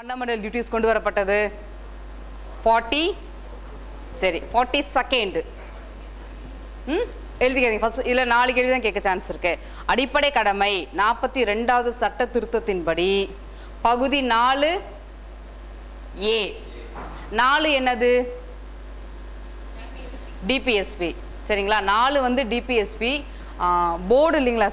Fundamental duties கொண்டு வரப்பட்டது forty சரி ஃபார்ட்டி செகண்ட் ம் எழுதிக்கிறீங்க ஃபர்ஸ்ட் இல்லை நாலு கேள்வி தான் கேட்க சான்ஸ் இருக்கு அடிப்படை கடமை நாற்பத்தி ரெண்டாவது சட்ட திருத்தத்தின்படி பகுதி நாலு ஏ நாலு என்னது டிபிஎஸ்பி சரிங்களா நாலு வந்து டிபிஎஸ்பி போர்டு இல்லைங்களா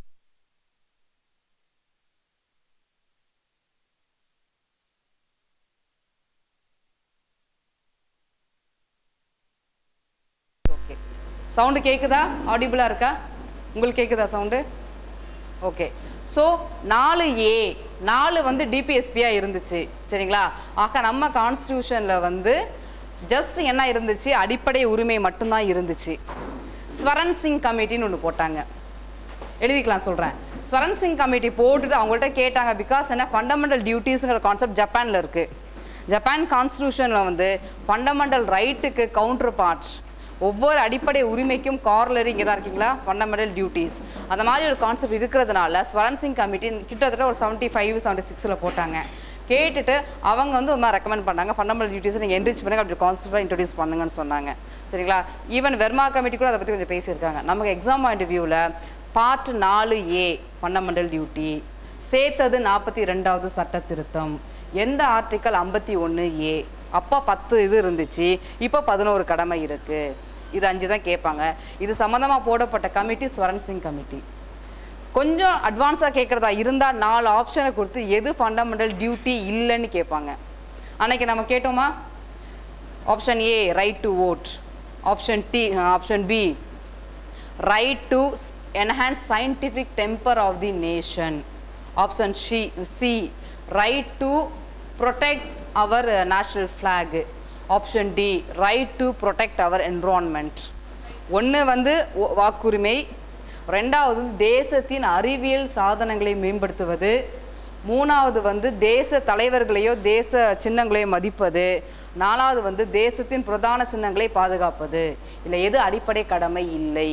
ஓகே சவுண்டு கேட்குதா ஆடிபிளாக இருக்கா உங்களுக்கு கேட்குதா சவுண்டு ஓகே ஸோ நாலு ஏ நாலு வந்து டிபிஎஸ்பியாக இருந்துச்சு சரிங்களா ஆக நம்ம கான்ஸ்டியூஷனில் வந்து ஜஸ்ட் என்ன இருந்துச்சு அடிப்படை உரிமை மட்டும்தான் இருந்துச்சு ஸ்வரன் சிங் கமிட்டின்னு ஒன்று போட்டாங்க எழுதிக்கலாம் சொல்கிறேன் ஸ்வரன் சிங் கமிட்டி போட்டுட்டு அவங்கள்ட்ட கேட்டாங்க பிகாஸ் என்ன ஃபண்டமெண்டல் டியூட்டிஸுங்கிற கான்செப்ட் ஜப்பானில் இருக்குது ஜப்பான் கான்ஸ்டியூஷனில் வந்து ஃபண்டமெண்டல் ரைட்டுக்கு கவுண்டர் பார்ட் ஒவ்வொரு அடிப்படை உரிமைக்கும் கார்லரி இங்கே தான் இருக்கீங்களா ஃபண்டமெண்டல் டியூட்டிஸ் அந்த மாதிரி ஒரு கான்செப்ட் இருக்கிறதுனால ஸ்வரன் சிங் கமிட்டி கிட்டத்தட்ட ஒரு செவன்ட்டி ஃபைவ் செவன்ட்டி சிக்ஸில் போட்டாங்க கேட்டுட்டு அவங்க வந்து ஒரு மாதிரி ரெக்கமெண்ட் பண்ணாங்க ஃபண்டமெண்டல் டியூட்டிஸ் நீங்கள் என்ரிச் பண்ணுங்க அப்படி கான்செப்டாக இன்ட்ரடியூஸ் பண்ணுங்கன்னு சொன்னாங்க சரிங்களா ஈவன் வெர்மா கமிட்டி கூட அதை பற்றி கொஞ்சம் பேசியிருக்காங்க நமக்கு எக்ஸாம் பாயிண்ட் வியூவில் பார்ட் நாலு ஏ ஃபண்டமெண்டல் டியூட்டி சேர்த்தது நாற்பத்தி ரெண்டாவது சட்ட திருத்தம் எந்த ஆர்டிக்கல் ஐம்பத்தி ஒன்று ஏ அப்போ பத்து இது இருந்துச்சு இப்போ பதினோரு கடமை இருக்கு இது அஞ்சு தான் கேட்பாங்க இது சம்மந்தமாக போடப்பட்ட கமிட்டி ஸ்வரன் சிங் கமிட்டி கொஞ்சம் அட்வான்ஸாக கேட்குறதா இருந்தால் நாலு ஆப்ஷனை கொடுத்து எது ஃபண்டமெண்டல் டியூட்டி இல்லைன்னு கேட்பாங்க அன்னைக்கு நம்ம கேட்டோமா option A right to vote option D option B right to s- enhance scientific temper of the nation option C, C right to protect our uh, national flag option D right to protect our environment ஒன்று வந்து ஒ- வாக்குரிமை ரெண்டாவது தேசத்தின் அறிவியல் சாதனங்களை மேம்படுத்துவது மூணாவது வந்து தேச தலைவர்களையோ தேச சின்னங்களையோ மதிப்பது நாலாவது வந்து தேசத்தின் பிரதான சின்னங்களை பாதுகாப்பது இல்லை எது அடிப்படை கடமை இல்லை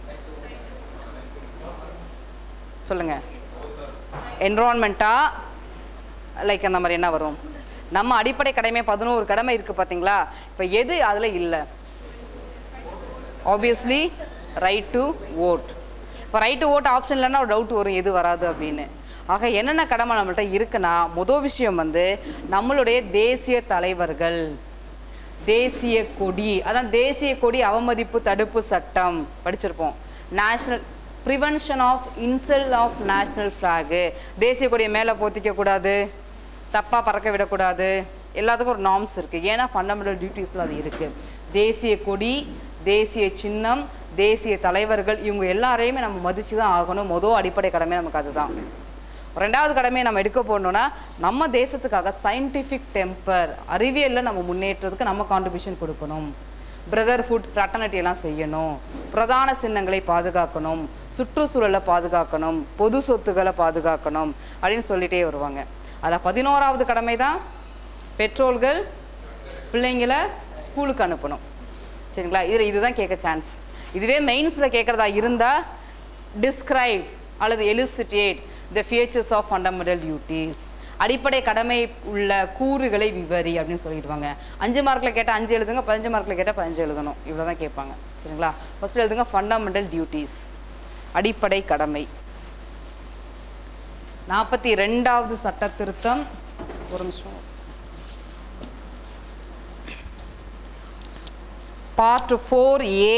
சொல்லுங்க என்விரான்மெண்ட்டா லைக் அந்த மாதிரி என்ன வரும் நம்ம அடிப்படை கடமை பதினோரு கடமை இருக்கு பாத்தீங்களா இப்போ எது அதுல இல்லை ஆப்வியஸ்லி ரைட் டு ஓட் இப்போ ரைட் டு ஓட் ஆப்ஷன் இல்லைன்னா ஒரு டவுட் வரும் எது வராது அப்படின்னு ஆக என்னென்ன கடமை நம்மள்ட்ட இருக்குன்னா முதல் விஷயம் வந்து நம்மளுடைய தேசிய தலைவர்கள் தேசிய கொடி அதான் தேசிய கொடி அவமதிப்பு தடுப்பு சட்டம் படிச்சிருப்போம் national prevention of insult of national flag தேசிய கொடியை மேலே போத்திக்க கூடாது தப்பாக பறக்க விடக்கூடாது எல்லாத்துக்கும் ஒரு நார்ம்ஸ் இருக்குது ஏன்னா ஃபண்டமெண்டல் டியூட்டிஸில் அது இருக்குது தேசிய கொடி தேசிய சின்னம் தேசிய தலைவர்கள் இவங்க எல்லாரையுமே நம்ம மதித்து தான் ஆகணும் மொதல் அடிப்படை கடமை நமக்கு அதுதான் ரெண்டாவது கடமையை நம்ம எடுக்க போனோம்னா நம்ம தேசத்துக்காக சயின்டிஃபிக் டெம்பர் அறிவியலில் நம்ம முன்னேற்றத்துக்கு நம்ம கான்ட்ரிபியூஷன் கொடுக்கணும் பிரதர்ஹுட் ஃப்ராட்டர்னிட்டி எல்லாம் செய்யணும் பிரதான சின்னங்களை பாதுகாக்கணும் சுற்றுச்சூழலை பாதுகாக்கணும் பொது சொத்துக்களை பாதுகாக்கணும் அப்படின்னு சொல்லிட்டே வருவாங்க அதில் பதினோராவது கடமை தான் பெற்றோர்கள் பிள்ளைங்களை ஸ்கூலுக்கு அனுப்பணும் சரிங்களா இதில் இதுதான் கேட்க சான்ஸ் இதுவே மெயின்ஸில் கேட்குறதா இருந்தால் டிஸ்கிரைப் அல்லது elucidate the futures of fundamental duties அடிப்படை கடமை உள்ள கூறுகளை விவரி அப்படின்னு சொல்லிடுவாங்க அஞ்சு மார்க்கில் கேட்டால் அஞ்சு எழுதுங்க பதினஞ்சு மார்க்கில் கேட்டால் பதினஞ்சு எழுதணும் இவ்வளோ தான் கேட்பாங்க சரிங்களா ஃபர்ஸ்ட் எழுதுங்க ஃபண்டமெண்டல் டியூட்டிஸ் அடிப்படை கடமை நாற்பத்தி ரெண்டாவது சட்ட திருத்தம் ஒரு நிமிஷம் part four A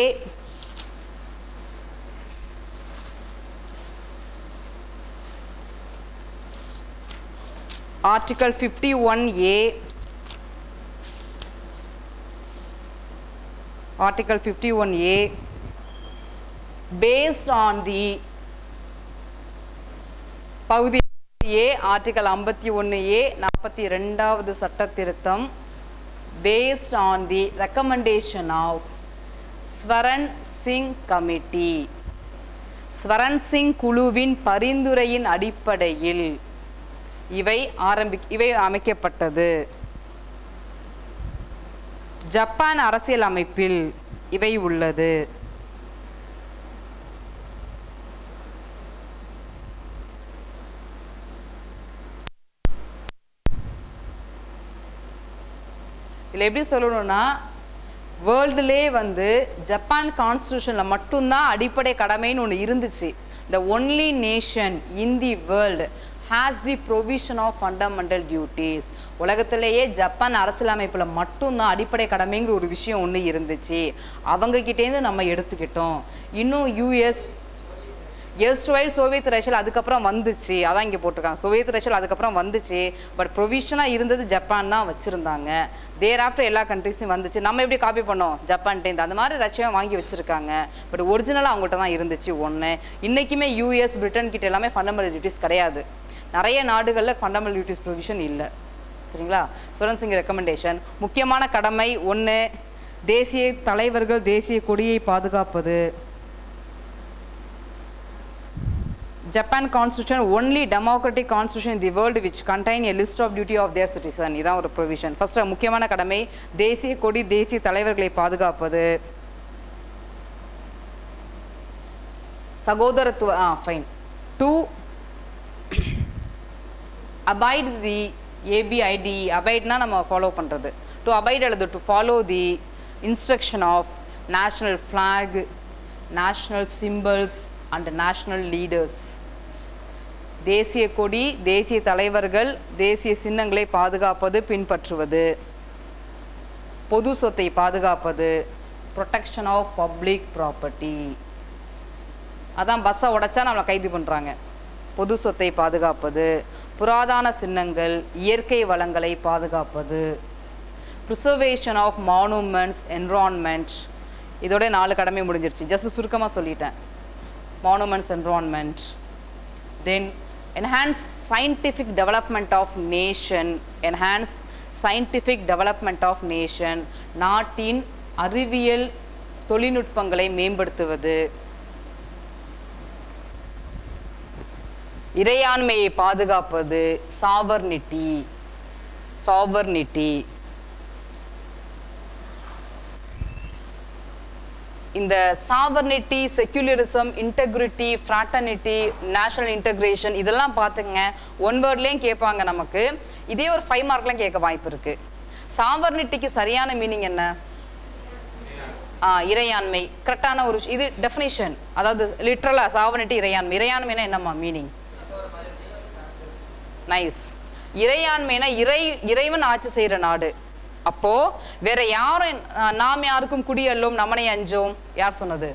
Article 51A Article 51A based on the பகுதி ஏ ஆர்டிகல் ஐம்பத்தி ஒன்று ஏ நாற்பத்தி ரெண்டாவது சட்ட திருத்தம் based on the recommendation of Swaran Singh committee Swaran Singh குழுவின் பரிந்துரையின் அடிப்படையில் இவை ஆரம்பி இவை அமைக்கப்பட்டது ஜப்பான் அரசியல் அமைப்பில் இவை உள்ளது இதில் எப்படி சொல்லணும்னா வேர்ல்டுலே வந்து ஜப்பான் கான்ஸ்டியூஷனில் மட்டும்தான் அடிப்படை கடமைன்னு ஒன்று இருந்துச்சு the only nation in the world has the provision of fundamental duties உலகத்திலேயே ஜப்பான் அரசியலமைப்பில் மட்டும்தான் அடிப்படை கடமைங்கிற ஒரு விஷயம் ஒன்று இருந்துச்சு அவங்க கிட்டேருந்து நம்ம எடுத்துக்கிட்டோம் இன்னும் யூஎஸ் எஸ்ட்வைல் சோவியத் ரஷ்யா அதுக்கப்புறம் வந்துச்சு அதான் இங்கே போட்டிருக்காங்க சோவியத் ரஷ்யா அதுக்கப்புறம் வந்துச்சு பட் ப்ரொவிஷனாக இருந்தது ஜப்பான் தான் வச்சுருந்தாங்க தேர் ஆஃப்டர் எல்லா கண்ட்ரிஸும் வந்துச்சு நம்ம எப்படி காப்பி பண்ணோம் ஜப்பான்ட்டேருந்து அந்த மாதிரி ரஷ்யா வாங்கி வச்சுருக்காங்க பட் ஒரிஜினலாக அவங்கள்ட்ட தான் இருந்துச்சு ஒன்று இன்றைக்குமே யூஎஸ் பிரிட்டன் கிட்ட எல்லாமே ஃபண்டமெண்டல் டியூட்டிஸ் கிடையாது நிறைய நாடுகளில் ஃபண்டமெண்டல் டியூட்டிஸ் ப்ரொவிஷன் இல்லை சரிங்களா சுரன் சிங் ரெக்கமெண்டேஷன் முக்கியமான கடமை ஒன்று தேசிய தலைவர்கள் தேசிய கொடியை பாதுகாப்பது Japan constitution only democratic constitution the world which contain a list of duty of their citizen இதான் ஒரு ப்ரொவிஷன் ஃபர்ஸ்ட் முக்கியமான கடமை தேசிய கொடி தேசிய தலைவர்களை பாதுகாப்பது சகோதரத்துவ ah fine to abide the A B I D அபைட்னா நம்ம ஃபாலோ பண்ணுறது டு அபைட் அல்லது to follow the instruction of national flag national symbols and national leaders தேசிய கொடி தேசிய தலைவர்கள் தேசிய சின்னங்களை பாதுகாப்பது பின்பற்றுவது பொது சொத்தை பாதுகாப்பது ப்ரொடெக்ஷன் ஆஃப் பப்ளிக் ப்ராப்பர்ட்டி அதான் பஸ்ஸை உடைச்சா நம்மளை கைது பண்ணுறாங்க பொது சொத்தை பாதுகாப்பது புராதான சின்னங்கள் இயற்கை வளங்களை பாதுகாப்பது ப்ரிசர்வேஷன் ஆஃப் மானுமெண்ட்ஸ் என்விரான்மெண்ட் இதோட நாலு கடமை முடிஞ்சிருச்சு ஜஸ்ட் சுருக்கமாக சொல்லிட்டேன் monuments environment then enhance scientific development of nation enhance scientific development of nation நாட்டின் அறிவியல் தொழில்நுட்பங்களை மேம்படுத்துவது இறையாண்மையை பாதுகாப்பது சாவர்னிட்டி சாவர்னிட்டி இந்த sovereignty secularism integrity fraternity national integration இதெல்லாம் பார்த்துங்க ஒன் வேர்ட்லேயும் கேட்பாங்க நமக்கு இதே ஒரு ஃபைவ் மார்க்லாம் கேட்க வாய்ப்பு இருக்கு சாவர்னிட்டிக்கு சரியான மீனிங் என்ன ஆ இறையாண்மை கரெக்டான ஒரு விஷயம். இது டெஃபினிஷன் அதாவது லிட்ரலாக சாவர்னிட்டி இறையாண்மை இறையாண்மைனா என்னம்மா மீனிங் நைஸ் இறையாண்மைனா இறை இறைவன் ஆட்சி செய்கிற நாடு அப்போ வேற யாரும் அஹ், நாம் யாருக்கும் குடியல்லோம் நமனை அஞ்சோம் யார் சொன்னது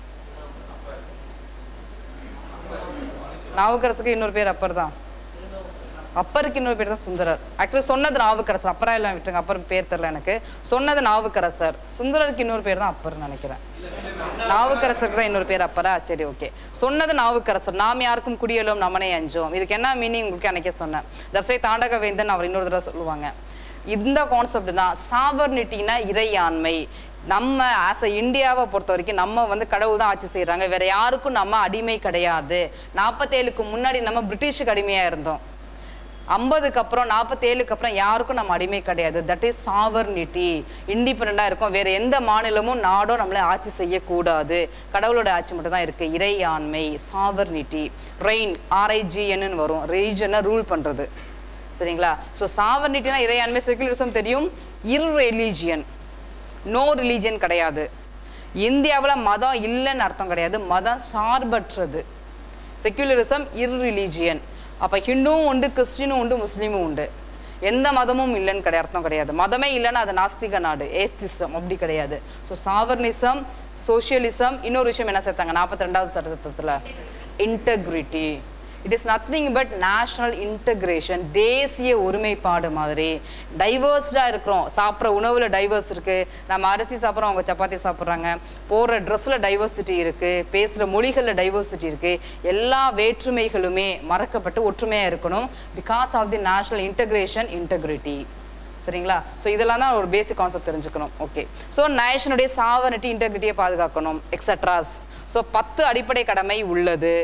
நாவுக்கரசுக்கு இன்னொரு பேர் அப்பர் தான் அப்பருக்கு இன்னொரு பேர் தான் சுந்தரர் ஆக்சுவலி சொன்னது நாவுக்கரசர் அப்பரா எல்லாம் விட்டுருங்க அப்பர் பேர் தெரியல எனக்கு சொன்னது நாவுக்கரசர் சுந்தரருக்கு இன்னொரு பேர் தான் அப்பர்னு நினைக்கிறேன் நாவுக்கரசருக்கு தான் இன்னொரு பேர் அப்பரா சரி ஓகே சொன்னது நாவுக்கரசர் நாம் யாருக்கும் குடியலும் நமனே அஞ்சோம் இதுக்கு என்ன மீனிங் உங்களுக்கு அன்னைக்கே சொன்னேன் தர்சை தாண்டக வேந்தன் அவர் இன்னொரு தடவை சொல்லுவாங்க இந்த கான்செப்ட் தான் சாபர்னிட்டினா இறையாண்மை நம்ம ஆஸ் அ இந்தியாவை பொறுத்த வரைக்கும் நம்ம வந்து கடவுள் தான் ஆட்சி செய்கிறாங்க வேற யாருக்கும் நம்ம அடிமை கிடையாது நாற்பத்தேழுக்கு முன்னாடி நம்ம பிரிட்டிஷுக்கு அடிமையாக இருந்தோம் ஐம்பதுக்கு அப்புறம் நாற்பத்தேழுக்கு அப்புறம் யாருக்கும் நம்ம அடிமை கிடையாது தட் இஸ் சாவர்னிட்டி இண்டிபெண்டாக இருக்கும் வேற எந்த மாநிலமும் நாடும் நம்மளை ஆட்சி செய்யக்கூடாது கடவுளோட ஆட்சி மட்டும் தான் இருக்கு இறையாண்மை சாவர்னிட்டி ரெயின் ஆர்ஐஜிஎன்னு வரும் ரீஜனை ரூல் பண்றது சரிங்களா ஸோ சாவர்னிட்டினா இறையாண்மை செகுலரிசம் தெரியும் இர்ரெலிஜியன் நோ ரிலீஜியன் கிடையாது இந்தியாவில் மதம் இல்லைன்னு அர்த்தம் கிடையாது மதம் சார்பற்றது செக்யூலரிசம் இர்ரிலீஜியன் அப்போ ஹிந்துவும் உண்டு கிறிஸ்டினும் உண்டு முஸ்லீமும் உண்டு எந்த மதமும் இல்லைன்னு கிடையாது அர்த்தம் கிடையாது மதமே இல்லைன்னா அது நாஸ்திக நாடு ஏத்திசம் அப்படி கிடையாது ஸோ சாவர்னிசம் சோஷியலிசம் இன்னொரு விஷயம் என்ன சேர்த்தாங்க நாற்பத்தி ரெண்டாவது சட்டத்தில் integrity it is nothing but national integration தேசிய ஒருமைப்பாடு மாதிரி டைவர்ஸ்டாக இருக்கிறோம் சாப்பிட்ற உணவில் டைவர்ஸ் இருக்குது நம்ம அரிசி சாப்பிட்றோம் அவங்க சப்பாத்தி சாப்பிட்றாங்க போடுற ட்ரெஸ்ஸில் டைவர்சிட்டி இருக்குது பேசுகிற மொழிகளில் டைவர்சிட்டி இருக்குது எல்லா வேற்றுமைகளுமே மறக்கப்பட்டு ஒற்றுமையாக இருக்கணும் because of the national integration integrity சரிங்களா ஸோ இதெல்லாம் தான் ஒரு பேசிக் கான்செப்ட் தெரிஞ்சுக்கணும் ஓகே ஸோ நேஷனுடைய சாவனிட்டி இன்டெகிரிட்டியை பாதுகாக்கணும் எக்ஸட்ராஸ் ஸோ பத்து அடிப்படை கடமை உள்ளது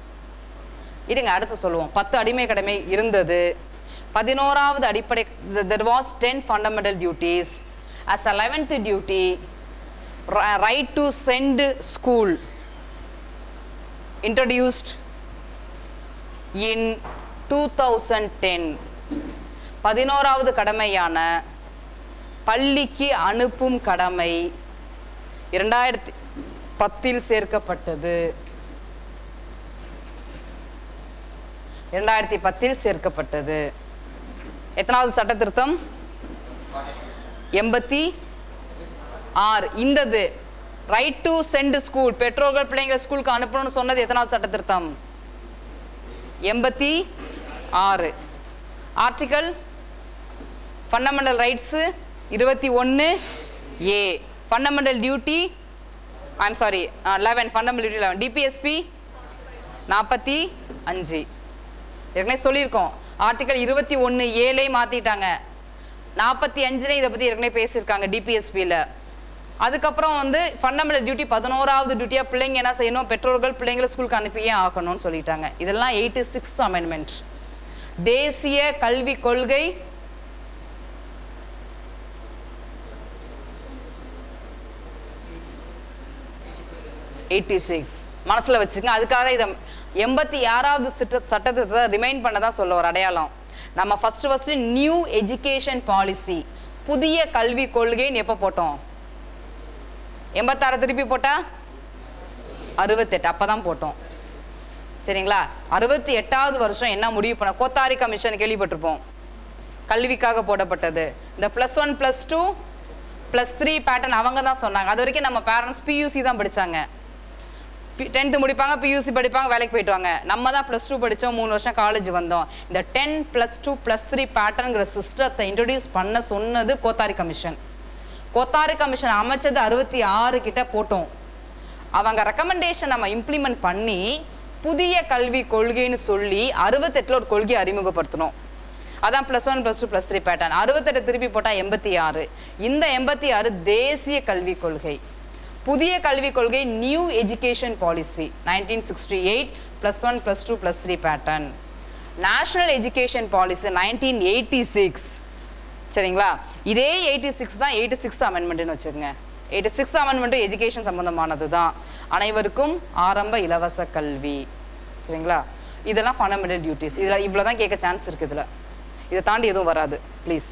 இருங்க அடுத்து சொல்லுவோம் பத்து அடிமை கடமை இருந்தது பதினோராவது அடிப்படை there was ten fundamental duties as a eleventh duty right to send school introduced in 2010 பதினோராவது கடமையான பள்ளிக்கு அனுப்பும் கடமை இரண்டாயிரத்தி பத்தில் சேர்க்கப்பட்டது இரண்டாயிரத்தி பத்தில் சேர்க்கப்பட்டது எத்தனாவது சட்ட திருத்தம் எண்பத்தி ஆறு இந்தது ரைட் டு சென்ட் ஸ்கூல் பெற்றோர்கள் பிள்ளைங்களை ஸ்கூலுக்கு அனுப்பணும்னு சொன்னது எத்தனாவது சட்ட திருத்தம் எண்பத்தி ஆறு ஆர்டிகல் ஃபண்டமெண்டல் ரைட்ஸு இருபத்தி ஒன்று A fundamental duty I'm sorry eleven fundamental duty eleven DPSP நாற்பத்தி அஞ்சு ஏற்கனவே சொல்லியிருக்கோம் ஆர்டிகல் இருபத்தி ஒன்று ஏழே மாற்றிட்டாங்க நாற்பத்தி அஞ்சுல இதை பற்றி ஏற்கனவே பேசியிருக்காங்க டிபிஎஸ்பியில் அதுக்கப்புறம் வந்து ஃபண்டமெண்டல் டியூட்டி பதினோராவது டியூட்டியாக பிள்ளைங்க என்ன செய்யணும் பெற்றோர்கள் பிள்ளைங்களை ஸ்கூலுக்கு அனுப்பியே ஆகணும்னு சொல்லிட்டாங்க இதெல்லாம் எயிட்டி சிக்ஸ்த் அமெண்ட்மெண்ட் தேசிய கல்விக் கொள்கை எயிட்டி சிக்ஸ் மனசில் வச்சுக்கங்க அதுக்காக இதை எண்பத்தி ஆறாவது சிட்ட சட்டத்தை ரிமைண்ட் பண்ண தான் சொல்ல ஒரு அடையாளம் நம்ம first first new education policy புதிய கல்வி கொள்கைன்னு எப்போ போட்டோம் எண்பத்தாறு திருப்பி போட்டா அறுபத்தெட்டு அப்போ தான் போட்டோம் சரிங்களா அறுபத்தி எட்டாவது வருஷம் என்ன முடிவு பண்ண கோத்தாரி கமிஷன் கேள்விப்பட்டிருப்போம் கல்விக்காக போடப்பட்டது இந்த plus one plus two plus three pattern அவங்க தான் சொன்னாங்க அது வரைக்கும் நம்ம பேரண்ட்ஸ் பியூசி தான் படிச்சாங்க டென்த்து முடிப்பாங்க பியூசி படிப்பாங்க வேலைக்கு போயிட்டுவாங்க நம்ம தான் ப்ளஸ் டூ படித்தோம் மூணு வருஷம் காலேஜ் வந்தோம் இந்த ten plus two plus three பேட்டர்ங்கிற சிஸ்டத்தை இன்ட்ரடியூஸ் பண்ண சொன்னது கோத்தாரி கமிஷன் கோத்தாரி கமிஷன் அமைச்சது அறுபத்தி ஆறு கிட்ட போட்டோம் அவங்க ரெக்கமெண்டேஷன் நம்ம இம்ப்ளிமெண்ட் பண்ணி புதிய கல்வி கொள்கைன்னு சொல்லி அறுபத்தெட்டில் ஒரு கொள்கையை அறிமுகப்படுத்தணும் அதான் plus one plus two plus three pattern அறுபத்தெட்டு திருப்பி போட்டால் எண்பத்தி ஆறு இந்த எண்பத்தி ஆறு தேசிய கல்விக் கொள்கை புதிய கல்விக் கொள்கை new education policy nineteen sixty eight plus one plus two plus three pattern national education policy nineteen eighty six சரிங்களா இதே எயிட்டி சிக்ஸ் தான் எயிட்டி சிக்ஸ்த் அமெண்ட்மெண்ட்னு வச்சுக்கோங்க எயிட்டி சிக்ஸ்த் அமெண்ட்மெண்ட்டு எஜுகேஷன் சம்மந்தமானது தான் அனைவருக்கும் ஆரம்ப இலவச கல்வி சரிங்களா இதெல்லாம் ஃபண்டமெண்டல் டியூட்டிஸ் இதில் இவ்வளோ தான் கேட்க சான்ஸ் இருக்குது இதில் இதை தாண்டி எதுவும் வராது please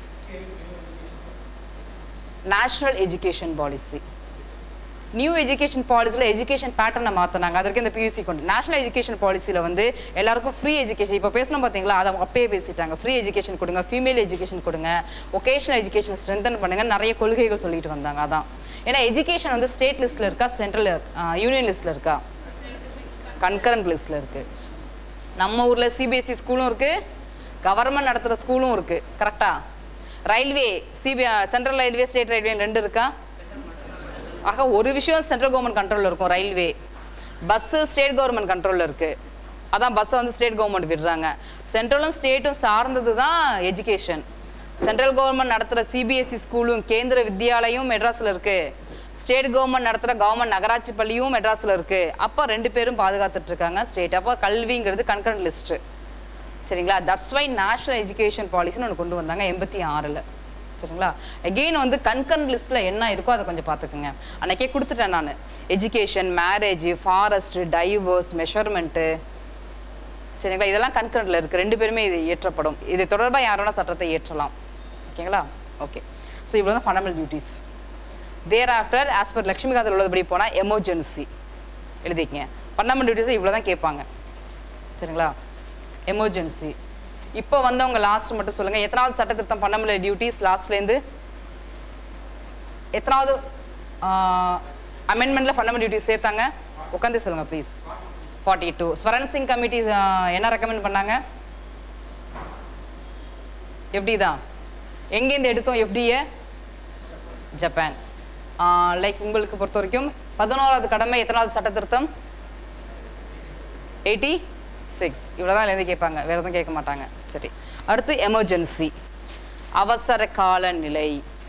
national education policy new education பாலிசியில் எஜுகேஷன் பேட்டர்னை மாற்றினாங்க அது வரைக்கும் இந்த பியூசி கொண்டு நேஷனல் எஜுகேஷன் பாலிசியில் வந்து எல்லாருக்கும் ஃப்ரீ எஜுகேஷன் இப்போ பேசணும் பார்த்தீங்களா அதை அவங்க அப்பயே பேசிட்டாங்க ஃப்ரீ எஜுகேஷன் கொடுங்க ஃபீமேல் எஜுகேஷன் கொடுங்க ஒகேஷனல் எஜுகேஷன் ஸ்ட்ரென்தன் பண்ணுங்க நிறைய கொள்கைகள் சொல்லிட்டு வந்தாங்க அதான் ஏன்னா எஜுகேஷன் வந்து ஸ்டேட் லிஸ்ட்டில் இருக்கா சென்ட்ரல் யூனியன் லிஸ்ட்டில் இருக்கா கன்கரண்ட் லிஸ்ட்டில் இருக்குது நம்ம ஊரில் சிபிஎஸ்சி ஸ்கூலும் இருக்குது கவர்மெண்ட் நடத்துகிற ஸ்கூலும் இருக்குது கரெக்டாக railway CB central railway state railway ரெண்டு இருக்கா ஆக ஒரு விஷயம் சென்ட்ரல் கவர்மெண்ட் கண்ட்ரோலில் இருக்கும் ரயில்வே பஸ்ஸு ஸ்டேட் கவர்மெண்ட் கண்ட்ரோலில் இருக்குது அதான் பஸ்ஸை வந்து ஸ்டேட் கவர்மெண்ட் விடுறாங்க சென்ட்ரலும் ஸ்டேட்டும் சார்ந்தது தான் எஜுகேஷன் சென்ட்ரல் கவர்மெண்ட் நடத்துகிற சிபிஎஸ்சி ஸ்கூலும் கேந்திர வித்யாலயம் மெட்ராஸில் இருக்குது ஸ்டேட் கவர்மெண்ட் நடத்துகிற கவர்மெண்ட் நகராட்சி பள்ளியும் மெட்ராஸில் இருக்குது அப்போ ரெண்டு பேரும் பாதுகாத்துட்டு இருக்காங்க ஸ்டேட் அப்போ கல்விங்கிறது கன்கரண்ட் லிஸ்ட்டு சரிங்களா தட்ஸ் வை நேஷனல் எஜுகேஷன் பாலிசின்னு ஒன்று கொண்டு வந்தாங்க எண்பத்தி ஆறில் சரிங்களா எகெயின் வந்து கன்கரண்ட் லிஸ்ட்டில் என்ன இருக்கோ அதை கொஞ்சம் பார்த்துக்குங்க அன்னைக்கே கொடுத்துட்டேன் நான் education marriage forest divorce measurement சரிங்களா இதெல்லாம் கன்கரண்ட்டில் இருக்குது ரெண்டு பேருமே இது இயற்றப்படும் இது தொடர்பாக யாரோட சட்டத்தை இயற்றலாம் ஓகேங்களா ஓகே ஸோ இவ்வளோ தான் fundamental duties there after as per லட்சுமிகாந்தில் உள்ளபடி போனால் எமர்ஜென்சி எழுதிக்கங்க ஃபண்டமெண்டல் டியூட்டிஸ் இவ்வளோ தான் கேட்பாங்க சரிங்களா எமர்ஜென்சி இப்போ வந்தவங்க லாஸ்ட் மட்டும் சொல்லுங்கள் எத்தனாவது சட்ட திருத்தம் ஃபண்டமெண்டல் டியூட்டிஸ் லாஸ்ட்லேருந்து எத்தனாவது அமெண்ட்மெண்ட்டில் ஃபண்டமெண்டல் டியூட்டிஸ் சேர்த்தாங்க உட்காந்து சொல்லுங்கள் please forty two Swaran Singh committee என்ன ரெக்கமெண்ட் பண்ணாங்க எப்படி தான் எங்கேருந்து எடுத்தோம் எஃப்டியை ஜப்பான் லைக் உங்களுக்கு பொறுத்த வரைக்கும் பதினோராவது கடமை எத்தனாவது சட்ட திருத்தம் எயிட்டி சிக்ஸ் இவ்வளோதான் எழுதி கேட்பாங்க வேறு எதுவும் கேட்க மாட்டாங்க சரி அடுத்து எமர்ஜென்சி அவசர கால நிலை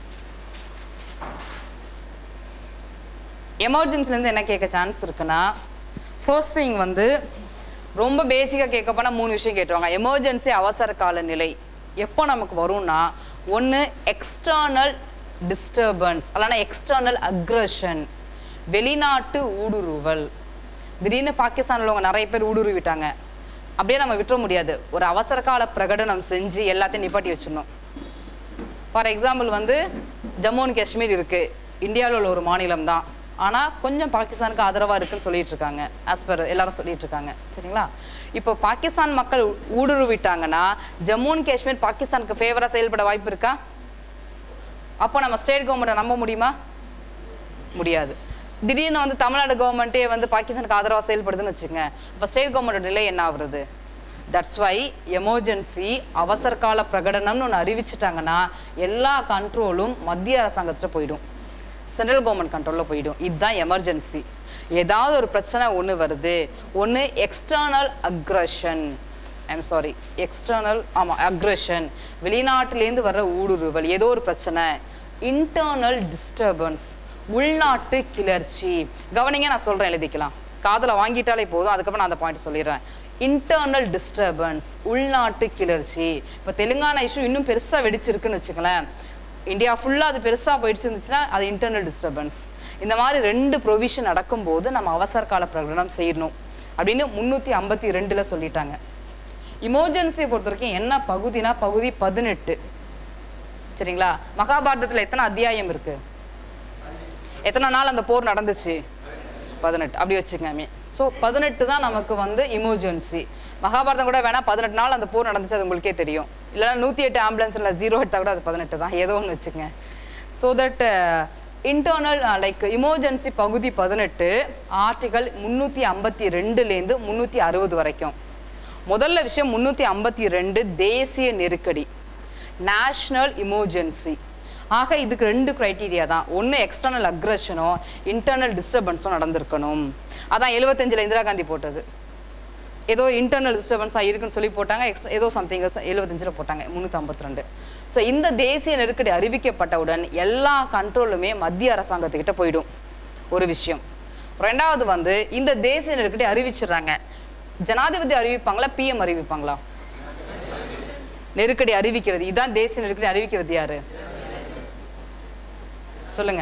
எமர்ஜென்சிலேருந்து என்ன கேட்க சான்ஸ் இருக்குன்னா ஃபர்ஸ்ட் திங் வந்து ரொம்ப பேசிக்காக கேட்க போனால் மூணு விஷயம் கேட்டுருவாங்க எமர்ஜென்சி அவசர கால நிலை எப்போ நமக்கு வரும்னா ஒன்று எக்ஸ்டர்னல் டிஸ்டர்பன்ஸ் அல்லனா எக்ஸ்டர்னல் அக்ரஷன் வெளிநாட்டு ஊடுருவல் திடீர்னு பாகிஸ்தானில் உள்ளவங்க நிறைய பேர் ஊடுருவிட்டாங்க அப்படியே நம்ம விட்டுற முடியாது ஒரு அவசர கால பிரகடனம் செஞ்சு எல்லாத்தையும் நிப்பாட்டி வச்சிடணும் ஃபார் எக்ஸாம்பிள் வந்து ஜம்மு அண்ட் காஷ்மீர் இருக்கு இந்தியாவில் உள்ள ஒரு மாநிலம் தான் ஆனால் கொஞ்சம் பாகிஸ்தானுக்கு ஆதரவாக இருக்குன்னு சொல்லிட்டு இருக்காங்க ஆஸ் பர் எல்லாரும் சொல்லிட்டு இருக்காங்க சரிங்களா இப்போ பாகிஸ்தான் மக்கள் ஊடுருவிட்டாங்கன்னா ஜம்மு அண்ட் காஷ்மீர் பாகிஸ்தானுக்கு ஃபேவராக செயல்பட வாய்ப்பு இருக்கா அப்போ நம்ம ஸ்டேட் கவர்மெண்ட்டை நம்ப முடியுமா முடியாது திடீர்னு வந்து தமிழ்நாடு கவர்மெண்ட்டே வந்து பாகிஸ்தானுக்கு ஆதரவாக செயல்படுதுன்னு வச்சுங்க அப்போ ஸ்டேட் கவர்மெண்ட் நிலை என்ன ஆகுறது தட்ஸ் வை எமர்ஜென்சி அவசர கால பிரகடனம்னு ஒன்று அறிவிச்சிட்டாங்கன்னா எல்லா கண்ட்ரோலும் மத்திய அரசாங்கத்துல போயிடும் சென்ட்ரல் கவர்மெண்ட் கண்ட்ரோலில் போயிடும் இதுதான் எமர்ஜென்சி ஏதாவது ஒரு பிரச்சனை ஒன்று வருது ஒன்று external aggression I'm sorry external ஆமாம் அக்ரஷன் வெளிநாட்டிலேருந்து வர்ற ஊடுருவல் ஏதோ ஒரு பிரச்சனை இன்டர்னல் டிஸ்டர்பன்ஸ் உள்நாட்டு கிளர்ச்சி கவனிங்க நான் சொல்கிறேன் எழுதிக்கலாம் காதில் வாங்கிட்டாலே போதும் அதுக்கப்புறம் நான் அந்த பாயிண்ட் சொல்லிடுறேன் இன்டர்னல் டிஸ்டர்பன்ஸ் உள்நாட்டு கிளர்ச்சி இப்போ தெலுங்கானா இஷ்யூ இன்னும் பெருசாக வெடிச்சிருக்குன்னு வச்சுங்களேன் இந்தியா ஃபுல்லாக அது பெருசாக போயிடுச்சு இருந்துச்சுன்னா அது இன்டர்னல் டிஸ்டர்பன்ஸ் இந்த மாதிரி ரெண்டு ப்ரொவிஷன் நடக்கும்போது நம்ம அவசர கால பிரகடனம் செய்யணும் அப்படின்னு முந்நூற்றி ஐம்பத்தி ரெண்டில் சொல்லிட்டாங்க இமர்ஜென்சியை பொறுத்த வரைக்கும் என்ன பகுதினா பகுதி பதினெட்டு சரிங்களா மகாபாரதத்தில் எத்தனை அத்தியாயம் இருக்கு எத்தனை நாள் அந்த போர் நடந்துச்சு பதினெட்டு அப்படி வச்சுக்கங்க ஸோ பதினெட்டு தான் நமக்கு வந்து இமர்ஜென்சி மகாபாரதம் கூட வேணா பதினெட்டு நாள் அந்த போர் நடந்துச்சு அது உங்களுக்கே தெரியும் இல்லைன்னா நூற்றி எட்டு ஆம்புலன்ஸ் இல்லை ஜீரோ எடுத்தால் கூட அது பதினெட்டு தான் ஏதோ ஒன்று வச்சுக்கங்க so that internal like emergency பகுதி பதினெட்டு ஆர்டிகல் முந்நூற்றி ஐம்பத்தி ரெண்டுலேருந்து முந்நூற்றி அறுபது வரைக்கும் முதல்ல விஷயம் முந்நூற்றி ஐம்பத்தி ரெண்டு தேசிய நெருக்கடி நேஷ்னல் இமர்ஜென்சி ஆக இதுக்கு ரெண்டு க்ரைட்டீரியா தான் ஒன்று எக்ஸ்டர்னல் அக்ரஷனும் இன்டர்னல் டிஸ்டர்பன்ஸும் நடந்திருக்கணும் அதான் எழுபத்தஞ்சில் இந்திரா காந்தி போட்டது ஏதோ இன்டர்னல் டிஸ்டர்பன்ஸாக இருக்குன்னு சொல்லி போட்டாங்க எக்ஸ் ஏதோ சம்திங் எழுபத்தஞ்சில் போட்டாங்க முந்நூற்றி ஐம்பத்தி ரெண்டு ஸோ இந்த தேசிய நெருக்கடி அறிவிக்கப்பட்டவுடன் எல்லா கண்ட்ரோலுமே மத்திய அரசாங்கத்துக்கிட்ட போயிடும் ஒரு விஷயம் ரெண்டாவது வந்து இந்த தேசிய நெருக்கடி அறிவிச்சிடுறாங்க ஜனாதிபதி அறிவிப்பாங்களா பிஎம் அறிவிப்பாங்களா நெருக்கடி அறிவிக்கிறது இதான் தேசிய நெருக்கடி அறிவிக்கிறது யாரு சொல்லுங்க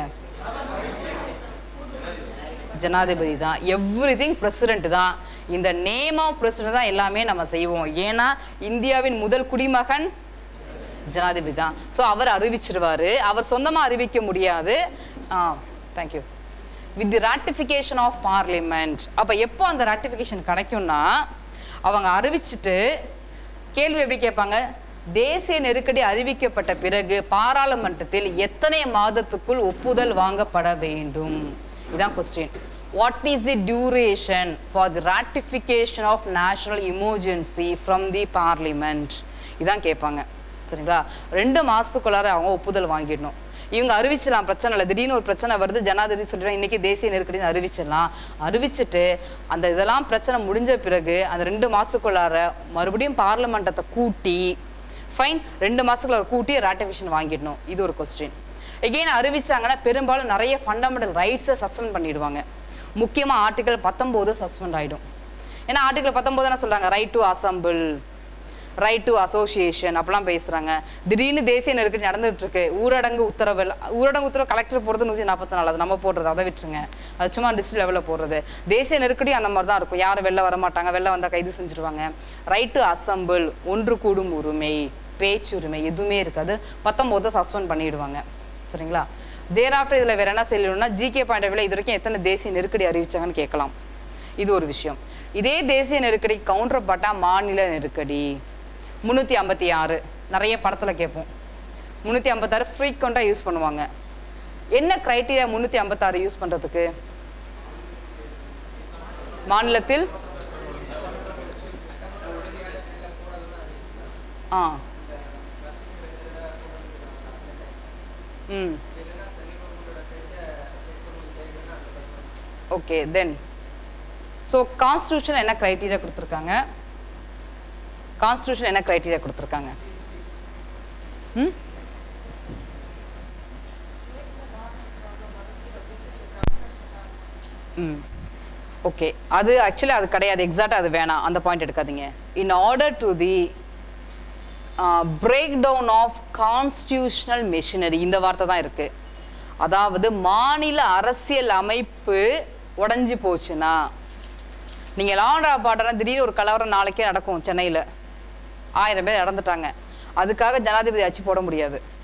ஜனாதிபதி தான் எவ்ரி திங் பிரசிடென்ட் தான் இந்த நேம் ஆஃப் பிரசிடென்ட் தான் எல்லாமே நம்ம செய்வோம் ஏன்னா இந்தியாவின் முதல் குடிமகன் ஜனாதிபதி தான் ஸோ அவர் அறிவிச்சிருவாரு அவர் சொந்தமாக அறிவிக்க முடியாது ah thank you with the ratification of parliament அப்போ எப்போ அந்த ராட்டிஃபிகேஷன் கிடைக்கும்னா அவங்க அறிவிச்சிட்டு கேள்வி எப்படி கேட்பாங்க தேசிய நெருக்கடி அறிவிக்கப்பட்ட பிறகு பாராளுமன்றத்தில் எத்தனை மாதத்துக்குள் ஒப்புதல் வாங்கப்பட வேண்டும் இதான் question what is the duration for the ratification of national emergency from the parliament இதான் கேட்பாங்க சரிங்களா ரெண்டு மாசத்துக்குள்ளார அவங்க ஒப்புதல் வாங்கிடணும் இவங்க அறிவிச்சிடலாம் பிரச்சனை இல்லை திடீர்னு ஒரு பிரச்சனை வருது ஜனாதிபதி சொல்லிடுறாங்க இன்னைக்கு தேசிய நெருக்கடின்னு அறிவிச்சிடலாம் அறிவிச்சிட்டு அந்த இதெல்லாம் பிரச்சனை முடிஞ்ச பிறகு அந்த ரெண்டு மாசத்துக்குள்ளார மறுபடியும் பார்லிமெண்டத்தை கூட்டி ஃபைன் ரெண்டு மாசத்துக்குள்ள கூட்டி ராட்டிஃபிகேஷன் வாங்கிடணும் இது ஒரு கொஸ்டின் எகெயின் அறிவிச்சாங்கன்னா பெரும்பாலும் நிறைய ஃபண்டமெண்டல் ரைட்ஸை சஸ்பெண்ட் பண்ணிடுவாங்க முக்கியமா ஆர்டிகல் பத்தொம்போது சஸ்பெண்ட் ஆயிடும் ஏன்னா ஆர்டிகல் பத்தொம்போது என்ன சொல்றாங்க right to assemble right to association அப்படிலாம் பேசுறாங்க திடீர்னு தேசிய நெருக்கடி நடந்துட்டு இருக்கு ஊரடங்கு உத்தரவு எல்லாம்- ஊரடங்கு உத்தரவு கலெக்டர் போடுறது நூற்றி நாற்பத்தி நாலு அது நம்ம போடுறது அதை விட்டுருங்க அது சும்மா டிஸ்ட்ரிக்ட் லெவலில் போடுறது தேசிய நெருக்கடி அந்த மாதிரி தான் இருக்கும் யாரும் வெளில வர மாட்டாங்க வெளில வந்தால் கைது செஞ்சுருவாங்க ரைட் டு அசம்பிள் ஒன்று கூடும் உரிமை பேச்சுரிமை எதுவுமே இருக்காது பத்தொம்போதை சஸ்பெண்ட் பண்ணிடுவாங்க சரிங்களா தேர் ஆஃப்டர் இதில் வேற என்ன செய்யணும்னா ஜிகே பாயிண்ட் ஆஃப் இது வரைக்கும் எத்தனை தேசிய நெருக்கடி அறிவிச்சாங்கன்னு கேட்கலாம் இது ஒரு விஷயம் இதே தேசிய நெருக்கடி கவுண்டர் பட்டா மாநில நெருக்கடி முந்நூற்றி ஐம்பத்தி ஆறு நிறைய படத்தில் கேட்போம் முந்நூற்றி ஐம்பத்தாறு ஃப்ரீக்வெண்ட்டாக யூஸ் பண்ணுவாங்க என்ன க்ரைட்டீரியா முந்நூற்றி ஐம்பத்தாறு யூஸ் பண்ணுறதுக்கு மாநிலத்தில் ஆ ம் ஓகே தென் ஸோ கான்ஸ்டியூஷன் என்ன க்ரைட்டீரியா கொடுத்துருக்காங்க கான்ஸ்டியூஷன் என்ன க்ரைட்டீரியா கொடுத்துருக்காங்க ம் ம் ஓகே அது ஆக்சுவலி அது கிடையாது எக்ஸாக்டாக அது வேணாம் அந்த பாயிண்ட் எடுக்காதீங்க in order to the break down of constitutional machinery இந்த வார்த்தை தான் இருக்கு அதாவது மாநில அரசியல் அமைப்பு உடைஞ்சு போச்சுன்னா நீங்கள் லாண்டா பாடுற திடீர்னு ஒரு கலவரம் நாளைக்கே நடக்கும் சென்னையில் ஆயிரம் பேர் இறந்துட்டாங்க அதுக்காக ஜனாதிபதி ஆட்சி போட முடியாது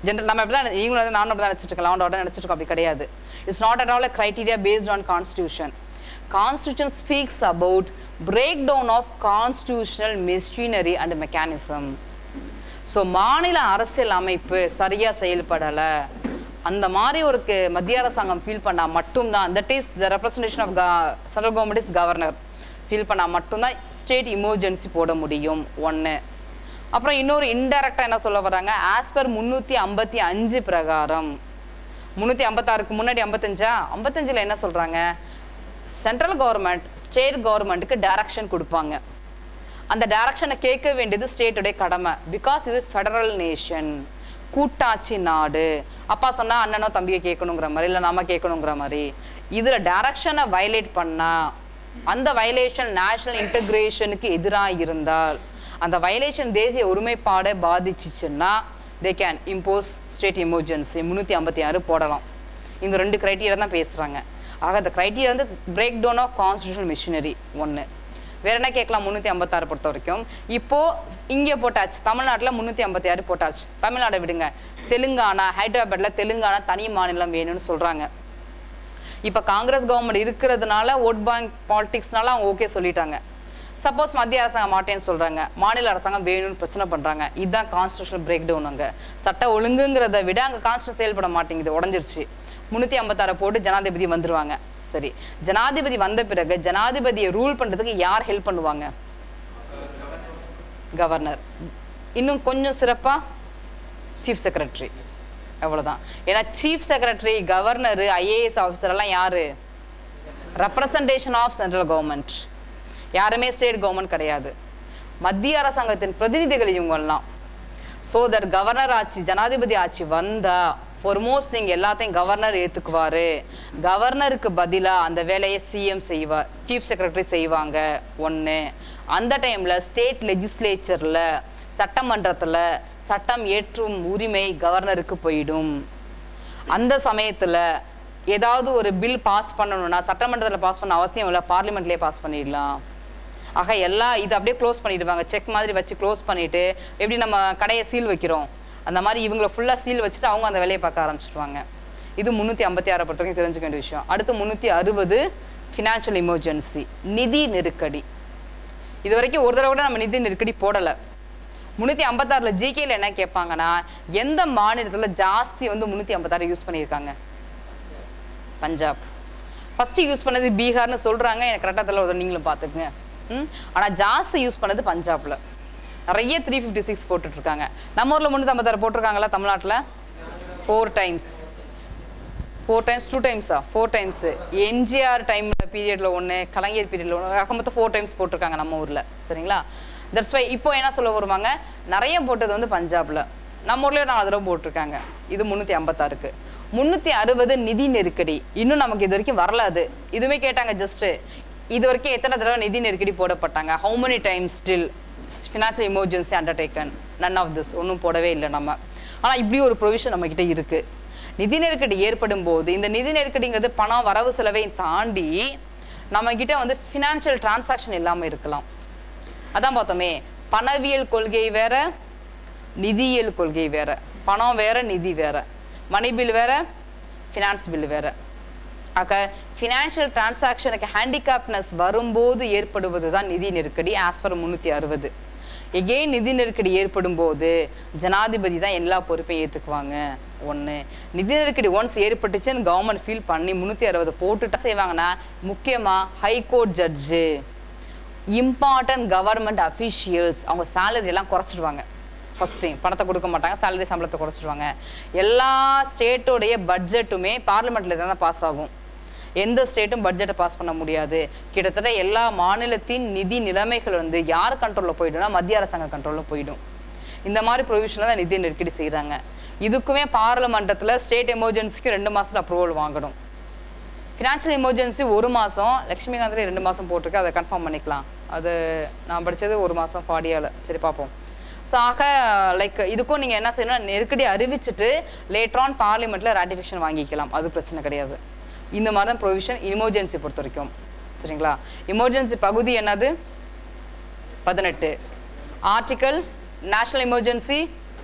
ஜென்ரல் நம்ம எப்படி தான் நீங்களும் வந்து நானும் அப்படி தான் நினச்சிட்டு இருக்கோம் லெவன் நினச்சிட்டு இருக்கோம் அப்படி கிடையாது it's not at all a criteria based on constitution constitution speaks about breakdown of constitutional machinery and mechanism so மாநில அரசியல் அமைப்பு சரியா செயல்படல அந்த மாதிரி ஒரு கு- மத்திய அரசாங்கம் ஃபீல் பண்ணா மட்டும்தான் that is the representation of central government is governor feel பண்ணா மட்டும்தான் ஸ்டேட் இமர்ஜென்சி போட முடியும் ஒன்று அப்புறம் இன்னொரு இன்டெரக்டாக என்ன சொல்ல வர்றாங்க ஆஸ் பர் முந்நூற்றி ஐம்பத்தி அஞ்சு பிரகாரம் முந்நூற்றி ஐம்பத்தாறுக்கு முன்னாடி ஐம்பத்தஞ்சா ஐம்பத்தஞ்சில் என்ன சொல்கிறாங்க சென்ட்ரல் கவர்மெண்ட் ஸ்டேட் கவர்மெண்ட்டுக்கு டைரக்ஷன் கொடுப்பாங்க அந்த டைரக்ஷனை கேட்க வேண்டியது ஸ்டேட்டுடைய கடமை பிகாஸ் இது ஃபெடரல் நேஷன் கூட்டாட்சி நாடு அப்பா சொன்னா அண்ணனோ தம்பியோ கேட்கணுங்கிற மாதிரி இல்லை நாம கேட்கணுங்கிற மாதிரி இதுல டைரக்ஷனை வயலேட் பண்ணா அந்த வயலேஷன் நேஷனல் இன்டகிரேஷனுக்கு எதிராக இருந்தால் அந்த வயலேஷன் தேசிய ஒருமைப்பாடை பாதிச்சுச்சுன்னா they can impose state emergency முந்நூற்றி ஐம்பத்தி ஆறு போடலாம் இந்த ரெண்டு கிரைட்டீரியா தான் பேசுறாங்க ஆக அந்த கிரைட்டீரியா வந்து break down of constitutional machinery ஒன்று வேற என்ன கேட்கலாம் முந்நூற்றி ஐம்பத்தாறு பொறுத்த வரைக்கும் இப்போ இங்கே போட்டாச்சு தமிழ்நாட்டில் முந்நூற்றி ஐம்பத்தி ஆறு போட்டாச்சு தமிழ்நாடை விடுங்க தெலுங்கானா ஹைதராபாத்ல தெலுங்கானா தனி மாநிலம் வேணும்னு சொல்றாங்க இப்போ காங்கிரஸ் கவர்மெண்ட் இருக்கிறதுனால ஓட் பேங்க் பாலிடிக்ஸ்னால அவங்க ஓகே சொல்லிட்டாங்க சப்போஸ் மத்திய அரசாங்கம் மாட்டேன்னு சொல்றாங்க மாநில அரசாங்கம் வேணும்னு பிரச்சனை பண்றாங்க இதுதான் கான்ஸ்டியூஷனல் பிரேக் டவுன் அங்க சட்ட ஒழுங்குங்கிறத விட அங்க கான்ஸ்டியூஷன் செயல்பட மாட்டேங்குது உடஞ்சிருச்சு முந்நூற்றி ஐம்பத்தாறை போட்டு ஜனாதிபதி வந்துருவாங்க சரி ஜனாதிபதி வந்த பிறகு ஜனாதிபதியை ரூல் பண்றதுக்கு யார் ஹெல்ப் பண்ணுவாங்க கவர்னர் இன்னும் கொஞ்சம் சிறப்பா சீஃப் செக்ரட்டரி அவ்வளவுதான் ஏன்னா chief secretary governor IAS officer எல்லாம் யாரு ரெப்ரசன்டேஷன் ஆஃப் சென்ட்ரல் கவர்மெண்ட் யாருமே ஸ்டேட் கவர்மெண்ட் கிடையாது மத்திய அரசாங்கத்தின் பிரதிநிதிகள் இவங்கெல்லாம் ஸோ தட் கவர்னர் ஆட்சி ஜனாதிபதி ஆட்சி வந்தா ஃபார்மோஸ்ட் திங் எல்லாத்தையும் கவர்னர் ஏத்துக்குவாரு கவர்னருக்கு பதிலா அந்த வேலையை சிஎம் செய்வார் சீஃப் செக்ரட்டரி செய்வாங்க ஒண்ணு அந்த டைம்ல ஸ்டேட் லெஜிஸ்லேச்சர்ல சட்டமன்றத்துல சட்டம் ஏற்றும் உரிமை கவர்னருக்கு போயிடும் அந்த சமயத்துல ஏதாவது ஒரு பில் பாஸ் பண்ணணும்னா சட்டமன்றத்துல பாஸ் பண்ண அவசியம் இல்லை பார்லிமெண்ட்லயே பாஸ் பண்ணிடலாம் ஆக எல்லா இது அப்படியே க்ளோஸ் பண்ணிடுவாங்க செக் மாதிரி வச்சு க்ளோஸ் பண்ணிட்டு எப்படி நம்ம கடையை சீல் வைக்கிறோம் அந்த மாதிரி இவங்களை ஃபுல்லாக சீல் வச்சுட்டு அவங்க அந்த வேலையை பார்க்க ஆரம்பிச்சிடுவாங்க இது முந்நூற்றி ஐம்பத்தி ஆறை பொறுத்த வரைக்கும் தெரிஞ்சுக்க வேண்டிய விஷயம் அடுத்து முந்நூற்றி அறுபது ஃபினான்ஷியல் எமர்ஜென்சி நிதி நெருக்கடி இது வரைக்கும் ஒரு தடவை கூட நம்ம நிதி நெருக்கடி போடலை முந்நூற்றி ஐம்பத்தாறுல ஜிகேல என்ன கேட்பாங்கன்னா எந்த மாநிலத்துல ஜாஸ்தி வந்து முந்நூற்றி ஐம்பத்தாறு யூஸ் பண்ணியிருக்காங்க பஞ்சாப் ஃபர்ஸ்ட் யூஸ் பண்ணது பீகார்னு சொல்றாங்க எனக்கு கரெக்டாக தெரியல ஒரு நீங்களும் பார்த்துக்குங்க ம் ஆனா ஜாஸ்தி யூஸ் பண்ணது பஞ்சாப்ல நிறைய த்ரீ ஃபிஃப்டி சிக்ஸ் போட்டுட்டு இருக்காங்க நம்ம ஊர்ல முந்நூற்றி ஐம்பத்தாறு போட்டிருக்காங்களா தமிழ்நாட்டுல four times four times two டைம்ஸா ஃபோர் டைம்ஸ் எம்ஜிஆர் டைம் பீரியட்ல ஒன்று கலைஞர் பீரியட்ல ஒன்று ஆக மொத்தம் ஃபோர் டைம்ஸ் போட்டிருக்காங்க நம்ம ஊர்ல சரிங்களா தட்ஸ் வை இப்போ என்ன சொல்ல வருவாங்க நிறைய போட்டது வந்து பஞ்சாப்ல நம்ம ஊர்லயே நாலு தடவை போட்டிருக்காங்க இது முந்நூற்றி ஐம்பத்தாறுக்கு முந்நூற்றி அறுபது நிதி நெருக்கடி இன்னும் நமக்கு இது வரைக்கும் வரல அது இதுவுமே கேட்டாங்க ஜஸ்ட் இது வரைக்கும் எத்தனை தடவை நிதி நெருக்கடி போடப்பட்டாங்க how many times still financial emergency undertaken none of this ஒன்றும் போடவே இல்லை நம்ம ஆனா இப்படி ஒரு ப்ரொவிஷன் நம்ம கிட்ட இருக்கு நிதி நெருக்கடி ஏற்படும் போது இந்த நிதி நெருக்கடிங்கிறது பணம் வரவு செலவை தாண்டி நம்ம கிட்ட வந்து ஃபினான்ஷியல் டிரான்சாக்ஷன் இல்லாம இருக்கலாம் அதான் பார்த்தோமே பணவியல் கொள்கை வேற நிதியியல் கொள்கை வேற பணம் வேற நிதி வேற மணி பில் வேற ஃபினான்ஸ் பில் வேற ஆக ஃபினான்ஷியல் டிரான்சாக்ஷனுக்கு ஹேண்டிகேப்னஸ் வரும்போது ஏற்படுவது தான் நிதி நெருக்கடி ஆஸ் பர் முந்நூற்றி அறுபது எகெயின் நிதி நெருக்கடி ஏற்படும் போது ஜனாதிபதி தான் எல்லா பொறுப்பையும் ஏற்றுக்குவாங்க ஒன்று நிதி நெருக்கடி ஒன்ஸ் ஏற்பட்டுச்சுன்னு கவர்மெண்ட் ஃபீல் பண்ணி முந்நூற்றி அறுபது போட்டுட்டா செய்வாங்கன்னா முக்கியமாக high court judge important government officials அவங்க salary எல்லாம் குறைச்சிடுவாங்க ஃபர்ஸ்ட் திங் பணத்தை கொடுக்க மாட்டாங்க salary சம்பளத்தை குறைச்சிடுவாங்க எல்லா ஸ்டேட்டோடைய பட்ஜெட்டுமே பார்லிமெண்ட்ல தான் பாஸ் ஆகும் எந்த ஸ்டேட்டும் பட்ஜெட்டை பாஸ் பண்ண முடியாது கிட்டத்தட்ட எல்லா மாநிலத்தின் நிதி நிலைமைகள் வந்து யார் கண்ட்ரோலில் போயிடும்னா மத்திய அரசாங்க கண்ட்ரோலில் போயிடும் இந்த மாதிரி ப்ரொவிஷனில் தான் நிதி நெருக்கடி செய்கிறாங்க இதுக்குமே பார்லிமெண்டத்தில் ஸ்டேட் எமர்ஜென்சிக்கு ரெண்டு மாதத்தில் அப்ரூவல் வாங்கணும் ஃபினான்ஷியல் எமர்ஜென்சி ஒரு மாதம் லக்ஷ்மிகாந்தில் ரெண்டு மாதம் போட்டிருக்கு அதை கன்ஃபார்ம் பண்ணிக்கலாம் அது நான் படிச்சது ஒரு மாதம் ஃபாடியால் சரி பார்ப்போம் ஸோ ஆக லைக் இதுக்கும் நீங்கள் என்ன செய்யணும் நெருக்கடி அறிவிச்சிட்டு லேட்டர் ஆன் பார்லிமெண்ட்டில் ராட்டிஃபிகேஷன் வாங்கிக்கலாம் அது பிரச்சனை கிடையாது இந்த மாதிரி தான் ப்ரொவிஷன் எமர்ஜென்சி பொறுத்த வரைக்கும் சரிங்களா எமர்ஜென்சி பகுதி என்னது பதினெட்டு ஆர்டிக்கல் நேஷனல் எமர்ஜென்சி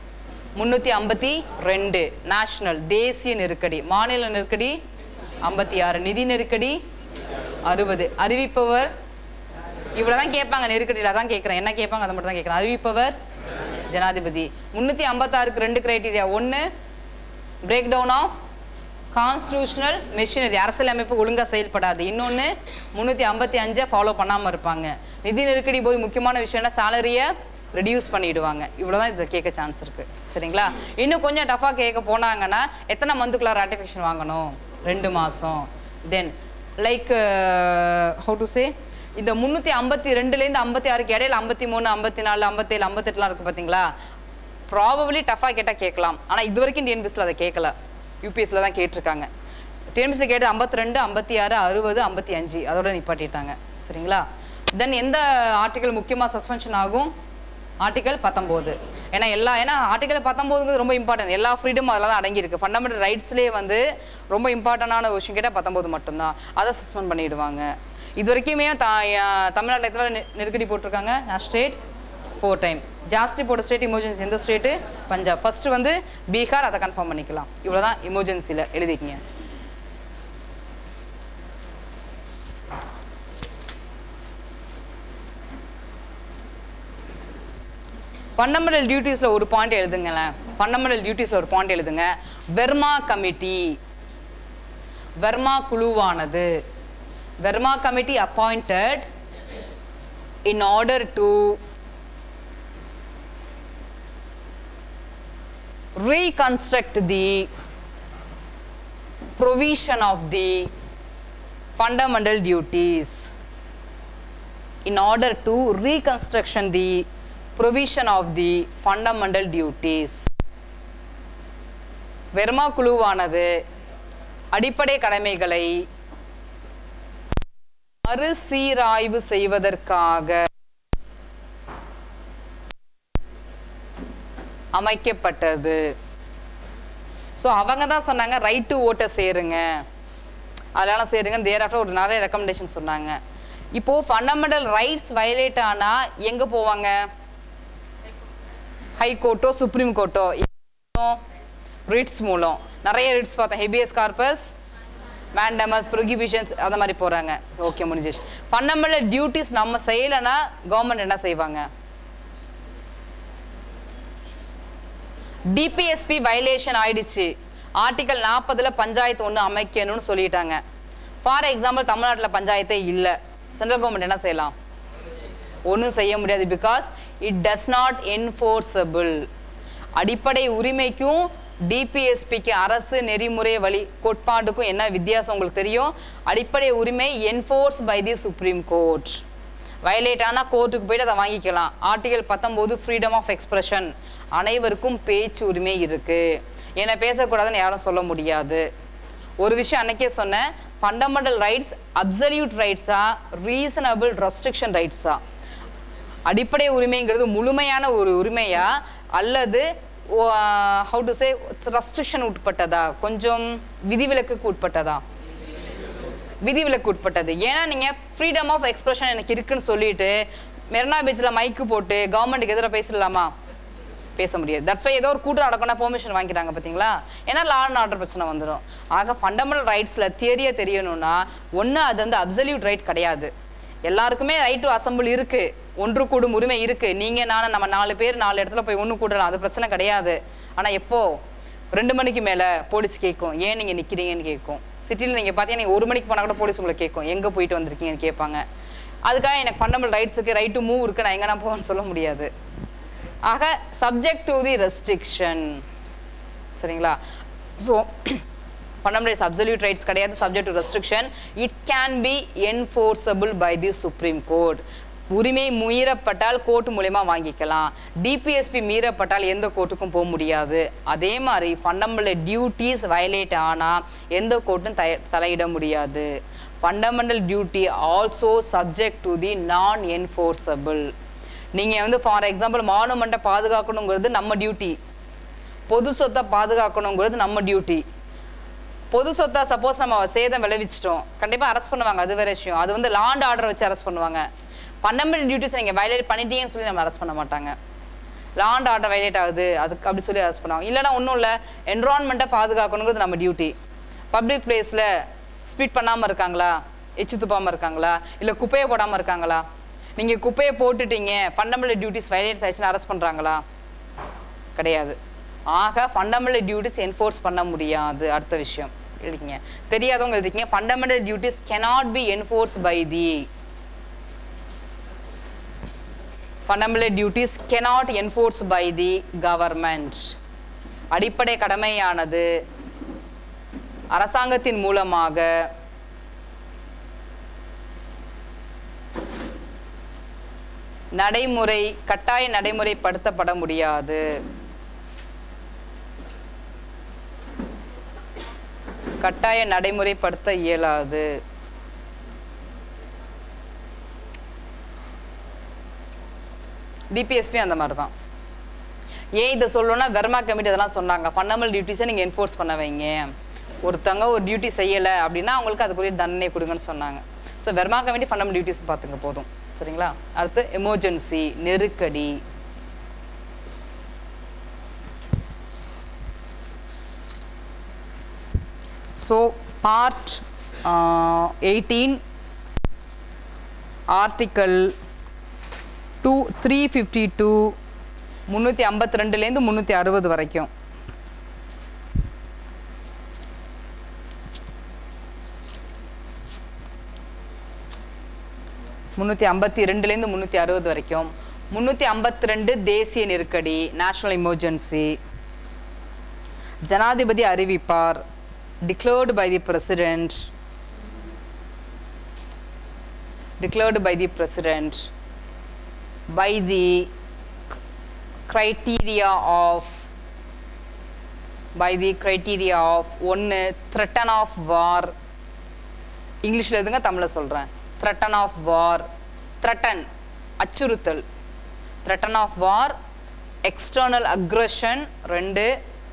முந்நூற்றி ஐம்பத்தி ரெண்டு நேஷனல் தேசிய நெருக்கடி மாநில நெருக்கடி ஐம்பத்தி ஆறு நிதி நெருக்கடி அறுபது அறிவிப்பவர் இவ்வளவுதான் கேட்பாங்க நெருக்கடியில் தான் கேட்குறேன் என்ன கேட்பாங்க அதை மட்டும் தான் கேட்குறேன் அறிவிப்பவர் ஜனாதிபதி முந்நூற்றி ஐம்பத்தாறுக்கு ரெண்டு கிரைட்டீரியா ஒன்று break down of constitutional machinery அரசியலமைப்பு ஒழுங்காக செயல்படாது இன்னொன்று முந்நூற்றி ஐம்பத்தி அஞ்சை ஃபாலோ பண்ணாமல் இருப்பாங்க நிதி நெருக்கடி போது முக்கியமான விஷயம்னா சேலரியை ரெடியூஸ் பண்ணிடுவாங்க இவ்வளோதான் இதில் கேட்க சான்ஸ் இருக்குது சரிங்களா இன்னும் கொஞ்சம் டஃபாக கேட்க போனாங்கன்னா எத்தனை மந்த்துக்குள்ள ராட்டிஃபிகேஷன் வாங்கணும் ரெண்டு மாதம் then like how to say இந்த முந்நூற்றி ஐம்பத்தி ரெண்டுலேருந்து ஐம்பத்தி ஆறுக்கு இடையில ஐம்பத்தி மூணு ஐம்பத்தி நாலு ஐம்பத்தேழு ஐம்பத்தெட்டுலாம் இருக்குது பார்த்தீங்களா ப்ராபபிளி டஃபாக கேட்டால் கேட்கலாம் ஆனால் இது வரைக்கும் டிஎன்பிஎஸ்சில் அதை கேட்கல யூபிஎஸ்சில் தான் கேட்டிருக்காங்க டிஎன்பிஎஸ்சில் கேட்டு ஐம்பத்தி ரெண்டு ஐம்பத்தி ஆறு அறுபது ஐம்பத்தி அஞ்சு அதோட நிப்பாட்டிட்டாங்க சரிங்களா தென் எந்த ஆர்டிக்கல் முக்கியமாக சஸ்பென்ஷன் ஆகும் ஆர்டிக்கல் பத்தொம்போது ஏன்னா எல்லா ஏன்னா ஆர்டிக்கல் பத்தொம்போதுங்கிறது ரொம்ப இம்பார்ட்டன்ட் எல்லா ஃப்ரீடம் அதில் தான் அடங்கியிருக்கு ஃபண்டமெண்டல் ரைட்ஸ்லேயே வந்து ரொம்ப இம்பார்ட்டண்டான விஷயம் கேட்டால் பத்தொம்போது மட்டும்தான் அதை சஸ்பெண்ட் பண்ணிடுவாங்க இது வரைக்குமே த தமிழ்நாட்டில் எத்தனை நெ- நெருக்கடி போட்டிருக்காங்க நான் ஸ்டேட் ஃபோர் டைம் ஜாஸ்தி போட்ட ஸ்டேட் எமர்ஜென்சி எந்த ஸ்டேட்டு பஞ்சாப் ஃபர்ஸ்ட் வந்து பீகார் அதை கன்ஃபார்ம் பண்ணிக்கலாம் இவ்வளோதான் எமர்ஜென்சியில் எழுதிக்கங்க ஃபண்டமெண்டல் டியூட்டிஸில் ஒரு பாயிண்ட் எழுதுங்களேன் ஃபண்டமெண்டல் டியூட்டிஸில் ஒரு பாயிண்ட் எழுதுங்க வெர்மா கமிட்டி வெர்மா குழுவானது Verma committee appointed in order to reconstruct the provision of the fundamental duties in order to reconstruction the provision of the fundamental duties Verma குழுவானது அடிப்படை கடமைகளை மறுசீராய்வு செய்வதற்காக அமைக்கப்பட்டது ஸோ அவங்க தான் சொன்னாங்க ரைட் டு ஓட்டை சேருங்க அதெல்லாம் சேருங்க தேர் ஆஃப்டர் ஒரு நிறைய ரெக்கமெண்டேஷன் சொன்னாங்க இப்போ ஃபண்டமெண்டல் ரைட்ஸ் வயலேட் ஆனா எங்க போவாங்க ஹை கோர்ட்டோ சுப்ரீம் கோர்ட்டோ ரிட்ஸ் மூலம் நிறைய ரிட்ஸ் பார்த்தோம் ஹெபியஸ் கார்பஸ் மேண்டமஸ் ப்ரொகிபிஷன்ஸ் அந்த மாதிரி போறாங்க ஓகே முடிஞ்சிச்சு ஃபண்டமெண்டல் டியூட்டிஸ் நம்ம செய்யலைன்னா கவர்மெண்ட் என்ன செய்வாங்க டிபிஎஸ்பி வயலேஷன் ஆயிடுச்சு ஆர்டிகல் நாற்பதுல பஞ்சாயத்து ஒன்று அமைக்கணும்னு சொல்லிட்டாங்க ஃபார் எக்ஸாம்பிள் தமிழ்நாட்டில் பஞ்சாயத்தே இல்லை சென்ட்ரல் கவர்மெண்ட் என்ன செய்யலாம் ஒன்றும் செய்ய முடியாது because it does not enforceable அடிப்படை உரிமைக்கும் டிபிஎஸ்பிக்கு அரசு நெறிமுறை வழி கோட்பாட்டுக்கும் என்ன வித்தியாசம் உங்களுக்கு தெரியும் அடிப்படை உரிமை enforce by the supreme court violate ஆனால் கோர்ட்டுக்கு போயிட்டு அதை வாங்கிக்கலாம் ஆர்டிகல் பத்தொம்போது ஃப்ரீடம் ஆஃப் எக்ஸ்பிரஷன் அனைவருக்கும் பேச்சு உரிமை இருக்கு என்னை பேசக்கூடாதுன்னு யாரும் சொல்ல முடியாது ஒரு விஷயம் அன்னைக்கே சொன்னேன் ஃபண்டமெண்டல் ரைட்ஸ் அப்சல்யூட் ரைட்ஸா ரீசனபிள் ரெஸ்ட்ரிக்ஷன் ரைட்ஸா அடிப்படை உரிமைங்கிறது முழுமையான ஒரு உரிமையா அல்லது ஹவு டு சே ரெஸ்ட்ரிக்ஷன் உட்பட்டதா கொஞ்சம் விதிவிலக்குக்கு உட்பட்டதா விதிவிலக்கு உட்பட்டது ஏன்னா நீங்க ஃப்ரீடம் ஆஃப் எக்ஸ்பிரஷன் எனக்கு இருக்குன்னு சொல்லிட்டு மெரினா பீச்சில் மைக்கு போட்டு கவர்மெண்ட்டுக்கு எதிராக பேசலாமா பேச முடியாது தட்ஸ் வை ஏதோ ஒரு கூட்டம் நடக்கணும்னா பெர்மிஷன் வாங்கிக்கிறாங்க பார்த்தீங்களா ஏன்னா லா அண்ட் ஆர்டர் பிரச்சனை வந்துடும் ஆக ஃபண்டமெண்டல் ரைட்ஸில் தியரியை தெரியணும்னா ஒன்று அது வந்து அப்சல்யூட் ரைட் கிடையாது எல்லாருக்குமே ரைட் டு அசம்பிள் இருக்கு ஒன்று கூடும் உரிமை இருக்கு நீங்க நானும் நம்ம நாலு பேர் நாலு இடத்துல போய் ஒன்று கூடலாம் அது பிரச்சனை கிடையாது ஆனா எப்போ ரெண்டு மணிக்கு மேல போலீஸ் கேட்கும் ஏன் நீங்க நிக்கிறீங்கன்னு கேட்கும் சிட்டியில் நீங்க பார்த்தீங்கன்னா நீங்க ஒரு மணிக்கு போனா கூட போலீஸ் உங்களை கேட்கும் எங்க போயிட்டு வந்திருக்கீங்கன்னு கேட்பாங்க அதுக்காக எனக்கு ஃபண்டமெண்டல் ரைட்ஸ் இருக்கு ரைட் டு மூவ் இருக்கு நான் எங்க நான் போவேன்னு சொல்ல முடியாது ஆக சப்ஜெக்ட் டு தி ரெஸ்ட்ரிக்ஷன் சரிங்களா ஸோ ஃபண்டமெண்டல் அப்சல்யூட் ரைட்ஸ் கிடையாது subject to restriction it can be enforceable by the supreme court உரிமை மீறப்பட்டால் கோர்ட் மூலயமா வாங்கிக்கலாம் டிபிஎஸ்பி மீறப்பட்டால் எந்த கோர்ட்டுக்கும் போக முடியாது அதே மாதிரி ஃபண்டமெண்டல் டியூட்டிஸ் வயலேட் ஆனால் எந்த கோர்ட்டும் த தலையிட முடியாது fundamental duty also subject to the non enforceable நீங்கள் வந்து ஃபார் எக்ஸாம்பிள் மானுமெண்ட்டை பாதுகாக்கணுங்கிறது நம்ம டியூட்டி பொது சொத்தை பாதுகாக்கணுங்கிறது நம்ம டியூட்டி பொது சொத்தை சப்போஸ் நம்ம சேதம் விளைவிச்சிட்டோம் கண்டிப்பாக அரெஸ்ட் பண்ணுவாங்க அது வேற விஷயம் அது வந்து லாண்ட் ஆர்டர் வச்சு அரெஸ்ட் பண்ணுவாங்க ஃபண்டமெண்டல் டியூட்டிஸ் நீங்கள் வயலேட் பண்ணிட்டீங்கன்னு சொல்லி நம்ம அரெஸ்ட் பண்ண மாட்டாங்க லாண்ட் ஆர்டர் வைலேட் ஆகுது அதுக்கு அப்படி சொல்லி அரெஸ்ட் பண்ணுவாங்க இல்லைன்னா ஒன்றும் இல்லை என்விரான்மெண்ட்டை பாதுகாக்கணுங்கிறது நம்ம டியூட்டி பப்ளிக் பிளேஸில் ஸ்பீட் பண்ணாமல் இருக்காங்களா எச்சு துப்பாமல் இருக்காங்களா இல்லை குப்பையை போடாமல் இருக்காங்களா நீங்கள் குப்பையை போட்டுட்டீங்க ஃபண்டமெண்டல் டியூட்டிஸ் வைலேட்ஸ் ஆயிடுச்சுன்னு அரெஸ்ட் பண்ணுறாங்களா கிடையாது ஆக ஃபண்டமெண்டல் டியூட்டிஸ் என்ஃபோர்ஸ் பண்ண முடியாது அடுத்த விஷயம் எழுதிங்க தெரியாதவங்க எழுதிக்கங்க fundamental duties cannot be enforce by the fundamental duties cannot enforce by the government அடிப்படை கடமையானது அரசாங்கத்தின் மூலமாக நடைமுறை கட்டாய நடைமுறைப்படுத்தப்பட முடியாது கட்டாய நடைமுறைப்படுத்த இயலாது டிபிஎஸ்பி அந்த மாதிரி தான் ஏன் இதை சொல்லணும்னா வெர்மா கமிட்டி அதெல்லாம் சொன்னாங்க ஃபண்டமெண்டல் டியூட்டிஸை நீங்கள் என்ஃபோர்ஸ் பண்ண வைங்க ஒருத்தவங்க ஒரு டியூட்டி செய்யலை அப்படின்னா அவங்களுக்கு அதுக்குரிய தண்டனை கொடுங்கன்னு சொன்னாங்க so Verma committee fundamental duties பார்த்துங்க போதும் சரிங்களா அடுத்து எமர்ஜென்சி நெருக்கடி so part eighteen article two three fifty two முந்நூற்றி ஐம்பத்தி ரெண்டுலேருந்து முந்நூற்றி அறுபது வரைக்கும் முந்நூற்றி ஐம்பத்தி ரெண்டுலேருந்து முந்நூற்றி அறுபது வரைக்கும் முந்நூற்றி ஐம்பத்தி ரெண்டு தேசிய நெருக்கடி நேஷனல் எமர்ஜென்சி ஜனாதிபதி அறிவிப்பார் declared by the president declared by the president by the criteria of by the criteria of ஒன்று threaten of war இங்கிலீஷில் எதுங்க தமிழில் சொல்கிறேன் threaten of war threaten அச்சுறுத்தல் threaten of war external aggression ரெண்டு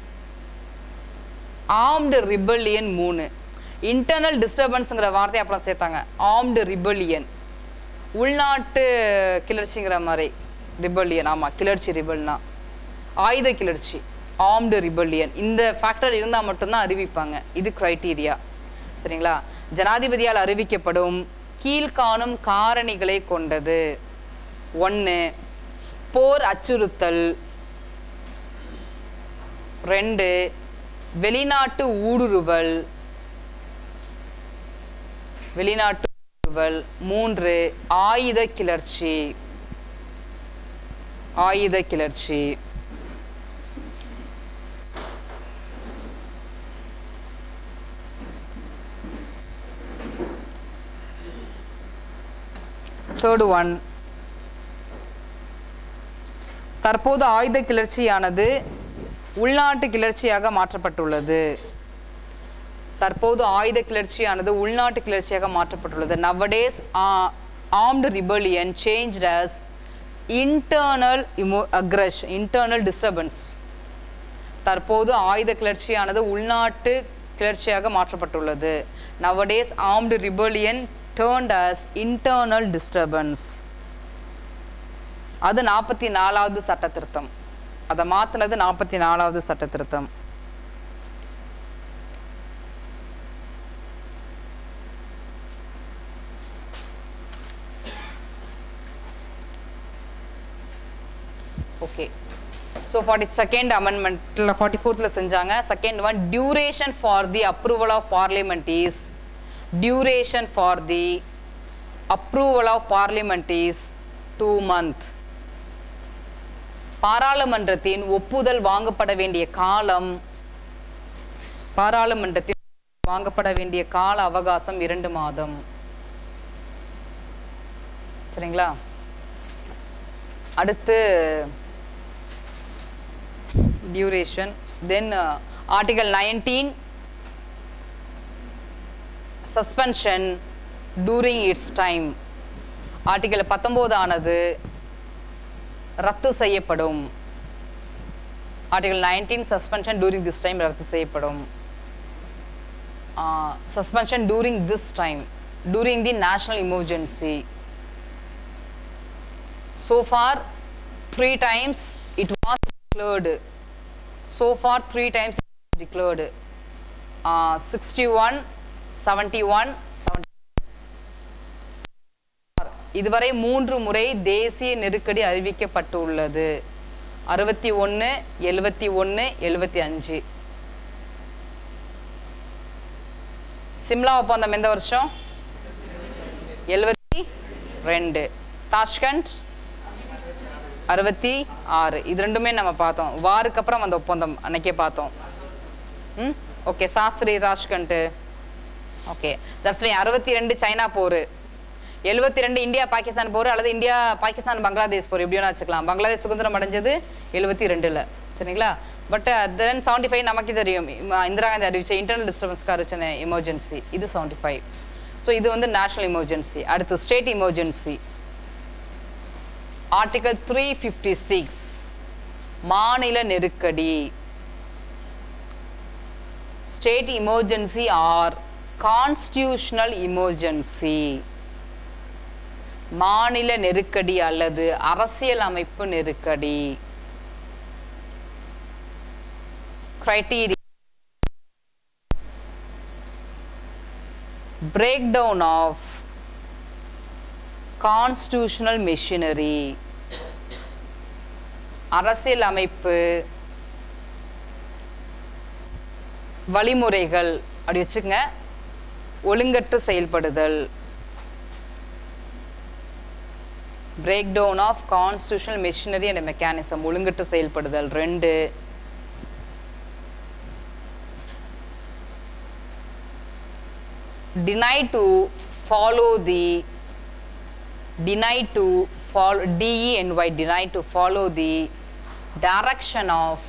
ஆர்ம்டு ரிபல்லியன் மூணு இன்டர்னல் டிஸ்டர்பன்ஸுங்கிற வார்த்தையை அப்புறம் சேர்த்தாங்க ஆர்ம்டு ரிபல்லியன் உள்நாட்டு கிளர்ச்சிங்கிற மாதிரி ரிபல்லியன் ஆமாம் கிளர்ச்சி ரிபல்னா ஆயுத கிளர்ச்சி ஆர்ம்டு ரிபல்லியன் இந்த ஃபேக்டர் இருந்தால் மட்டும்தான் அறிவிப்பாங்க இது க்ரைட்டீரியா சரிங்களா ஜனாதிபதியால் அறிவிக்கப்படும் கீழ்காணும் காரணிகளை கொண்டது ஒன்று போர் அச்சுறுத்தல் ரெண்டு வெளிநாட்டு ஊடுருவல் வெளிநாட்டு ஊடுருவல் மூன்று ஆயுத கிளர்ச்சி ஆயுத கிளர்ச்சி தேர்ட் ஒன் தற்போது ஆயுத கிளர்ச்சியானது உள்நாட்டு கிளர்ச்சியாக மாற்றப்பட்டுள்ளது தற்போது ஆயுத கிளர்ச்சியானது உள்நாட்டு கிளர்ச்சியாக மாற்றப்பட்டுள்ளது nowadays armed rebellion change as internal இமோ அக்ரஷ் இன்டர்னல் டிஸ்டர்பன்ஸ் தற்போது ஆயுத கிளர்ச்சியானது உள்நாட்டு கிளர்ச்சியாக மாற்றப்பட்டுள்ளது nowadays armed rebellion turned as internal disturbance அது நாற்பத்தி நாலாவது சட்ட திருத்தம் அதை மாற்றினது நாற்பத்தி நாலாவது சட்ட திருத்தம் ஓகே ஸோ ஃபார்ட்டி செகண்ட் அமெண்ட்மெண்ட்டில் ஃபார்ட்டி ஃபோர்த்தில் செஞ்சாங்க second one duration for the approval of Parliament is duration for the approval of Parliament is two month பாராளுமன்றத்தின் ஒப்புதல் வாங்கப்பட வேண்டிய காலம் பாராளுமன்றத்தின் வாங்கப்பட வேண்டிய கால அவகாசம் இரண்டு மாதம் சரிங்களா அடுத்து duration then article nineteen suspension during it's time article பத்தொம்போது ஆனது ரத்து செய்யப்படும் article nineteen suspension during this time ரத்து செய்யப்படும் suspension during this time during the national emergency so far three times it was declared so far three times it was declared uh, 61 71 70 இதுவரை மூன்று முறை தேசிய நெருக்கடி அறிவிக்கப்பட்டுள்ளது அறுபத்தி ஒன்று எழுபத்தி ஒன்று எழுபத்தி அஞ்சு சிம்லா ஒப்பந்தம் எந்த வருஷம் எழுபத்தி ரெண்டு தாஷ்கண்ட் அறுபத்தி ஆறு இது ரெண்டுமே நம்ம பார்த்தோம் வாருக்கு அப்புறம் அந்த ஒப்பந்தம் அன்னைக்கே பார்த்தோம் ம் okay Shastri Tashkent okay that's why அறுபத்தி ரெண்டு சைனா போர் எழுபத்தி ரெண்டு இந்தியா பாகிஸ்தான் போர் அல்லது இந்தியா பாகிஸ்தான் பங்களாதேஷ் போர் எப்படி வேணா வச்சுக்கலாம் பங்களாதேஷ் சுதந்திரம் அடைஞ்சது எழுபத்தி ரெண்டுல சரிங்களா பட் தென் செவன்டி ஃபைவ் நமக்கு தெரியும் இம- இந்திரா காந்தி அறிவிச்ச இன்டர்னல் டிஸ்டர்பன்ஸ்க்கு அறிவிச்ச எமர்ஜென்சி இது செவன்டி ஃபைவ் ஸோ இது வந்து நேஷனல் எமர்ஜென்சி அடுத்து state emergency article three fifty six மாநில நெருக்கடி state emergency or constitutional emergency மாநில நெருக்கடி அல்லது அரசியல் அமைப்பு நெருக்கடி criteria breakdown of constitutional machinery அரசியல் அமைப்பு வழிமுறைகள் அப்படி வச்சுக்கங்க ஒழுங்கற்று செயல்படுதல் break down of constitutional machinery and mechanism ஒழுங்கற்று செயல்படுதல் ரெண்டு deny to follow the deny to follow D E N Y deny to follow the direction of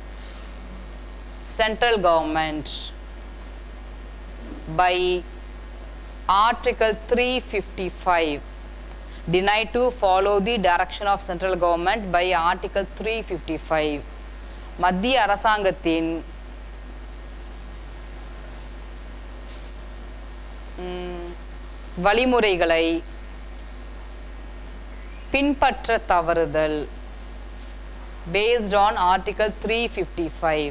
central government by article 355 deny to follow the direction of central government by article 355 மத்திய அரசாங்கத்தின் ம், வழிமுறைகளை பின்பற்ற தவறுதல் based on article three fifty five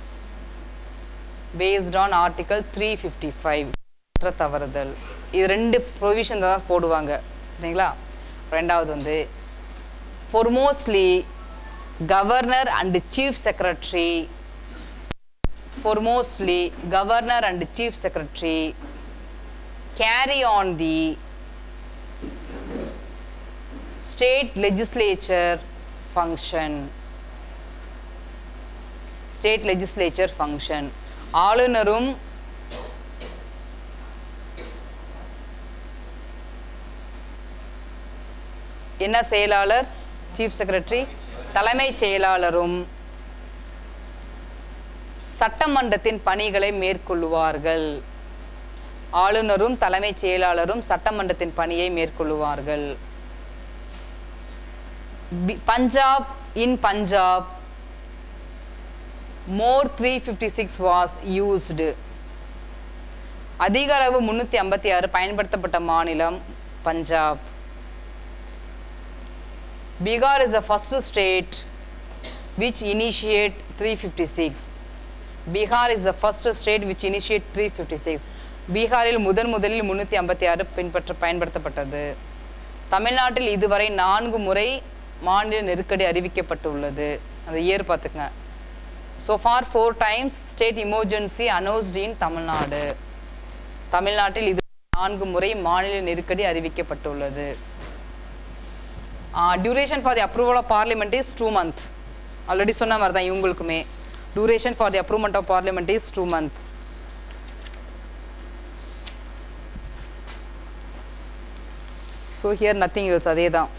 based on article three fifty five தவறுதல் இது ரெண்டு provision தான் போடுவாங்க சரிங்களா ரெண்டாவது வந்து foremostly governor and chief secretary foremostly governor and chief secretary carry on the state legislature function state legislature function ஆளுநரும் என்ன செயலாளர் சீஃப் செக்ரட்டரி தலைமைச் செயலாளரும் சட்டமன்றத்தின் பணிகளை மேற்கொள்ளுவார்கள் ஆளுநரும் தலைமைச் செயலாளரும் சட்டமன்றத்தின் பணியை மேற்கொள்ளுவார்கள் பி- பஞ்சாப் in Punjab more three fifty six was used அதிக அளவு முன்னூற்றி ஐம்பத்தி ஆறு பயன்படுத்தப்பட்ட மாநிலம் Punjab Bihar is the first state which initiate 356 Bihar is the first state which initiate 356 பீகாரில் முதன் முதலில் முன்னூற்றி ஐம்பத்தி ஆறு பின்பற்ற பயன்படுத்தப்பட்டது தமிழ்நாட்டில் இதுவரை நான்கு முறை மாநில நெருக்கடி அறிவிக்கப்பட்டுள்ளது அந்த இயர் பார்த்துக்கங்க so far four times state emergency announced in Tamil Nadu தமிழ்நாட்டில் இது நான்கு முறை மாநில நெருக்கடி அறிவிக்கப்பட்டுள்ளது duration for the approval of Parliament is two month already சொன்ன மாதிரி தான் இவங்களுக்குமே duration for the approvement of Parliament is two month so here nothing else அதே தான்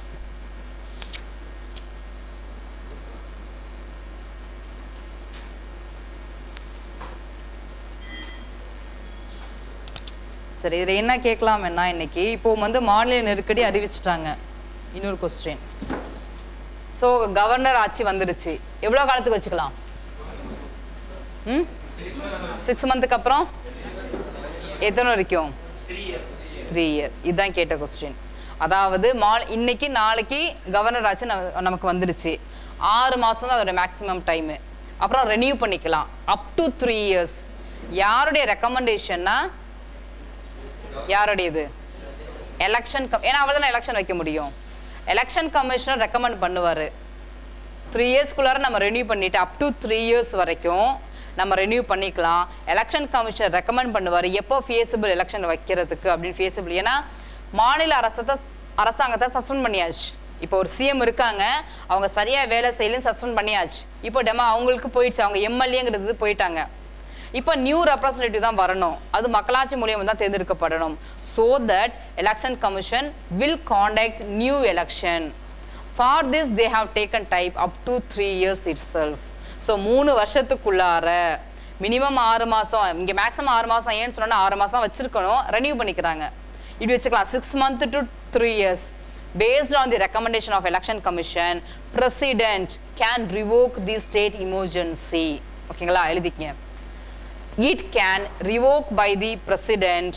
சரி இதில் என்ன கேட்கலாம்னா இன்னைக்கு இப்போ வந்து மாநில நெருக்கடி அறிவிச்சிட்டாங்க இன்னொரு கொஸ்டின் ஸோ கவர்னர் ஆட்சி வந்துடுச்சு எவ்வளோ காலத்துக்கு வச்சுக்கலாம் ம் சிக்ஸ் மந்த்துக்கு அப்புறம் எத்தனை வரைக்கும் த்ரீ இயர் இதுதான் கேட்ட கொஸ்டின் அதாவது மா இன்னைக்கு நாளைக்கு கவர்னர் ஆட்சி நம- நமக்கு வந்துடுச்சு ஆறு மாதம் தான் அதோட மேக்ஸிமம் டைமு அப்புறம் ரெனியூ பண்ணிக்கலாம் அப் டு த்ரீ இயர்ஸ் யாருடைய ரெக்கமெண்டேஷன்னா யாருடையது எலெக்ஷன் கம் ஏன்னா அவள் தானே எலெக்ஷன் வைக்க முடியும் எலெக்ஷன் கமிஷனர் ரெக்கமெண்ட் பண்ணுவார் த்ரீ இயர்ஸ்க்குள்ளார நம்ம ரெனியூ பண்ணிட்டு அப் டு த்ரீ இயர்ஸ் வரைக்கும் நம்ம ரெனியூ பண்ணிக்கலாம் எலெக்ஷன் கமிஷனர் ரெக்கமெண்ட் பண்ணுவார் எப்போ ஃபேஸபிள் எலெக்ஷன் வைக்கிறதுக்கு அப்படின்னு ஃபேஸபிள் ஏன்னா மாநில அரசத்தை அரசாங்கத்தை சஸ்பெண்ட் பண்ணியாச்சு இப்போ ஒரு சிஎம் இருக்காங்க அவங்க சரியா வேலை செய்யலன்னு சஸ்பெண்ட் பண்ணியாச்சு இப்போ டெமோ அவங்களுக்கு போயிடுச்சு அவங்க எம்எல்ஏங்கிறது போயிட்டாங்க இப்போ நியூ ரெப்ரசன்டேட்டிவ் தான் வரணும் அது மக்களாட்சி மூலியம் தான் தேர்ந்தெடுக்கப்படணும் so that election commission will contact new election for this they have taken type up to three years itself so மூணு வருஷத்துக்குள்ளார மினிமம் ஆறு மாதம் இங்கே மேக்ஸிமம் ஆறு மாதம் ஏன்னு சொன்னா ஆறு மாதம் வச்சிருக்கணும் ரெனியூ பண்ணிக்கிறாங்க இப்படி வச்சுக்கலாம் six month to three years based on the recommendation of election commission president can revoke the state emergency ஓகேங்களா எழுதிக்கங்க it can revoke by the president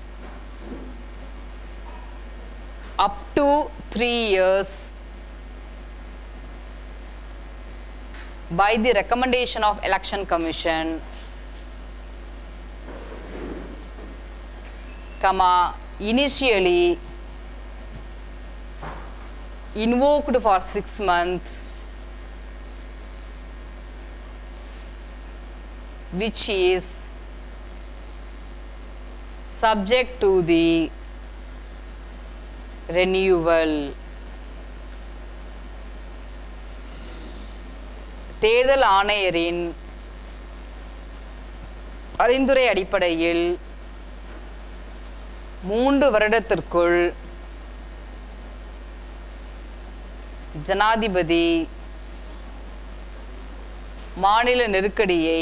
up to 3 years by the recommendation of election commission comma initially invoked for 6 months which is subject to the renewal தேர்தல் ஆணையரின் பரிந்துரை அடிப்படையில் மூன்று வருடத்திற்குள் ஜனாதிபதி மாநில நெருக்கடியை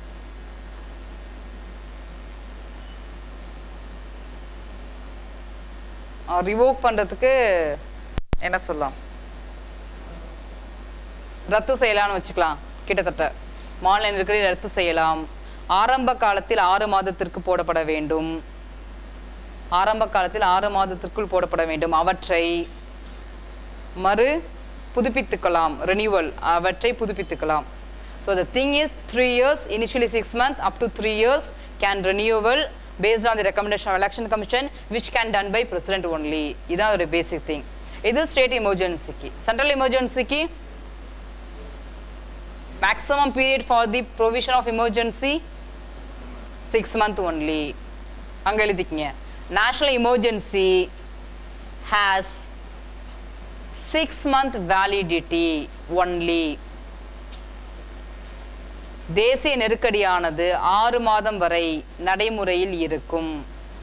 revoke பண்றதுக்கு என்ன சொல்லலாம் ரத்து செய்யலாம்னு வச்சுக்கலாம் கிட்டத்தட்ட மாநில நெருக்கடியை ரத்து செய்யலாம் ஆரம்ப காலத்தில் ஆறு மாதத்திற்கு போடப்பட வேண்டும் ஆரம்ப காலத்தில் ஆறு மாதத்திற்குள் போடப்பட வேண்டும் அவற்றை மறு புதுப்பித்துக்கலாம் ரெனியூவல் அவற்றை புதுப்பித்துக்கலாம் so the thing is three years initially six month up to three years can renewal based on the recommendation of election commission which can done by president only இதான் ஒரு பேசிக் திங் இது state எமர்ஜென்சிக்கு central எமர்ஜென்சிக்கு maximum period for the provision of emergency six month only அங்கே எழுதிக்கங்க national emergency has six month validity only தேசிய நெருக்கடியானது ஆறு மாதம் வரை நடைமுறையில் இருக்கும்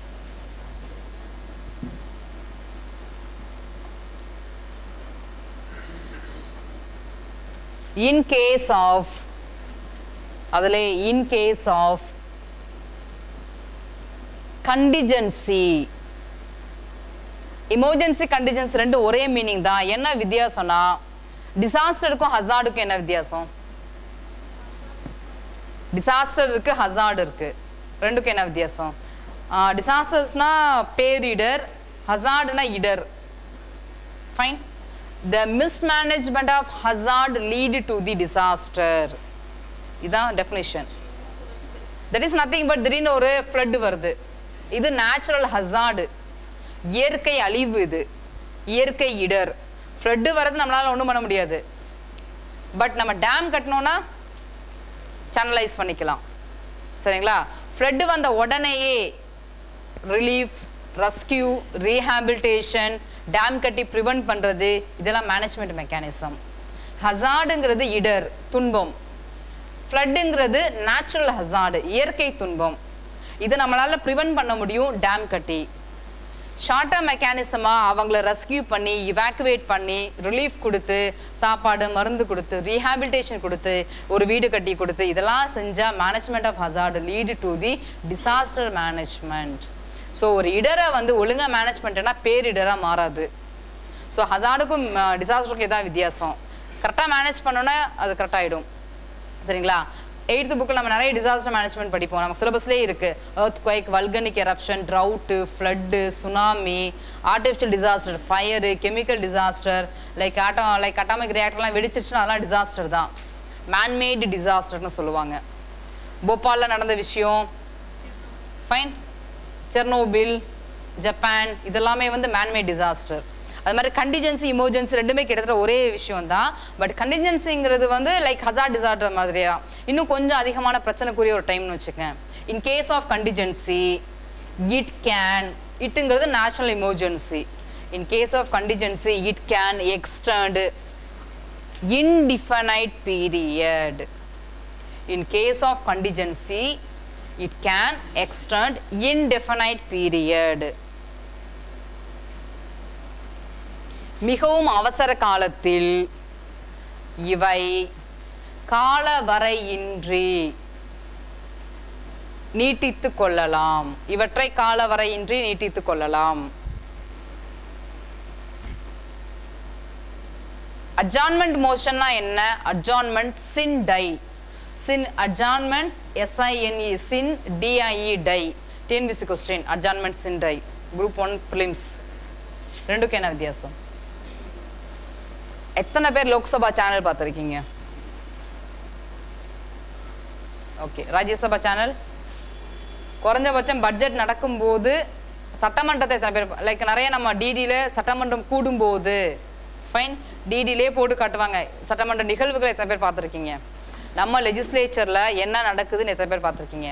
இன் கேஸ் ஆஃப் அதில் in case of contingency emergency contingency ரெண்டு ஒரே மீனிங் தான் என்ன வித்தியாசம்னா டிசாஸ்டருக்கும் ஹசார்டுக்கும் என்ன வித்தியாசம் டிசாஸ்டர் இருக்கு ஹசார்டு இருக்கு ரெண்டுக்கும் என்ன வித்தியாசம் டிசாஸ்டர்ஸ்னா பேரிடர் ஹசார்டுனா இடர் fine the mismanagement of hazard lead to the disaster இதான் definition that is nothing but திடீர்னு ஒரு ஃப்ளட் வருது இது நேச்சுரல் ஹசார்டு இயற்கை அழிவு இது இயற்கை இடர் ஃப்ளட்டு வர்றது நம்மளால ஒன்றும் பண்ண முடியாது பட் நம்ம டேம் கட்டணும்னா சேனலைஸ் பண்ணிக்கலாம் சரிங்களா ஃப்ளட்டு வந்த உடனேயே ரிலீஃப் ரெஸ்கியூ ரீஹாபிலிட்டேஷன் டேம் கட்டி ப்ரிவெண்ட் பண்ணுறது இதெல்லாம் மேனேஜ்மெண்ட் மெக்கானிசம் ஹசார்டுங்கிறது இடர் துன்பம் ஃப்ளட்டுங்கிறது நேச்சுரல் ஹசார்டு இயற்கை துன்பம் இதை நம்மளால் ப்ரிவெண்ட் பண்ண முடியும் டேம் கட்டி ஷார்ட்டாக மெக்கானிசமாக அவங்கள ரெஸ்கியூ பண்ணி இவாக்குவேட் பண்ணி ரிலீஃப் கொடுத்து சாப்பாடு மருந்து கொடுத்து ரீஹாபிலிட்டேஷன் கொடுத்து ஒரு வீடு கட்டி கொடுத்து இதெல்லாம் செஞ்சால் management of hazard lead to the disaster management so ஒரு இடரை வந்து ஒழுங்காக மேனேஜ் பண்ணிட்டேன்னா பேரிடராக மாறாது ஸோ ஹசார்டுக்கும் டிசாஸ்டருக்கும் இதான் வித்தியாசம் கரெக்டாக மேனேஜ் பண்ணோன்னா அது கரெக்டாகிடும் சரிங்களா எயித்து புக்கில் நம்ம நிறைய டிசாஸ்டர் மேனேஜ்மெண்ட் படிப்போம் நம்ம சிலபஸ்லேயே இருக்கு earthquake volcanic eruption drought flood tsunami artificial disaster fire chemical disaster like atom like atomic ரியாக்டர்லாம் வெடிச்சிருச்சுன்னா அதெல்லாம் டிசாஸ்டர் தான் மேன்மேடு டிசாஸ்டர்னு சொல்லுவாங்க போபாலில் நடந்த விஷயம் ஃபைன் செர்னோபில் ஜப்பான் இதெல்லாமே வந்து மேன்மேட் டிசாஸ்டர் அது மாதிரி கண்டிஜென்சி இமர்ஜென்சி ரெண்டுமே கிட்டத்தட்ட ஒரே விஷயம் தான் பட் கண்டிஜென்சிங்கிறது வந்து லைக் ஹசார்ட் டிசார்டர் மாதிரி தான் இன்னும் கொஞ்சம் அதிகமான பிரச்சனைக்குரிய ஒரு டைம்னு வச்சுக்கேன் in case of contingency it can இட்டுங்கிறது national emergency in case of contingency it can extend indefinite period in case of contingency it can extend indefinite period மிகவும் அவசர காலத்தில் இவை காலவரையின்றி நீட்டித்து கொள்ளலாம் இவற்றை காலவரையின்றி நீட்டித்து கொள்ளலாம் அட்ஜான்மெண்ட் மோஷன்னா என்ன adjournment sine die sine adjournment S I N E sine D I E die TNPSC question adjournment sine die group one prelims ரெண்டுக்கும் என்ன வித்தியாசம் எத்தனை பேர் லோக்சபா சேனல் பார்த்துருக்கீங்க ஓகே ராஜ்யசபா சேனல் குறைஞ்சபட்சம் பட்ஜெட் நடக்கும்போது சட்டமன்றத்தை எத்தனை பேர் லைக் நிறைய நம்ம டிடியில் சட்டமன்றம் கூடும்போது ஃபைன் டிடிலே போட்டு காட்டுவாங்க சட்டமன்ற நிகழ்வுகளை எத்தனை பேர் பார்த்துருக்கீங்க நம்ம லெஜிஸ்லேச்சரில் என்ன நடக்குதுன்னு எத்தனை பேர் பார்த்துருக்கீங்க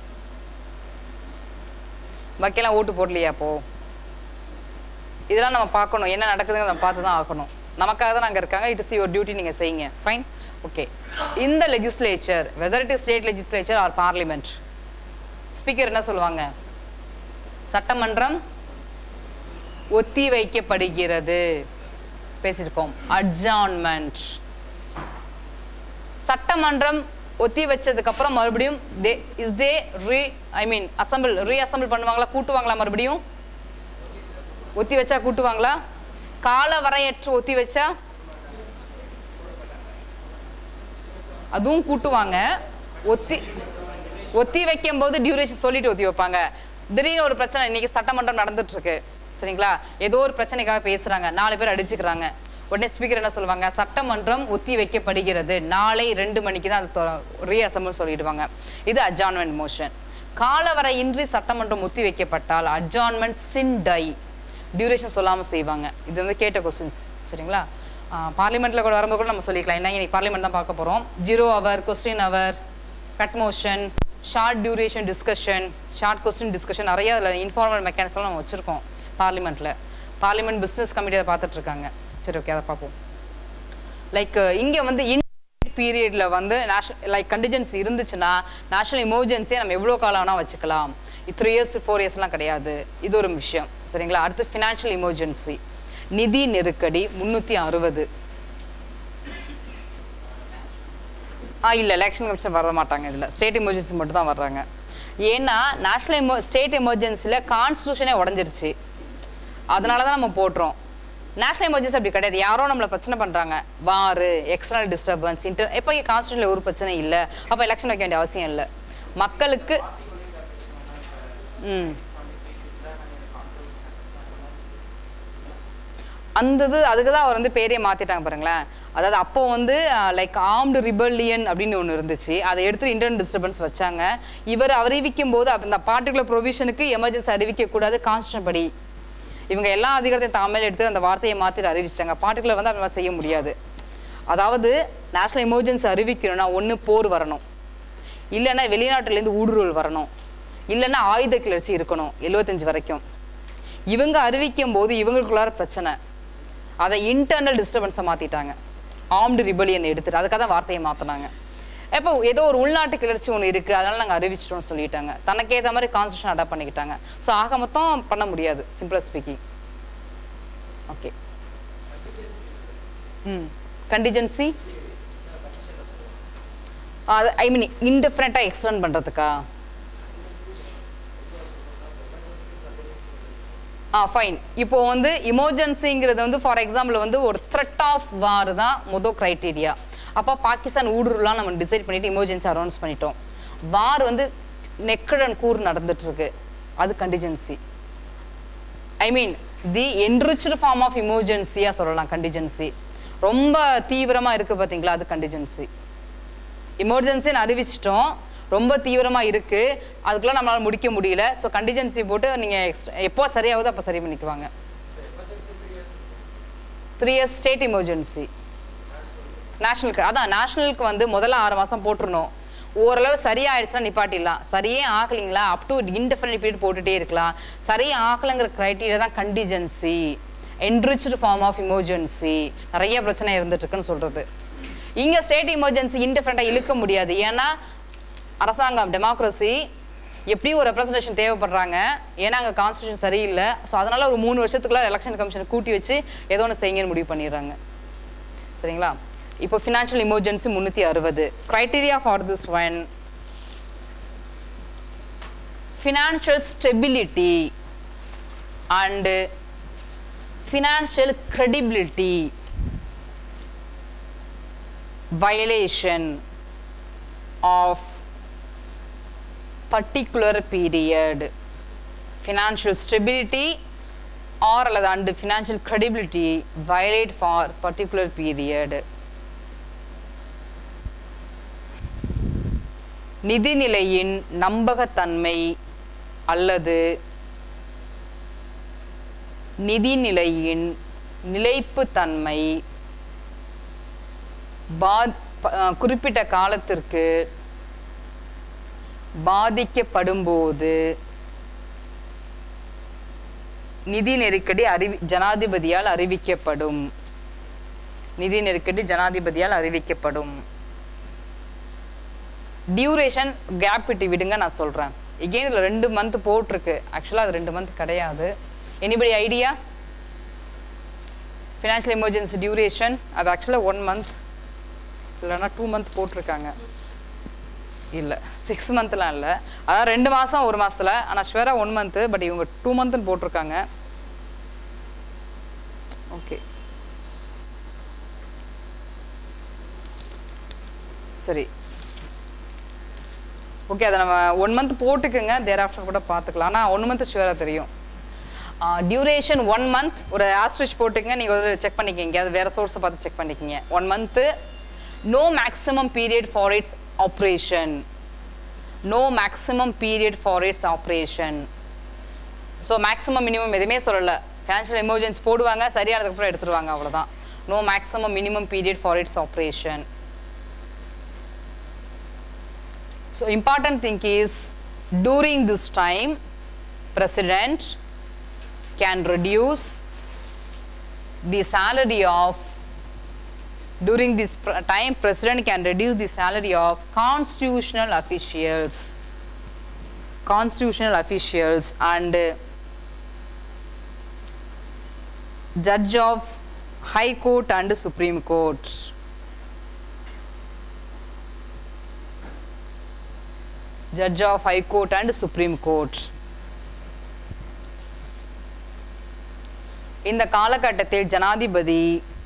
பாக்கியெல்லாம் ஓட்டு போடலையா அப்போ இதெல்லாம் நம்ம பார்க்கணும் என்ன நடக்குதுன்னு நம்ம பார்த்து தான் ஆகணும் நமக்காக தான் நாங்கள் இருக்காங்க இட் இஸ் யுவர் டியூட்டி நீங்கள் செய்யுங்க ஃபைன் ஓகே இந்த legislature whether it is state legislature or Parliament speaker என்ன சொல்லுவாங்க சட்டமன்றம் ஒத்தி வைக்கப்படுகிறது பேசியிருக்கோம் அட்ஜான்மெண்ட் சட்டமன்றம் ஒத்தி வச்சதுக்கு அப்புறம் மறுபடியும் they is they re I mean assemble reassemble பண்ணுவாங்களா கூட்டுவாங்களா மறுபடியும் ஒத்தி வச்சா கூட்டுவாங்களா கால வரையற்று ஒத்தி வச்சா அதுவும் கூட்டுவாங்க ஒத்தி ஒத்தி வைக்கும் போது டியூரேஷன் சொல்லிட்டு ஒத்தி வைப்பாங்க திடீர்னு ஒரு பிரச்சனை இன்னைக்கு சட்டமன்றம் நடந்துட்டு இருக்கு சரிங்களா ஏதோ ஒரு பிரச்சனைக்காக பேசுறாங்க நாலு பேர் அடிச்சுக்கிறாங்க உடனே ஸ்பீக்கர் என்ன சொல்லுவாங்க சட்டமன்றம் ஒத்தி வைக்கப்படுகிறது நாளை ரெண்டு மணிக்கு தான் அது ரீஅசம்பிள் சொல்லிடுவாங்க இது அட்ஜான்மெண்ட் மோஷன் காலவரையின்றி சட்டமன்றம் ஒத்தி வைக்கப்பட்டால் அட்ஜான்மெண்ட் சின் டை டியூரேஷன் சொல்லாமல் செய்வாங்க இது வந்து கேட்ட கொஸ்டின்ஸ் சரிங்களா பார்லிமெண்ட்டில் கூட வரும்போது கூட நம்ம சொல்லிக்கலாம் என்ன இன்னைக்கு பார்லிமெண்ட் தான் பார்க்க போகிறோம் zero hour question hour cut motion short duration discussion short question discussion நிறைய அதில் இன்ஃபார்மல் மெக்கானிசம் நம்ம வச்சுருக்கோம் பார்லிமெண்ட்டில் பார்லிமெண்ட் பிஸ்னஸ் கமிட்டி அதை பார்த்துட்டு இருக்காங்க சரி ஓகே அதை பார்ப்போம் லைக் இங்கே வந்து இன் பீரியடில் வந்து நேஷனல் லைக் கண்டிஜென்சி இருந்துச்சுன்னா நேஷனல் எமர்ஜென்சியை நம்ம எவ்வளோ காலம் வேணால் வச்சுக்கலாம் த்ரீ இயர்ஸ் ஃபோர் இயர்ஸ்லாம் கிடையாது இது ஒரு விஷயம் சரிங்களா அடுத்து ஃபினான்ஷியல் எமர்ஜென்சி நிதி நெருக்கடி முந்நூற்றி அறுபது ஆ இல்லை எலெக்ஷன் கமிஷன் வர மாட்டாங்க இதில் ஸ்டேட் எமர்ஜென்சி மட்டும் தான் வர்றாங்க ஏன்னா நேஷனல் எமோ ஸ்டேட் எமர்ஜென்சியில் கான்ஸ்டியூஷனே உடஞ்சிருச்சு அதனால தான் நம்ம போட்டுறோம் நேஷனல் எமர்ஜென்சி அப்படி கிடையாது யாரோ நம்மளை பிரச்சனை பண்ணுறாங்க வாரு எக்ஸ்டர்னல் டிஸ்டர்பன்ஸ் இன்டர் எப்போ கான்ஸ்டியூஷனில் ஒரு பிரச்சனை இல்லை அப்போ எலெக்ஷன் வைக்க வேண்டிய அவசியம் இல்லை மக்களுக்கு ம் அந்த இது அதுக்கு தான் அவர் வந்து பேரே மாற்றிட்டாங்க பாருங்களேன் அதாவது அப்போ வந்து லைக் ஆர்ம்டு ரிபல்லியன் அப்படின்னு ஒன்று இருந்துச்சு அதை எடுத்து இன்டர்னல் டிஸ்டர்பன்ஸ் வச்சாங்க இவர் அறிவிக்கும் போது அந்த பார்ட்டிகுலர் ப்ரொவிஷனுக்கு எமர்ஜென்சி அறிவிக்கக்கூடாது கான்ஸ்டியூஷன் படி இவங்க எல்லா அதிகாரத்தையும் தாமல் எடுத்து அந்த வார்த்தையை மாற்றிட்டு அறிவிச்சாங்க பார்ட்டிகுலர் வந்து அந்த மாதிரி செய்ய முடியாது அதாவது நேஷனல் எமர்ஜென்சி அறிவிக்கணும்னா ஒன்று போர் வரணும் இல்லைன்னா வெளிநாட்டிலேருந்து ஊடுருவல் வரணும் இல்லைன்னா ஆயுத கிளர்ச்சி இருக்கணும் எழுபத்தஞ்சு வரைக்கும் இவங்க அறிவிக்கும் போது இவங்களுக்குள்ளார பிரச்சனை அதை இன்டர்னல் டிஸ்டர்பன்ஸை மாற்றிட்டாங்க ஆர்ம்டு ரிபலியன் எடுத்துட்டு அதுக்காக தான் வார்த்தையை மாற்றினாங்க இப்போ ஏதோ ஒரு உள்நாட்டு கிளர்ச்சி ஒன்று இருக்குது அதனால நாங்கள் அறிவிச்சிட்டோம்னு சொல்லிட்டாங்க தனக்கு ஏற்ற மாதிரி கான்ஸ்டியூஷன் அடாப்ட் பண்ணிக்கிட்டாங்க ஸோ ஆக மொத்தம் பண்ண முடியாது சிம்பிளாக ஸ்பீக்கிங் ஓகே ம் கண்டிஜென்சி அது ஐ மீன் இன்டிஃப்ரெண்ட்டாக எக்ஸ்டெண்ட் பண்ணுறதுக்கா ஆ ஃபைன் இப்போ வந்து இமர்ஜென்சிங்கிறது வந்து ஃபார் எக்ஸாம்பிள் வந்து ஒரு த்ரெட் ஆஃப் வார் தான் மொதல் க்ரைட்டீரியா அப்போ பாகிஸ்தான் ஊடுருலாம் நம்ம டிசைட் பண்ணிட்டு எமர்ஜென்சி அனௌன்ஸ் பண்ணிட்டோம் வார் வந்து நெக்கடன் கூர் நடந்துட்டு இருக்கு அது contingency I mean the enriched form of எமர்ஜென்சியாக சொல்லலாம் கண்டிஜென்சி ரொம்ப தீவிரமாக இருக்குது பார்த்தீங்களா அது கண்டிஜென்சி எமர்ஜென்சின்னு அறிவிச்சிட்டோம் ரொம்ப தீவிரமாக இருக்குது அதுக்குள்ள நம்மளால முடிக்க முடியல ஸோ கண்டிஜென்சி போட்டு நீங்கள் எக்ஸ்ட்ரா எப்போ சரியாகுதோ அப்போ சரி பண்ணிக்குவாங்க த்ரீ இயர்ஸ் ஸ்டேட் எமர்ஜென்சி நேஷனலுக்கு அதான் நேஷனலுக்கு வந்து முதல்ல ஆறு மாதம் போட்டுருணும் ஓரளவு சரியாயிடுச்சுன்னா நிப்பாட்டிடலாம் சரியே ஆகலைங்களா அப் டு இன்டெஃபினட் பீரியட் போட்டுட்டே இருக்கலாம் சரியே ஆகலைங்கிற க்ரைட்டீரியா தான் contingency enriched form of emergency நிறைய பிரச்சனை இருந்துட்டு இருக்குன்னு சொல்றது இங்க ஸ்டேட் எமர்ஜென்சி இன்டெஃபினட்டாக இழுக்க முடியாது ஏன்னா அரசாங்கம் டெமோக்ரஸி எப்படியும் ஒரு ரெப்ரசன்டேஷன் தேவைப்படுறாங்க ஏன்னா அங்கே கான்ஸ்டியூஷன் சரியில்லை ஸோ அதனால ஒரு மூணு வருஷத்துக்குள்ள எலெக்ஷன் கமிஷனை கூட்டி வச்சு ஏதோ ஒன்று செய்யுங்கன்னு முடிவு பண்ணிடுறாங்க சரிங்களா இப்போ ஃபினான்ஷியல் எமர்ஜென்சி முந்நூற்றி அறுபது criteria for this one financial stability and financial credibility violation of particular period financial stability or அல்லது and financial credibility violate for particular period நிதிநிலையின் நம்பகத்தன்மை அல்லது நிதிநிலையின் நிலைப்புத்தன்மை பாத் ப- அஹ் குறிப்பிட்ட காலத்திற்கு பாதிக்கப்படும்போது நிதி நெருக்கடி அறிவி ஜனாதிபதியால் அறிவிக்கப்படும் நிதி நெருக்கடி ஜனாதிபதியால் அறிவிக்கப்படும் டியூரேஷன் கேப் விட்டு விடுங்க நான் சொல்றேன் எகெயின் இதுல ரெண்டு மந்த் போட்டிருக்கு ஆக்சுவலாக அது ரெண்டு மந்த் கிடையாது anybody idea financial emergency duration அது ஆக்சுவலாக ஒன் மந்த் இல்லைன்னா டூ மந்த் போட்டிருக்காங்க இல்லை சிக்ஸ் மந்த்லாம் இல்லை அதான் ரெண்டு மாதம் ஒரு மாசத்துல ஆனால் ஷுவராக ஒன் மந்த்து பட் இவங்க டூ மந்த்னு போட்டிருக்காங்க ஓகே சரி ஓகே அதை நம்ம ஒன் மந்த் போட்டுக்குங்க தேர் ஆஃப்டர் கூட பார்த்துக்கலாம் ஆனால் ஒன் மந்த் ஷுவராக தெரியும் டியூரேஷன் ஒன் மந்த் ஒரு ஆஸ்ட்ரிச் போட்டுக்கங்க நீங்கள் ஒரு செக் பண்ணிக்கிங்க அது வேறு சோர்ஸை பார்த்து செக் பண்ணிக்கிங்க one month no maximum period for its operation no maximum period for its operation so maximum minimum எதுவுமே சொல்லலை ஃபைனான்ஷியல் எமர்ஜென்சி போடுவாங்க சரியானதுக்கப்புறம் எடுத்துருவாங்க அவ்வளவுதான் no maximum minimum period for its operation So important thing is during this time president can reduce the salary of during this pr- time president can reduce the salary of constitutional officials constitutional officials and uh, judge of high court and supreme court judge of high court and supreme court இந்த காலகட்டத்தில் ஜனாதிபதி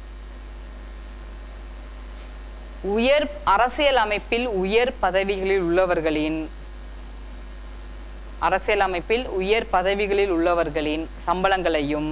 உயர் அரசியல் அமைப்பில் உயர் பதவிகளில் உள்ளவர்களின் அரசியல் அமைப்பில் உயர் பதவிகளில் உள்ளவர்களின் சம்பளங்களையும்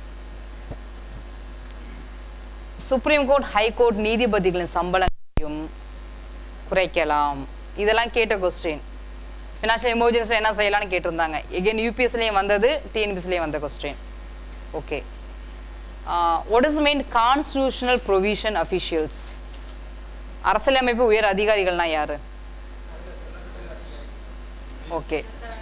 சுப்ரீம் கோர்ட் ஹை கோர்ட் நீதிபதிகளின் சம்பளங்களையும் குறைக்கலாம் இதெல்லாம் கேட்ட கொஸ்டின் ஃபினான்ஷியல் எமர்ஜென்சியில் என்ன செய்யலாம்னு கேட்டிருந்தாங்க எகெயின் யூபிஎஸ்லேயும் வந்தது டிஎன்பிஎஸ்லேயும் வந்த question okay what is main constitutional provision officials அரசியலமைப்பு உயர் அதிகாரிகள்னா யாரு okay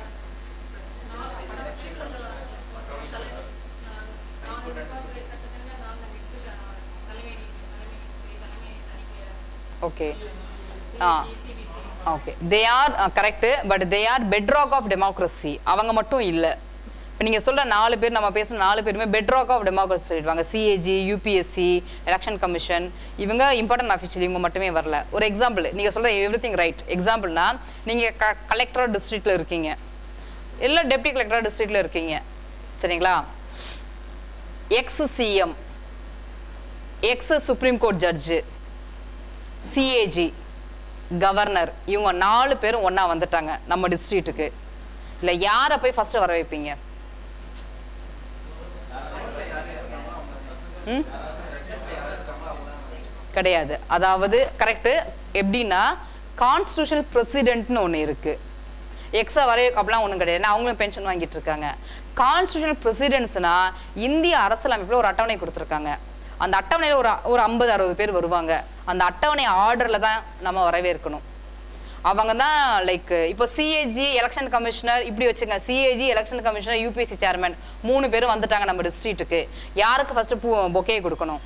okay ah okay they are correct but they are bedrock of democracy அவங்க மட்டும் இல்லை இப்போ நீங்கள் சொல்ற நாலு பேர் நம்ம பேசுன நாலு பேருமே பெட்ராக் ஆஃப் டெமோக்ரஸி சொல்லிடுவாங்க சிஏஜி யூபிஎஸ்சி எலெக்ஷன் கமிஷன் இவங்க இம்பார்ட்டன்ட் அஃபிஷியல் இவங்க மட்டுமே வரல ஒரு எக்ஸாம்பிள் நீங்கள் சொல்ற எவ்ரி திங் ரைட் எக்ஸாம்பிள்னா நீங்கள் க கலெக்டர் டிஸ்ட்ரிக்டில் இருக்கீங்க இல்லை டெப்டி கலெக்டர் டிஸ்ட்ரிக்டில் இருக்கீங்க சரிங்களா ex CM ex supreme court judge CAG governor இவங்க நாலு பேரும் ஒண்ணா வந்துட்டாங்க நம்ம டிஸ்ட்ரிக்ட்டுக்கு இல்ல யாரை போய் ஃபர்ஸ்ட் வர வைப்பீங்க ம் கிடையாது அதாவது கரெக்ட் எப்படின்னா கான்ஸ்டியூஷனல் பிரசிடென்ட்னு ஒன்று இருக்கு எக்ஸா வரைய அப்படிலாம் ஒன்றும் கிடையாது ஏன்னா அவங்களும் பென்ஷன் வாங்கிட்டு இருக்காங்க கான்ஸ்டியூஷனல் பிரசிடென்ட்ஸ்னா இந்திய அரசியலமைப்பில் ஒரு அட்டவணை கொடுத்துருக்காங்க அந்த அட்டவணையில் ஒரு ஒரு ஐம்பது அறுபது பேர் வருவாங்க அந்த அட்டவணை ஆர்டரில் தான் நம்ம வரவேற்கணும் அவங்க தான் லைக் இப்போ சிஏஜி எலெக்ஷன் கமிஷனர் இப்படி வச்சுங்க CAG election commissioner UPSC chairman மூணு பேரும் வந்துட்டாங்க நம்ம டிஸ்ட்ரிக்ட்டுக்கு யாருக்கு ஃபர்ஸ்ட் பூ பொக்கே கொடுக்கணும்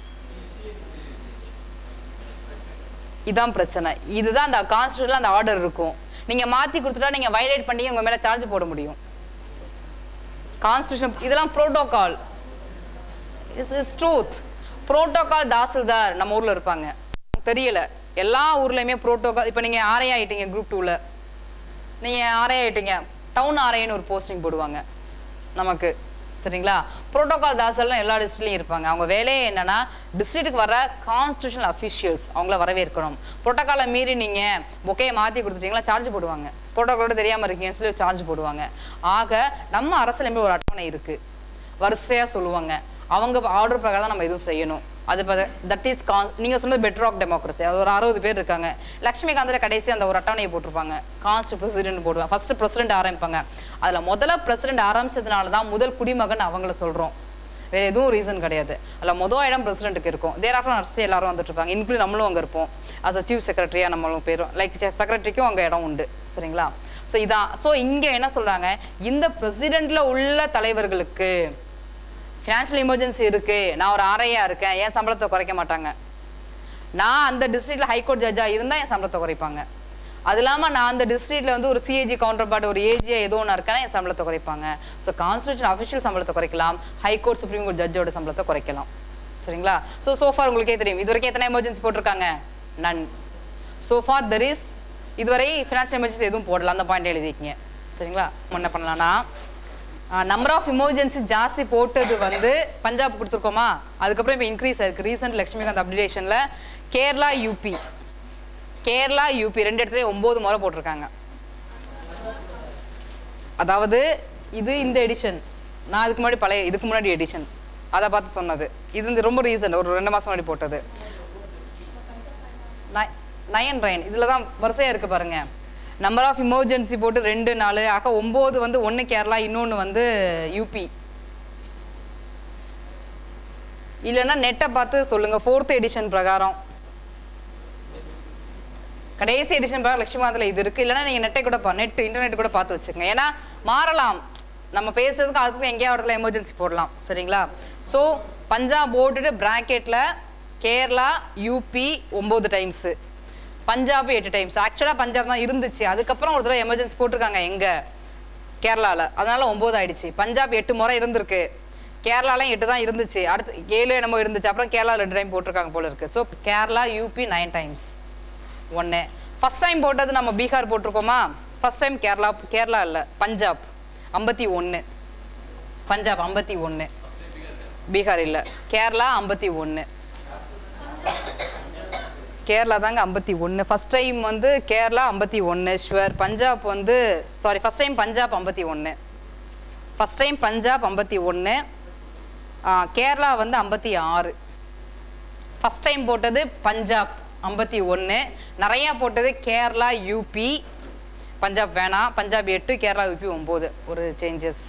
இதான் பிரச்சனை இதுதான் அந்த கான்ஸ்டியூஷன்ல அந்த ஆர்டர் இருக்கும் நீங்க மாத்தி கொடுத்துட்டா நீங்க வயலேட் பண்ணி உங்க மேல சார்ஜ் போட முடியும் கான்ஸ்டியூஷன் இதெல்லாம் protocol is is truth protocol tahsildar நம்ம ஊர்ல இருப்பாங்க தெரியல எல்லா ஊர்லயுமே புரோட்டோகால் இப்போ நீங்க ஆர்ஐ ஆயிட்டீங்க குரூப் டூல நீங்க ஆர்ஐ ஆயிட்டீங்க டவுன் ஆர்ஐன்னு ஒரு போஸ்டிங் போடுவாங்க நமக்கு சரிங்களா புரோட்டோகால் தாசல்லாம் எல்லா டிஸ்ட்ரிக்ட்லையும் இருப்பாங்க அவங்க வேலையே என்னன்னா டிஸ்ட்ரிக்ட்டுக்கு வர கான்ஸ்டியூஷனல் அஃபிஷியல்ஸ் அவங்கள வரவேற்கணும் புரோட்டோகாலை மீறி நீங்க பொக்கையை மாத்தி கொடுத்துட்டீங்களா சார்ஜ் போடுவாங்க புரோட்டோகாலோட தெரியாம இருக்கீங்கன்னு சொல்லி சார்ஜ் போடுவாங்க ஆக நம்ம அரசியலமைப்பு ஒரு அட்டவணை இருக்கு வரிசையா சொல்லுவாங்க அவங்க ஆர்டர் பிரகாரம் தான் நம்ம எதுவும் செய்யணும் அது தட் இஸ் கான் நீங்க சொன்னது பெட்டர் ஆஃப் டெமோக்ரஸி அது ஒரு அறுபது பேர் இருக்காங்க லட்சுமிகாந்தில் கடைசி அந்த ஒரு அட்டவணையை போட்டிருப்பாங்க கான்ஸ்ட் பிரசிடென்ட் போடுவாங்க ஃபர்ஸ்ட் பிரசிடென்ட் ஆரம்பிப்பாங்க அதுல முதல்ல பிரசிடென்ட் ஆரம்பிச்சதுனால தான் முதல் குடிமகன் அவங்கள சொல்றோம் வேற எதுவும் ரீசன் கிடையாது அதுல முதல் இடம் பிரசிடென்ட்டுக்கு இருக்கும் தேர் ஆஃப்டர் நர்ஸ் எல்லாரும் வந்துட்டு இருப்பாங்க இன்க்ளூட் நம்மளும் அங்க இருப்போம் அஸ் அ சீஃப் செக்ரட்டரியா நம்மளும் பேரும் லைக் செக்ரட்டரிக்கும் அங்க இடம் உண்டு சரிங்களா ஸோ இதான் ஸோ இங்க என்ன சொல்றாங்க இந்த பிரசிடென்ட்ல உள்ள தலைவர்களுக்கு ஃபினான்ஷியல் எமர்ஜென்சி இருக்கு நான் ஒரு ஆரையா இருக்கேன் என் சம்பளத்தை குறைக்க மாட்டாங்க நான் அந்த டிஸ்ட்ரிக்ட்ல ஹைகோர்ட் ஜட்ஜா இருந்தா என் சம்பளத்தை குறைப்பாங்க அது இல்லாம நான் அந்த டிஸ்ட்ரிக்ட்ல வந்து ஒரு சிஏஜி கவுண்டர் பார்ட் ஒரு ஏஜியா ஏதோ ஒன்று இருக்கேன்னா என் சம்பளத்தை குறைப்பாங்க ஸோ கான்ஸ்டியூஷன் அஃபிஷியல் சம்பளத்தை குறைக்கலாம் ஹைகோர்ட் சுப்ரீம் கோர்ட் ஜட்ஜோட சம்பளத்தை குறைக்கலாம் சரிங்களா ஸோ சோஃபார் உங்களுக்கே தெரியும் இது வரைக்கும் எத்தனை எமர்ஜென்சி போட்டிருக்காங்க நன் சோஃபார் தெர் இஸ் இதுவரை ஃபினான்ஷியல் எமர்ஜென்சி எதுவும் போடல அந்த பாயிண்ட் எழுதிக்கிங்க சரிங்களா நம்ம என்ன பண்ணலாம்னா நம்பர் ஆஃப் எமர்ஜென்சி ஜாஸ்தி போட்டது வந்து பஞ்சாப் கொடுத்துருக்கோமா அதுக்கப்புறம் இப்போ இன்க்ரீஸ் ஆயிருக்கு ரீசெண்ட் லக்ஷ்மிகாந்த் அப்டேஷனில் கேரளா யூபி கேரளா யூபி ரெண்டு இடத்துலயும் ஒன்பது முறை போட்டிருக்காங்க அதாவது இது இந்த எடிஷன் நான் அதுக்கு முன்னாடி பழைய இதுக்கு முன்னாடி எடிஷன் அதை பார்த்து சொன்னது இது வந்து ரொம்ப ரீசன்ட் ஒரு ரெண்டு மாசம் முன்னாடி போட்டது நய- நயன் ரயன் இதில் தான் வரிசையாக இருக்கு பாருங்க நம்பர் ஆஃப் எமர்ஜென்சி போட்டு ரெண்டு நாலு ஆக ஒம்பது வந்து ஒன்று கேரளா இன்னொன்று வந்து யூபி இல்லைன்னா நெட்டை பார்த்து சொல்லுங்க ஃபோர்த் எடிஷன் பிரகாரம் கடைசி எடிஷன் பிரகாரம் லட்சுமிகாந்தில் இது இருக்கு இல்லைன்னா நீங்கள் நெட்டை கூட பா நெட் இன்டர்நெட் கூட பார்த்து வச்சுக்கோங்க ஏன்னா மாறலாம் நம்ம பேசுறதுக்கு அதுக்கும் எங்கேயா இடத்துல எமர்ஜென்சி போடலாம் சரிங்களா ஸோ பஞ்சாப் போட்டுட்டு ப்ராக்கெட்டில் கேரளா யூபி ஒம்பது டைம்ஸு பஞ்சாப் எட்டு டைம்ஸ் ஆக்சுவலாக பஞ்சாப் தான் இருந்துச்சு அதுக்கப்புறம் ஒரு தடவை எமர்ஜென்சி போட்டிருக்காங்க எங்கே கேரளாவில் அதனால ஒம்பது ஆயிடுச்சு பஞ்சாப் எட்டு முறை இருந்திருக்கு கேரளாலையும் எட்டு தான் இருந்துச்சு அடுத்து ஏழு என்னமோ இருந்துச்சு அப்புறம் கேரளா ரெண்டு டைம் போட்டிருக்காங்க போல இருக்கு so Kerala UP nine times ஒன்று ஃபர்ஸ்ட் டைம் போட்டது நம்ம பீகார் போட்டிருக்கோமா ஃபர்ஸ்ட் டைம் கேரளா கேரளா இல்லை பஞ்சாப் ஐம்பத்தி ஒன்று பஞ்சாப் ஐம்பத்தி ஒன்று பீகார் இல்லை கேரளா ஐம்பத்தி ஒன்று கேரளா தாங்க ஐம்பத்தி ஒன்று ஃபர்ஸ்ட் டைம் வந்து கேரளா ஐம்பத்தி ஒன்று ஷுவர் பஞ்சாப் வந்து சாரி ஃபர்ஸ்ட் டைம் பஞ்சாப் ஐம்பத்தி ஒன்று ஃபர்ஸ்ட் டைம் பஞ்சாப் ஐம்பத்தி ஒன்று கேரளா வந்து ஐம்பத்தி ஆறு ஃபர்ஸ்ட் டைம் போட்டது பஞ்சாப் ஐம்பத்தி ஒன்று நிறையா போட்டது கேரளா யூபி பஞ்சாப் வேணாம் பஞ்சாப் எட்டு கேரளா யூபி ஒம்பது ஒரு சேஞ்சஸ்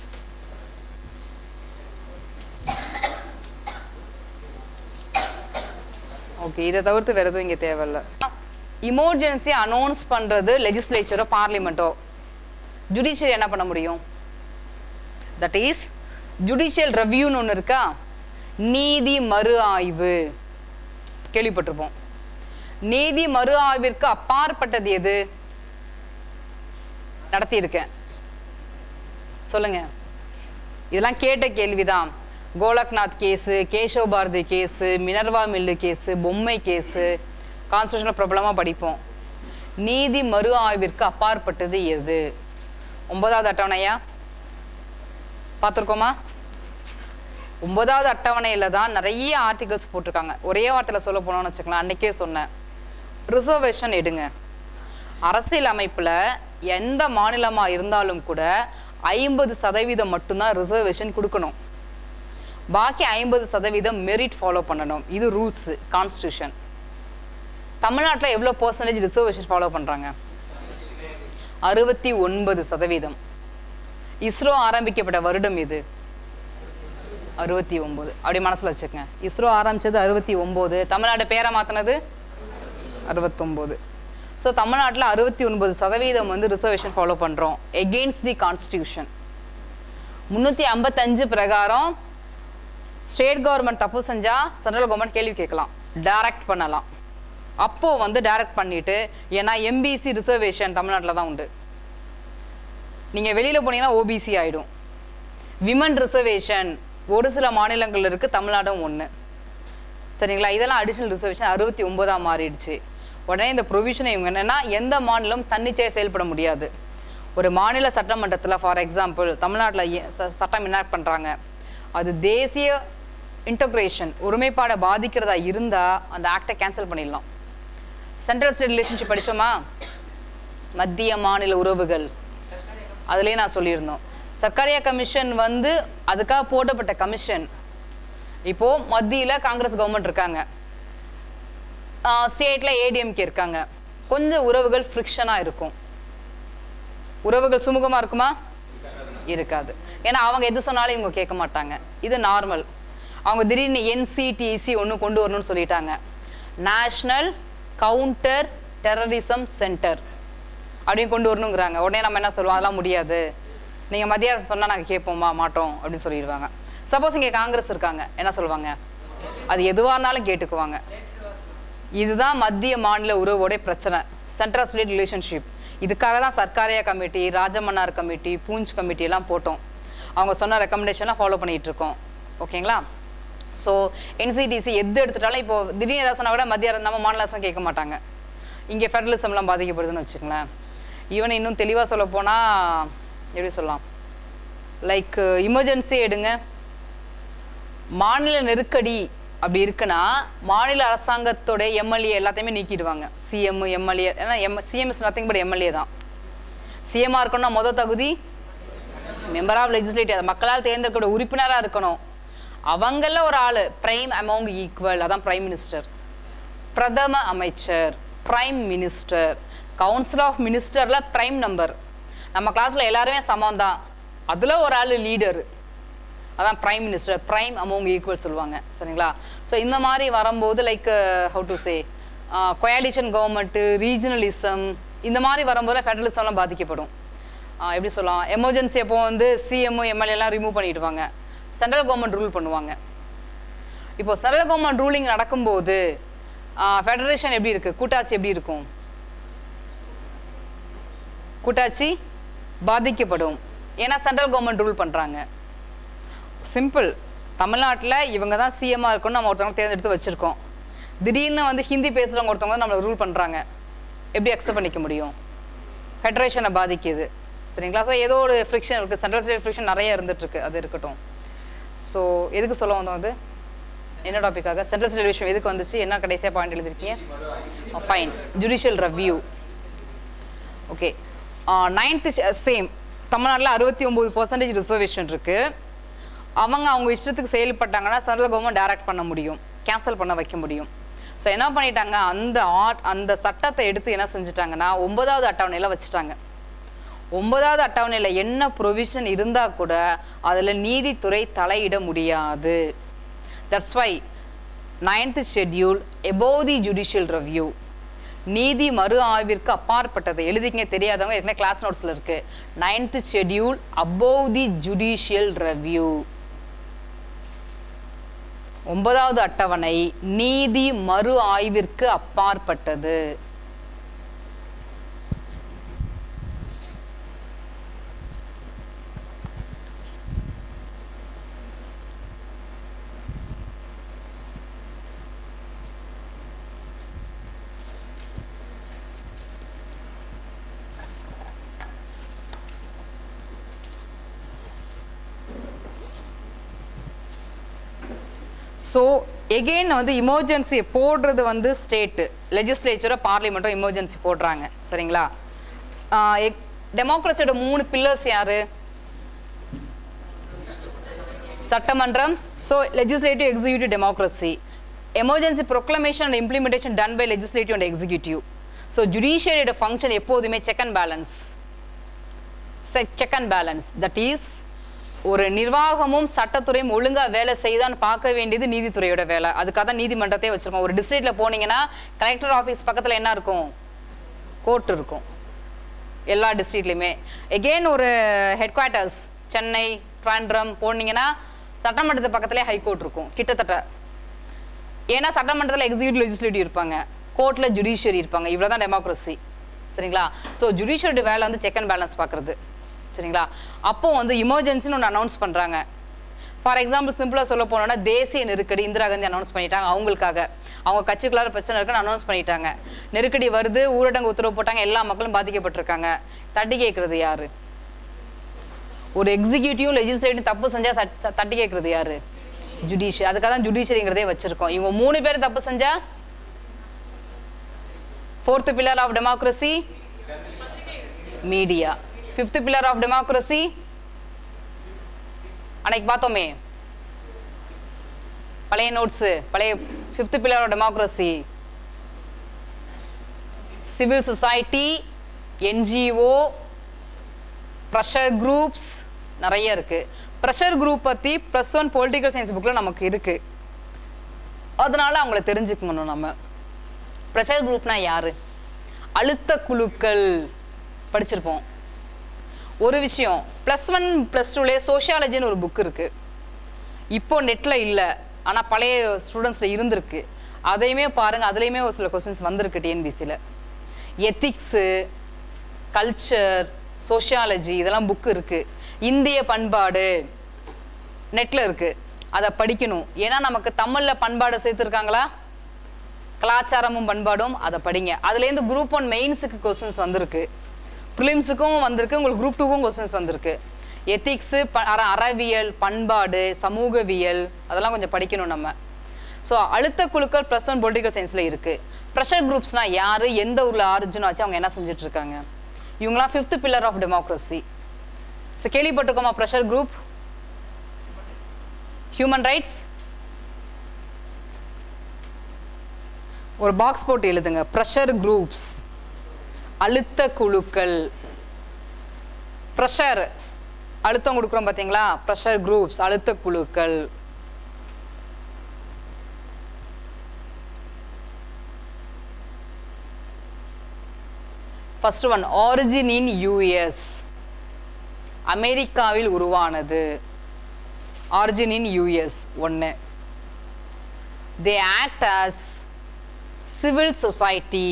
ஓகே இதை தவிர்த்து வேறு எதுவும் இங்கே தேவையில்ல இமர்ஜென்சி அனௌன்ஸ் பண்ணுறது லெஜிஸ்லேச்சரோ பார்லிமெண்ட்டோ ஜுடிஷியல் என்ன பண்ண முடியும் தட் இஸ் ஜுடிஷியல் ரெவ்யூன்னு ஒன்று இருக்கா நீதி மறு ஆய்வு கேள்விப்பட்டிருப்போம் நீதி மறு ஆய்விற்கு அப்பாற்பட்டது எது நடத்தியிருக்கேன் சொல்லுங்க இதெல்லாம் கேட்ட கேள்விதான் Golaknath case Keshav Bharati case Minerva mill case Bommai case கான்ஸ்டியூஷனில் பிரபலமாக படிப்போம் நீதி மறு ஆய்விற்கு அப்பாற்பட்டது எது ஒன்பதாவது அட்டவணையா பார்த்துருக்கோமா ஒன்பதாவது அட்டவணையில தான் நிறைய ஆர்டிகல்ஸ் போட்டிருக்காங்க ஒரே வார்த்தையில் சொல்ல போனோம்னு வச்சுக்கலாம் அன்னைக்கே சொன்னேன் ரிசர்வேஷன் எடுங்க அரசியல் அமைப்புல எந்த மாநிலமா இருந்தாலும் கூட ஐம்பது சதவீதம் மட்டும்தான் ரிசர்வேஷன் கொடுக்கணும் பாக்கி ஐம்பது சதவீதம் மெரிட் ஃபாலோ பண்ணணும் இது ரூல்ஸ் கான்ஸ்டியூஷன் தமிழ்நாட்டில் எவ்வளோ பர்சன்டேஜ் ரிசர்வேஷன் ஃபாலோ பண்ணுறாங்க அறுபத்தி ஒன்பது சதவீதம் இஸ்ரோ ஆரம்பிக்கப்பட்ட வருடம் இது அறுபத்தி ஒம்பது அப்படி மனசில் வச்சுக்கங்க இஸ்ரோ ஆரம்பிச்சது அறுபத்தி ஒம்பது தமிழ்நாடு பேரை மாற்றினது அறுபத்தொம்போது ஸோ தமிழ்நாட்டில் அறுபத்தி ஒன்பது சதவீதம் வந்து ரிசர்வேஷன் ஃபாலோ பண்ணுறோம் எகெயின்ஸ்ட் தி கான்ஸ்டியூஷன் முந்நூற்றி ஐம்பத்தஞ்சு பிரகாரம் ஸ்டேட் கவர்மெண்ட் தப்பு செஞ்சா சென்ட்ரல் கவர்மெண்ட் கேள்வி கேட்கலாம் டைரக்ட் பண்ணலாம் அப்போ வந்து டைரக்ட் பண்ணிட்டு ஏன்னா எம்பிசி ரிசர்வேஷன் தமிழ்நாட்டில் தான் உண்டு நீங்க வெளியில போனீங்கன்னா ஓபிசி ஆயிடும் விமன் ரிசர்வேஷன் ஒரு சில மாநிலங்கள் இருக்கு தமிழ்நாடும் ஒன்று சரிங்களா இதெல்லாம் அடிஷனல் ரிசர்வேஷன் அறுபத்தி ஒன்பதா மாறிடுச்சு உடனே இந்த ப்ரொவிஷனை இவங்க என்னன்னா எந்த மாநிலம் தன்னிச்சையாக செயல்பட முடியாது ஒரு மாநில சட்டமன்றத்தில் ஃபார் எக்ஸாம்பிள் தமிழ்நாட்டில் சட்டம் என்னாக்ட் பண்ணுறாங்க அது தேசிய இன்டகிரேஷன் ஒருமைப்பாடை பாதிக்கிறதா இருந்தால் அந்த ஆக்டை கேன்சல் பண்ணிடலாம் சென்ட்ரல் ஸ்டேட் ரிலேஷன்ஷிப் படிச்சோமா மத்திய மாநில உறவுகள் அதுலயே நான் சொல்லியிருந்தோம் சர்க்காரியா கமிஷன் வந்து அதுக்காக போடப்பட்ட கமிஷன் இப்போ மத்தியில காங்கிரஸ் கவர்மெண்ட் இருக்காங்க ஸ்டேட்ல ஏடிஎம்கே இருக்காங்க கொஞ்சம் உறவுகள் ஃப்ரிக்ஷனா இருக்கும் உறவுகள் சுமூகமா இருக்குமா இருக்காது ஏன்னா அவங்க எது சொன்னாலும் இவங்க கேட்க மாட்டாங்க இது நார்மல் அவங்க திடீர்னு என்சிடிசி ஒன்று கொண்டு வரணும்னு சொல்லிட்டாங்க நேஷ்னல் கவுண்டர் டெரரிசம் சென்டர் அப்படின்னு கொண்டு வரணுங்கிறாங்க உடனே நம்ம என்ன சொல்லுவோம் அதெல்லாம் முடியாது நீங்கள் மத்திய அரசு சொன்னால் நாங்கள் கேட்போமா மாட்டோம் அப்படின்னு சொல்லிடுவாங்க சப்போஸ் இங்கே காங்கிரஸ் இருக்காங்க என்ன சொல்லுவாங்க அது எதுவாக இருந்தாலும் கேட்டுக்குவாங்க இதுதான் மத்திய மாநில உறவோடைய பிரச்சனை சென்ட்ரல் ஸ்டேட் ரிலேஷன்ஷிப் இதுக்காக தான் Sarkaria committee Rajamannar committee Punchhi committee எல்லாம் போட்டோம் அவங்க சொன்ன ரெக்கமெண்டேஷன்லாம் ஃபாலோ பண்ணிட்டு இருக்கோம் ஓகேங்களா ஸோ என்சிடிசி எது எடுத்துட்டாலும் இப்போ திடீர்னு ஏதாவது சொன்னா கூட மத்திய அரசு நம்ம மாநில அரசு கேட்க மாட்டாங்க இங்கே ஃபெடரலிசம்லாம் பாதிக்கப்படுதுன்னு வச்சுங்களேன் ஈவன் இன்னும் தெளிவாக சொல்ல போனால் எப்படி சொல்லலாம் லைக் இமர்ஜென்சி எடுங்க மாநில நெருக்கடி அப்படி இருக்குன்னா மாநில அரசாங்கத்தோட எம்எல்ஏ எல்லாத்தையுமே நீக்கிடுவாங்க சிஎம் எம்எல்ஏ ஏன்னா M CM is nothing but MLA தான் சிஎம்மாக இருக்கணும்னா மொதல் தகுதி மெம்பர் ஆஃப் லெஜிஸ்லேட்டிவ் மக்களால் தேர்ந்தெடுக்கக்கூடிய உறுப்பினராக இருக்கணும் அவங்கள ஒரு ஆள் பிரைம் அமௌங் ஈக்குவல் அதான் பிரைம் மினிஸ்டர் பிரதம அமைச்சர் பிரைம் மினிஸ்டர் கவுன்சில் ஆஃப் மினிஸ்டரில் பிரைம் நம்பர் நம்ம கிளாஸில் எல்லாருமே சமம் தான் அதில் ஒரு ஆள் லீடர் அதான் prime minister prime among equal சொல்லுவாங்க சரிங்களா ஸோ இந்த மாதிரி வரும்போது like how to say coalition government regionalism இந்த மாதிரி வரும்போது ஃபெடரலிசம்லாம் பாதிக்கப்படும் ஆஹ் எப்படி சொல்லலாம் எமர்ஜென்சி அப்போ வந்து சிஎம் எம்எல்ஏலாம் ரிமூவ் பண்ணிடுவாங்க சென்ட்ரல் கவர்மெண்ட் ரூல் பண்ணுவாங்க இப்போ சென்ட்ரல் கவர்மெண்ட் ரூலிங் நடக்கும்போது ஃபெடரேஷன் எப்படி இருக்கு கூட்டாட்சி எப்படி இருக்கும் கூட்டாட்சி பாதிக்கப்படும் ஏன்னா சென்ட்ரல் கவர்மெண்ட் ரூல் பண்றாங்க சிம்பிள் தமிழ்நாட்டில் இவங்க தான் சிஎம்மாக இருக்கணும்னு நம்ம ஒருத்தவங்க தேர்ந்தெடுத்து வச்சுருக்கோம் திடீர்னு வந்து ஹிந்தி பேசுகிறவங்க ஒருத்தவங்க வந்து நம்மளை ரூல் பண்ணுறாங்க எப்படி அக்செப்ட் பண்ணிக்க முடியும் ஃபெடரேஷனை பாதிக்குது சரிங்களா ஸோ ஏதோ ஒரு ஃப்ரிக்ஷன் இருக்குது சென்ட்ரல் ஸ்டேட் ஃப்ரிக்ஷன் நிறைய இருந்துகிட்ருக்கு அது இருக்கட்டும் ஸோ எதுக்கு சொல்ல வந்தோம் அது என்ன டாப்பிக்காக சென்ட்ரல் ஸ்டேட் விஷயம் எதுக்கு வந்துச்சு என்ன கடைசியாக பாயிண்ட் எழுதிருக்கீங்க fine judicial review okay ninth same தமிழ்நாட்டில் அறுபத்தி ஒம்பது பர்சன்டேஜ் ரிசர்வேஷன் இருக்குது அவங்க அவங்க இஷ்டத்துக்கு செயல்பட்டாங்கன்னா சென்ட்ரல் கவர்மெண்ட் டைரக்ட் பண்ண முடியும் கேன்சல் பண்ண வைக்க முடியும் ஸோ என்ன பண்ணிட்டாங்க அந்த ஆர்ட் அந்த சட்டத்தை எடுத்து என்ன செஞ்சுட்டாங்கன்னா ஒன்பதாவது அட்டவணையில் வச்சுட்டாங்க ஒன்பதாவது அட்டவணையில் என்ன ப்ரொவிஷன் இருந்தால் கூட அதில் நீதித்துறை தலையிட முடியாது that's why ninth schedule above the judicial review நீதி மறு ஆய்விற்கு அப்பாற்பட்டது எழுதிக்கங்க தெரியாதவங்க ஏற்கனவே கிளாஸ் நோட்ஸில் இருக்கு ninth schedule above the judicial review ஒன்பதாவது அட்டவணை நீதி மறு ஆய்விற்கு அப்பாற்பட்டது ஸோ எகெயின் வந்து இமர்ஜென்சி போடுறது வந்து ஸ்டேட்டு லெஜிஸ்லேச்சரோ பார்லிமெண்ட்டோ எமர்ஜென்சி போடுறாங்க சரிங்களா டெமோக்ரஸியோட மூணு பில்லர்ஸ் யாரு சட்டமன்றம் so legislative executive democracy emergency proclamation and implementation done by legislative and executive so ஜுடிஷியரியோட ஃபங்க்ஷன் எப்போதுமே check and balance check and balance that is ஒரு நிர்வாகமும் சட்டத்துறையும் ஒழுங்கா வேலை செய்தான்னு பார்க்க வேண்டியது நீதித்துறையோட வேலை அதுக்காக தான் நீதிமன்றத்தை வச்சிருக்கோம் ஒரு டிஸ்ட்ரிக்ட்ல போனீங்கன்னா கலெக்டர் ஆஃபீஸ் பக்கத்துல என்ன இருக்கும் கோர்ட் இருக்கும் எல்லா டிஸ்ட்ரிக்ட்லையுமே எகெயின் ஒரு ஹெட் குவார்ட்டர்ஸ் சென்னை ட்ராண்ட்ரம் போனீங்கன்னா சட்டமன்றத்து பக்கத்துலேயே ஹைகோர்ட் இருக்கும் கிட்டத்தட்ட ஏன்னா சட்டமன்றத்தில் எக்ஸிக்யூட்டிவ் லெஜிஸ்லேட்டிவ் இருப்பாங்க கோர்ட்டில் ஜுடிஷியரி இருப்பாங்க இவ்வளோ தான் டெமோக்ரஸி சரிங்களா ஸோ ஜுடிஷியரி வேலை வந்து செக் அண்ட் பேலன்ஸ் பார்க்குறது சரிங்களா அப்போ வந்து இமர்ஜென்சின்னு ஒன்று அனௌன்ஸ் பண்ணுறாங்க ஃபார் எக்ஸாம்பிள் சிம்பிளாக சொல்ல போனோம்னா தேசிய நெருக்கடி இந்திரா காந்தி அனௌன்ஸ் பண்ணிட்டாங்க அவங்களுக்காக அவங்க கட்சிக்குள்ளார பிரச்சனை இருக்குன்னு அனௌன்ஸ் பண்ணிட்டாங்க நெருக்கடி வருது ஊரடங்கு உத்தரவு போட்டாங்க எல்லா மக்களும் பாதிக்கப்பட்டிருக்காங்க தட்டி கேட்கறது யாரு ஒரு எக்ஸிக்யூட்டிவ் லெஜிஸ்லேட்டிவ் தப்பு செஞ்சா சட்- ச- தட்டி கேட்கறது யாரு ஜுடிஷியரி அதுக்காக தான் ஜுடிஷியரிங்கிறதே வச்சிருக்கோம் இவங்க மூணு பேர் தப்பு செஞ்சா fourth pillar of democracy media fifth pillar of democracy அன்னைக்கு பார்த்தோமே பழைய நோட்ஸு பழைய fifth pillar of democracy civil society NGO pressure groups நிறைய இருக்கு ப்ரெஷர் குரூப் பற்றி ப்ளஸ் ஒன் பொலிட்டிக்கல் சயின்ஸ் புக்கில் நமக்கு இருக்கு அதனால அவங்கள தெரிஞ்சுக்கணும் நம்ம ப்ரெஷர் குரூப்னா யாரு அழுத்த குழுக்கள் படிச்சிருப்போம் ஒரு விஷயம் ப்ளஸ் ஒன் ப்ளஸ் டூலேயே சோஷியாலஜின்னு ஒரு புக் இருக்கு இப்போ நெட்ல இல்லை ஆனால் பழைய ஸ்டூடெண்ட்ஸில் இருந்திருக்கு அதையுமே பாருங்க அதுலேயுமே ஒரு சில கொஸ்டின்ஸ் வந்திருக்கு டிஎன்பிசியில் எத்திக்ஸு கல்ச்சர் சோஷியாலஜி இதெல்லாம் புக் இருக்கு இந்திய பண்பாடு நெட்ல இருக்கு அதை படிக்கணும் ஏன்னா நமக்கு தமிழ்ல பண்பாடு சேர்த்துருக்காங்களா கலாச்சாரமும் பண்பாடும் அதை படிங்க அதுலேருந்து குரூப் ஒன் மெயின்ஸுக்கு கொஸ்டின்ஸ் வந்திருக்கு ப்ரிலிம்ஸுக்கும் வந்திருக்கு உங்களுக்கு குரூப் டூக்கும் கொஸ்டின்ஸ் வந்திருக்கு எத்திக்ஸு அற அறவியல் பண்பாடு சமூகவியல் அதெல்லாம் கொஞ்சம் படிக்கணும் நம்ம ஸோ அழுத்த குழுக்கள் ப்ளஸ் ஒன் பொலிட்டிக்கல் சயின்ஸில் இருக்கு ப்ரெஷர் குரூப்ஸ்னா யாரு எந்த ஊரில் ஆரிஜின் ஆச்சு அவங்க என்ன செஞ்சுட்டு இருக்காங்க இவங்களாம் fifth pillar of democracy so கேள்விப்பட்டிருக்கோமா ப்ரெஷர் குரூப் ஹியூமன் ரைட்ஸ் ஒரு பாக்ஸ் போட்டு எழுதுங்க ப்ரெஷர் குரூப்ஸ் அழுத்த குழுக்கள் ப்ரெஷர் அழுத்தம் கொடுக்குறோம் பார்த்தீங்களா ப்ரெஷர் குரூப்ஸ் அழுத்த குழுக்கள் first one origin in US அமெரிக்காவில் உருவானது ஆரிஜின் இன் யூஎஸ் ஒன்று they act as civil society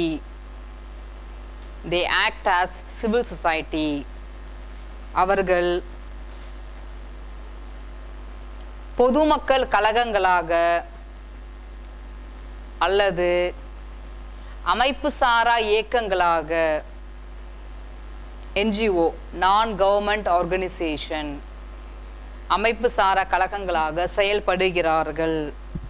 they act as civil society அவர்கள் பொதுமக்கள் கழகங்களாக அல்லது அமைப்பு சாரா இயக்கங்களாக என்ஜிஓ நான் கவர்மெண்ட் ஆர்கனைசேஷன் அமைப்பு சாரா கழகங்களாக செயல்படுகிறார்கள்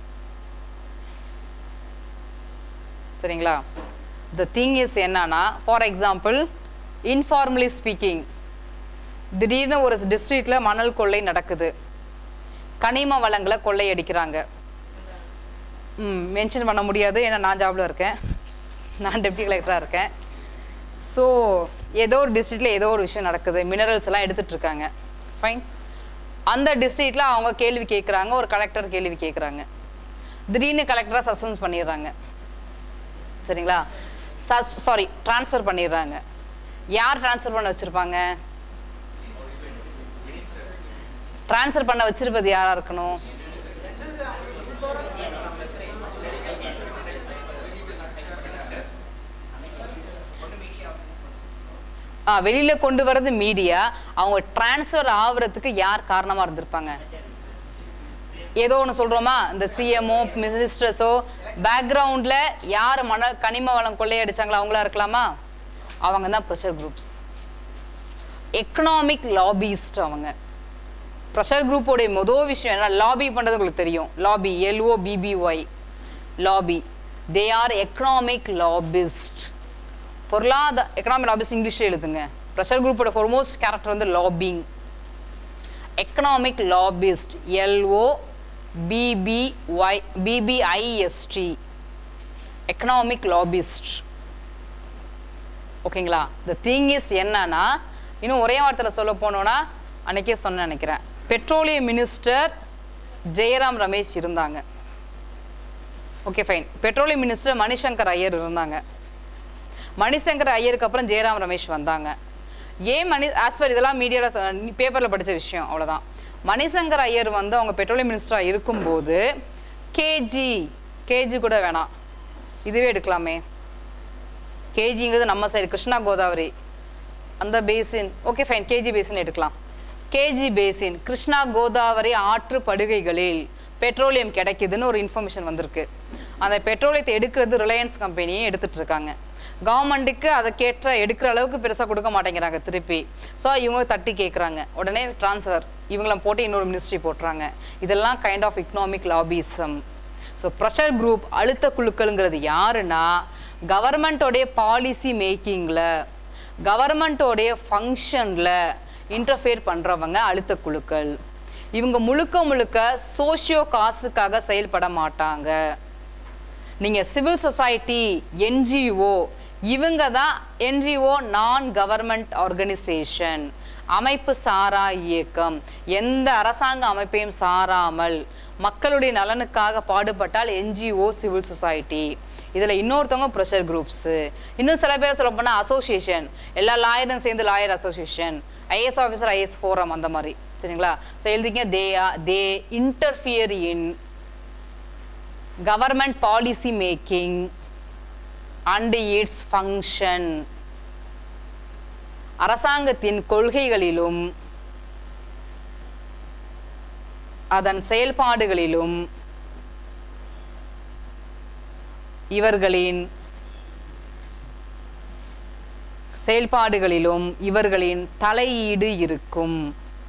சரிங்களா த திங் இஸ் என்னன்னா ஃபார் எக்ஸாம்பிள் இன்ஃபார்மலி ஸ்பீக்கிங் திடீர்னு ஒரு டிஸ்ட்ரிக்ட்ல மணல் கொள்ளை நடக்குது கனிம வளங்களை கொள்ளையடிக்கிறாங்க ம் மென்ஷன் பண்ண முடியாது ஏன்னா நான் ஜாப்ல இருக்கேன் நான் டெப்டி கலெக்டராக இருக்கேன் ஸோ ஏதோ ஒரு டிஸ்ட்ரிக்ட்ல ஏதோ ஒரு விஷயம் நடக்குது மினரல்ஸ் எல்லாம் எடுத்துட்டு இருக்காங்க ஃபைன் அந்த டிஸ்ட்ரிக்ட்ல அவங்க கேள்வி கேட்குறாங்க ஒரு கலெக்டர் கேள்வி கேட்குறாங்க திடீர்னு கலெக்டராக சஸ்பெண்ட் பண்ணிடுறாங்க சரிங்களா சஸ் சாரி ட்ரான்ஸ்ஃபர் பண்ணிடுறாங்க யார் ட்ரான்ஸ்ஃபர் பண்ண வச்சிருப்பாங்க ட்ரான்ஸ்ஃபர் பண்ண வச்சிருப்பது யாரா இருக்கணும் ஆ வெளியில கொண்டு வர்றது மீடியா அவங்க ட்ரான்ஸ்ஃபர் ஆகுறதுக்கு யார் காரணமா இருந்திருப்பாங்க ஏதோ ஒன்று சொல்றோமா இந்த சிஎம்ஓ மினிஸ்டர்ஸோ பேக்ரவுண்ட்ல யார் மணல் கனிம வளம் கொள்ளையடிச்சாங்களோ அவங்களா இருக்கலாமா அவங்க தான் ப்ரெஷர் குரூப்ஸ் எக்கனாமிக் லாபிஸ்ட் அவங்க ப்ரெஷர் குரூப்போடைய மொதல் விஷயம் என்ன லாபி பண்ணுறது உங்களுக்கு தெரியும் lobby LO BBY lobby they are economic lobbyist பொருளாதார எக்கனாமிக் லாபிஸ்ட் இங்கிலீஷில் எழுதுங்க ப்ரெஷர் குரூப்போட ஃபோர்மோஸ்ட் கேரக்டர் வந்து lobbying economic lobbyist LO BBY BBIST economic lobbyist ஓகேங்களா த திங் இஸ் என்னன்னா இன்னும் ஒரே வார்த்தையில் சொல்ல போனோன்னா அன்னைக்கே சொன்ன நினைக்கிறேன் பெட்ரோலிய மினிஸ்டர் ஜெயராம் ரமேஷ் இருந்தாங்க okay fine petroleum minister Mani Shankar Aiyar இருந்தாங்க மணிசங்கர் ஐயருக்கு அப்புறம் ஜெயராம் ரமேஷ் வந்தாங்க ஏன் மணி ஆஸ் பர் இதெல்லாம் மீடியாவில் பேப்பரில் படித்த விஷயம் அவ்வளோதான் மணிசங்கர் ஐயர் வந்து அவங்க பெட்ரோலியம் மினிஸ்டராக இருக்கும்போது கேஜி கேஜி கூட வேணாம் இதுவே எடுக்கலாமே கேஜிங்கிறது நம்ம சைடு கிருஷ்ணா கோதாவரி அந்த basin okay fine KG basin எடுக்கலாம் கேஜி பேசின் கிருஷ்ணா கோதாவரி ஆற்று படுகைகளில் பெட்ரோலியம் கிடைக்குதுன்னு ஒரு இன்ஃபர்மேஷன் வந்திருக்கு அந்த பெட்ரோலியத்தை எடுக்கிறது ரிலையன்ஸ் கம்பெனியே எடுத்துட்டு இருக்காங்க கவர்மெண்ட்டுக்கு அதை கேட்ட எடுக்கிற அளவுக்கு பெருசாக கொடுக்க மாட்டேங்கிறாங்க திருப்பி ஸோ இவங்க தட்டி கேட்குறாங்க உடனே ட்ரான்ஸ்ஃபர் இவங்கள போட்டு இன்னொரு மினிஸ்ட்ரி போட்டுறாங்க இதெல்லாம் kind of economic lobbyism so pressure group அழுத்த குழுக்கள்ங்கிறது யாருன்னா கவர்மெண்ட்டோடைய பாலிசி மேக்கிங்கில் கவர்மெண்ட்டோடைய ஃபங்க்ஷனில் இன்டர்ஃபியர் பண்ணுறவங்க அழுத்த குழுக்கள் இவங்க முழுக்க முழுக்க சோஷியோ காசுக்காக செயல்பட மாட்டாங்க நீங்கள் சிவில் சொசைட்டி என்ஜிஓ இவங்க தான் என்ஜிஓ நான் கவர்மெண்ட் ஆர்கனைசேஷன் அமைப்பு சாரா இயக்கம் எந்த அரசாங்க அமைப்பையும் சாராமல் மக்களுடைய நலனுக்காக பாடுபட்டால் என்ஜிஓ சிவில் சொசைட்டி இதில் இன்னொருத்தவங்க ப்ரெஷர் குரூப்ஸு இன்னும் சில பேர் சொல்ல போனால் அசோசியேஷன் எல்லா லாயரும் சேர்ந்து lawyer association IAS officer IAS forum அந்த மாதிரி சரிங்களா ஸோ எழுதிங்க they they interfere in government policy making and its function அரசாங்கத்தின் கொள்கைகளிலும் அதன் செயல்பாடுகளிலும் இவர்களின் செயல்பாடுகளிலும் இவர்களின் தலையீடு இருக்கும்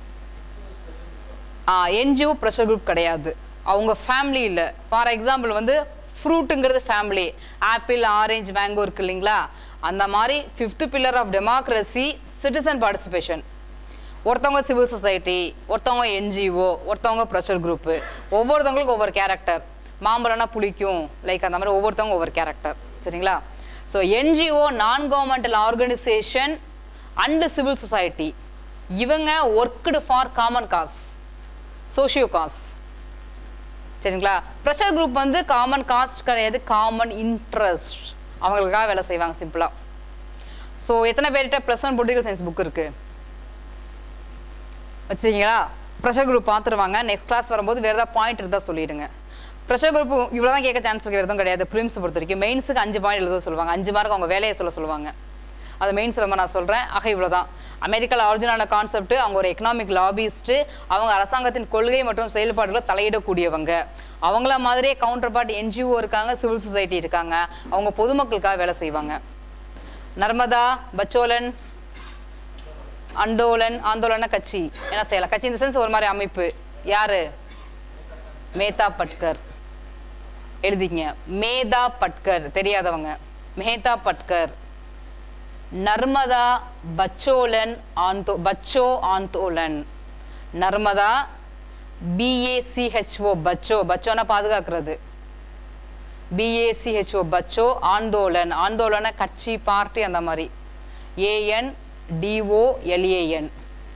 என்ஜிஓ ப்ரெஷர் குரூப் கிடையாது அவங்க ஃபேமிலி இல்லை ஃபார் எக்ஸாம்பிள் வந்து ஃப்ரூட்டுங்கிறது ஃபேமிலி ஆப்பிள் ஆரஞ்சு மேங்கோ இருக்கு இல்லைங்களா அந்த மாதிரி fifth pillar of democracy citizen participation ஒருத்தவங்க சிவில் சொசைட்டி ஒருத்தவங்க என்ஜிஓ ஒருத்தவங்க ப்ரெஷர் குரூப்பு ஒவ்வொருத்தவங்களுக்கும் ஒவ்வொரு கேரக்டர் மாம்பழம்னா புளிக்கும் லைக் அந்த மாதிரி ஒவ்வொருத்தவங்க ஒவ்வொரு கேரக்டர் சரிங்களா so NGO non governmental organisation and civil society இவங்க worked for common cause socio cause சரிங்களா ப்ரெஷர் குரூப் வந்து காமன் காஸ்ட் கிடையாது காமன் இன்ட்ரெஸ்ட் அவங்களுக்காக வேலை செய்வாங்க சிம்பிளாக ஸோ எத்தனை பேர்கிட்ட plus one political science book இருக்குது வச்சுருக்கீங்களா ப்ரெஷர் குரூப் பார்த்துருவாங்க நெக்ஸ்ட் கிளாஸ் வரும்போது வேறு ஏதாவது பாயிண்ட் இருந்தால் சொல்லிடுங்க ப்ரெஷர் குரூப் இவ்வளோ தான் கேட்க சான்ஸ் இருக்கு எதுவும் கிடையாது ப்ரிலிம்ஸ் பொறுத்த வரைக்கும் மெயின்ஸுக்கு அஞ்சு பாயிண்ட் எழுத சொல்லுவாங்க அஞ்சு மார்க் அவங்க வேலையை சொல்ல சொல்லுவாங்க அது மெயின் சொல்லுமா நான் சொல்கிறேன் ஆக இவ்வளோ தான் அமெரிக்காவில் ஒரிஜினலான கான்செப்ட் அவங்க ஒரு எக்கனாமிக் லாபிஸ்ட்டு அவங்க அரசாங்கத்தின் கொள்கை மற்றும் செயல்பாடுகளை தலையிடக்கூடியவங்க அவங்கள மாதிரியே கவுண்டர் பார்ட் என்ஜிஓ இருக்காங்க சிவில் சொசைட்டி இருக்காங்க அவங்க பொதுமக்களுக்காக வேலை செய்வாங்க நர்மதா பச்சோலன் அண்டோலன் ஆந்தோலன கட்சி என்ன செய்யலாம் கட்சி இந்த சென்ஸ் ஒரு மாதிரி அமைப்பு யாரு மேதா பட்கர் எழுதிங்க மேதா பட்கர் தெரியாதவங்க மேதா பட்கர் நர்மதா பச்சோலன் ஆந்தோ பச்சோ ஆந்தோலன் நர்மதா பிஏசிஹெச்ஓ பச்சோ பச்சோனா பாதுகாக்கிறது பிஏசிஹெச்ஓ பச்சோ ஆந்தோலன் ஆந்தோலன கட்சி பார்ட்டி அந்த மாதிரி ஏஎன் டிஓ எல்ஏஎன்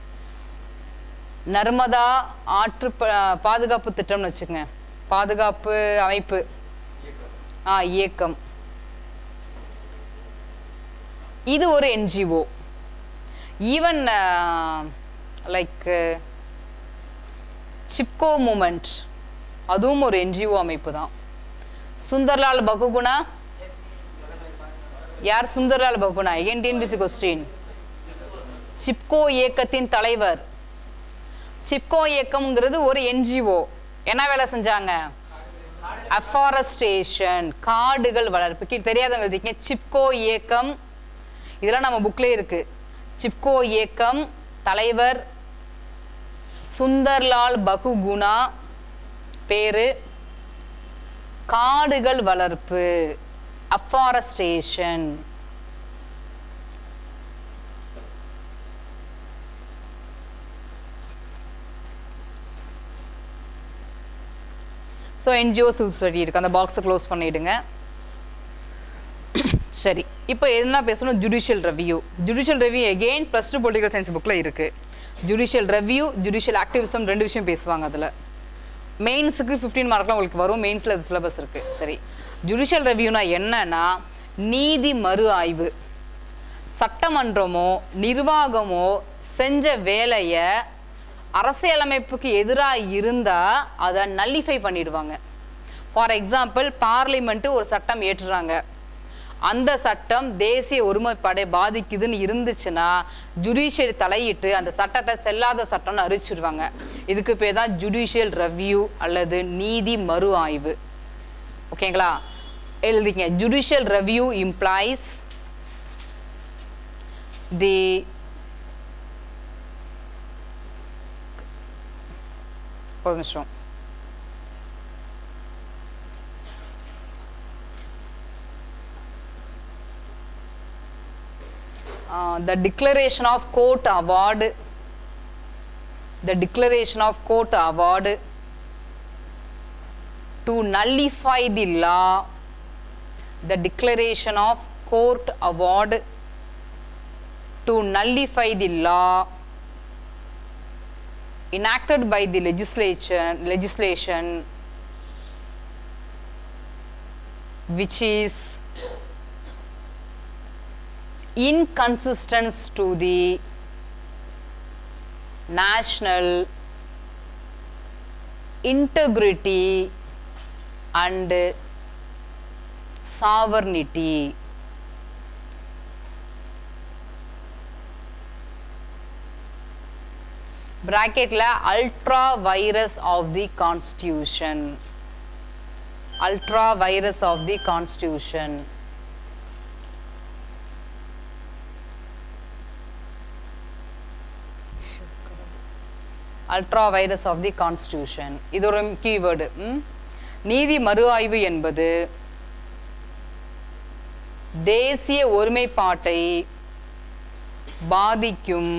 நர்மதா ஆற்று ப- பாதுகாப்பு திட்டம்னு வச்சுக்கோங்க பாதுகாப்பு அமைப்பு ஆ இயக்கம் இது ஒரு NGO even like Chipko movement அதுவும் ஒரு என்ஜிஓ அமைப்பு தான் சுந்தர்லால் பகுகுணா யார் Sunderlal Bahuguna again TNPSC question Chipko இயக்கத்தின் தலைவர் சிப்கோ இயக்கம்ங்கிறது ஒரு என்ஜிஓ என்ன வேலை செஞ்சாங்க அஃபாரஸ்டேஷன் காடுகள் வளர்ப்பு கீழ் தெரியாதவங்க எழுதிக்கங்க சிப்கோ இயக்கம் இதெல்லாம் நம்ம புக்லேயே இருக்கு சிப்கோ இயக்கம் தலைவர் சுந்தர்லால் பகுகுணா பேரு காடுகள் வளர்ப்பு அஃபாரஸ்டேஷன் ஸோ என்ஜிஓ சில் ஸ்டடி இருக்கு அந்த பாக்ஸை க்ளோஸ் பண்ணிடுங்க சரி இப்போ என்ன பேசணும் judicial review judicial review again plus two political science புக்கில் இருக்கு ஜுடிஷியல் ரெவ்யூ ஜுடிஷியல் ஆக்டிவிசம் ரெண்டு விஷயம் பேசுவாங்க அதில் மெயின்ஸுக்கு ஃபிஃப்டீன் மார்க்லாம் உங்களுக்கு வரும் மெயின்ஸில் அது சிலபஸ் இருக்கு சரி ஜுடிஷியல் ரெவ்யூனா என்னன்னா நீதி மறு ஆய்வு சட்டமன்றமோ நிர்வாகமோ செஞ்ச வேலையை அரசியலமைப்புக்கு எதிராக இருந்தால் அதை நல்லிஃபை பண்ணிடுவாங்க ஃபார் எக்ஸாம்பிள் பார்லிமெண்ட்டு ஒரு சட்டம் ஏற்றுறாங்க அந்த சட்டம் தேசிய ஒருமைப்பாடை பாதிக்குதுன்னு இருந்துச்சுன்னா ஜுடிஷியல் தலையிட்டு அந்த சட்டத்தை செல்லாத சட்டம்னு அறிவிச்சிடுவாங்க இதுக்கு பேர் தான் ஜுடிஷியல் ரெவ்யூ அல்லது நீதி மறு ஆய்வு ஓகேங்களா எழுதிங்க ஜுடிஷியல் ரெவ்யூ இம்ப்ளாய்ஸ் தி ஒரு நிமிஷம் uh, the declaration of court award the declaration of court award to nullify the law the declaration of court award to nullify the law enacted by the legislation legislation which is inconsistent to the national integrity and sovereignty bracketல ultra virus of the constitution ultra virus of the constitution ultra virus of the constitution இது ஒரு keyword நீதி மறு ஆய்வு என்பது தேசிய ஒருமைப்பாட்டை பாதிக்கும்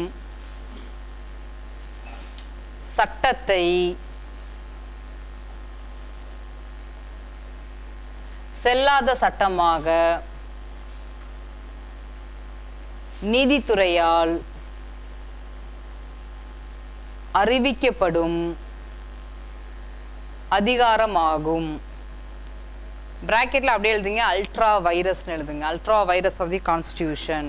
சட்டத்தை செல்லாத சட்டமாக நீதித்துறையால் அறிவிக்கப்படும் அதிகாரமாகும் பிராக்கெட்ல அப்படியே எழுதுங்க அல்ட்ரா வைரஸ்னு எழுதுங்க ultra virus of the constitution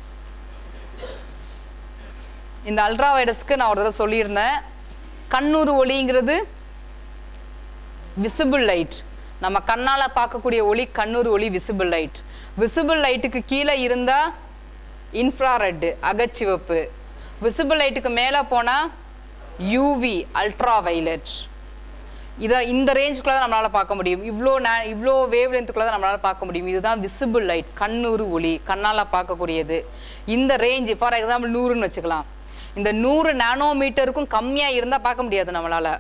இந்த அல்ட்ரா வைரஸ்க்கு நான் ஒரு தடவை சொல்லியிருந்தேன் கண்ணூறு ஒளிங்கிறது விசிபிள் லைட் நம்ம கண்ணால் பார்க்கக்கூடிய ஒளி கண்ணூறு ஒளி விசிபிள் லைட் விசிபிள் லைட்டுக்கு கீழே இருந்தால் இன்ஃப்ராரெட்டு அகச்சிவப்பு விசிபிள் லைட்டுக்கு மேலே போனால் யூவி அல்ட்ரா வைலட் இதை இந்த ரேஞ்சுக்குள்ள தான் நம்மளால் பார்க்க முடியும் இவ்வளோ நே இவ்வளோ வேவ் லென்த்துக்குள்ள தான் நம்மளால் பார்க்க முடியும் இதுதான் விசிபிள் லைட் கண்ணூறு ஒளி கண்ணால் பார்க்கக்கூடியது இந்த ரேஞ்சு ஃபார் எக்ஸாம்பிள் நூறுன்னு வச்சுக்கலாம் இந்த நூறு நானோமீட்டருக்கும் கம்மியாக இருந்தால் பார்க்க முடியாது நம்மளால்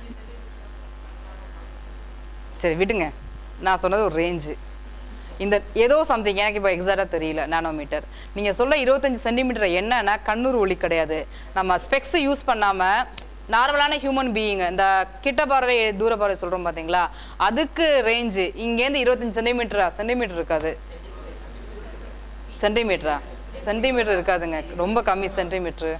சரி விடுங்க நான் சொன்னது ஒரு ரேஞ்சு இந்த ஏதோ சம்திங் எனக்கு இப்போ எக்ஸாக்டாக தெரியல நானோமீட்டர் நீங்கள் சொல்ல இருபத்தஞ்சி சென்டிமீட்டர் என்னன்னா கண்ணூர் ஒளி கிடையாது நம்ம ஸ்பெக்ஸ் யூஸ் பண்ணாமல் நார்மலான ஹியூமன் பீயிங் இந்த கிட்ட பார்வை தூர பார்வை சொல்கிறோம் பார்த்தீங்களா அதுக்கு ரேஞ்சு இங்கேருந்து இருபத்தஞ்சி சென்டிமீட்டரா சென்டிமீட்டர் இருக்காது சென்டிமீட்டரா சென்டிமீட்டர் இருக்காதுங்க ரொம்ப கம்மி சென்டிமீட்ரு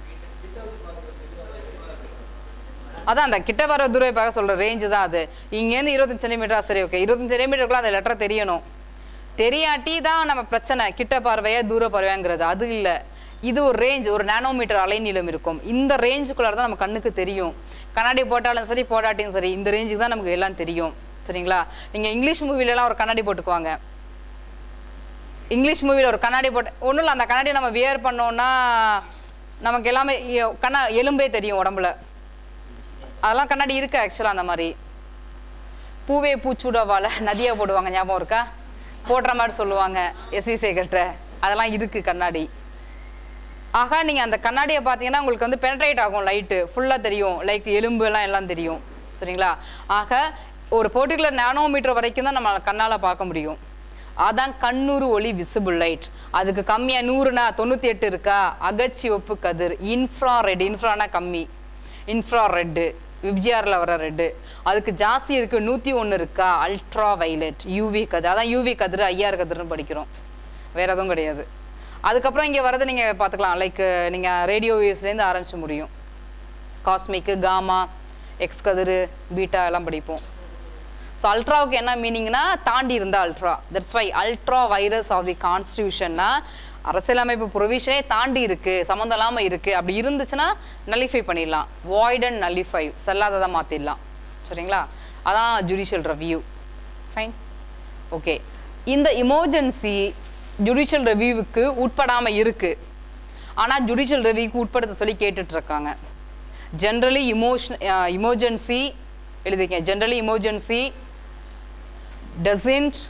அதான் அந்த கிட்ட வர தூரம் பார்க்க சொல்ற ரேஞ்சு தான் அது இங்கேருந்து இருபத்தஞ்சு சென்டிமீட்டரா சரி ஓகே இருபத்தஞ்சு சென்டிமீட்டருக்குள்ள அந்த லெட்டர் தெரியணும் தெரியாட்டி தான் நம்ம பிரச்சனை கிட்ட பார்வையா தூர பார்வையாங்கிறது அது இல்லை இது ஒரு ரேஞ்ச் ஒரு நானோமீட்டர் அலைநீளம் இருக்கும் இந்த ரேஞ்சுக்குள்ளார தான் நம்ம கண்ணுக்கு தெரியும் கண்ணாடி போட்டாலும் சரி போடாட்டியும் சரி இந்த ரேஞ்சுக்கு தான் நமக்கு எல்லாம் தெரியும் சரிங்களா நீங்கள் இங்கிலீஷ் மூவிலலாம் ஒரு கண்ணாடி போட்டுக்குவாங்க இங்கிலீஷ் மூவியில் ஒரு கண்ணாடி போட்டு ஒன்றும் இல்லை அந்த கண்ணாடி நம்ம வியர் பண்ணோம்னா நமக்கு எல்லாமே எ- கண்ணா எலும்பே தெரியும் உடம்புல அதெல்லாம் கண்ணாடி இருக்கு ஆக்சுவலாக அந்த மாதிரி பூவே பூச்சூடவால நதியா போடுவாங்க ஞாபகம் இருக்கா போடுற மாதிரி சொல்லுவாங்க எஸ்வி சேகர்கிட்ட அதெல்லாம் இருக்கு கண்ணாடி ஆக நீங்கள் அந்த கண்ணாடியை பார்த்தீங்கன்னா உங்களுக்கு வந்து பெனட்ரேட் ஆகும் லைட்டு ஃபுல்லாக தெரியும் லைக் எலும்பு எல்லாம் எல்லாம் தெரியும் சரிங்களா ஆக ஒரு பர்டிகுலர் நானோமீட்டர் வரைக்கும் தான் நம்ம கண்ணால் பார்க்க முடியும் அதான் கண்ணூறு ஒளி விசிபிள் லைட் அதுக்கு கம்மியாக நூறுனா தொண்ணூற்றி எட்டு இருக்கா அகச்சிவப்பு கதிர் இன்ஃப்ரா ரெட் இன்ஃப்ரானா கம்மி இன்ஃப்ரா ரெட்டு விப்ஜிஆரில் வர ரெட்டு அதுக்கு ஜாஸ்தி இருக்குது நூற்றி ஒன்று இருக்கா அல்ட்ரா வைலட் யூவி கதிர் அதான் யூவி கதிர் ஐஆர் கதிர்னு படிக்கிறோம் வேற எதுவும் கிடையாது அதுக்கப்புறம் இங்கே வரதை நீங்கள் பார்த்துக்கலாம் லைக் நீங்கள் ரேடியோ வேவ்ஸ்லேருந்து ஆரம்பிச்சு முடியும் காஸ்மிக்கு காமா எக்ஸ் கதிர் பீட்டா எல்லாம் படிப்போம் ஸோ அல்ட்ராவுக்கு என்ன மீனிங்னா தாண்டி இருந்தா ultra that's why ultra virus of the கான்ஸ்டியூஷன்னா அரசியலமைப்பு ப்ரொவிஷனே தாண்டி இருக்கு சம்மந்தம் இல்லாமல் இருக்கு அப்படி இருந்துச்சுன்னா நல்லிஃபை பண்ணிடலாம் வாய்ட் அண்ட் நல்லிஃபை செல்லாததை மாற்றிடலாம் சரிங்களா அதான் ஜுடிஷியல் ரிவ்யூ ஃபைன் ஓகே இந்த எமர்ஜென்சி ஜுடிஷியல் ரிவ்யூவுக்கு உட்படாமல் இருக்கு ஆனால் ஜுடிஷியல் ரிவ்யூக்கு உட்படுத்த சொல்லி கேட்டுட்டு இருக்காங்க ஜென்ரலி இமோஷன் எமர்ஜென்சி எழுதிக்கேன் generally emergency doesn't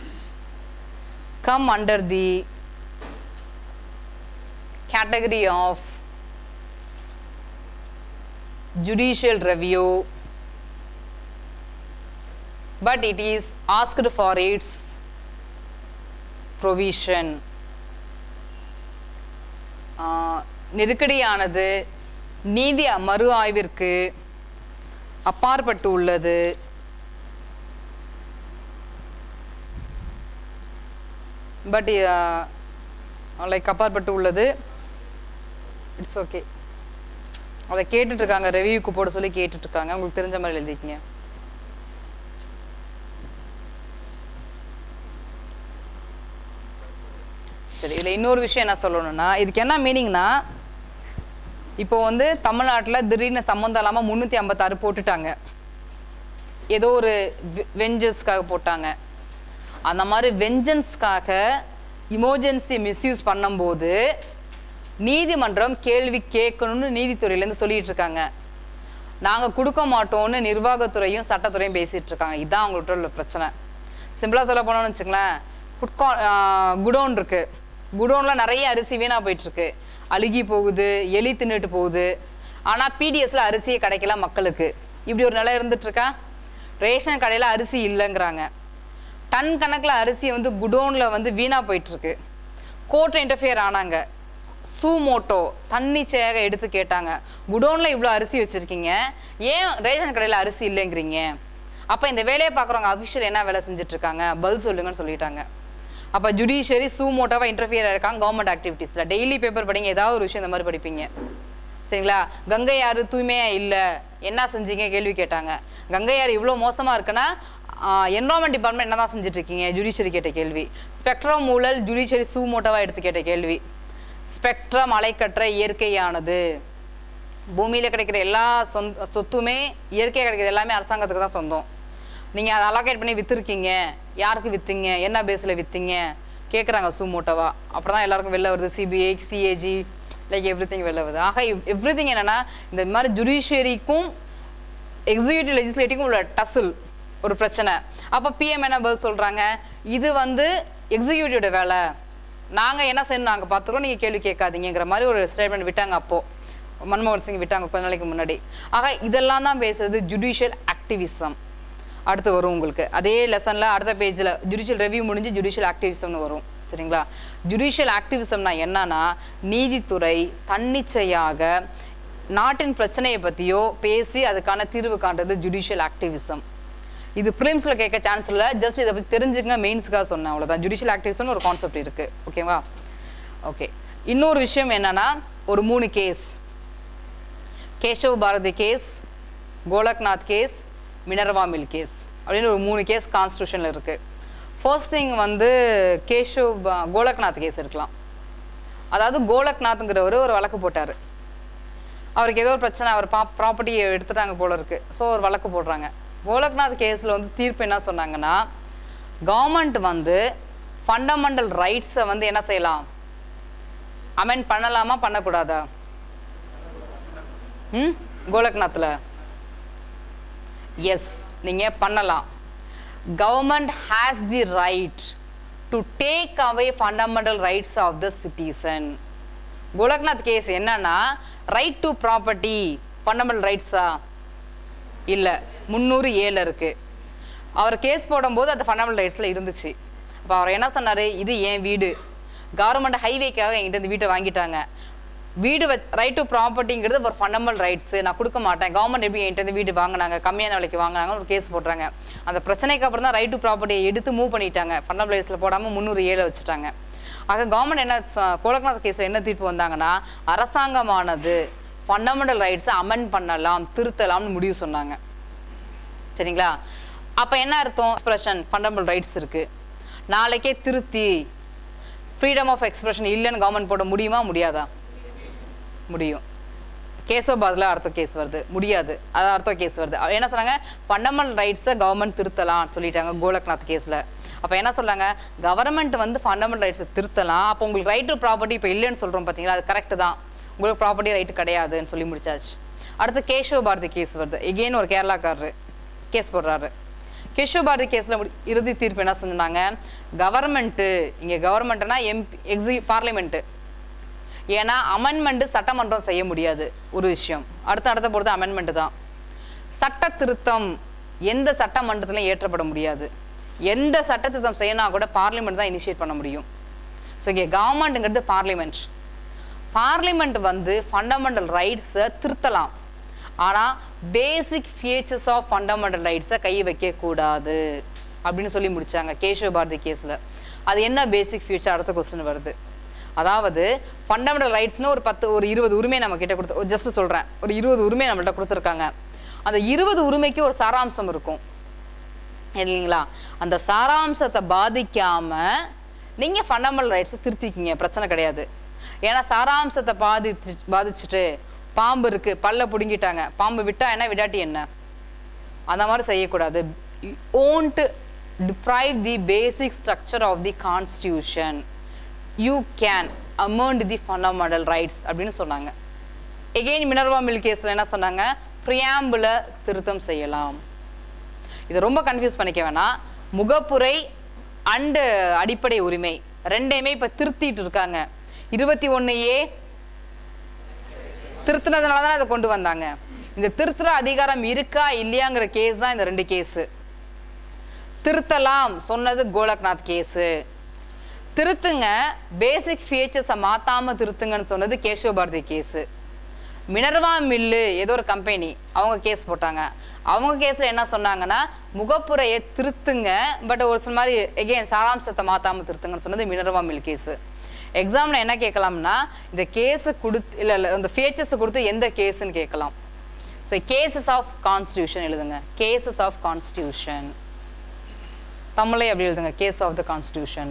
come under the category of judicial review but it is asked for its provision ah, நெருக்கடியானது நீதி மறு ஆய்விற்கு அப்பாற்பட்டு உள்ளது பட் லைக் அப்பாற்பட்டு உள்ளது இட்ஸ் ஓகே அதை கேட்டுட்டு இருக்காங்க ரெவியூக்கு போட சொல்லி கேட்டுட்டு இருக்காங்க உங்களுக்கு தெரிஞ்ச மாதிரி எழுதிக்கங்க சரி இதில் இன்னொரு விஷயம் என்ன சொல்லணும்னா இதுக்கு என்ன மீனிங்னா இப்போ வந்து தமிழ்நாட்டில் திடீர்னு சம்மந்தம் இல்லாமல் முந்நூற்றி ஐம்பத்தாறு போட்டுட்டாங்க ஏதோ ஒரு வெஞ்சஸ்க்காக போட்டாங்க அந்த மாதிரி வெஞ்சன்ஸ்க்காக இமோஜென்சி மிஸ்யூஸ் பண்ணும்போது நீதிமன்றம் கேள்வி கேட்கணும்னு நீதித்துறையிலேருந்து சொல்லிட்டு இருக்காங்க நாங்கள் கொடுக்க மாட்டோம்னு நிர்வாகத்துறையும் சட்டத்துறையும் பேசிட்டு இருக்காங்க இதுதான் அவங்கள்ட்ட உள்ள பிரச்சனை சிம்பிளாக சொல்ல போனோம்னு வச்சுங்களேன் ஃபுட்கா குடோன் இருக்கு குடோனில் நிறைய அரிசி வீணாக போயிட்டு இருக்கு அழுகி போகுது எலி தின்னுட்டு போகுது ஆனால் பிடிஎஸ்ல அரிசியே கிடைக்கல மக்களுக்கு இப்படி ஒரு நிலை இருந்துட்டு இருக்கா ரேஷன் கடையில் அரிசி இல்லைங்கிறாங்க டன் கணக்கில் அரிசி வந்து குடோனில் வந்து வீணாக போயிட்டு இருக்கு கோர்ட் இன்டர்ஃபியர் ஆனாங்க சூமோட்டோ தன்னிச்சையாக எடுத்து கேட்டாங்க குடோனில் இவ்வளோ அரிசி வச்சுருக்கீங்க ஏன் ரேஷன் கடையில் அரிசி இல்லைங்கிறீங்க அப்போ இந்த வேலையை பார்க்குறவங்க அஃபிஷியல் என்ன வேலை செஞ்சுட்டு இருக்காங்க பதில் சொல்லுங்கன்னு சொல்லிட்டாங்க அப்போ ஜுடிஷியரி சூமோட்டோவாக இன்டர்ஃபியர் இருக்காங்க கவர்மெண்ட் ஆக்டிவிட்டீஸில் டெய்லி பேப்பர் படிங்க ஏதாவது ஒரு விஷயம் இந்த மாதிரி படிப்பீங்க சரிங்களா கங்கை ஆறு தூய்மையா இல்லை என்ன செஞ்சீங்க கேள்வி கேட்டாங்க கங்கை ஆறு இவ்வளோ மோசமாக இருக்குன்னா என்வரான்மெண்ட் டிபார்ட்மெண்ட் என்ன தான் செஞ்சுட்டு இருக்கீங்க ஜுடிஷியரி கேட்ட கேள்வி ஸ்பெக்ட்ரம் ஊழல் ஜுடிஷியரி சூமோட்டோவாக எடுத்து கேட்ட கேள்வி ஸ்பெக்ட்ரம் அலைக்கற்ற இயற்கையானது பூமியில் கிடைக்கிற எல்லா சொந்த சொத்துமே இயற்கையாக கிடைக்கிற எல்லாமே அரசாங்கத்துக்கு தான் சொந்தம் நீங்கள் அதை அலோகேட் பண்ணி விற்றுருக்கீங்க யாருக்கு விற்றீங்க என்ன பேஸில் விற்றீங்க கேட்குறாங்க சூமோட்டோவா அப்புறம் தான் எல்லாருக்கும் வெளில வருது CBI CAG like everything வெளில வருது ஆக எவ்ரி திங் என்னென்னா இந்த மாதிரி ஜுடிஷியரிக்கும் எக்ஸிக்யூட்டிவ் லெஜிஸ்லேட்டிவ்க்கும் உள்ள டசில் ஒரு பிரச்சனை அப்போ பிஎம் என்ன பதில் சொல்கிறாங்க இது வந்து எக்ஸிக்யூட்டிவோட வேலை நாங்கள் என்ன செய்யணும் நாங்கள் பார்த்துருவோம் நீங்கள் கேள்வி கேட்காதீங்கிற மாதிரி ஒரு ஸ்டேட்மெண்ட் விட்டாங்க அப்போது மன்மோகன் சிங் விட்டாங்க கொஞ்ச நாளைக்கு முன்னாடி ஆக இதெல்லாம் தான் பேசுறது ஜுடிஷியல் ஆக்டிவிசம் அடுத்து வரும் உங்களுக்கு அதே லெசனில் அடுத்த பேஜில் ஜுடிஷியல் ரெவ்யூ முடிஞ்சு ஜுடிஷியல் ஆக்டிவிசம்னு வரும் சரிங்களா ஜுடிஷியல் ஆக்டிவிசம்னா என்னன்னா நீதித்துறை தன்னிச்சையாக நாட்டின் பிரச்சனையை பற்றியோ பேசி அதுக்கான தீர்வு காண்றது ஜுடிஷியல் ஆக்டிவிசம் இது ப்ரிலிம்ஸில் கேட்க சான்ஸ் இல்லை ஜஸ்ட் இதை பற்றி தெரிஞ்சுங்க மெயின்ஸுக்காக சொன்னேன் அவ்வளோதான் ஜுடிஷியல் ஆக்டிவிசம்னு ஒரு கான்செப்ட் இருக்குது ஓகேவா ஓகே இன்னொரு விஷயம் என்னன்னா ஒரு மூணு case Keshav Bharati case Golaknath case Minerva Mill case அப்படின்னு ஒரு மூணு கேஸ் கான்ஸ்டியூஷனில் இருக்குது ஃபர்ஸ்ட் திங் வந்து கேஷவ் பா- கோலக்நாத் கேஸ் இருக்கலாம் அதாவது கோலக்நாத்ங்கிறவர் ஒரு வழக்கு போட்டார் அவருக்கு ஏதோ ஒரு பிரச்சனை அவர் பா ப்ராப்பர்ட்டியை எடுத்துட்டாங்க போல இருக்கு ஸோ ஒரு வழக்கு போடுறாங்க கோலக்நாத் கேஸில் வந்து தீர்ப்பு என்ன சொன்னாங்கன்னா கவர்மெண்ட் வந்து ஃபண்டமெண்டல் ரைட்ஸை வந்து என்ன செய்யலாம் அமெண்ட் பண்ணலாமா பண்ணக்கூடாதா ம் கோலக்நாத்தில் எஸ் நீங்கள் பண்ணலாம் government has the right to take away fundamental rights of the citizen Golaknath case என்னன்னா ரைட் டு ப்ராப்பர்ட்டி ஃபண்டமெண்டல் ரைட்ஸா இல்லை முந்நூறு ஏழு இருக்கு அவர் கேஸ் போடும்போது அது ஃபண்டமெண்டல் ரைட்ஸில் இருந்துச்சு அப்போ அவர் என்ன சொன்னார் இது என் வீடு கவர்மெண்ட் ஹைவேக்காக என்கிட்ட இந்த வீட்டை வாங்கிட்டாங்க வீடு வச் ரைட் டு ப்ராப்பர்ட்டிங்கிறது ஒரு ஃபண்டமெண்டல் ரைட்ஸ் நான் கொடுக்க மாட்டேன் கவர்மெண்ட் எப்படி என்கிட்ட இருந்து வீடு வாங்கினாங்க கம்மியான விலைக்கு வாங்கினாங்கன்னு ஒரு கேஸ் போடுறாங்க அந்த பிரச்சனைக்கு அப்புறம் தான் ரைட் டு ப்ராப்பர்ட்டியை எடுத்து மூவ் பண்ணிட்டாங்க ஃபண்டமெண்டல் ரைட்ஸில் போடாமல் முந்நூறு ஏழு வச்சுட்டாங்க ஆக கவர்மெண்ட் என்ன சொ- கோலக்நாத் கேஸில் என்ன தீர்ப்பு வந்தாங்கன்னா அரசாங்கமானது ஃபண்டமெண்டல் ரைட்ஸை அமெண்ட் பண்ணலாம் திருத்தலாம்னு முடிவு சொன்னாங்க சரிங்களா அப்போ என்ன அர்த்தம் எக்ஸ்பிரஷன் ஃபண்டமெண்டல் ரைட்ஸ் இருக்கு நாளைக்கே திருத்தி ஃப்ரீடம் ஆஃப் எக்ஸ்பிரஷன் இல்லைன்னு கவர்மெண்ட் போட முடியுமா முடியாதா முடியும் கேஸோ பதிலாக அர்த்த கேஸ் வருது முடியாது அது அர்த்த கேஸ் வருது அவ என்ன சொன்னாங்க ஃபண்டமெண்டல் ரைட்ஸை கவர்மெண்ட் திருத்தலாம் சொல்லிட்டாங்க கோலக்நாத் கேஸில் அப்போ என்ன சொல்றாங்க கவர்மெண்ட் வந்து ஃபண்டமெண்டல் ரைட்ஸை திருத்தலாம் அப்போ உங்களுக்கு ரைட் டு ப்ராப்பர்ட்டி இப்போ இல்லைன்னு சொல்கிறோம் பார்த்தீங்களா அது கரெக்ட் தான் உங்களுக்கு ப்ராப்பர்ட்டி ரைட்டு கிடையாதுன்னு சொல்லி முடிச்சாச்சு அடுத்து கேஷவ பாரதி கேஸ் வருது எகெயின் ஒரு கேரளாக்காரரு கேஸ் போடுறாரு கேஷவ பாரதி கேஸில் இறுதி தீர்ப்பு என்ன சொன்னாங்க கவர்மெண்ட்டு இங்கே கவர்மெண்ட்னா எம்பி எக்ஸி பார்லிமெண்ட்டு ஏன்னா அமெண்ட்மெண்ட் சட்டமன்றம் செய்ய முடியாது ஒரு விஷயம் அடுத்த அடுத்த பொறுத்து அமெண்ட்மெண்ட் தான் சட்ட திருத்தம் எந்த சட்டமன்றத்திலும் ஏற்றப்பட முடியாது எந்த சட்ட திருத்தம் செய்யணும் கூட பார்லிமெண்ட் தான் இனிஷியேட் பண்ண முடியும் ஸோ இங்கே கவர்மெண்ட்டுங்கிறது பார்லிமெண்ட் பார்லிமெண்ட் வந்து ஃபண்டமெண்டல் ரைட்ஸை திருத்தலாம் ஆனால் பேசிக் ஃபீச்சர்ஸ் ஆஃப் ஃபண்டமெண்டல் ரைட்ஸை கை வைக்கக்கூடாது அப்படின்னு சொல்லி முடிச்சாங்க கேஷவ பாரதி கேஸில் அது என்ன பேசிக் ஃபியூச்சர் அடுத்த கொஸ்டின் வருது அதாவது ஃபண்டமெண்டல் ரைட்ஸ்னு ஒரு பத்து ஒரு இருபது உரிமை நம்ம கிட்ட கொடுத்து ஜஸ்ட் சொல்கிறேன் ஒரு இருபது உரிமை நம்மள்ட்ட கொடுத்துருக்காங்க அந்த இருபது உரிமைக்கு ஒரு சாராம்சம் இருக்கும் இல்லைங்களா அந்த சாராம்சத்தை பாதிக்காம நீங்க ஃபண்டமெண்டல் ரைட்ஸ் திருத்திக்கிங்க பிரச்சனை கிடையாது ஏன்னா சாராம்சத்தை பாதிச்சு பாதிச்சுட்டு பாம்பு இருக்கு பல்ல புடுங்கிட்டாங்க பாம்பு விட்டா என்ன விடாட்டி என்ன அந்த மாதிரி செய்யக்கூடாது won't deprive the basic structure of the constitution you can amend the fundamental rights அப்படின்னு சொன்னாங்க எகெயின் மினர்வா மில் கேஸில் என்ன சொன்னாங்க ப்ரியாம்பிள திருத்தம் செய்யலாம் இதை ரொம்ப கன்ஃபியூஸ் பண்ணிக்க வேணாம் முகப்புரை அண்டு அடிப்படை உரிமை ரெண்டையுமே இப்போ திருத்திட்டு இருக்காங்க இருபத்தி ஒன்று ஏ திருத்தினதுனால தான் அதை கொண்டு வந்தாங்க இந்த திருத்துற அதிகாரம் இருக்கா இல்லையாங்கிற கேஸ் தான் இந்த ரெண்டு கேஸு திருத்தலாம் சொன்னது கோலக்நாத் கேஸு திருத்துங்க பேசிக் ஃபீச்சர்ஸை மாத்தாம திருத்துங்கன்னு சொன்னது Keshava Bharati case Minerva Mill ஏதோ ஒரு கம்பெனி அவங்க கேஸ் போட்டாங்க அவங்க கேஸ்ல என்ன சொன்னாங்கன்னா முகப்புரையை திருத்துங்க பட் ஒரு சில மாதிரி எகெயின் சாராம்சத்தை மாத்தாம திருத்துங்கன்னு சொன்னது மினர்வா மில் கேஸு எக்ஸாம்ல என்ன கேட்கலாம்னா இந்த கேஸு கொடுத்து இல்ல இல்ல இந்த ஃபீச்சர்ஸ் கொடுத்து எந்த கேஸ்ன்னு கேட்கலாம் ஸோ கேசஸ் ஆஃப் கான்ஸ்டியூஷன் எழுதுங்க கேசஸ் ஆஃப் கான்ஸ்டியூஷன் தமிழை அப்படி எழுதுங்க கேஸ் ஆஃப் த கான்ஸ்டியூஷன்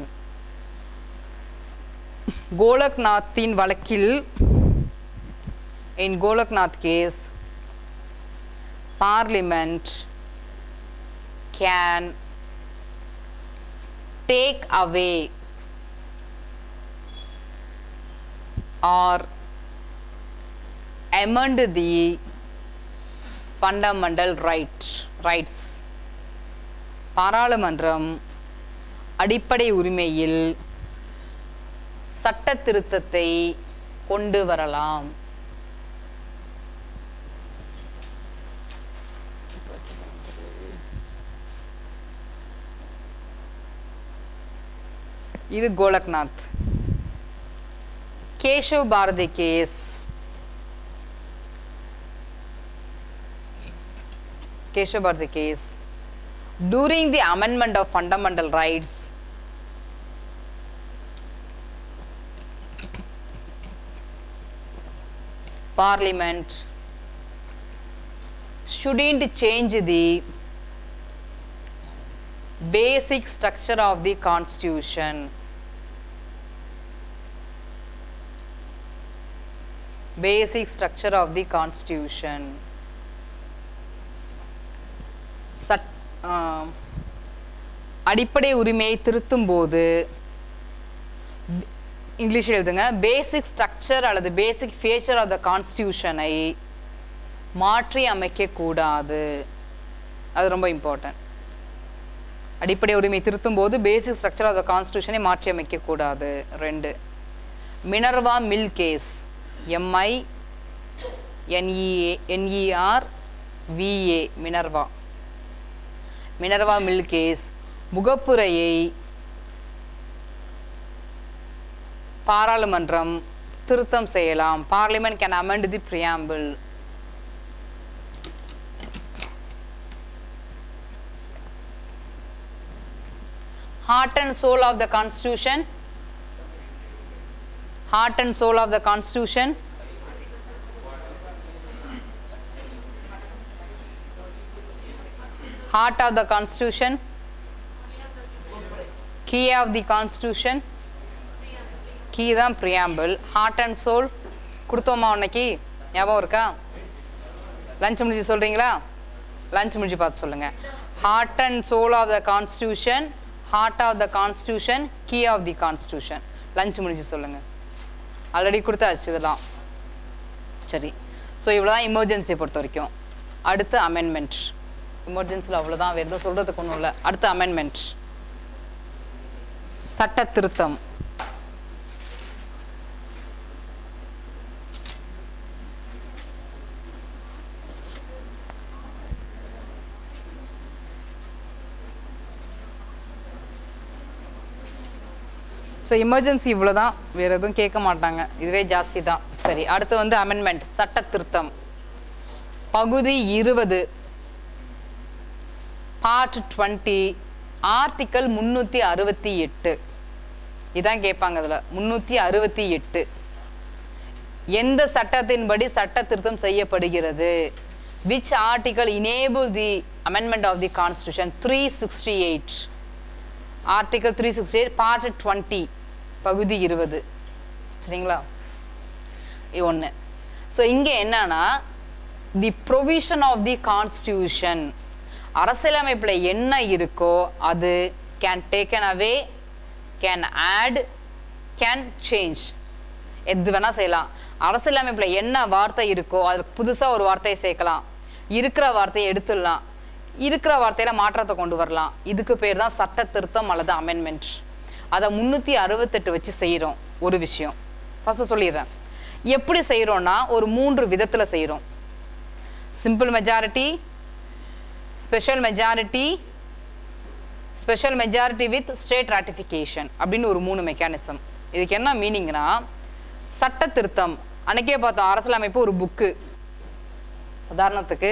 கோலக்நாத்தின் வழக்கில் in Golaknath case, Parliament can take away or amend the fundamental right rights பாராளுமன்றம் அடிப்படை உரிமையில் சட்ட திருத்தத்தை கொண்டு வரலாம் இது Golaknath Keshav Bharati case Keshav Bharati case during the amendment of fundamental rights parliament shouldn't change the basic structure of the constitution basic structure of the constitution சட் ஆம், அடிப்படை உரிமையை திருத்தும் போது இங்கிலீஷில் எழுதுங்க பேசிக் ஸ்ட்ரக்சர் அல்லது பேசிக் ஃபீச்சர் ஆஃப் த கான்ஸ்டியூஷனை மாற்றி அமைக்க கூடாது அது ரொம்ப இம்பார்ட்டன்ட் அடிப்படை உரிமை திருத்தும் போது பேசிக் ஸ்ட்ரக்சர் ஆஃப் த கான்ஸ்டியூஷனை மாற்றி அமைக்க கூடாது ரெண்டு Minerva Mill case MI NEA NER VA Minerva Minerva Mill case முகப்புரையை பாராளுமன்றம் திருத்தம் செய்யலாம் parliament can amend the preamble heart and soul of the constitution heart and soul of the constitution heart of the constitution key of the constitution key தான் preamble heart and soul கொடுத்தோமா உன்னைக்கு ஞாபகம் இருக்கா lunch முடிஞ்சு சொல்கிறீங்களா lunch முடிஞ்சு பார்த்து சொல்லுங்கள் heart and soul of the constitution heart of the constitution key of the constitution lunch முடிஞ்சு சொல்லுங்கள் ஆல்ரெடி கொடுத்தாச்சு இதெல்லாம் சரி ஸோ இவ்வளோ தான் எமர்ஜென்சியை பொறுத்த வரைக்கும் அடுத்து அமெண்ட்மெண்ட் எமர்ஜென்சியில் அவ்வளோதான் வேறு எதுவும் சொல்கிறதுக்கு ஒன்றும் இல்லை அடுத்து அமெண்ட்மெண்ட் சட்ட திருத்தம் ஸோ எமர்ஜென்சி இவ்வளோ தான் வேறு எதுவும் கேட்க மாட்டாங்க இதுவே ஜாஸ்தி தான் சரி அடுத்து வந்து அமெண்ட்மெண்ட் சட்ட திருத்தம் பகுதி இருபது பார்ட் டுவெண்ட்டி ஆர்டிக்கல் முந்நூற்றி அறுபத்தி எட்டு இதான் கேட்பாங்க அதில் முந்நூற்றி அறுபத்தி எட்டு எந்த சட்டத்தின்படி சட்ட திருத்தம் செய்யப்படுகிறது which article enable the amendment of the constitution three sixty eight article three sixty eight part twenty பகுதி இருபது சரிங்களா இது ஒன்று ஸோ இங்கே என்னன்னா the provision of the constitution அரசியலமைப்பில் என்ன இருக்கோ அது can taken away can add can change எது வேணால் செய்யலாம் அரசியலமைப்பில் என்ன வார்த்தை இருக்கோ அதில் புதுசாக ஒரு வார்த்தையை சேர்க்கலாம் இருக்கிற வார்த்தையை எடுத்துடலாம் இருக்கிற வார்த்தையில மாற்றத்தை கொண்டு வரலாம் இதுக்கு பேர் தான் சட்ட திருத்தம் அல்லது அமெண்ட்மெண்ட் அதை முந்நூற்றி அறுபத்தெட்டு வச்சு செய்கிறோம் ஒரு விஷயம் ஃபஸ்ட்டு சொல்லிடுறேன் எப்படி செய்கிறோன்னா ஒரு மூன்று விதத்தில் செய்கிறோம் simple majority special majority special majority with state ratification அப்படின்னு ஒரு மூணு மெக்கானிசம் இதுக்கு என்ன மீனிங்னா சட்ட திருத்தம் அன்னைக்கே பார்த்தோம் அரசியலமைப்பு ஒரு புக்கு உதாரணத்துக்கு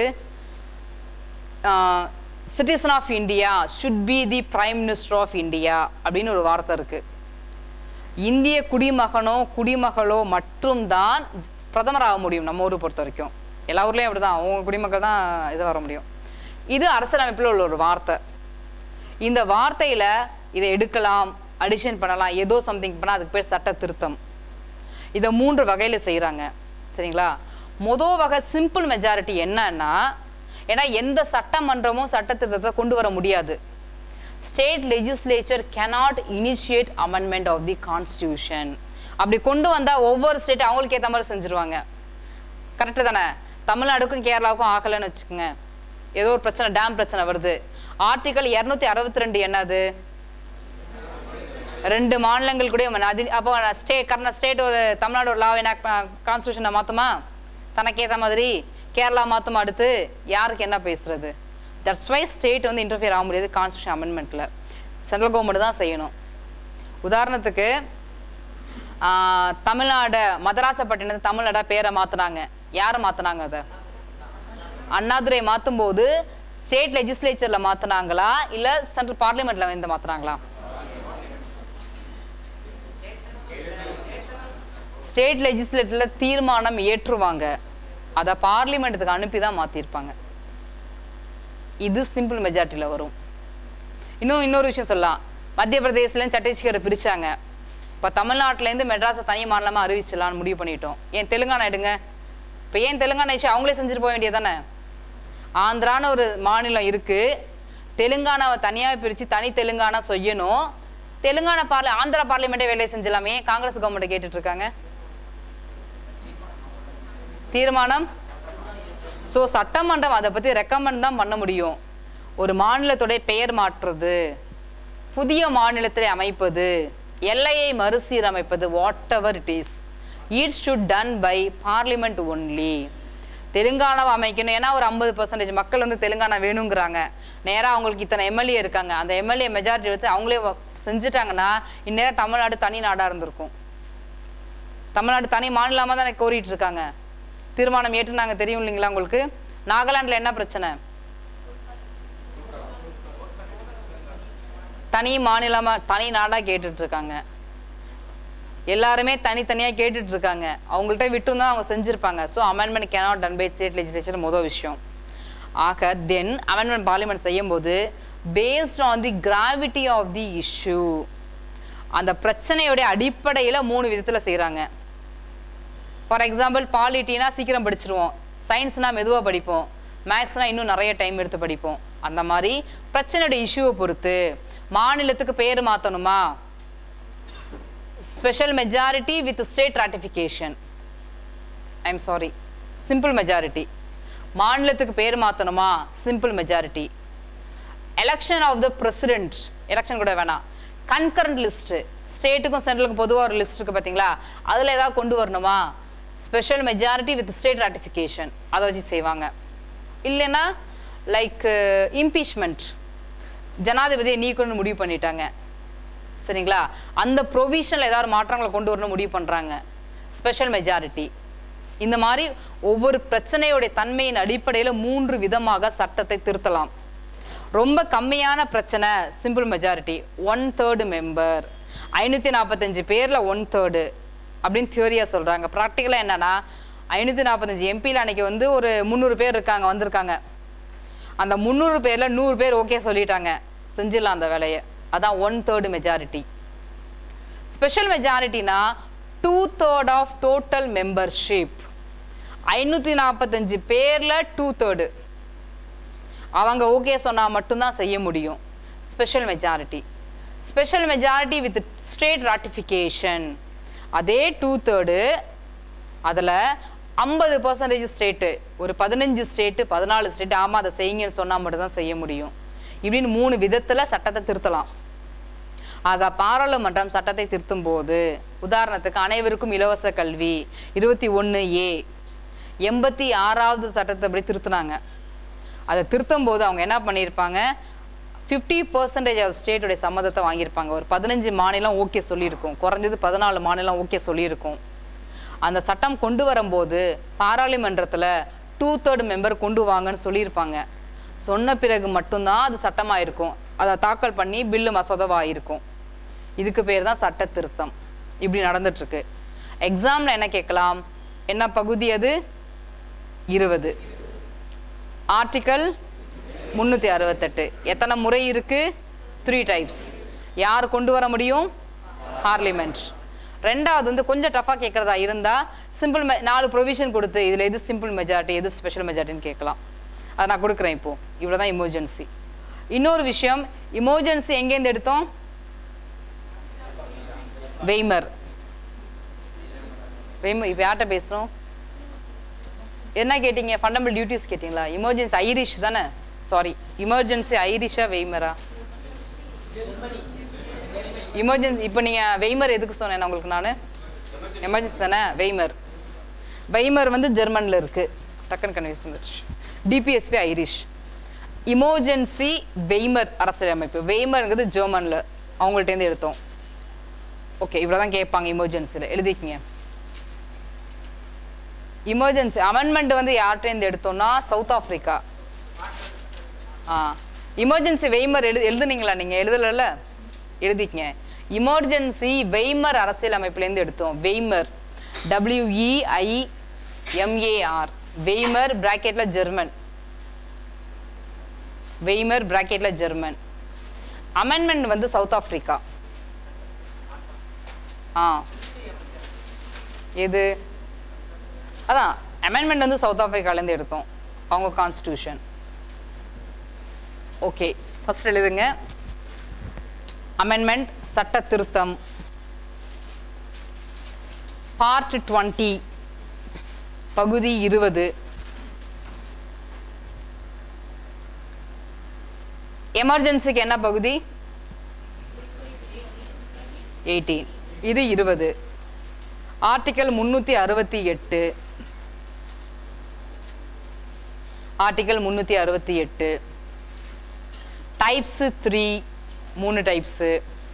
citizen of India should be the prime minister of India அப்படின்னு ஒரு வார்த்தை இருக்கு இந்திய குடிமகனோ குடிமகளோ மட்டும்தான் பிரதமர் ஆக முடியும் நம்ம ஊரை பொறுத்த வரைக்கும் எல்லா ஊர்லேயும் அப்படிதான் அவங்க குடிமக்கள் தான் இது வர முடியும் இது அரசியலமைப்பில் உள்ள ஒரு வார்த்தை இந்த வார்த்தையில் இதை எடுக்கலாம் அடிஷன் பண்ணலாம் ஏதோ சம்திங் பண்ணால் அதுக்கு பேர் சட்ட திருத்தம் இதை மூன்று வகையில் செய்கிறாங்க சரிங்களா மொதல் வகை சிம்பிள் மெஜாரிட்டி என்னன்னா ஏன்னா எந்த சட்டமன்றமும் சட்ட திருத்தத்தை கொண்டு வர முடியாது state legislature cannot initiate amendment of the constitution அப்படி கொண்டு வந்தால் ஒவ்வொரு ஸ்டேட் அவங்களுக்கு ஏற்ற மாதிரி செஞ்சுருவாங்க கரெக்டு தானே தமிழ்நாடுக்கும் கேரளாவுக்கும் ஆகலைன்னு வச்சுக்கோங்க ஏதோ ஒரு பிரச்சனை டேம் பிரச்சனை வருது ஆர்டிகல் இரநூத்தி அறுபத்தி ரெண்டு என்னது ரெண்டு மாநிலங்கள் கூட ம- அது அப்போ ஸ்டேட் கர்நா ஸ்டேட் ஒரு தமிழ்நாடு ஒரு லா கான்ஸ்டியூஷனை மாற்றுமா தனக்கேற்ற மாதிரி கேரளா மாற்றுமா அடுத்து யாருக்கு என்ன பேசுறது தட்ஸ் வை ஸ்டேட் வந்து இன்டர்ஃபியர் ஆக முடியாது கான்ஸ்டியூஷன் அமெண்ட்மெண்ட்டில் சென்ட்ரல் கவர்மெண்ட் தான் செய்யணும் உதாரணத்துக்கு ஆஹ், தமிழ்நாடு மதராசப்பட்டினத்தை தமிழ்நாடா பேரை மாற்றுனாங்க யாரை மாற்றுனாங்க அதை அண்ணாதுரை மாற்றும் போது ஸ்டேட் லெஜிஸ்லேச்சரில் மாற்றுனாங்களா இல்லை சென்ட்ரல் பார்லிமெண்ட்டில் வந்து மாற்றுனாங்களா ஸ்டேட் லெஜிஸ்லேட்டரில் தீர்மானம் ஏற்றுவாங்க அதை பார்லிமெண்ட்டுக்கு அனுப்பி தான் மாற்றிருப்பாங்க இது சிம்பிள் மெஜாரிட்டியில் வரும் இன்னும் இன்னொரு விஷயம் சொல்லலாம் மத்திய பிரதேசலேருந்து சத்தீஸ்கரை பிரிச்சாங்க இப்போ தமிழ்நாட்டிலேருந்து மெட்ராஸை தனி மாநிலமாக அறிவிச்சலாம்னு முடிவு பண்ணிட்டோம் ஏன் தெலுங்கானா எடுங்க இப்போ ஏன் தெலுங்கானா இஷ்யூ அவங்களே செஞ்சுட்டு போக வேண்டியது தானே ஆந்திரான்னு ஒரு மாநிலம் இருக்குது தெலுங்கானாவை தனியாக பிரித்து தனி தெலுங்கானா செய்யணும் தெலுங்கானா பார்ல ஆந்திரா பார்லிமெண்ட்டே வேலையை செஞ்சலாம் ஏன் காங்கிரஸ் கவர்மெண்ட் கேட்டுட்டு இருக்காங்க தீர்மானம் ஸோ சட்டமன்றம் அதை பற்றி ரெக்கமெண்ட் தான் பண்ண முடியும் ஒரு மாநிலத்துடைய பெயர் மாற்றுறது புதிய மாநிலத்தை அமைப்பது எல்லையை மறுசீரமைப்பது whatever it is it should done by parliament only தெலுங்கானாவை அமைக்கணும் ஏன்னா ஒரு ஐம்பது பர்சன்டேஜ் மக்கள் வந்து தெலுங்கானா வேணுங்கிறாங்க நேராக அவங்களுக்கு இத்தனை எம்எல்ஏ இருக்காங்க அந்த எம்எல்ஏ மெஜாரிட்டி எடுத்து அவங்களே வ- செஞ்சுட்டாங்கன்னா இந்நேரம் தமிழ்நாடு தனி நாடாக இருந்திருக்கும் தமிழ்நாடு தனி மாநிலமாக தான் கோரிட்டு இருக்காங்க தீர்மானம் ஏற்றுனாங்க தெரியும் இல்லைங்களா உங்களுக்கு நாகாலாண்டில் என்ன பிரச்சனை தனி மாநிலமா தனி நாடா கேட்டுட்டு இருக்காங்க எல்லாருமே தனித்தனியா கேட்டுட்டு இருக்காங்க அவங்கள்ட்ட விட்டுருந்தா அவங்க செஞ்சிருப்பாங்க so amendment cannot done by state legislature முதல் விஷயம் ஆக தென் அமெண்ட்மெண்ட் பார்லிமெண்ட் செய்யும்போது based on the gravity of the issue அந்த பிரச்சனையோடைய அடிப்படையில மூணு விதத்துல செய்றாங்க ஃபார் எக்ஸாம்பிள் பாலிட்டினா சீக்கிரம் படிச்சிருவோம் சயின்ஸ்னா மெதுவா படிப்போம் மேக்ஸ்னா இன்னும் நிறைய டைம் எடுத்து படிப்போம் அந்த மாதிரி பிரச்சனையோட இஷ்யூவை பொறுத்து மாநிலத்துக்கு பேர் மாத்தணுமா special majority with state ratification I'm sorry simple majority மாநிலத்துக்கு பேர் மாத்தணுமா simple majority election of the president election கூட வேணாம் கன்கரண்ட் லிஸ்ட் ஸ்டேட்டுக்கும் சென்ட்ரலுக்கும் பொதுவாக ஒரு லிஸ்ட் இருக்கு பார்த்தீங்களா அதில் ஏதாவது கொண்டு வரணுமா special majority with state ratification அதை வச்சு செய்வாங்க இல்லைன்னா லைக் இம்பீச்மெண்ட் ஜனாதிபதியை நீக்கணும்னு முடிவு பண்ணிட்டாங்க சரிங்களா அந்த ப்ரொவிஷனில் ஏதாவது மாற்றங்களை கொண்டு வரணும் முடிவு பண்ணுறாங்க ஸ்பெஷல் மெஜாரிட்டி இந்த மாதிரி ஒவ்வொரு பிரச்சனையுடைய தன்மையின் அடிப்படையில் மூன்று விதமாக சட்டத்தை திருத்தலாம் ரொம்ப கம்மியான பிரச்சனை simple majority one third member ஐநூற்றி நாற்பத்தஞ்சு பேரில் ஒன் தேர்டு அப்படின்னு தியோரியாக சொல்கிறாங்க ப்ராக்டிக்கலாக என்னன்னா ஐநூற்றி நாற்பத்தஞ்சு எம்பியில் அன்னைக்கு வந்து ஒரு முந்நூறு பேர் இருக்காங்க வந்திருக்காங்க அந்த முந்நூறு பேரில் நூறு பேர் ஓகே சொல்லிட்டாங்க செஞ்சிடலாம் அந்த வேலையை அதான் ஒன் தேர்டு மெஜாரிட்டி ஸ்பெஷல் மெஜாரிட்டினா two third of total membership ஐநூற்றி நாற்பத்தஞ்சு பேரில் டூ தேர்டு அவங்க ஓகே சொன்னால் மட்டும்தான் செய்ய முடியும் special majority special majority with state ratification அதே டூ தேர்டு அதில் ஐம்பது பர்சன்டேஜ் ஸ்டேட்டு ஒரு பதினஞ்சு ஸ்டேட்டு பதினாலு ஸ்டேட்டு ஆமாம் அதை செய்யுங்கன்னு சொன்னால் மட்டும்தான் செய்ய முடியும் இப்படின்னு மூணு விதத்தில் சட்டத்தை திருத்தலாம் ஆக பாராளுமன்றம் சட்டத்தை திருத்தும் போது உதாரணத்துக்கு அனைவருக்கும் இலவச கல்வி இருபத்தி ஒன்று ஏ எண்பத்தி ஆறாவது சட்டத்தை அப்படி திருத்துனாங்க அதை திருத்தும் போது அவங்க என்ன பண்ணியிருப்பாங்க ஃபிஃப்டி பர்சன்டேஜ் ஆஃப் ஸ்டேட்டுடைய சம்மதத்தை வாங்கியிருப்பாங்க ஒரு பதினஞ்சு மாநிலம் ஓகே சொல்லியிருக்கும் குறைஞ்சது பதினாலு மாநிலம் ஓகே சொல்லியிருக்கும் அந்த சட்டம் கொண்டு வரும்போது பாராளுமன்றத்தில் டூ தேர்ட் மெம்பர் கொண்டு வாங்கன்னு சொல்லியிருப்பாங்க சொன்ன பிறகு மட்டும்தான் அது சட்டமாக இருக்கும் அதை தாக்கல் பண்ணி பில்லு மசோதாவாக இருக்கும் இதுக்கு பேர் தான் சட்ட திருத்தம் இப்படி நடந்துட்டு இருக்கு எக்ஸாமில் என்ன கேட்கலாம் என்ன பகுதி அது இருபது ஆர்டிக்கல் முந்நூற்றி அறுபத்தெட்டு எத்தனை முறை இருக்கு த்ரீ டைப்ஸ் யார் கொண்டு வர முடியும் பார்லிமெண்ட் ரெண்டாவது வந்து கொஞ்சம் டஃபாக கேட்குறதா இருந்தால் சிம்பிள் மெ நாலு ப்ரொவிஷன் கொடுத்து இதில் எது சிம்பிள் மெஜாரிட்டி எது ஸ்பெஷல் மெஜாரிட்டின்னு கேட்கலாம் அதை நான் கொடுக்குறேன் இப்போது இவ்வளோ தான் எமர்ஜென்சி இன்னொரு விஷயம் எமர்ஜென்சி எங்கேருந்து எடுத்தோம் வெய்மர் வெய்மர் இப்போ யார்கிட்ட பேசுகிறோம் என்ன கேட்டீங்க ஃபண்டமெண்டல் டியூட்டிஸ் கேட்டிங்களா எமர்ஜென்சி ஐரிஷ் தானே சாரி எமர்ஜென்சி ஐரிஷா வெய்மரா எமர்ஜென்சி இப்போ நீங்கள் வெய்மர் எதுக்கு சொன்னேன் உங்களுக்கு நான் எமர்ஜென்சி தானே வெய்மர் வெய்மர் வந்து ஜெர்மனில் இருக்குது டக்குன்னு கன்வியூஸ் வந்துச்சு டிபிஎஸ்பி ஐரிஷ் எமர்ஜென்சி வெய்மர் அரசியலமைப்பு வெய்மருங்கிறது ஜெர்மனில் அவங்கள்ட்டேருந்து எடுத்தோம் ஓகே இவ்வளோ தான் கேட்பாங்க எமர்ஜென்சியில் எழுதிக்கிங்க எமர்ஜென்சி அமெண்ட்மெண்ட் வந்து யார்கிட்டேருந்து எடுத்தோம்னா South Africa ah emergency Weimar எழுது எழுதுனீங்களா நீங்கள் எழுதலைல்ல எழுதிக்கங்க எமர்ஜென்சி வெய்மர் அரசியலமைப்புலேருந்து எடுத்தோம் வெய்மர் டபிள்யூஇஐ எம்ஏஆர் வெய்மர் பிராக்கெட்டில் ஜெர்மன் வெய்மர் பிராக்கெட்டில் ஜெர்மன் அமெண்ட்மெண்ட் வந்து சவுத் ஆஃப்ரிக்கா ஆ எது அதான் அமெண்ட்மெண்ட் வந்து சவுத் ஆஃப்ரிக்காலேருந்து எடுத்தோம் அவங்க கான்ஸ்டியூஷன் ஓகே ஃபர்ஸ்ட் எழுதுங்க அமெண்ட்மெண்ட் சட்ட திருத்தம் பார்ட் டுவெண்ட்டி பகுதி இருபது எமர்ஜென்சிக்கு என்ன பகுதி எயிட்டீன் இது இருபது ஆர்டிக்கல் முந்நூற்றி அறுபத்தி எட்டு ஆர்டிக்கல் முந்நூற்றி அறுபத்தி எட்டு டைப்ஸு த்ரீ மூணு types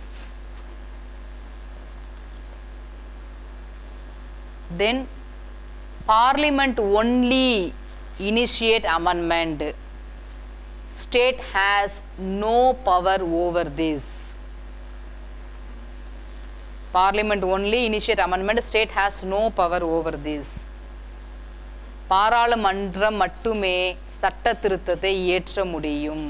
then parliament only initiate amendment state has no power over this parliament only initiate amendment state has no power over this பாராளுமன்றம் மட்டுமே சட்ட திருத்தத்தை இயற்ற முடியும்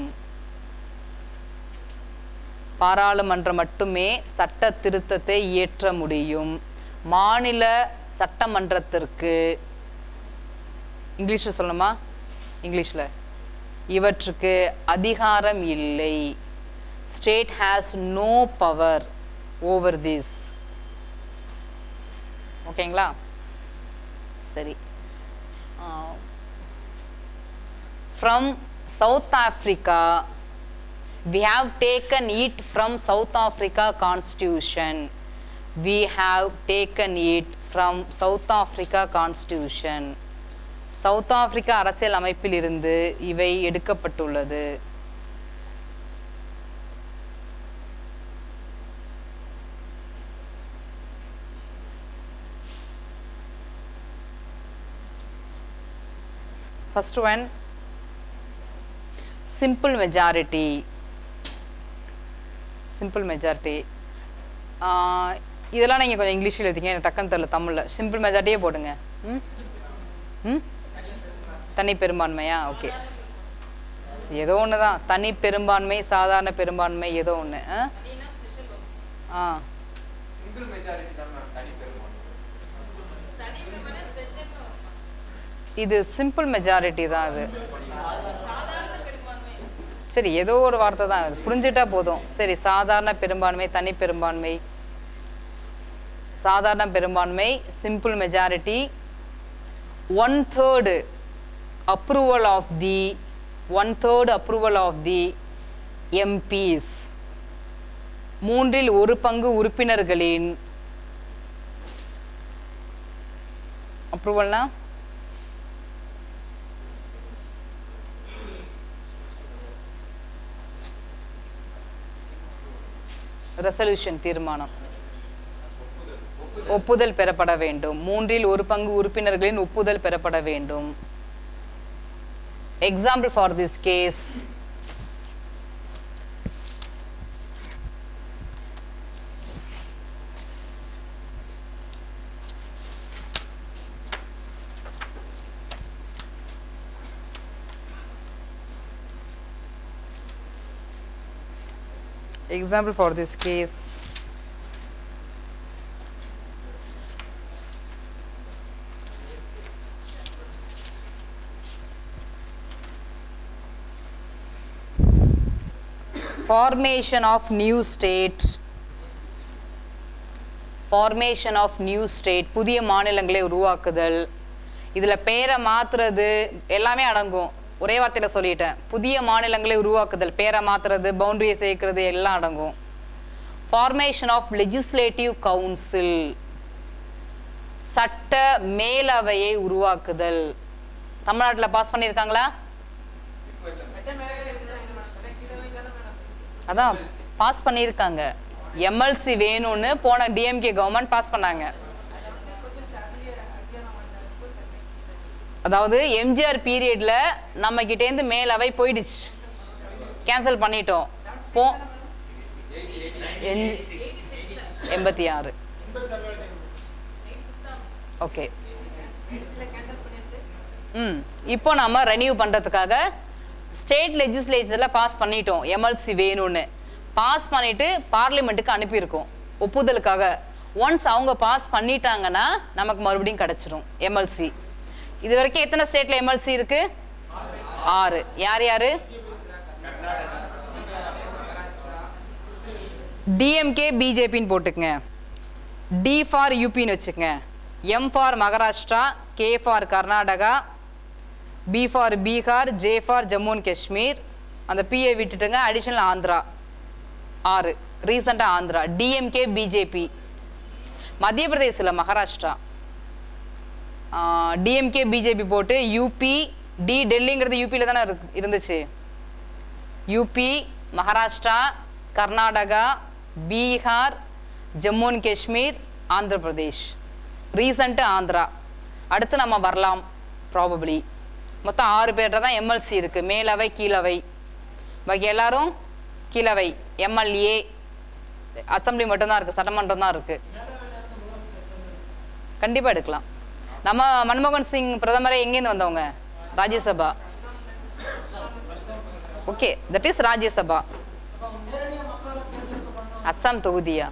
பாராளுமன்றம் மட்டுமே சட்ட திருத்தத்தை இயற்ற முடியும் மாநில சட்டமன்றத்திற்கு இங்கிலீஷில் சொல்லணுமா இங்கிலீஷில் இவற்றுக்கு அதிகாரம் இல்லை state has no power over this ஓகேங்களா சரி from South Africa we have taken it from south africa constitution we have taken it from south africa constitution South Africa அரசியல் அமைப்பில் இருந்து இவை எடுக்கப்பட்டுள்ளது first one simple majority simple majority இதெல்லாம் நீங்கள் கொஞ்சம் இங்கிலீஷில் எழுதிங்க எனக்கு டக்குன்னு தெரியல தமிழில் சிம்பிள் மெஜாரிட்டியே போடுங்க ம் ம் தனி பெரும்பான்மையா ஓகே ஏதோ ஒன்று தான் தனி பெரும்பான்மை சாதாரண பெரும்பான்மை ஏதோ ஒன்று ஆ சிங்கிள் மெஜாரிட்டி தான் மேம் தனி பெரும்பான்மை இது சிம்பிள் மெஜாரிட்டி தான் அது சரி ஏதோ ஒரு வார்த்தை தான் அது புரிஞ்சுட்டா போதும் சரி சாதாரண பெரும்பான்மை தனி பெரும்பான்மை சாதாரண பெரும்பான்மை simple majority one third approval of the one third approval of the MPs மூன்றில் ஒரு பங்கு உறுப்பினர்களின் அப்ரூவல்னா ரெசல்யூஷன் தீர்மானம் ஒப்புதல் பெறப்பட வேண்டும் மூன்றில் ஒரு பங்கு உறுப்பினர்களின் ஒப்புதல் பெறப்பட வேண்டும் example for this case example for this case formation of new state formation of new state புதிய மாநிலங்களை உருவாக்குதல் இதுல பேரை மாத்துறது எல்லாமே அடங்கும் ஒரே வார்த்தையில சொல்லிட்டேன் புதிய மாநிலங்களை உருவாக்குதல் பேரை மாத்துறது பவுண்டரியை சேர்க்கிறது எல்லாம் அடங்கும் ஃபார்மேஷன் ஆஃப் லெஜிஸ்லேட்டிவ் கவுன்சில் சட்ட மேலவையை உருவாக்குதல் தமிழ்நாட்டில் பாஸ் பண்ணியிருக்காங்களா அதான் பாஸ் பண்ணியிருக்காங்க எம்எல்சி வேணும்னு போன டிஎம்கே கவர்மெண்ட் பாஸ் பண்ணாங்க அதாவது எம்ஜிஆர் பீரியட்ல நம்ம கிட்டேருந்து மேலவை போயிடுச்சு கேன்சல் பண்ணிட்டோம் போ எஞ்சி- எண்பத்தி ஆறு ஓகே ம் இப்போ நம்ம ரெனியூ பண்ணுறதுக்காக ஸ்டேட் லெஜிஸ்லேச்சரில் பாஸ் பண்ணிட்டோம் எம்எல்சி வேணும்னு பாஸ் பண்ணிட்டு பார்லிமெண்ட்டுக்கு அனுப்பியிருக்கோம் ஒப்புதலுக்காக ஒன்ஸ் அவங்க பாஸ் பண்ணிட்டாங்கன்னா நமக்கு மறுபடியும் கிடச்சிரும் எம்எல்சி இது வரைக்கும் எத்தனை ஸ்டேட்ல எம்எல்சி இருக்கு ஆறு யார் யாரு டிஎம்கே பிஜேபின்னு போட்டுக்கங்க டி ஃபார் யூபின்னு வச்சுக்கங்க M for Maharashtra K for Karnataka B for Bihar J for Jammu and Kashmir அந்த பிஏ விட்டுட்டுங்க அடிஷனல் ஆந்திரா ஆறு ரீசெண்டாக ஆந்திரா டிஎம்கே பிஜேபி மத்திய பிரதேசில் மகாராஷ்டிரா டிஎம்கே பிஜேபி போட்டு யூபி டி டெல்லிங்கிறது யூபியில் தானே இருக்கு- இருந்துச்சு UP Maharashtra Karnataka Bihar Jammu and Kashmir Andhra Pradesh recent Andhra அடுத்து நம்ம வரலாம் ப்ராபபிளி மொத்தம் ஆறு பேர்கிட்ட தான் எம்எல்சி இருக்குது மேலவை கீழவை பாக்கி எல்லாரும் கீழவை எம்எல்ஏ அசம்பிளி மட்டும்தான் இருக்குது சட்டமன்றம் தான் இருக்குது கண்டிப்பாக எடுக்கலாம் நம்ம மன்மோகன் சிங் பிரதமரை எங்கேருந்து வந்தவங்க Rajya Sabha okay that is Rajya Sabha Assam தொகுதியா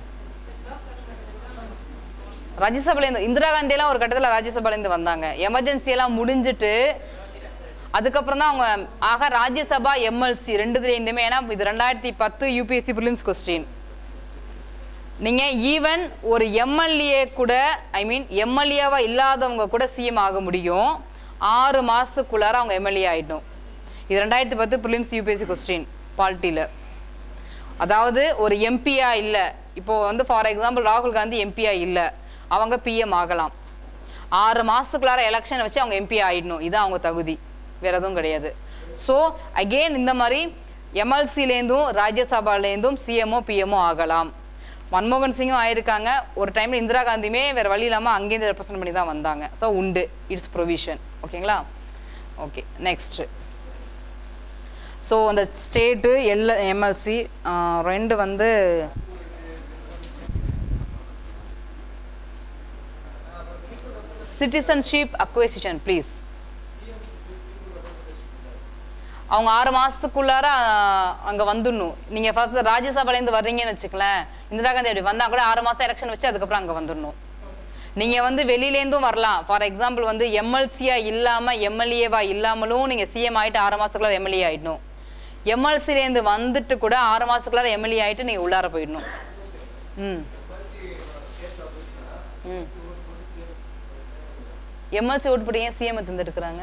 ராஜ்யசபாலேருந்து Indira Gandhi எல்லாம் ஒரு கட்டத்தில் ராஜ்யசபாலேருந்து வந்தாங்க எமர்ஜென்சி எல்லாம் முடிஞ்சிட்டு அதுக்கப்புறம் தான் அவங்க ஆக ராஜ்யசபா எம்எல்சி ரெண்டுத்துலேருந்துமே ஏன்னா இது ரெண்டாயிரத்தி பத்து யூபிஎஸ்சி ப்ரிலிம்ஸ் கொஸ்டின் நீங்க ஈவன் ஒரு எம்எல்ஏ கூட ஐ மீன் எம்எல்ஏவா இல்லாதவங்க கூட சிஎம் ஆக முடியும் ஆறு மாசத்துக்குள்ளார அவங்க எம்எல்ஏ ஆயிடும் இது ரெண்டாயிரத்தி பத்து ப்ரிலிம்ஸ் யூபிஎஸ்சி கொஸ்டின் பாலிட்டியில் அதாவது ஒரு எம்பியா இல்லை இப்போ வந்து ஃபார் எக்ஸாம்பிள் ராகுல் காந்தி எம்பியா இல்லை அவங்க பிஎம் ஆகலாம் ஆறு மாசத்துக்குள்ளார எலெக்ஷன் வச்சு அவங்க எம்பி ஆயிடணும் இது அவங்க தகுதி வேற எதுவும் கிடையாது ஸோ அகெயின் இந்த மாதிரி எம்எல்சிலேருந்தும் ராஜ்யசபாலேருந்தும் சிஎம்ஓ பிஎம்ஓ ஆகலாம் மன்மோகன் சிங்கும் ஆயிருக்காங்க ஒரு டைம்ல இந்திரா காந்தியுமே வேற வழி இல்லாமல் அங்கேருந்து ரெப்ரசன்ட் பண்ணி தான் வந்தாங்க ஸோ உண்டு இட்ஸ் ப்ரொவிஷன் ஓகேங்களா ஓகே நெக்ஸ்ட் ஸோ அந்த ஸ்டேட்டு எல்ல எம்எல்சி ரெண்டு வந்து சிட்டிசன்ஷிப் அக்வசிஷன் ப்ளீஸ் அவங்க ஆறு மாசத்துக்குள்ளார ஆஹ், அங்க வந்துடணும் நீங்க ஃபர்ஸ்ட் ராஜ்யசபாலேருந்து வர்றீங்கன்னு வச்சுக்கலேன் இந்திரா காந்தி அப்படி வந்தா கூட ஆறு மாசம் எலெக்ஷன் வச்சு அதுக்கப்புறம் அங்க வந்துடணும் நீங்க வந்து வெளியிலேருந்தும் வரலாம் ஃபார் எக்ஸாம்பிள் வந்து எம்எல்சியா இல்லாம எம்எல்ஏவா இல்லாமலும் நீங்க சிஎம் ஆயிட்டு ஆறு மாசத்துக்குள்ளார எம்எல்ஏ ஆயிடணும் எம்எல்சிலேருந்து வந்துட்டு கூட ஆறு மாசத்துக்குள்ளார எம்எல்ஏ ஆயிட்டு நீங்க உள்ளார போயிடணும் ம் ம் எம்எல்சி ஓட்டு போட்டு ஏன் சிஎம் தந்துட்டுருக்குறாங்க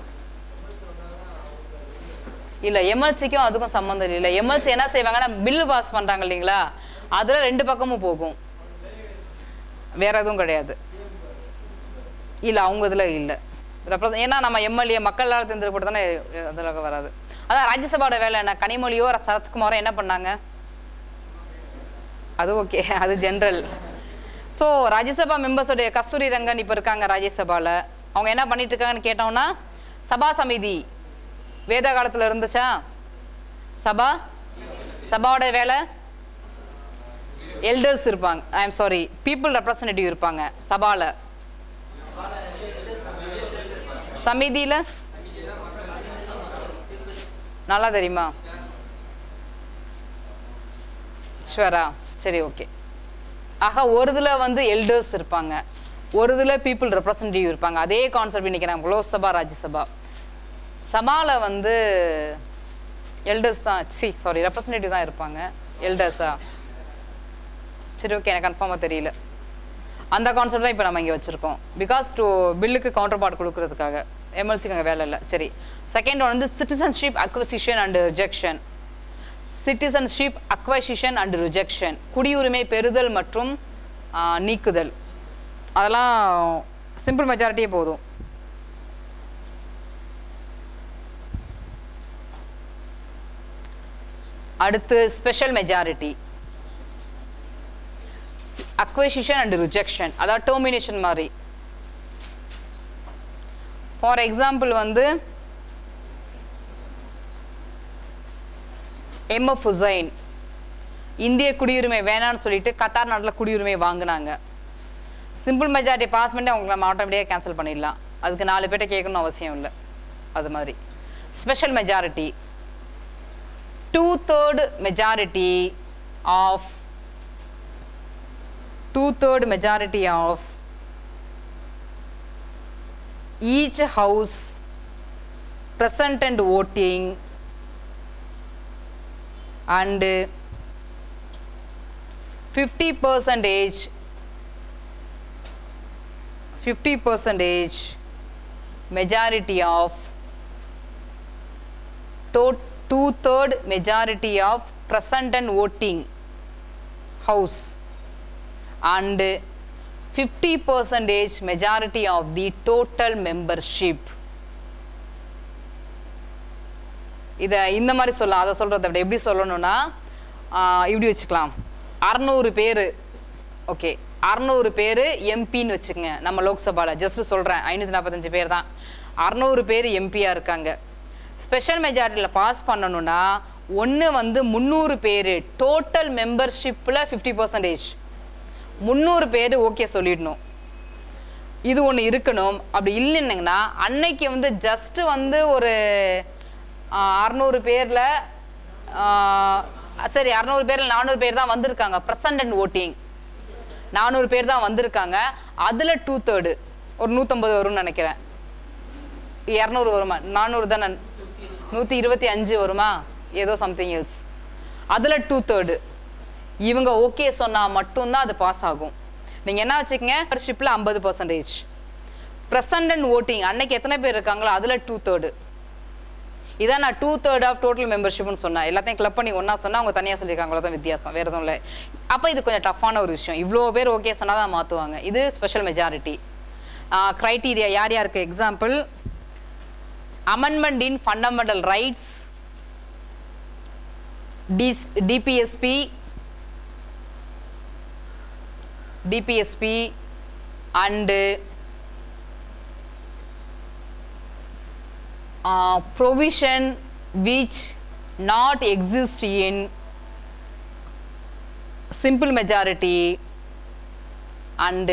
இல்ல எம்எல்சிக்கும் அதுக்கும் சம்மந்தம் இல்லை எம்எல்சி என்ன செய்வாங்கன்னா பில்லு பாஸ் பண்றாங்க இல்லைங்களா அதுல ரெண்டு பக்கமும் போகும் வேற எதுவும் கிடையாது இல்ல அவங்க இதுல இல்ல Represent- ஏன்னா நம்ம எம்எல்ஏ மக்களால் தேர்ந்தெடுக்கப்பட்டு தானே அதில் வராது அதான் ராஜ்யசபாவோட வேலை என்ன கனிமொழியோ சரத்குமாரோ என்ன பண்ணாங்க அது ஓகே அது ஜென்ரல் ஸோ ராஜ்யசபா மெம்பர்ஸோடைய கஸ்தூரி ரங்கன் இப்போ இருக்காங்க ராஜ்யசபால அவங்க என்ன பண்ணிட்டு இருக்காங்கன்னு கேட்டோம்னா சபா சமிதி வேத காலத்துல இருந்துச்சா சபா சபாவோட வேலை எல்டர்ஸ் இருப்பாங்க I am sorry people representative இருப்பாங்க சபால சமிதியில நல்லா தெரியுமா ஷுவரா சரி ஓகே ஆக ஒரு இதுல வந்து எல்டர்ஸ் இருப்பாங்க ஒரு இதுல பீப்புள் ரெப்ரசன்டேட்டிவ் இருப்பாங்க அதே கான்செப்ட் இன்னைக்கு நம்ம லோக்சபா ராஜ்யசபா சபால வந்து எல்டர்ஸ் தான் சி சாரி ரெப்ரசன்டேட்டிவ் தான் இருப்பாங்க எல்டர்ஸா சரி ஓகே எனக்கு கன்ஃபார்மாக தெரியல அந்த கான்செப்ட் தான் இப்போ நம்ம இங்கே வச்சுருக்கோம் பிகாஸ் டு பில்லுக்கு கவுண்டர் பார்ட் கொடுக்கறதுக்காக எம்எல்சிக்கு அங்கே வேலை இல்லை சரி செகண்ட் ஒன் வந்து citizenship acquisition and rejection citizenship acquisition and rejection குடியுரிமை பெறுதல் மற்றும் ஆ, நீக்குதல் அதெல்லாம் சிம்பிள் மெஜாரிட்டியே போதும் அடுத்து special majority acquisition and rejection அதாவது டெர்மினேஷன் மாதிரி ஃபார் எக்ஸாம்பிள் வந்து எம்எஃப் ஹுசைன் இந்திய குடியுரிமை வேணாம்னு சொல்லிட்டு கத்தார் நாட்டில் குடியுரிமை வாங்கினாங்க சிம்பிள் மெஜாரிட்டி பாஸ் பண்ணி அவங்களை நம்ம ஆட்டோமேட்டிக்காக கேன்சல் பண்ணிடலாம் அதுக்கு நாலு பேர்ட்ட கேட்கணும்னு அவசியம் இல்லை அது மாதிரி special majority two third majority of two third majority of each house present and voting and 50 percentage 50 percentage majority of to- two third majority of present and voting house and 50 percentage majority of the total membership இதை இந்த மாதிரி சொல்லலாம் அதை சொல்கிறத விட எப்படி சொல்லணும்னா ஆஹ் இப்படி வச்சுக்கலாம் அறநூறு பேர் ஓகே அறநூறு பேர் எம்பின்னு வச்சுக்கோங்க நம்ம லோக்சபாவில் ஜஸ்ட் சொல்கிறேன் ஐநூற்றி நாற்பத்தஞ்சு பேர் தான் அறநூறு பேர் எம்பியாக இருக்காங்க ஸ்பெஷல் மெஜாரிட்டியில் பாஸ் பண்ணணும்னா ஒன்று வந்து முந்நூறு பேர் டோட்டல் மெம்பர்ஷிப்பில் ஃபிஃப்டி பர்சன்டேஜ் முந்நூறு பேர் ஓகே சொல்லிடணும் இது ஒன்று இருக்கணும் அப்படி இல்லைன்னுங்கன்னா அன்னைக்கு வந்து ஜஸ்ட் வந்து ஒரு அறநூறு பேரில் சரி அறநூறு பேரில் நானூறு பேர் தான் வந்திருக்காங்க ப்ரெசன்ட் அண்ட் ஓட்டிங் நானூறு பேர் தான் வந்திருக்காங்க அதில் டூ தேர்டு ஒரு நூற்றம்பது வரும்னு நினைக்கிறேன் இரநூறு வருமா நானூறு தானே நூற்றி இருபத்தி அஞ்சு வருமா ஏதோ சம்திங் எல்ஸ் அதில் டூ தேர்டு இவங்க ஓகே சொன்னால் மட்டும்தான் அது பாஸ் ஆகும் நீங்கள் என்ன வச்சுக்கோங்க மெம்பர்ஷிப்பில் ஐம்பது பர்சன்டேஜ் ப்ரெசன்ட் அண்ட் ஓட்டிங் அன்னைக்கு எத்தனை பேர் இருக்காங்களோ அதில் டூ தேர்டு இதான் நான் டூ தேர்ட் ஆஃப் டோட்டல் மெம்பர்ஷிப்னு சொன்னேன் எல்லாத்தையும் கிளப் பண்ணி ஒன்றா சொன்னால் அவங்க தனியாக சொல்லியிருக்காங்களோ தான் வித்தியாசம் வேறு எதுவும் இல்லை அப்போ இது கொஞ்சம் டஃப்பான ஒரு விஷயம் இவ்வளோ பேர் ஓகே சொன்னால் தான் மாற்றுவாங்க இது ஸ்பெஷல் மெஜாரிட்டி க்ரைட்டீரியா யார் யாருக்கு example amendment in fundamental rights D- DPSP DPSP and uh, provision which not exist in simple majority and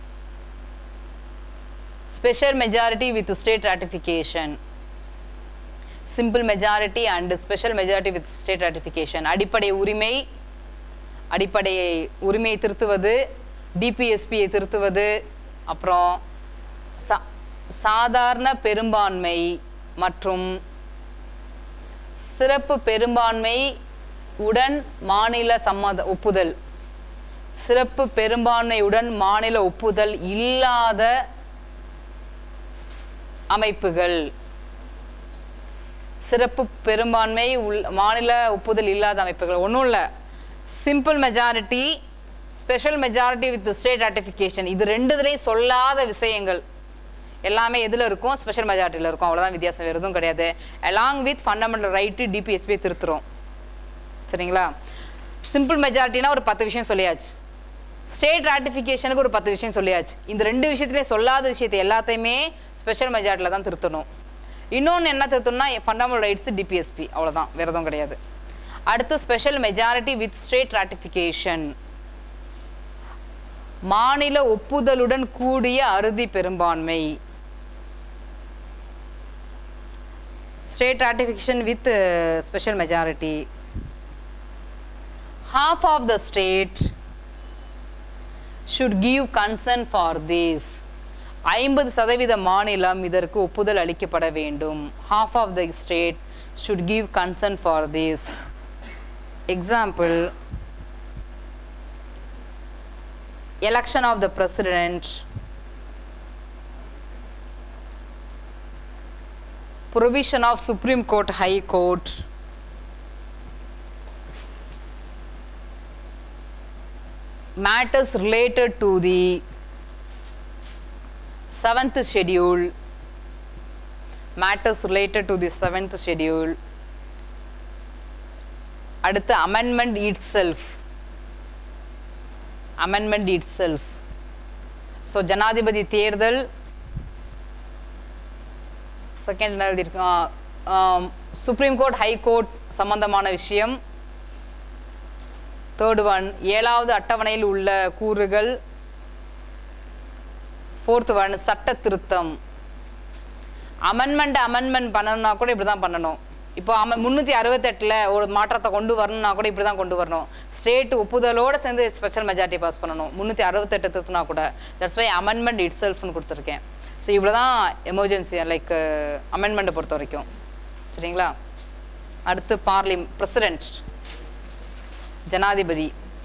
special majority with state ratification simple majority and special majority with state ratification அடிப்படை உரிமை அடிப்படை உரிமையை திருத்துவது டிபிஎஸ்பியை திருத்துவது அப்புறம் சா சாதாரண பெரும்பான்மை மற்றும் சிறப்பு பெரும்பான்மை உடன் மாநில சம்மத ஒப்புதல் சிறப்பு பெரும்பான்மையுடன் மாநில ஒப்புதல் இல்லாத அமைப்புகள் சிறப்பு பெரும்பான்மை உள் மாநில ஒப்புதல் இல்லாத அமைப்புகள் ஒன்றும் இல்லை simple majority special majority with state ratification இது ரெண்டுதுலேயும் சொல்லாத விஷயங்கள் எல்லாமே எதில் இருக்கும் ஸ்பெஷல் மெஜாரிட்டியில் இருக்கும் அவ்வளோதான் வித்தியாசம் வேறு எதுவும் கிடையாது along with fundamental right DPSP திருத்துறோம் சரிங்களா சிம்பிள் மெஜாரிட்டினா ஒரு பத்து விஷயம் சொல்லியாச்சு ஸ்டேட் ராட்டிஃபிகேஷனுக்கு ஒரு பத்து விஷயம் சொல்லியாச்சு இந்த ரெண்டு விஷயத்துலேயும் சொல்லாத விஷயத்தை எல்லாத்தையுமே ஸ்பெஷல் மெஜாரிட்டியில் தான் திருத்தணும் இன்னொன்று என்ன திருத்தணும்னா ஃபண்டமெண்டல் ரைட்ஸ் டிபிஎஸ்பி அவ்வளோதான் வேறு எதுவும் கிடையாது அடுத்து special majority with state ratification மாநில ஒப்புதலுடன் கூடிய அறுதி பெரும்பான்மை state ratification with special majority half of the state should give consent for this ஐம்பது சதவீத மாநிலம் இதற்கு ஒப்புதல் அளிக்கப்பட வேண்டும் half of the state should give consent for this example election of the president provision of supreme court high court matters related to the seventh schedule matters related to the seventh schedule அடுத்து amendment itself amendment itself so ஜனாதிபதி தேர்தல் second என்ன எழுதியிருக்கோம் supreme court high court சம்பந்தமான விஷயம் third one ஏழாவது அட்டவணையில் உள்ள கூறுகள் ஃபோர்த் ஒன் சட்ட திருத்தம் அமெண்ட்மெண்ட் அமெண்ட்மெண்ட் பண்ணணும்னா கூட இப்படி தான் பண்ணணும் இப்போ அம முந்நூற்றி அறுபத்தெட்டில் ஒரு மாற்றத்தை கொண்டு வரணும்னா கூட இப்படி தான் கொண்டு வரணும் ஸ்டேட் ஒப்புதலோடு சேர்ந்து ஸ்பெஷல் மெஜாரிட்டி பாஸ் பண்ணணும் முந்நூற்றி அறுபத்தெட்டு திருத்தினா கூட தட்ஸ் வை அமெண்ட்மெண்ட் இட் செல்ஃப்னு கொடுத்துருக்கேன் ஸோ இவ்வளோ தான் எமர்ஜென்சி லைக் அமெண்ட்மெண்ட்டை பொறுத்த வரைக்கும் சரிங்களா அடுத்து பார்லி பிரசிடென்ட் ஜனாதிபதி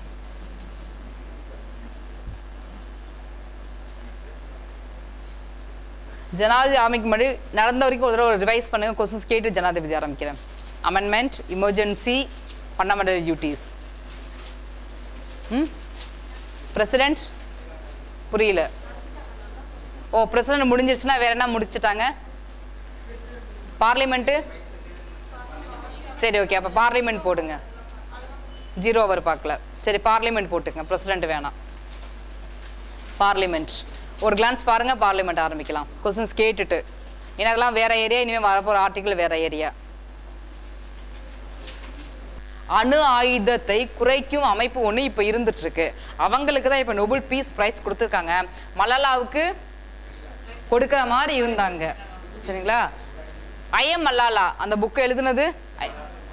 ஜனாதிபதி ஆரம்பிக்கும் முன்னாடி நடந்த வரைக்கும் ஒரு தடவை ரிவைஸ் பண்ணுங்க கொஸ்டின்ஸ் கேட்டு ஜனாதிபதி ஆரம்பிக்கிறேன் அமெண்ட்மெண்ட் எமர்ஜென்சி ஃபண்டமெண்டல் டியூட்டிஸ் ம் பிரசிடென்ட் புரியல ஓ பிரசிடென்ட் முடிஞ்சிருச்சுன்னா வேற என்ன முடிச்சிட்டாங்க பார்லிமெண்ட்டு சரி ஓகே அப்போ பார்லிமெண்ட் போடுங்க ஜீரோ அவர் பார்க்கல சரி பார்லிமெண்ட் போட்டுங்க பிரசிடென்ட் வேணாம் பார்லிமெண்ட் ஒரு கிளான்ஸ் பாருங்க பார்லிமெண்ட் ஆரம்பிக்கலாம் கொஸ்டின்ஸ் கேட்டுட்டு எனக்கெல்லாம் வேற ஏரியா இனிமேல் வரப்போகிற ஆர்டிக்கிள் வேற ஏரியா அணு ஆயுதத்தை குறைக்கும் அமைப்பு ஒன்று இப்போ இருந்துட்டு இருக்கு அவங்களுக்கு தான் இப்போ நோபல் பீஸ் பிரைஸ் கொடுத்துருக்காங்க மலாலாவுக்கு கொடுக்குற மாதிரி இருந்தாங்க சரிங்களா ஐஎம் மல்லாலா அந்த புக்கு எழுதுனது ஐ-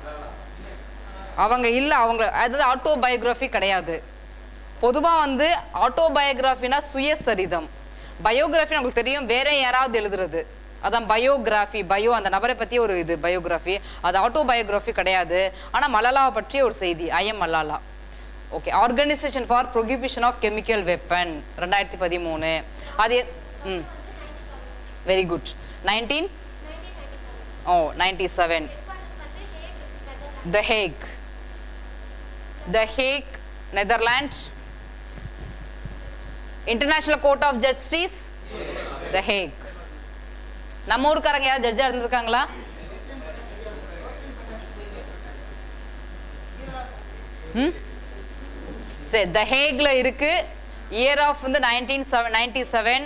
அவங்க இல்லை அவங்க அதாவது ஆட்டோபயோகிராஃபி கிடையாது பொதுவாக வந்து ஆட்டோபயோகிராஃபினா சுயசரிதம் பயோகிராஃபி நமக்கு தெரியும் வேற யாராவது எழுதுறது அதான் பயோகிராஃபி பயோ அந்த நபரை பற்றி ஒரு இது பயோகிராஃபி அது ஆட்டோபயோகிராஃபி கிடையாது ஆனால் மலாலாவை பற்றிய ஒரு செய்தி I'm Malala okay organisation for prohibition of chemical weapon ரெண்டாயிரத்தி பதிமூணு அது எ- hmm very good nineteen oh ninety seven the Hague the Hague Netherland international court of justice the Hague நம்ம ஊருக்காரங்க யாராவது ஜட்ஜா இருந்திருக்காங்களா ம் சரி த ஹேக்ல இருக்கு இயர் ஆஃப் வந்து நைன்டீன் செவன் நைன்டி செவன்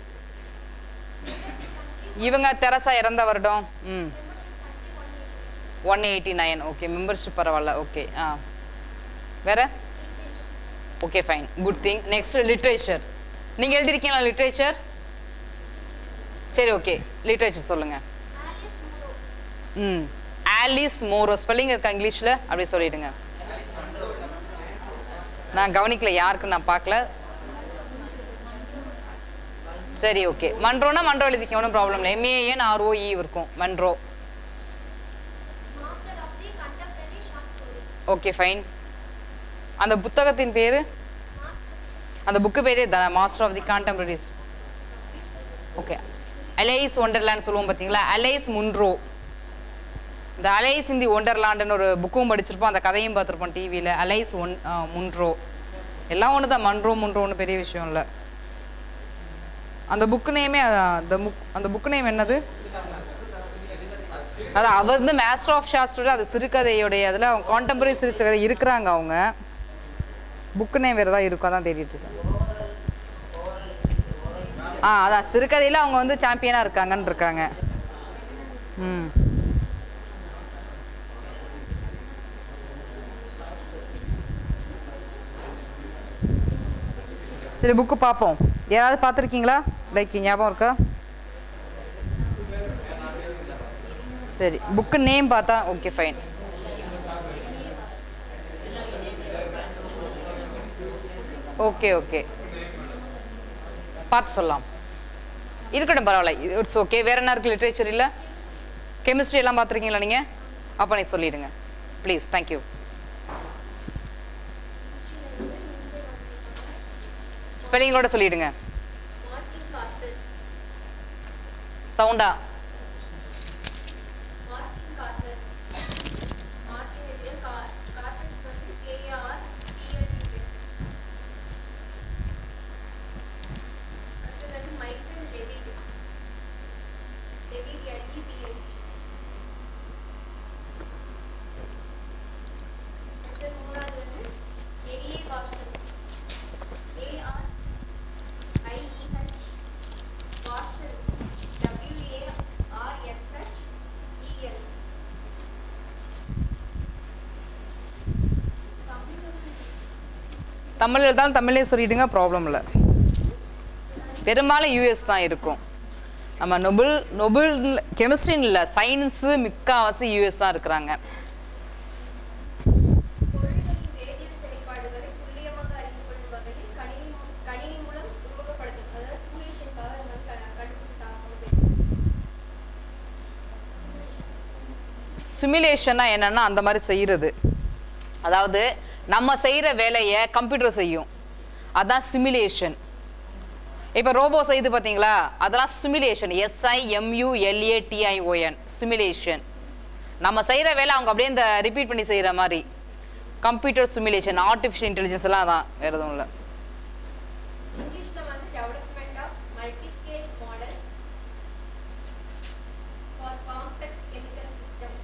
இவங்க தெரசா இறந்த வருடம் hmm one eighty nine okay membership பரவாயில்ல ஓகே ஆ வேற okay fine good thing next literature நீங்கள் எழுதிருக்கீங்களா லிட்ரேச்சர் சரி ஓகே லிட்ரேச்சர் சொல்லுங்க ம் ஆலிஸ் மோரோ ஸ்பெல்லிங் இருக்கா இங்கிலீஷில் அப்படி சொல்லிடுங்க நான் கவனிக்கல யாருக்குன்னு நான் பார்க்கல சரி ஓகே மன்றோனா மன்றோ எழுதிக்க ஒன்றும் ப்ராப்ளம் இல்லை எம்ஏஎன் ஆர்ஓஇ இருக்கும் மன்றோ ஓகே ஃபைன் அந்த புத்தகத்தின் பேரு அந்த புக்கு பேரே the master of the contemporaries okay Alice Wonderland சொல்லுவோம் பார்த்தீங்களா அலைஸ் முன்ரோ இந்த அலைஸ் இந்தி ஒண்டர்லாண்டுன்னு ஒரு புக்கும் படிச்சிருப்போம் அந்த கதையும் பார்த்துருப்போம் டிவியில் அலைஸ் ஒன் ஆ, முன்ரோ எல்லாம் ஒன்று தான் மன்றோ முன்ரோன்னு பெரிய விஷயம் இல்லை அந்த புக்கு நேமே அந்த புக் அந்த புக் நேம் என்னது அது அவர் வந்து மாஸ்டர் ஆஃப் ஷாஸ்டர் அது சிறுகதையுடைய அதில் அவங்க கான்டெம்பரரி சிறுகதை இருக்கிறாங்க அவங்க புக்கு நேம் வேறு தான் இருக்கும் அதான் தேடிட்டு இருக்கேன் ஆ அதான் சிறுகதையில் அவங்க வந்து சாம்பியனாக இருக்காங்கன்னு இருக்காங்க ம் சரி புக்கு பார்ப்போம் யாராவது பார்த்துருக்கீங்களா லைக் ஞாபகம் இருக்கா சரி புக்கு நேம் பார்த்தா ஓகே ஃபைன் ஓகே ஓகே பார்த்து சொல்லலாம் இருக்கட்டும் பரவாயில்ல இட்ஸ் ஓகே வேற என்ன இருக்கு லிட்ரேச்சர் இல்லை கெமிஸ்ட்ரி எல்லாம் பார்த்துருக்கீங்களா நீங்கள் அப்போ நீ சொல்லிடுங்க ப்ளீஸ் தேங்க்யூ ஸ்பெல்லிங்கோட சொல்லிடுங்க சவுண்டா தமிழ் எழுதாலும் தமிழ்லேயே சொல்லிடுங்க ப்ராப்ளம் இல்லை பெரும்பாலும் யூஎஸ் தான் இருக்கும் நம்ம நொபுல் நொபுல் கெமிஸ்ட்ரின்னு இல்லை சயின்ஸு மிக்காவாசி யூஎஸ் தான் இருக்கிறாங்க பொருள்களின் வேதியியல் செயல்பாடுகளை துல்லியமாக அறிந்து கொள்ளும் வகையில் கணினி மூ- கணினி மூலம் உருவகப்படுத்தும் அதாவது சிமுலேஷனுக்காக அது வந்து க- கண்டுபிடிச்சிட்டாங்க சிமுலேஷன்னா என்னன்னா அந்த மாதிரி செய்கிறது அதாவது நம்ம செய்கிற வேலையை கம்ப்யூட்டர் செய்யும் அதான் சிமுலேஷன் இப்போ ரோபோ செய்து பார்த்தீங்களா அதெல்லாம் simulation S I M U L A T I O N simulation நம்ம செய்கிற வேலை அவங்க அப்படியே இந்த ரிப்பீட் பண்ணி செய்கிற மாதிரி கம்ப்யூட்டர் சிமுலேஷன் ஆர்டிஃபிஷியல் இன்டெலிஜென்ஸ் எல்லாம் தான் வேற எதுவும் இல்லை இங்கிலீஷ்ல வந்து development of multi scale models for complex chemical system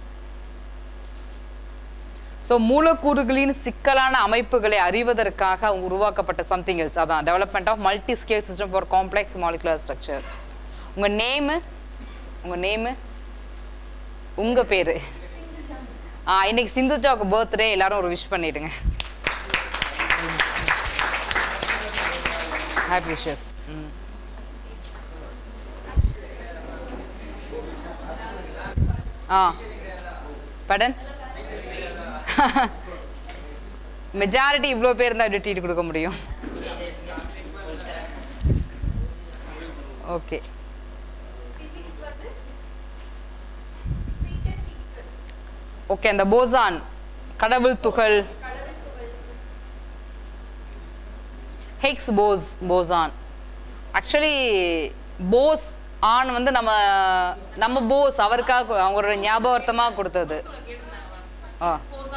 so மூலக்கூறுகளின் சிக்கலான அமைப்புகளை அறிவதற்காக உருவாக்கப்பட்ட சம்திங் எல்ஸ் அதான் development of multi scale system for complex molecular structure உங்கள் நேமு உங்கள் நேமு உங்கள் பேர் ஆ இன்னைக்கு சிந்துஜாவுக்கு பர்த்டே எல்லாரும் ஒரு விஷ் பண்ணிடுங்க ஹாப்பி விஷஸ் ம் ஆ படன் மெஜாரிட்டி இவ்வளோ பேர் இருந்தால் எப்படி ட்ரீட் கொடுக்க முடியும் ஓகே பிசிக்ஸ் வந்து பீட்டர் டிக்சன் ஓகே அந்த போசான் கடவுள் துகள் கடவுள் துகள் Higgs Bose boson actually boson வந்து நம்ம நம்ம போஸ் அவருக்காக கு- அவங்களோட ஞாபகார்த்தமாக கொடுத்தது ஆ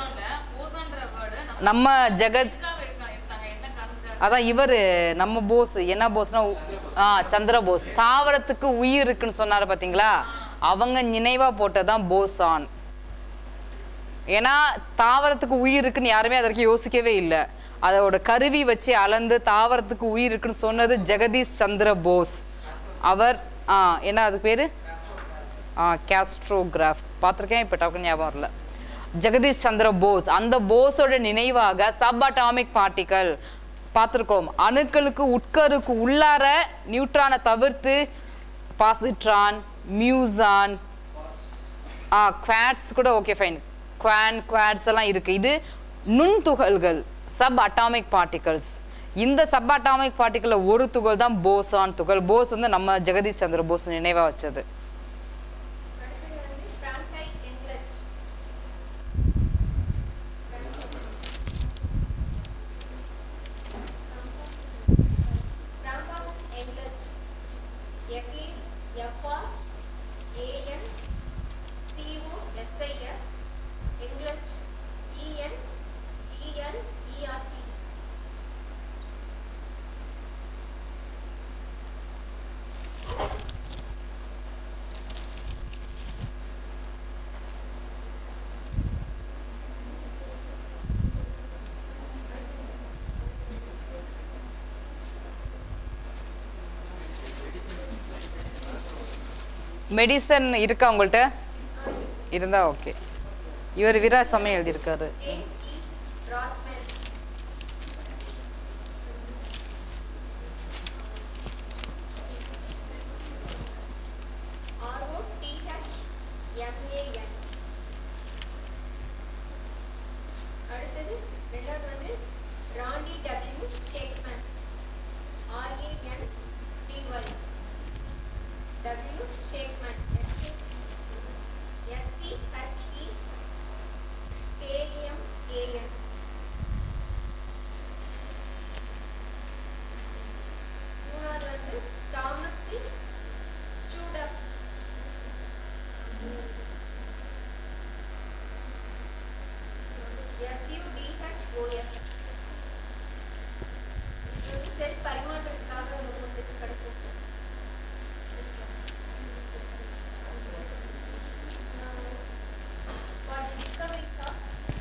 நம்ம ஜெகத் அதான் இவர் நம்ம போஸ் என்ன போஸ்னா உ- ஆ சந்திர போஸ் தாவரத்துக்கு உயிர் இருக்குன்னு சொன்னாரு பாத்தீங்களா அவங்க நினைவா போட்டதான் போசான் ஏன்னா தாவரத்துக்கு உயிர் இருக்குன்னு யாருமே அதற்கு யோசிக்கவே இல்லை அதோட கருவி வச்சு அளந்து தாவரத்துக்கு உயிர் இருக்குன்னு சொன்னது ஜெகதீஷ் சந்திர போஸ் அவர் ஆ என்ன அது பேரு ஆ கேஸ்ட்ரோகிராஃப் பார்த்துருக்கேன் இப்போ டக்குன்னு ஞாபகம் வரல ஜெகதீஷ் சந்திர போஸ் அந்த போஸோட நினைவாக சப் அட்டாமிக் பார்ட்டிக்கல் பார்த்துருக்கோம் அணுக்களுக்கு உட்கருக்கு உள்ளார நியூட்ரானை தவிர்த்து பாசிட்ரான் மியூசான் ஆ குவாட்ஸ் கூட ஓகே ஃபைன் குவான் குவாட்ஸ் எல்லாம் இருக்கு இது நுண்துகள்கள் சப் அட்டாமிக் பார்ட்டிகல்ஸ் இந்த சப் அட்டாமிக் பார்ட்டிக்கல்ல ஒரு துகள் தான் போசான் துகள் போஸ் வந்து நம்ம ஜெகதீஷ் சந்திர போஸ் நினைவா வச்சது அடுத்தது வந்து François Englert François Englert F E F R A N C O S I S Englert E N G L ERT medicine இருக்கா உங்கள்கிட்ட இருந்தா ஓகே இவர் வீராசமயம் எழுதியிருக்காரு ஜேம்ஸ் இ ராத்மேன் ஆர்ஓடிஹெச் எம்ஏஎன் அடுத்தது ரெண்டாவது வந்து Randy W Schekman R A N D Y W Schekman S C S C H E K M A N மூணாவது வந்து தாமஸ் சி ஷூடர் எஸ்யூடிஹெச்ஓஎஸ் இது வந்து செல் பரிமாற்றத்துக்காக உங்களுக்கு கிடைச்சிருக்கு for the discoveries of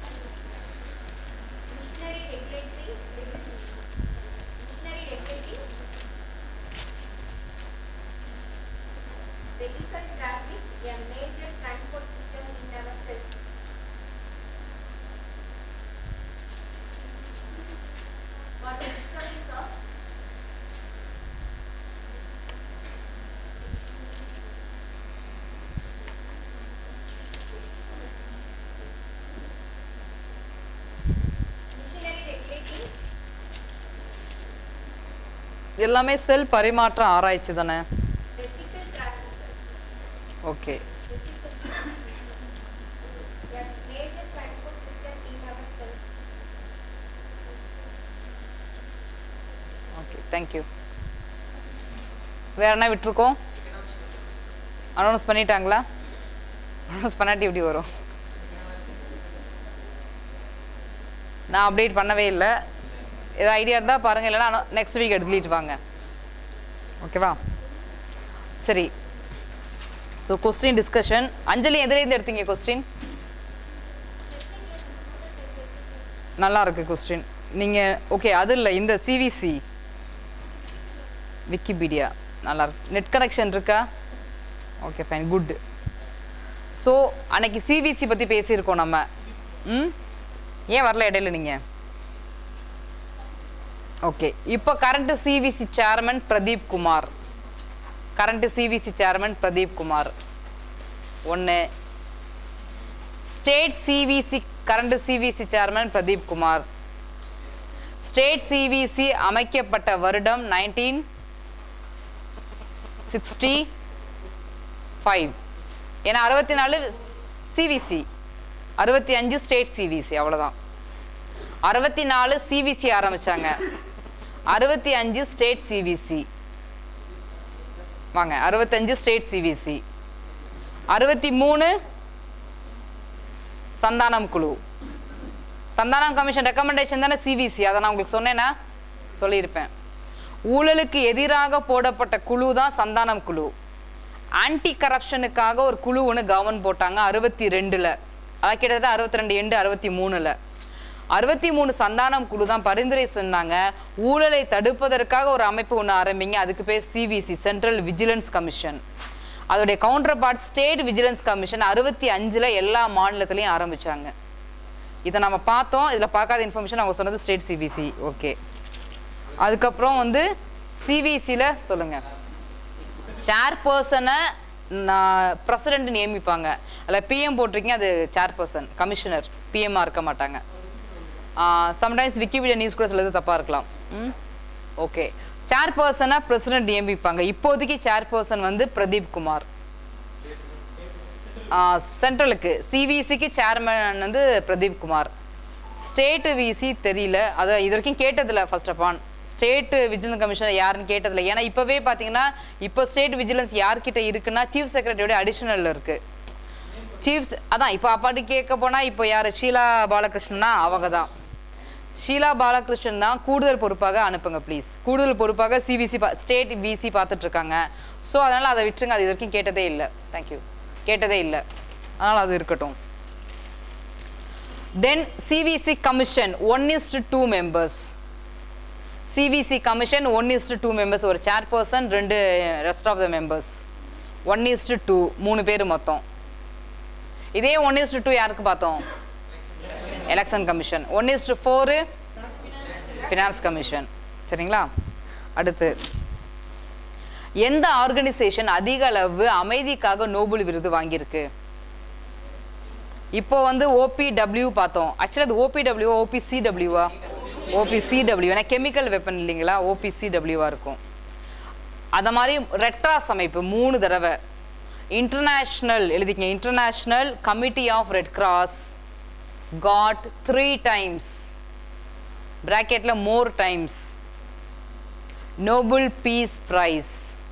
missionary regulatory missionary regulatory vehicle traffic a major transport system in our cells for the discoveries of missionary regulatory எல்லாமே செல் பரிமாற்ற ஆராய்ச்சி தானே vesicle traffic okay vesicle a major transport system in our cells okay thank you வேற என்ன விட்டுருக்கோம் announce பண்ணிட்டாங்களா announce பண்ணாட்டி எப்படி வரும் நான் அப்டேட் பண்ணவே இல்லை ஏதாவது ஐடியா இருந்தால் பாருங்கள் இல்லைன்னா நெக்ஸ்ட் வீக் எடுத்துட்டு வாங்க ஓகேவா சரி ஸோ கொஸ்டின் டிஸ்கஷன் அஞ்சலி எதுலேருந்து எடுத்தீங்க கொஸ்டின் நல்லா இருக்கு கொஸ்டின் நீங்கள் ஓகே அது இல்லை இந்த சிவிசி விக்கிபீடியா நல்லா இருக்கு நெட் கனெக்ஷன் இருக்கா ஓகே ஃபைன் குட் ஸோ அன்னைக்கு சிவிசி பற்றி பேசியிருக்கோம் நம்ம ம் ஏன் வரல இடையில நீங்கள் ஓகே இப்போ current CVC chairman Pradeep Kumar current CVC chairman Pradeep Kumar ஒன்று state CVC current CVC chairman Pradeep Kumar state CVC அமைக்கப்பட்ட வருடம் நைன்டீன் சிக்ஸ்டி ஃபைவ் ஏன்னா அறுபத்தி நாலு சிவிசி அறுபத்தி அஞ்சு ஸ்டேட் சிவிசி அவ்வளோதான் அறுபத்தி நாலு சிவிசி ஆரம்பிச்சாங்க அறுபத்தி அஞ்சு ஸ்டேட் சிவிசி வாங்க அறுபத்தஞ்சு ஸ்டேட் சிவிசி அறுபத்தி மூணு சந்தானம் குழு சந்தானம் கமிஷன் ரெக்கமெண்டேஷன் தானே சிவிசி அதை நான் உங்களுக்கு சொன்னேன்னா சொல்லியிருப்பேன் ஊழலுக்கு எதிராக போடப்பட்ட குழு தான் சந்தானம் குழு ஆன்டி கரப்ஷனுக்காக ஒரு குழு ஒன்று கவர்மெண்ட் போட்டாங்க அறுபத்தி ரெண்டில் அதான் கிட்டத்தட்ட அறுபத்தி ரெண்டு எண்டு அறுபத்தி மூணில் அறுபத்தி மூணு சந்தானம் குழு தான் பரிந்துரை சொன்னாங்க ஊழலை தடுப்பதற்காக ஒரு அமைப்பு ஒன்று ஆரம்பிங்க அதுக்கு பேர் சிவிசி சென்ட்ரல் விஜிலன்ஸ் கமிஷன் அதோடைய counter part state vigilance commission அறுபத்தி அஞ்சில் எல்லா மாநிலத்திலையும் ஆரம்பிச்சாங்க இதை நம்ம பார்த்தோம் இதில் பார்க்காத இன்ஃபர்மேஷன் அவங்க சொன்னது ஸ்டேட் சிபிசி ஓகே அதுக்கப்புறம் வந்து சிவிசியில் சொல்லுங்கள் சேர்பர்சனை பிரசிடென்ட் நியமிப்பாங்க அதில் பிஎம் போட்டிருக்கீங்க அது சேர்பர்சன் கமிஷனர் பிஎம்மாக இருக்க மாட்டாங்க சம்டைம்ஸ் விக்கிபீடியா நியூஸ் கூட சிலது தப்பாக இருக்கலாம் ம் ஓகே சேர்பர்சனை பிரசிடென்ட் நியமிப்பாங்க இப்போதைக்கு சேர்பர்சன் வந்து பிரதீப் குமார் சென்ட்ரலுக்கு சிவிசிக்கு சேர்மன் வந்து பிரதீப் குமார் ஸ்டேட்டு விசி தெரியல அதை இது வரைக்கும் கேட்டதில்ல first of all state vigilance commission யாருன்னு கேட்டதில்ல ஏன்னா இப்போவே பார்த்தீங்கன்னா இப்போ ஸ்டேட் விஜிலன்ஸ் யார்கிட்ட இருக்குன்னா சீஃப் செக்ரட்டரியோட அடிஷனல் இருக்கு சீஃப் அதான் இப்போ அப்பாட்டி கேட்க போனால் இப்போ யார் ஷீலா பாலகிருஷ்ணனா அவங்க தான் ஷீலா பாலகிருஷ்ணன் தான் கூடுதல் பொறுப்பாக அனுப்புங்க ப்ளீஸ் கூடுதல் பொறுப்பாக சிவிசி பா ஸ்டேட் விசி பார்த்துட்டு இருக்காங்க ஸோ அதனால் அதை விட்டுருங்க அது இது வரைக்கும் கேட்டதே இல்லை தேங்க்யூ கேட்டதே இல்லை அதனால் அது இருக்கட்டும் then CVC commission one is to two members CVC commission one is to two members ஒரு சேர்பர்சன் ரெண்டு rest of the members one is to two மூணு பேர் மொத்தம் இதே ஒன் இஸ் டு டூ யாருக்கு பார்த்தோம் election commission one is to four finance commission சரிங்களா அடுத்து எந்த ஆர்கனைசேஷன் அதிக அளவு அமைதிக்காக நோபல் விருது வாங்கியிருக்கு இப்போ வந்து ஓபிடபிள்யூ பார்த்தோம் ஆக்சுவலி அது ஓபிடபிள்யூ ஓபிசிடபிள்யூவா ஓபிசிடபிள்யூ ஏன்னா கெமிக்கல் வெப்பன் இல்லைங்களா ஓபிசிடபிள்யூவா இருக்கும் அத மாதிரி ரெட்ராஸ் அமைப்பு மூணு தடவை இன்டர்நேஷ்னல் எழுதிக்கங்க international committee of red cross got three times பிராக்கெட்ல more times Nobel peace prize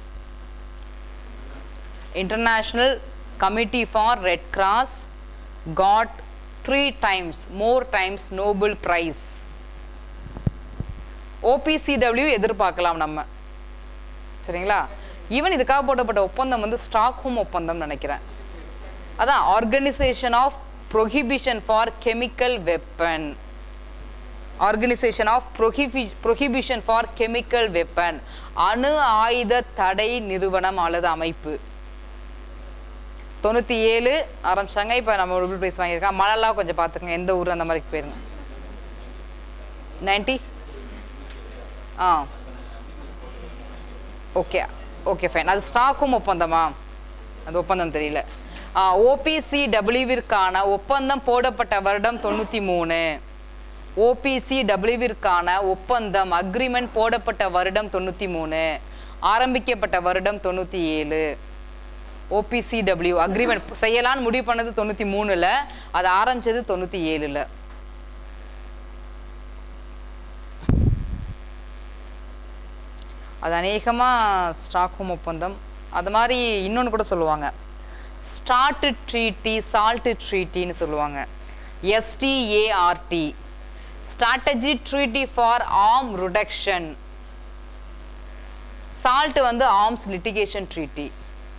international committee for red cross got three times more times Nobel prize OPCW எதிர்பார்க்கலாம் நம்ம சரிங்களா ஈவன் இதுக்காக போடப்பட்ட ஒப்பந்தம் வந்து ஸ்டாக்ஹோம் ஒப்பந்தம் நினைக்கிறேன் அதான் organisation of prohibition for chemical weapon organisation of prohibition prohibition for chemical weapon அணு ஆயுத தடை நிறுவனம் அல்லது அமைப்பு தொண்ணூற்றி ஏழு ஆரம்பிச்சாங்க இப்போ நம்ம ரூபிள் ப்ரைஸ் வாங்கியிருக்கோம் மழலாம் கொஞ்சம் பார்த்துக்கங்க எந்த ஊர் அந்த மாதிரி போயிருங்க நைன்டி ஆ ஓகே ஓகே ஃபைன் அது ஸ்டாக்கும் ஒப்பந்தமா அது ஒப்பந்தம் தெரியல ஓபிசி டபிள்யூவிற்கான ஒப்பந்தம் போடப்பட்ட வருடம் தொண்ணூற்றி மூணு ஓபிசி டபிள்யூவிற்கான ஒப்பந்தம் அக்ரிமெண்ட் போடப்பட்ட வருடம் தொண்ணூற்றி மூணு ஆரம்பிக்கப்பட்ட வருடம் தொண்ணூற்றி ஏழு ஓபிசிடபிள்யூ அக்ரிமெண்ட் செய்யலான்னு முடிவு பண்ணது தொண்ணூற்றி மூணில் அது ஆரம்பிச்சது தொண்ணூற்றி ஏழில் அது அநேகமாக ஸ்டாக்ஹோம் ஒப்பந்தம் அது மாதிரி இன்னொன்று கூட சொல்லுவாங்க ஸ்டார்ட் ட்ரீட்டி சால்ட் ட்ரீட்டின்னு சொல்லுவாங்க S T A R T strategy treaty for arm reduction salt வந்து ஆர்ம்ஸ் லிட்டிகேஷன் ட்ரீட்டி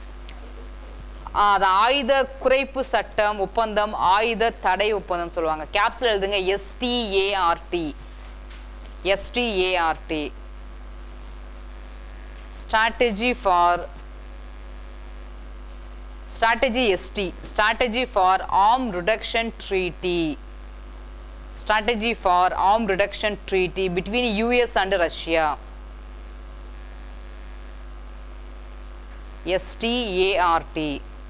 அது ஆயுத குறைப்பு சட்டம் ஒப்பந்தம் ஆயுத தடை ஒப்பந்தம் சொல்லுவாங்க கேப்ஸ்ல எழுதுங்க S T A R T S T A R T strategy for strategy ST strategy for arm reduction treaty strategy for arm reduction treaty between US and Russia START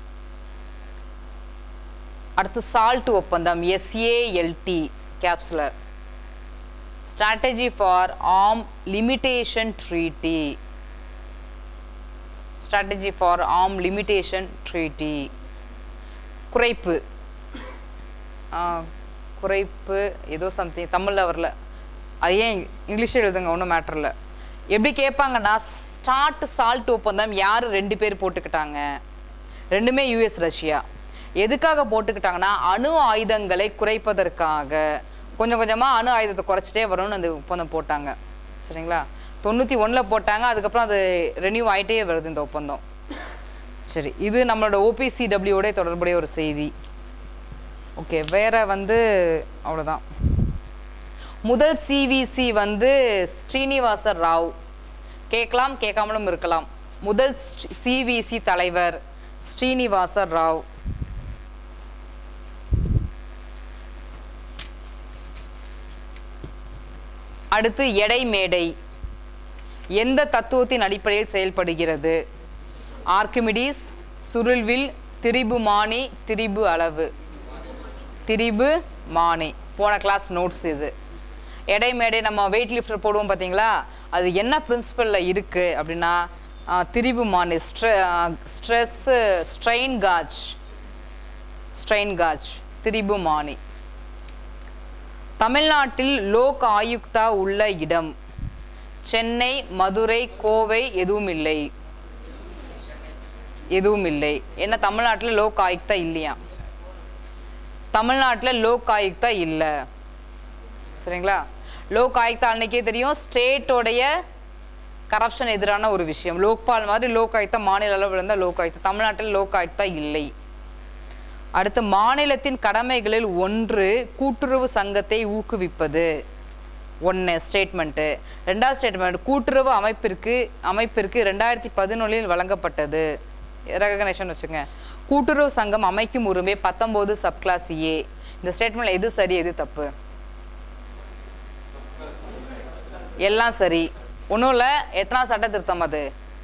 அடுத்து சால்ட் ஒப்பந்தம் S A L T கேப்ஸ்ல strategy for arm limitation treaty strategy for arm limitation treaty குறைப்பு ஆ, குறைப்பு ஏதோ something தமிழில் வரல அது ஏன் இங்கிலீஷில் எழுதுங்க ஒன்றும் மேட்டர் இல்லை எப்படி கேட்பாங்கன்னா ஸ்டார்ட் சால்ட் ஒப்பந்தம் யார் ரெண்டு பேர் போட்டுக்கிட்டாங்க ரெண்டுமே யூஎஸ் ரஷ்யா எதுக்காக போட்டுக்கிட்டாங்கன்னா அணு ஆயுதங்களை குறைப்பதற்காக கொஞ்சம் கொஞ்சமாக அணு ஆயுதத்தை குறைச்சிட்டே வரணும்னு அந்த ஒப்பந்தம் போட்டாங்க சரிங்களா தொண்ணூற்றி ஒன்றில் போட்டாங்க அதுக்கப்புறம் அது ரெனியூ ஆகிட்டே வருது இந்த ஒப்பந்தம் சரி இது நம்மளோட ஓபிசிடபிள்யூட தொடர்புடைய ஒரு செய்தி ஓகே வேற வந்து அவ்வளோதான் முதல் சிவிசி வந்து ஸ்ரீனிவாச ராவ் கேட்கலாம் கேட்காமலும் இருக்கலாம் முதல் சிவிசி தலைவர் ஸ்ரீனிவாச ராவ் அடுத்து எடை மேடை எந்த தத்துவத்தின் அடிப்படையில் செயல்படுகிறது ஆர்கிமிடிஸ் சுருள்வில் திரிபு மானி திரிபு அளவு திரிபு மானி போன கிளாஸ் நோட்ஸ் இது எடை மேடை நம்ம வெயிட் லிஃப்டர் போடுவோம் பார்த்தீங்களா அது என்ன பிரின்சிபலில் இருக்குது அப்படின்னா ஆஹ், திரிபு மானி ஸ்ட்ரெ stress strain gauge strain gauge திரிபு மானி தமிழ்நாட்டில் லோக் ஆயுக்தா உள்ள இடம் சென்னை மதுரை கோவை எதுவும் இல்லை எதுவும் இல்லை ஏன்னா தமிழ்நாட்டில் லோக் ஆயுக்தா இல்லையா தமிழ்நாட்டில் லோக் ஆயுக்தா இல்லை சரிங்களா லோக் ஆயுக்தா அன்னைக்கே தெரியும் ஸ்டேட்டோடைய கரப்ஷன் எதிரான ஒரு விஷயம் லோக்பால் மாதிரி லோக் ஆயுக்தா மாநில அளவில் இருந்தால் லோக் ஆயுக்தா தமிழ்நாட்டில் லோக் ஆயுக்தா இல்லை அடுத்து மாநிலத்தின் கடமைகளில் ஒன்று கூட்டுறவு சங்கத்தை ஊக்குவிப்பது ஒன்று ஸ்டேட்மெண்ட்டு ரெண்டாவது ஸ்டேட்மெண்ட் கூட்டுறவு அமைப்பிற்கு அமைப்பிற்கு ரெண்டாயிரத்தி பதினொன்றில் வழங்கப்பட்டது ரெகக்னேஷன் வச்சுங்க கூட்டுறவு சங்கம் அமைக்கும் உரிமை பத்தொம்போது சப்கிளாஸ் ஏ இந்த ஸ்டேட்மெண்ட்ல எது சரி எது தப்பு எல்லாம் சரி ஒன்றும் இல்லை எத்தனாவது சட்ட திருத்தம் அது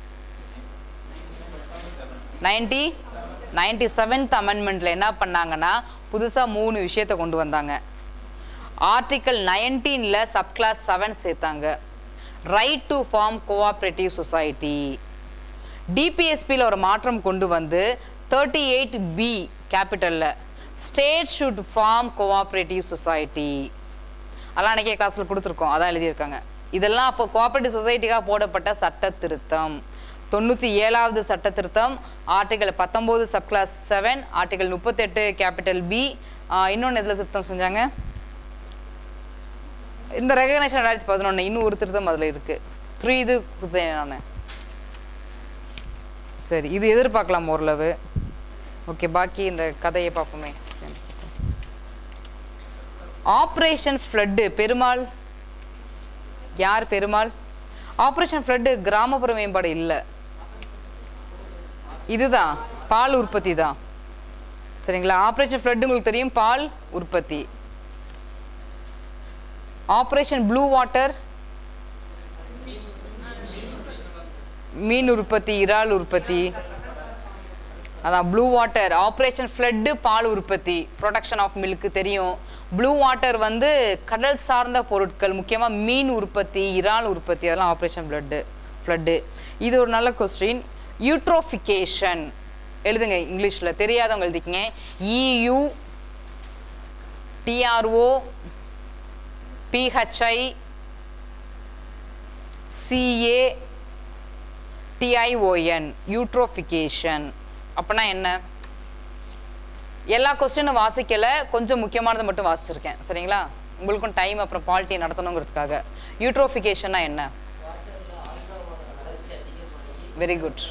நைன்டி நைன்டி செவன்த் அமெண்ட்மெண்ட்டில் என்ன பண்ணாங்கன்னா புதுசாக மூணு விஷயத்தை கொண்டு வந்தாங்க ஆர்டிக்கல் நைன்டீனில் சப்கிளாஸ் செவன் சேர்த்தாங்க right to form cooperative society டிபிஎஸ்பியில் ஒரு மாற்றம் கொண்டு வந்து தேர்ட்டி எயிட் பி கேபிட்டலில் state should form cooperative society அதெல்லாம் அன்றைக்கே கிளாஸில் கொடுத்துருக்கோம் அதான் எழுதியிருக்காங்க இதெல்லாம் அப்போ கோஆப்ரேட்டிவ் சொசைட்டிக்காக போடப்பட்ட சட்ட திருத்தம் தொண்ணூற்றி ஏழாவது சட்ட திருத்தம் ஆர்டிகல் பத்தொம்போது சப்கிளாஸ் செவன் ஆர்டிகல் முப்பத்தெட்டு கேபிட்டல் பி இன்னொன்று எதில் திருத்தம் செஞ்சாங்க இந்த ரெகக்னேஷன் ரெண்டாயிரத்தி பதினொன்று இன்னும் ஒரு திருத்தம் அதில் இருக்குது த்ரீ இது கொடுத்தேன் நான் சரி இது எதிர்பார்க்கலாம் ஓரளவு ஓகே பாக்கி இந்த கதையை பார்ப்போமே ஆப்ரேஷன் ஃப்ளட்டு பெருமாள் யார் பெருமாள் ஆப்ரேஷன் ஃப்ளட்டு கிராமப்புற மேம்பாடு இல்லை இதுதான் பால் உற்பத்தி தான் சரிங்களா ஆப்ரேஷன் ஃப்ளட் உங்களுக்கு தெரியும் பால் உற்பத்தி ஆப்ரேஷன் ப்ளூ வாட்டர் மீன் உற்பத்தி இறால் உற்பத்தி அதான் ப்ளூ வாட்டர் ஆப்ரேஷன் ஃப்ளட்டு பால் உற்பத்தி ப்ரொடக்ஷன் ஆஃப் மில்க் தெரியும் ப்ளூ வாட்டர் வந்து கடல் சார்ந்த பொருட்கள் முக்கியமாக மீன் உற்பத்தி இறால் உற்பத்தி அதெல்லாம் ஆப்ரேஷன் ஃப்ளட்டு ஃப்ளட்டு இது ஒரு நல்ல கொஸ்டின் யூட்ரோஃபிகேஷன் எழுதுங்க இங்கிலீஷில் தெரியாதவங்க எழுதிக்கங்க E U T R O P H I C A T I O N eutrophication அப்படின்னா என்ன எல்லா கொஸ்டினும் வாசிக்கல கொஞ்சம் முக்கியமானதை மட்டும் வாசிச்சிருக்கேன் சரிங்களா உங்களுக்கும் டைம் அப்புறம் பாலிட்டி நடத்தணுங்கிறதுக்காக யூட்ரோஃபிகேஷன்னா என்ன வெரி குட்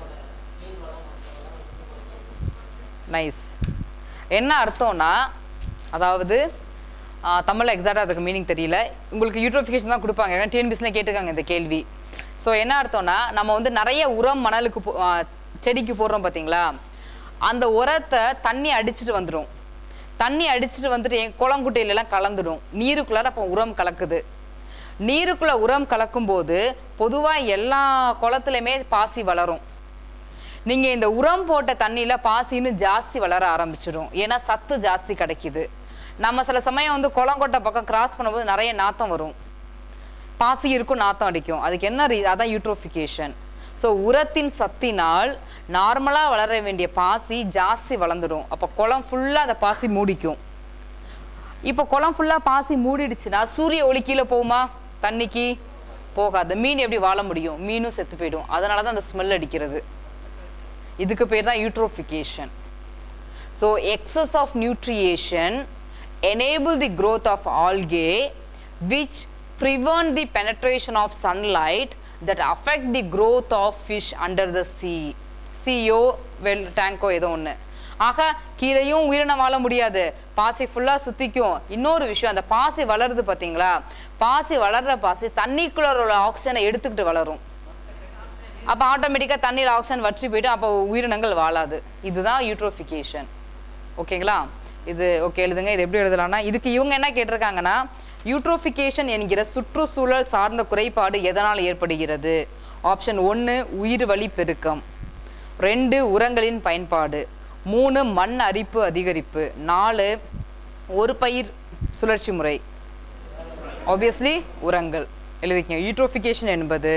நைஸ் என்ன அர்த்தம்னா அதாவது தமிழில் எக்ஸாக்டாக அதுக்கு மீனிங் தெரியல உங்களுக்கு யூட்ரோஃபிகேஷன் தான் கொடுப்பாங்க ஏன்னா டிஎன்பிஎஸ்ல கேட்டிருக்காங்க இந்த கேள்வி ஸோ என்ன அர்த்தம்னா நம்ம வந்து நிறைய உரம் மணலுக்கு போ- ஆ, செடிக்கு போடுறோம் பார்த்தீங்களா அந்த உரத்தை தண்ணி அடிச்சிட்டு வந்துடும் தண்ணி அடிச்சிட்டு வந்துட்டு என் குளங்குட்டையிலலாம் கலந்துடும் நீருக்குள்ளார அப்போ உரம் கலக்குது நீருக்குள்ள உரம் கலக்கும்போது பொதுவாக எல்லா குளத்துலையுமே பாசி வளரும் நீங்கள் இந்த உரம் போட்ட தண்ணியில் பாசின்னு ஜாஸ்தி வளர ஆரம்பிச்சிடும் ஏன்னா சத்து ஜாஸ்தி கிடைக்குது நம்ம சில சமயம் வந்து குளங்கொட்டை பக்கம் கிராஸ் பண்ணும்போது நிறைய நாத்தம் வரும் பாசி இருக்கும் நாத்தம் அடிக்கும் அதுக்கு என்ன ரீ அதான் யூட்ரோஃபிகேஷன் ஸோ உரத்தின் சத்தினால் நார்மலாக வளர வேண்டிய பாசி ஜாஸ்தி வளர்ந்துடும் அப்போ குளம் ஃபுல்லாக அந்த பாசி மூடிக்கும் இப்போ குளம் ஃபுல்லாக பாசி மூடிடுச்சுன்னா சூரிய ஒளி கீழே போகுமா தண்ணிக்கு போகாது மீன் எப்படி வாழ முடியும் மீனும் செத்து போயிடும் அதனால தான் அந்த ஸ்மெல் அடிக்கிறது இதுக்கு பேர் தான் eutrophication so excess of nutrition enable the growth of algae which prevent the penetration of sunlight that affect the growth of fish under the sea சியோ வெல் டேங்கோ ஏதோ ஒன்று ஆக கீழேயும் உயிரினம் வாழ முடியாது பாசி ஃபுல்லாக சுற்றிக்கும் இன்னொரு விஷயம் அந்த பாசி வளருது பார்த்தீங்களா பாசி வளர்ற பாசி தண்ணிக்குள்ள உள்ள ஆக்சிஜனை எடுத்துக்கிட்டு வளரும் அப்போ ஆட்டோமேட்டிக்காக தண்ணியில் ஆக்சிஜன் வற்றி போயிட்டு அப்போ உயிரினங்கள் வாழாது இதுதான் யூட்ரோஃபிகேஷன் ஓகேங்களா இது ஓகே எழுதுங்க இது எப்படி எழுதலாம்னா இதுக்கு இவங்க என்ன கேட்டிருக்காங்கன்னா யூட்ரோஃபிகேஷன் என்கிற சுற்றுச்சூழல் சார்ந்த குறைபாடு எதனால் ஏற்படுகிறது ஆப்ஷன் ஒன்று உயிர் வழி பெருக்கம் ரெண்டு உரங்களின் பயன்பாடு மூணு மண் அரிப்பு அதிகரிப்பு நாலு ஒரு பயிர் சுழற்சி முறை ஆப்வியஸ்லி உரங்கள் எழுதிக்கங்க யூட்ரோஃபிகேஷன் என்பது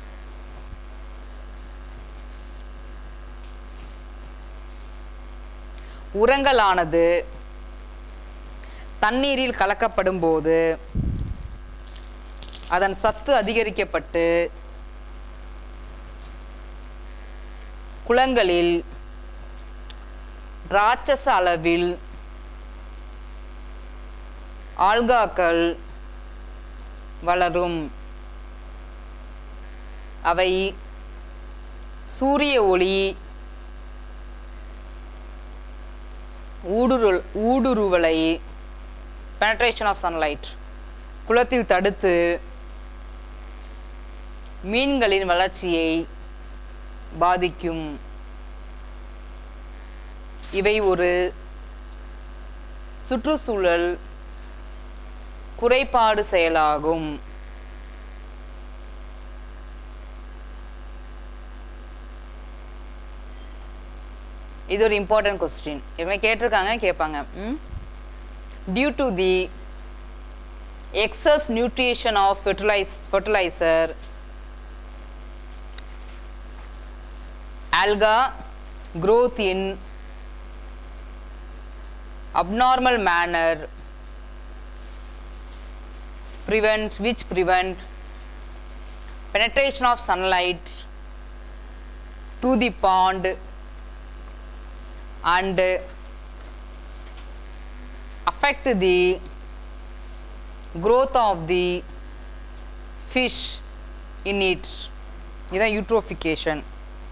உரங்களானது தண்ணீரில் கலக்கப்படும் போது அதன் சத்து அதிகரிக்கப்பட்டு குளங்களில் ராட்சச அளவில் ஆல்காக்கள் வளரும் அவை சூரிய ஒளி ஊடுருவல் ஊடுருவலை பெனட்ரேஷன் ஆஃப் சன்லைட் குளத்தில் தடுத்து மீன்களின் வளர்ச்சியை பாதிக்கும் இவை ஒரு சுற்றுச்சூழல் குறைபாடு செயலாகும் இது ஒரு இம்பார்ட்டன்ட் கொஸ்டின் இவங்க கேட்டிருக்காங்க கேட்பாங்க due to the excess nutrition of fertilize, fertilizer alga growth in abnormal manner prevent which prevent penetration of sunlight to the pond and affect the growth of the fish in it இதான் eutrophication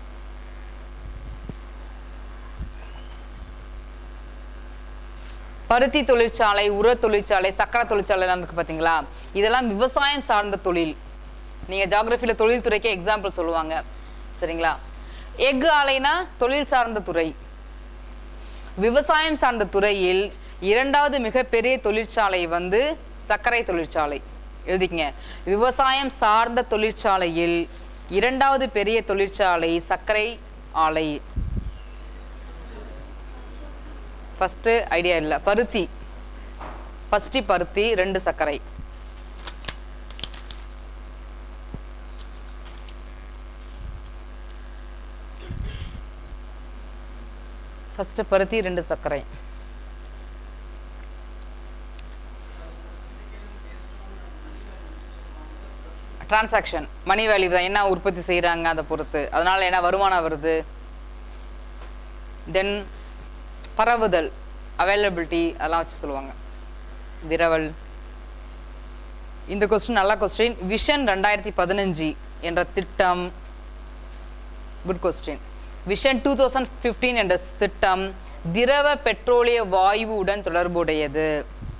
பருத்தி தொழிற்சாலை உர தொழிற்சாலை சக்கரை தொழிற்சாலைலாம் இருக்கு பார்த்தீங்களா இதெல்லாம் விவசாயம் சார்ந்த தொழில் நீங்கள் ஜாகிரஃபியில் தொழில்துறைக்கே எக்ஸாம்பிள் சொல்லுவாங்க சரிங்களா எஃகு ஆலைனா தொழில் சார்ந்த துறை விவசாயம் சார்ந்த துறையில் இரண்டாவது மிகப்பெரிய தொழிற்சாலை வந்து சர்க்கரை தொழிற்சாலை எழுதிக்கங்க விவசாயம் சார்ந்த தொழிற்சாலையில் இரண்டாவது பெரிய தொழிற்சாலை சர்க்கரை ஆலை ஃபஸ்ட்டு ஐடியா இல்லை பருத்தி ஃபஸ்ட்டு பருத்தி ரெண்டு சர்க்கரை ஃபஸ்ட்டு பருத்தி ரெண்டு சர்க்கரை டிரான்சாக்ஷன் மணி வேல்யூ தான் என்ன உற்பத்தி செய்கிறாங்க அதை பொறுத்து அதனால என்ன வருமானம் வருது தென் பரவுதல் அவைலபிலிட்டி அதெல்லாம் வச்சு சொல்லுவாங்க விரவல் இந்த கொஸ்டின் நல்ல கொஸ்டின் விஷன் ரெண்டாயிரத்தி பதினஞ்சு என்ற திட்டம் good question vision two thousand fifteen என்ற திட்டம் திரவ பெட்ரோலிய வாயுவுடன் தொடர்புடையது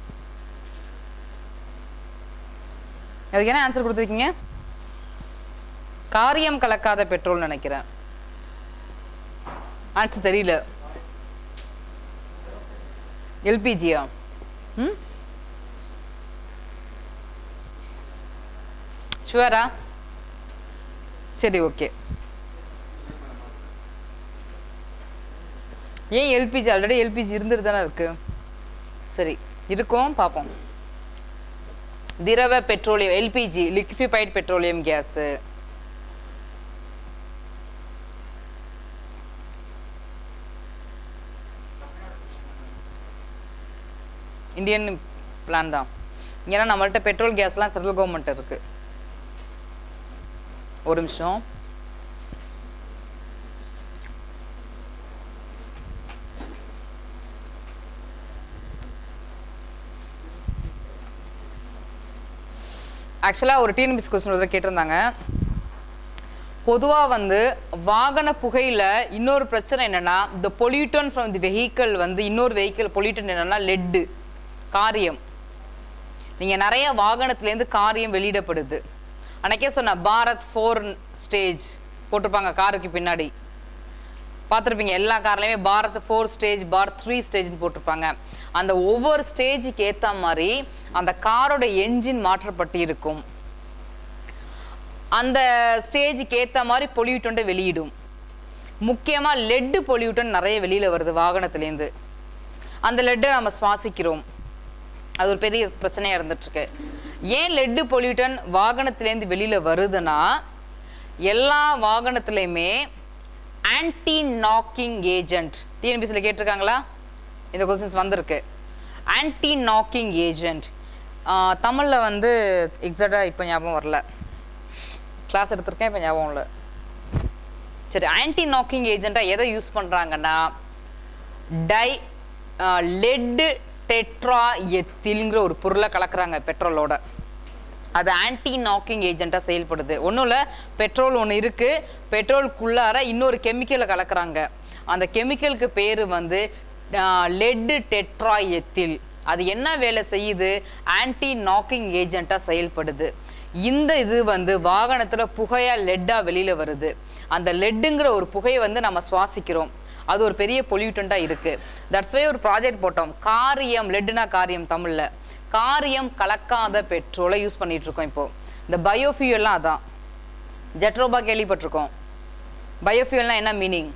அதுக்கு என்ன ஆன்சர் கொடுத்துருக்கீங்க காரியம் கலக்காத பெட்ரோல் நினைக்கிறேன் ஆன்சர் தெரியல எல்பிஜியா ம் ஷுவரா சரி ஓகே ஏன் எல்பிஜி ஆல்ரெடி எல்பிஜி இருந்துட்டு தானே இருக்கு சரி இருக்கும் பார்ப்போம் திரவ petroleum LPG liquefied petroleum gas Indian plan தான் ஏன்னா நம்மள்ட்ட பெட்ரோல் கேஸ்லாம் சென்ட்ரல் கவர்மெண்ட் இருக்கு ஒரு நிமிஷம் ஆக்சுவலாக ஒரு டிஎன்பிசி கொஸ்டின் ஒரு கேட்டிருந்தாங்க பொதுவாக வந்து வாகன புகையில இன்னொரு பிரச்சனை என்னன்னா the pollutant from the vehicle வந்து இன்னொரு வெஹிக்கிள் pollutant என்னன்னா லெட்டு காரியம் நீங்க நிறைய வாகனத்திலேருந்து காரியம் வெளியிடப்படுது அன்னைக்கே சொன்ன பாரத் ஃபோர் ஸ்டேஜ் போட்டிருப்பாங்க காருக்கு பின்னாடி பார்த்துருப்பீங்க எல்லா கார்லையுமே Bharat four stage Bharat three ஸ்டேஜ்னு போட்டிருப்பாங்க அந்த ஒவ்வொரு ஸ்டேஜுக்கு ஏற்ற மாதிரி அந்த காரோட என்ஜின் மாற்றப்பட்டு இருக்கும் அந்த ஸ்டேஜுக்கு ஏற்ற மாதிரி பொல்யூட்டண்ட்டை வெளியிடும் முக்கியமாக லெட்டு பொல்யூட்டன் நிறைய வெளியில் வருது வாகனத்துலேருந்து அந்த லெட்டை நம்ம சுவாசிக்கிறோம் அது ஒரு பெரிய பிரச்சனையாக இருந்துட்டுருக்கு ஏன் லெட்டு பொல்யூட்டன் வாகனத்துலேருந்து வெளியில் வருதுன்னா எல்லா வாகனத்துலேயுமே ஆன்டி நாக்கிங் ஏஜென்ட் டிஎன்பிசியில் கேட்டிருக்காங்களா இந்த கொஸ்டின்ஸ் வந்திருக்கு ஆன்டி நாக்கிங் ஏஜென்ட் தமிழில் வந்து எக்ஸாக்டாக இப்போ ஞாபகம் வரல கிளாஸ் எடுத்திருக்கேன் இப்போ ஞாபகம் இல்லை சரி ஆன்டி நாக்கிங் ஏஜென்ட்டாக எதை யூஸ் பண்ணுறாங்கன்னா டை லெட்டு டெட்ரா எத்தில்ங்கிற ஒரு பொருளை கலக்குறாங்க பெட்ரோலோட அது ஆன்டி நாக்கிங் ஏஜென்ட்டாக செயல்படுது ஒன்றும் இல்லை பெட்ரோல் ஒன்று இருக்குது பெட்ரோலுக்குள்ளார இன்னொரு கெமிக்கலை கலக்குறாங்க அந்த கெமிக்கலுக்கு பேர் வந்து லெட்டு டெட்ரா எத்தில் அது என்ன வேலை செய்யுது ஆன்டி நாக்கிங் ஏஜென்ட்டாக செயல்படுது இந்த இது வந்து வாகனத்தில் புகையாக லெட்டாக வெளியில் வருது அந்த லெட்டுங்கிற ஒரு புகையை வந்து நம்ம சுவாசிக்கிறோம் அது ஒரு பெரிய பொல்யூட்டண்ட்டாக இருக்குது தட்ஸ் வே ஒரு ப்ராஜெக்ட் போட்டோம் காரியம் லெட்டுனா காரியம் தமிழில் காரியம் கலக்காத பெட்ரோலை யூஸ் பண்ணிட்டு இருக்கோம் இப்போ இந்த பயோஃபியூல்லாம் அதான் ஜெட்ரோபா கேள்விப்பட்டிருக்கோம் பயோஃபியூல்னா என்ன மீனிங்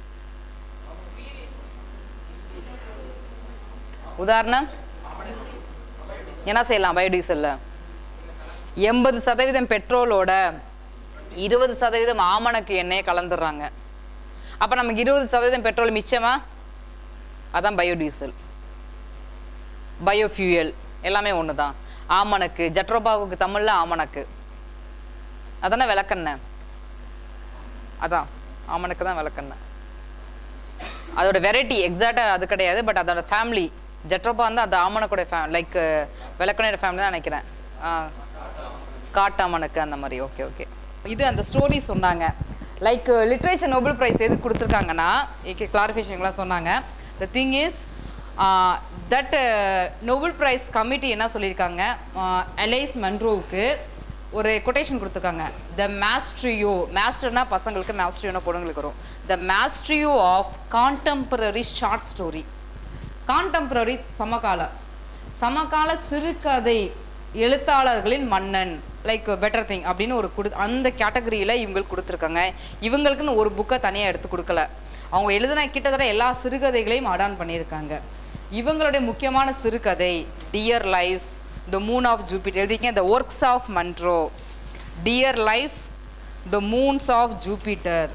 உதாரணம் என்ன செய்யலாம் பயோடீசல்ல எண்பது சதவீதம் பெட்ரோலோட இருபது சதவீதம் ஆமணக்கு எண்ணெயை கலந்துடுறாங்க அப்போ நமக்கு இருபது சதவீதம் பெட்ரோல் மிச்சமா அதான் பயோடீசல் பயோஃபியூயல் எல்லாமே ஒன்று தான் ஆமணக்கு ஜட்ரோபாவுக்கு தமிழில் ஆமணக்கு அதானே விளக்கெண்ணெய் அதான் ஆமணக்கு தான் விளக்கெண்ணெய் அதோட வெரைட்டி எக்ஸாக்டாக அது கிடையாது பட் அதோட ஃபேமிலி ஜட்ரோபா வந்து அந்த ஆமணக்கோட ஃபே லைக் விளக்கணையோட ஃபேமிலி தான் நினைக்கிறேன் ஆ, காட்டு ஆமணக்கு அந்த மாதிரி ஓகே ஓகே இது அந்த ஸ்டோரி சொன்னாங்க லைக் லிட்ரேச்சர் நோபல் ப்ரைஸ் எது கொடுத்துருக்காங்கன்னா ஏகே கிளாரிஃபிகேஷன்லாம் சொன்னாங்க the thing is that Nobel prize committee என்ன சொல்லியிருக்காங்க அலைஸ் மன்ரோவுக்கு ஒரு கொட்டேஷன் கொடுத்துருக்காங்க த மாஸ்ட்ரியோ மாஸ்டர்னா பசங்களுக்கு மாஸ்ட்ரியோனா பொண்ணுங்களுக்கு வரும் the maestro of contemporary short story contemporary சமகால சமகால சிறுகதை எழுத்தாளர்களின் மன்னன் லைக் பெட்டர் திங் அப்படின்னு ஒரு கொடு அந்த கேட்டகரியில் இவங்களுக்கு கொடுத்துருக்காங்க இவங்களுக்குன்னு ஒரு புக்கை தனியாக எடுத்து கொடுக்கல அவங்க எழுதின கிட்டத்தட்ட எல்லா சிறுகதைகளையும் அடான் பண்ணியிருக்காங்க இவங்களுடைய முக்கியமான சிறுகதை dear life the moon of Jupiter எழுதிக்கங்க the works of Munro dear life the moons of Jupiter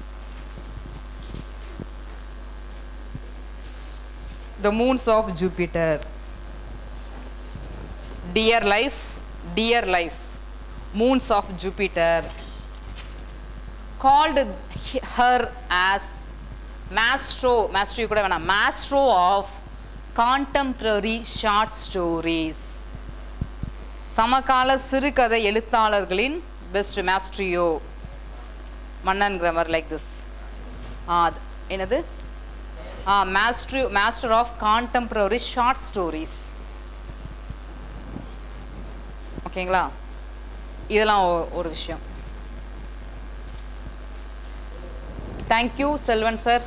the moons of Jupiter dear life dear life moons of Jupiter called her as maestro maestro கூட வேணாம் maestro of contemporary short stories சமகால சிறுகதை எழுத்தாளர்களின் best மாஸ்ட்ரியோ மன்னன்கிற மாதிரி like this uh அது- என்னது uh mastery master of contemporary short stories ஓகேங்களா இதெல்லாம் ஒ- ஒரு விஷயம் thank you Selvan sir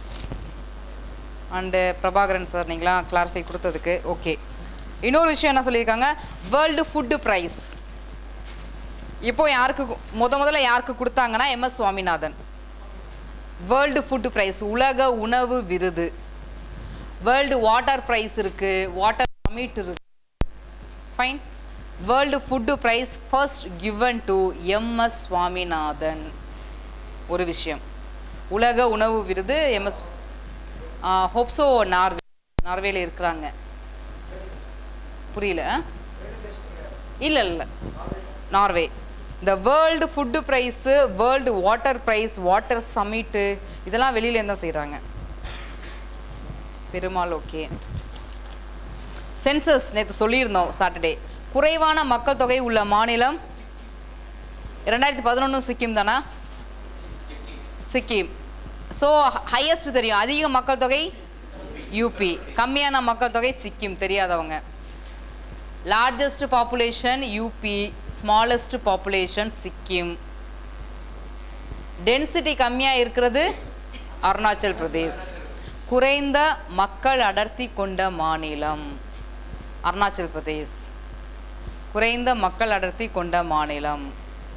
and Prabhakaran sir நீங்களா கிளாரிஃபை கொடுத்ததுக்கு ஓகே இன்னொரு விஷயம் என்ன சொல்லியிருக்காங்க வேர்ல்டு ஃபுட்டு ப்ரைஸ் இப்போ யாருக்கு கு- முத முதல்ல யாருக்கு கொடுத்தாங்கன்னா MS Swaminathan world food prize உலக உணவு விருது வேர்ல்டு வாட்டர் ப்ரைஸ் இருக்கு வாட்டர் சமிட் இருக்கு fine world food prize first given to MS Swaminathan ஒரு விஷயம் உலக உணவு விருது எம்எஸ் ஹோப்ஸோ நார்வே நார்வேல இருக்கிறாங்க புரியல இல்லை இல்லை நார்வே இந்த world food prize world water prize water summit இதெல்லாம் வெளியில தான் செய்கிறாங்க பெருமாள் ஓகே சென்சஸ் நேற்று சொல்லியிருந்தோம் சாட்டர்டே குறைவான மக்கள் தொகை உள்ள மாநிலம் ரெண்டாயிரத்தி பதினொன்று சிக்கிம் தானா சிக்கிம் ஸோ ஹையஸ்ட் தெரியும் அதிக மக்கள் தொகை யூபி கம்மியான மக்கள் தொகை சிக்கிம் தெரியாதவங்க largest population UP smallest population Sikkim density கம்மியாக இருக்கிறது அருணாச்சல் பிரதேஷ் குறைந்த மக்கள் அடர்த்தி கொண்ட மாநிலம் அருணாச்சல் பிரதேஷ் குறைந்த மக்கள் அடர்த்தி கொண்ட மாநிலம்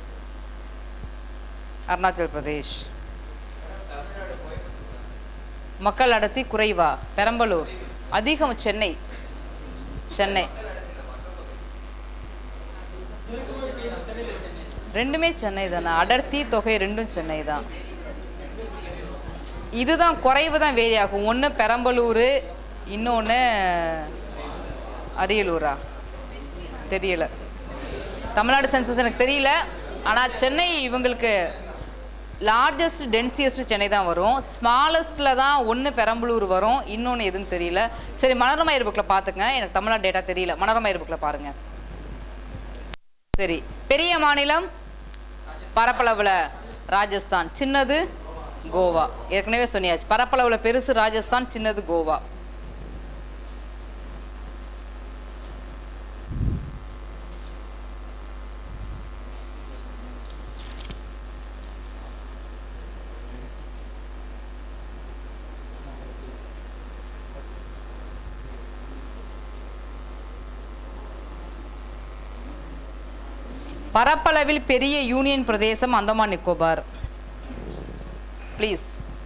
அருணாச்சல் பிரதேஷ் மக்கள் அடர்த்தி குறைவா பெரம்பலூர் அதிகம் சென்னை சென்னை ரெண்டுமே சென்னை தானே அடர்த்தி தொகை ரெண்டும் சென்னை தான் இதுதான் குறைவு தான் வேரி ஆகும் ஒன்று பெரம்பலூர் இன்னொன்று அரியலூரா தெரியல தமிழ்நாடு சென்சஸ் எனக்கு தெரியல ஆனால் சென்னை இவங்களுக்கு லார்ஜஸ்ட் டென்சியஸ்ட் சென்னை தான் வரும் ஸ்மாலஸ்டில் தான் ஒன்று பெரம்பலூர் வரும் இன்னொன்று எதுன்னு தெரியல சரி மனோரமா இருபுக்கில் பார்த்துங்க எனக்கு தமிழ்நாடு டேட்டா தெரியல மனோரமா இருபுக்கில் பாருங்க சரி பெரிய மாநிலம் பரப்பளவில் ராஜஸ்தான் சின்னது கோவா ஏற்கனவே சொன்னியாச்சு பரப்பளவில் பெருசு ராஜஸ்தான் சின்னது கோவா பரப்பளவில் பெரிய யூனியன் பிரதேசம் அந்தமான் நிக்கோபார் ப்ளீஸ்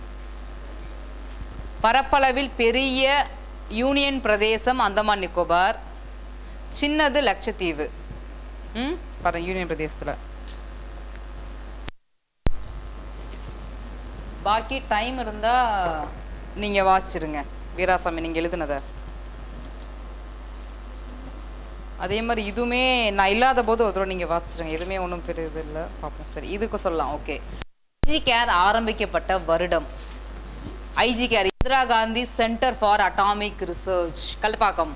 பரப்பளவில் பெரிய யூனியன் பிரதேசம் அந்தமான் நிக்கோபார் சின்னது லட்சத்தீவு ம் பாருங்க யூனியன் பிரதேசத்தில் பாக்கி டைம் இருந்தால் நீங்கள் வாசிச்சிருங்க வீராசாமி நீங்கள் எழுதுனதை அதே மாதிரி இதுவுமே நான் இல்லாத போது ஒரு தடவை நீங்கள் வாசிச்சிருங்க எதுவுமே ஒன்றும் பெரிய இது இல்லை பார்ப்போம் சரி இதுக்கு சொல்லலாம் ஓகே ஐஜி கேர் ஆரம்பிக்கப்பட்ட வருடம் IG car Indira Gandhi centre for atomic research Kalpakkam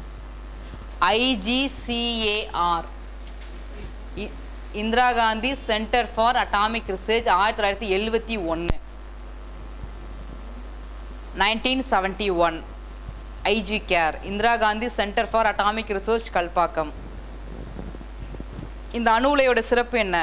IGCAR Indira Gandhi centre for atomic research ஆயிரத்தி தொள்ளாயிரத்தி எழுவத்தி ஒன்று nineteen seventy one IG car Indira Gandhi centre for atomic research Kalpakkam இந்த அணு உலையோட சிறப்பு என்ன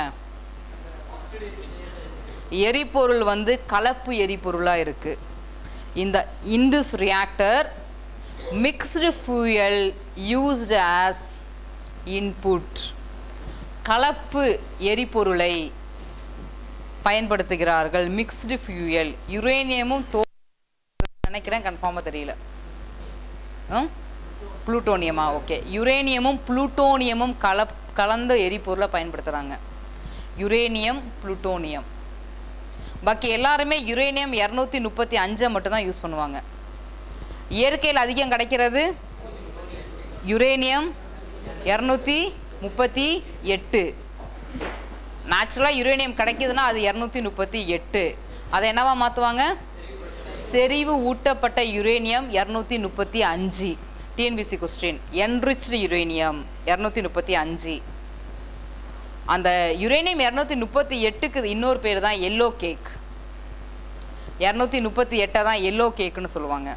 எரிபொருள் வந்து கலப்பு எரிபொருளாக இருக்கு இந்த Indus reactor mixed fuel used as input கலப்பு எரிபொருளை பயன்படுத்துகிறார்கள் மிக்ஸ்டு ஃபியூயல் யுரேனியமும் தோ நினைக்கிறேன் கன்ஃபார்மாக தெரியல ம் புளூட்டோனியமா ஓகே யுரேனியமும் புளூட்டோனியமும் கல கலந்த எரிபொருளை பயன்படுத்துகிறாங்க யுரேனியம் புளூட்டோனியம் பாக்கி எல்லாருமே யுரேனியம் இரநூத்தி முப்பத்தி அஞ்சை மட்டும்தான் யூஸ் பண்ணுவாங்க இயற்கையில் அதிகம் கிடைக்கிறது யுரேனியம் இரநூத்தி முப்பத்தி எட்டு நேச்சுரலாக யுரேனியம் கிடைக்குதுன்னா அது இரநூத்தி முப்பத்தி எட்டு அதை என்னவா மாற்றுவாங்க செறிவு ஊட்டப்பட்ட யுரேனியம் இரநூத்தி முப்பத்தி அஞ்சு டிஎன்பிசி கொஸ்டின் என்ரிச்டு யுரேனியம் இரநூத்தி முப்பத்தி அஞ்சு அந்த யுரேனியம் இரநூத்தி முப்பத்தி எட்டுக்கு இன்னொரு பேர் தான் எல்லோ கேக் இரநூத்தி முப்பத்தி எட்டை தான் எல்லோ கேக்குன்னு சொல்லுவாங்க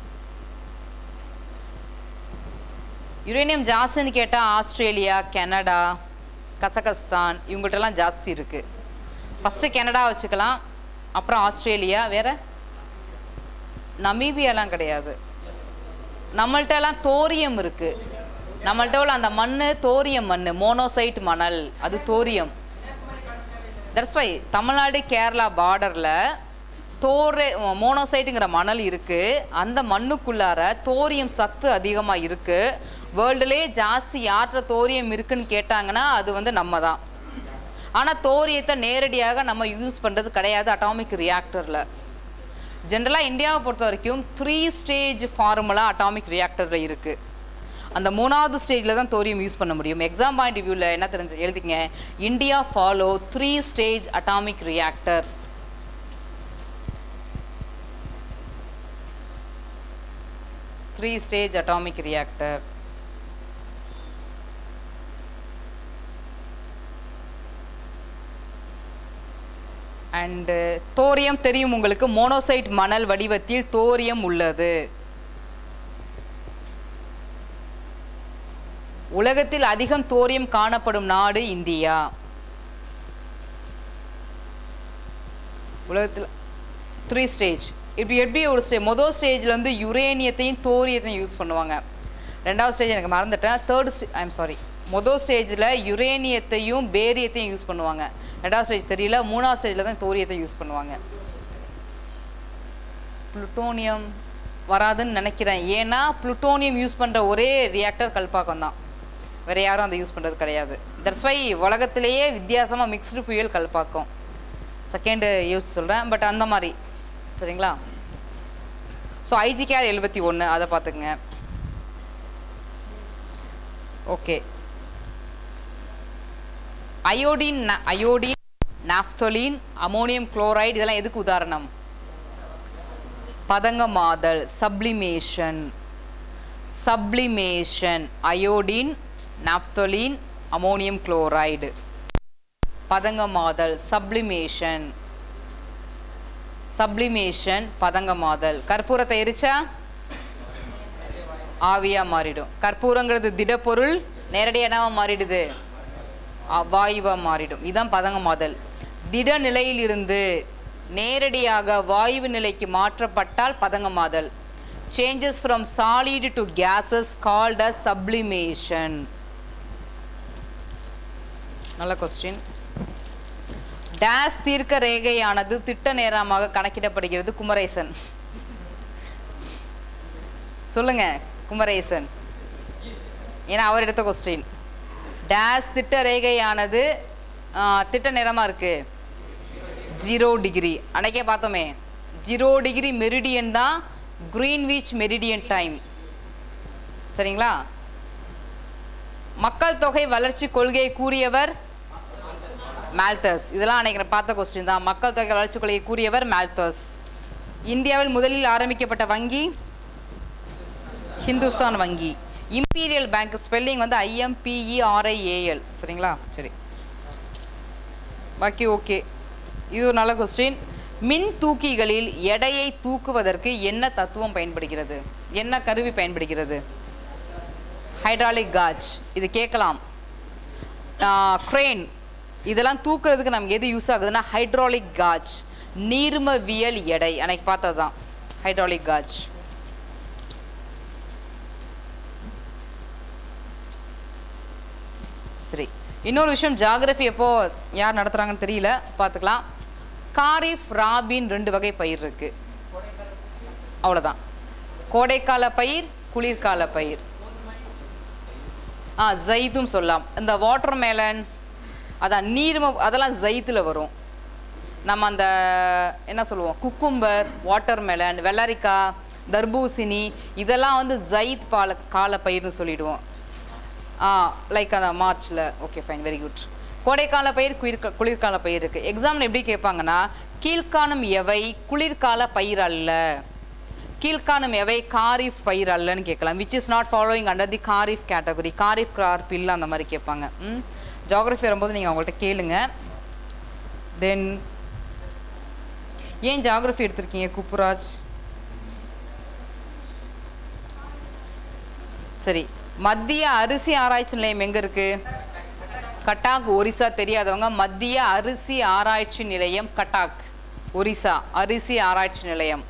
யுரேனியம் ஜாஸ்தின்னு கேட்டால் ஆஸ்திரேலியா கனடா கசகஸ்தான் இவங்ககிட்டலாம் ஜாஸ்தி இருக்குது ஃபஸ்ட்டு கனடா வச்சுக்கலாம் அப்புறம் ஆஸ்திரேலியா வேற நமீபியாலாம் கிடையாது நம்மள்ட்டலாம் தோரியம் இருக்கு நம்மள்ட்ட உள்ள அந்த மண் தோரியம் மண் மோனோசைட் மணல் அது thorium that's why Tamil Nadu Kerala பார்டரில் தோரே மோனோசைட்டுங்கிற மணல் இருக்கு அந்த மண்ணுக்குள்ளார தோரியம் சத்து அதிகமாக இருக்கு வேர்ல்டுலே ஜாஸ்தி யார்கிட்ட தோரியம் இருக்குன்னு கேட்டாங்கன்னா அது வந்து நம்ம தான் ஆனால் தோரியத்தை நேரடியாக நம்ம யூஸ் பண்ணுறது கிடையாது அட்டாமிக் ரியாக்டரில் ஜென்ரலாக இந்தியாவை பொறுத்த வரைக்கும் த்ரீ ஸ்டேஜ் ஃபார்முலா அட்டாமிக் ரியாக்டரில் இருக்குது அந்த மூணாவது ஸ்டேஜில் தான் தோரியம் யூஸ் பண்ண முடியும் எக்ஸாம் பாயிண்ட் வியூவில் என்ன தெரிஞ்சு எழுதிங்க India follow three stage atomic reactor three stage atomic reactor and thorium தெரியும் உங்களுக்கு மோனோசைட் மணல் வடிவத்தில் தோரியம் உள்ளது உலகத்தில் அதிகம் தோரியம் காணப்படும் நாடு இந்தியா உலகத்தில் த்ரீ ஸ்டேஜ் இப்படி எப்படி ஒரு ஸ்டேஜ் மொதல் ஸ்டேஜில் வந்து யுரேனியத்தையும் தோரியத்தையும் யூஸ் பண்ணுவாங்க ரெண்டாவது ஸ்டேஜ் எனக்கு மறந்துட்டேன் தேர்ட் ஸ்டே ஐம் சாரி மொதல் ஸ்டேஜில் யுரேனியத்தையும் பேரியத்தையும் யூஸ் பண்ணுவாங்க ரெண்டாவது ஸ்டேஜ் தெரியல மூணாவது ஸ்டேஜில் தான் தோரியத்தை யூஸ் பண்ணுவாங்க புளுட்டோனியம் வராதுன்னு நினைக்கிறேன் ஏன்னா புளுட்டோனியம் யூஸ் பண்ணுற ஒரே ரியாக்டர் கல்பாக்கம் தான் வேறு யாரும் அதை யூஸ் பண்ணுறது கிடையாது தட்ஸ் வை உலகத்திலேயே வித்தியாசமாக mixed fuel Kalpakkam second use சொல்கிறேன் பட் அந்த மாதிரி சரிங்களா ஸோ ஐஜிகேர் எழுபத்தி ஒன்று அதை பார்த்துக்குங்க ஓகே அயோடின் ந- அயோடின் நாப்தோலின் அமோனியம் குளோரைடு இதெல்லாம் எதுக்கு உதாரணம் பதங்கமாதல் sublimation sublimation iodine naphthalene ammonium chloride பதங்கமாதல் சப்ளிமேஷன் சப்ளிமேஷன் பதங்கமாதல் கற்பூரத்தை எரிச்சா ஆவியா மாறிடும் கற்பூரங்கிறது திடப்பொருள் நேரடியாக என்னவா மாறிடுது அ- வாயுவா மாறிடும் இதுதான் பதங்கமாதல் திட நிலையிலிருந்து நேரடியாக வாயு நிலைக்கு மாற்றப்பட்டால் பதங்கமாதல் changes from solid to gases called as sublimation நல்ல கொஸ்டின் டேஸ் தீர்க்க ரேகையானது திட்ட நேரமாக கணக்கிடப்படுகிறது குமரேசன் சொல்லுங்க குமரேசன் ஏன்னா அவர் எடுத்த கொஸ்டின் டேஸ் திட்ட ரேகையானது ஆ, திட்ட நேரமா இருக்கு ஜீரோ டிகிரி அன்னைக்கே பார்த்தோமே ஜீரோ டிகிரி மெரிடியன் தான் கிரீன்விச் மெரிடியன் டைம் சரிங்களா மக்கள் தொகை வளர்ச்சி கொள்கையை கூறியவர் மால்தஸ் இதெல்லாம் அன்னைக்கு நான் பார்த்த கொஸ்டின் தான் மக்கள் தொகை வளர்ச்சி கொள்கையை கூறியவர் மால்தஸ் இந்தியாவில் முதலில் ஆரம்பிக்கப்பட்ட வங்கி ஹிந்துஸ்தான் வங்கி இம்பீரியல் பேங்க் ஸ்பெல்லிங் வந்து ஐஎம்பிஇஆர்ஐஏஎல் சரிங்களா சரி பாக்கி ஓகே இது ஒரு நல்ல கொஸ்டின் மின் தூக்கிகளில் எடையை தூக்குவதற்கு என்ன தத்துவம் பயன்படுகிறது என்ன கருவி பயன்படுகிறது ஹைட்ராலிக் காஜ் இது கேட்கலாம் க்ரேன் இதெல்லாம் தூக்குறதுக்கு நமக்கு எது யூஸ் ஆகுதுன்னா ஹைட்ராலிக் காஜ் நீர்மவியல் எடை அன்னைக்கு பார்த்தது தான் ஹைட்ராலிக் காஜ் சரி இன்னொரு விஷயம் ஜாகிரஃபி எப்போ யார் நடத்துகிறாங்கன்னு தெரியல பார்த்துக்கலாம் காரிஃப் ராபின் ரெண்டு வகை பயிர் இருக்கு அவ்வளோதான் கோடைக்கால பயிர் குளிர்கால பயிர் ஆ ஜைத்தும் சொல்லலாம் இந்த வாட்டர் மேலன் அதான் நீர்ம அதெல்லாம் ஜைத்தில் வரும் நம்ம அந்த என்ன சொல்லுவோம் குக்கும்பர் வாட்டர் மெலன் வெள்ளரிக்காய் தர்பூசணி இதெல்லாம் வந்து ஜைத் பால கால பயிர்னு சொல்லிடுவோம் ஆ லைக் அந்த மார்ச்சில் ஓகே ஃபைன் வெரி குட் கோடைக்கால பயிர் குளிர்க குளிர்கால பயிர் இருக்குது எக்ஸாமில் எப்படி கேட்பாங்கன்னா கீழ்காணும் எவை குளிர்கால பயிர் அல்ல கீழ்காணும் எவை காரிஃப் பயிர் அல்லன்னு கேட்கலாம் which is not following under the kharif category kharif crop இல்லை அந்த மாதிரி கேட்பாங்க ம் ஜாகிரஃபி வரும்போது நீங்கள் அவங்கள்ட்ட கேளுங்க தென் ஏன் ஜாகிரஃபி எடுத்திருக்கீங்க குப்புராஜ் சரி மத்திய அரிசி ஆராய்ச்சி நிலையம் எங்க இருக்கு கட்டாக் ஒரிசா தெரியாதவங்க மத்திய அரிசி ஆராய்ச்சி நிலையம் கட்டாக் ஒரிசா அரிசி ஆராய்ச்சி நிலையம்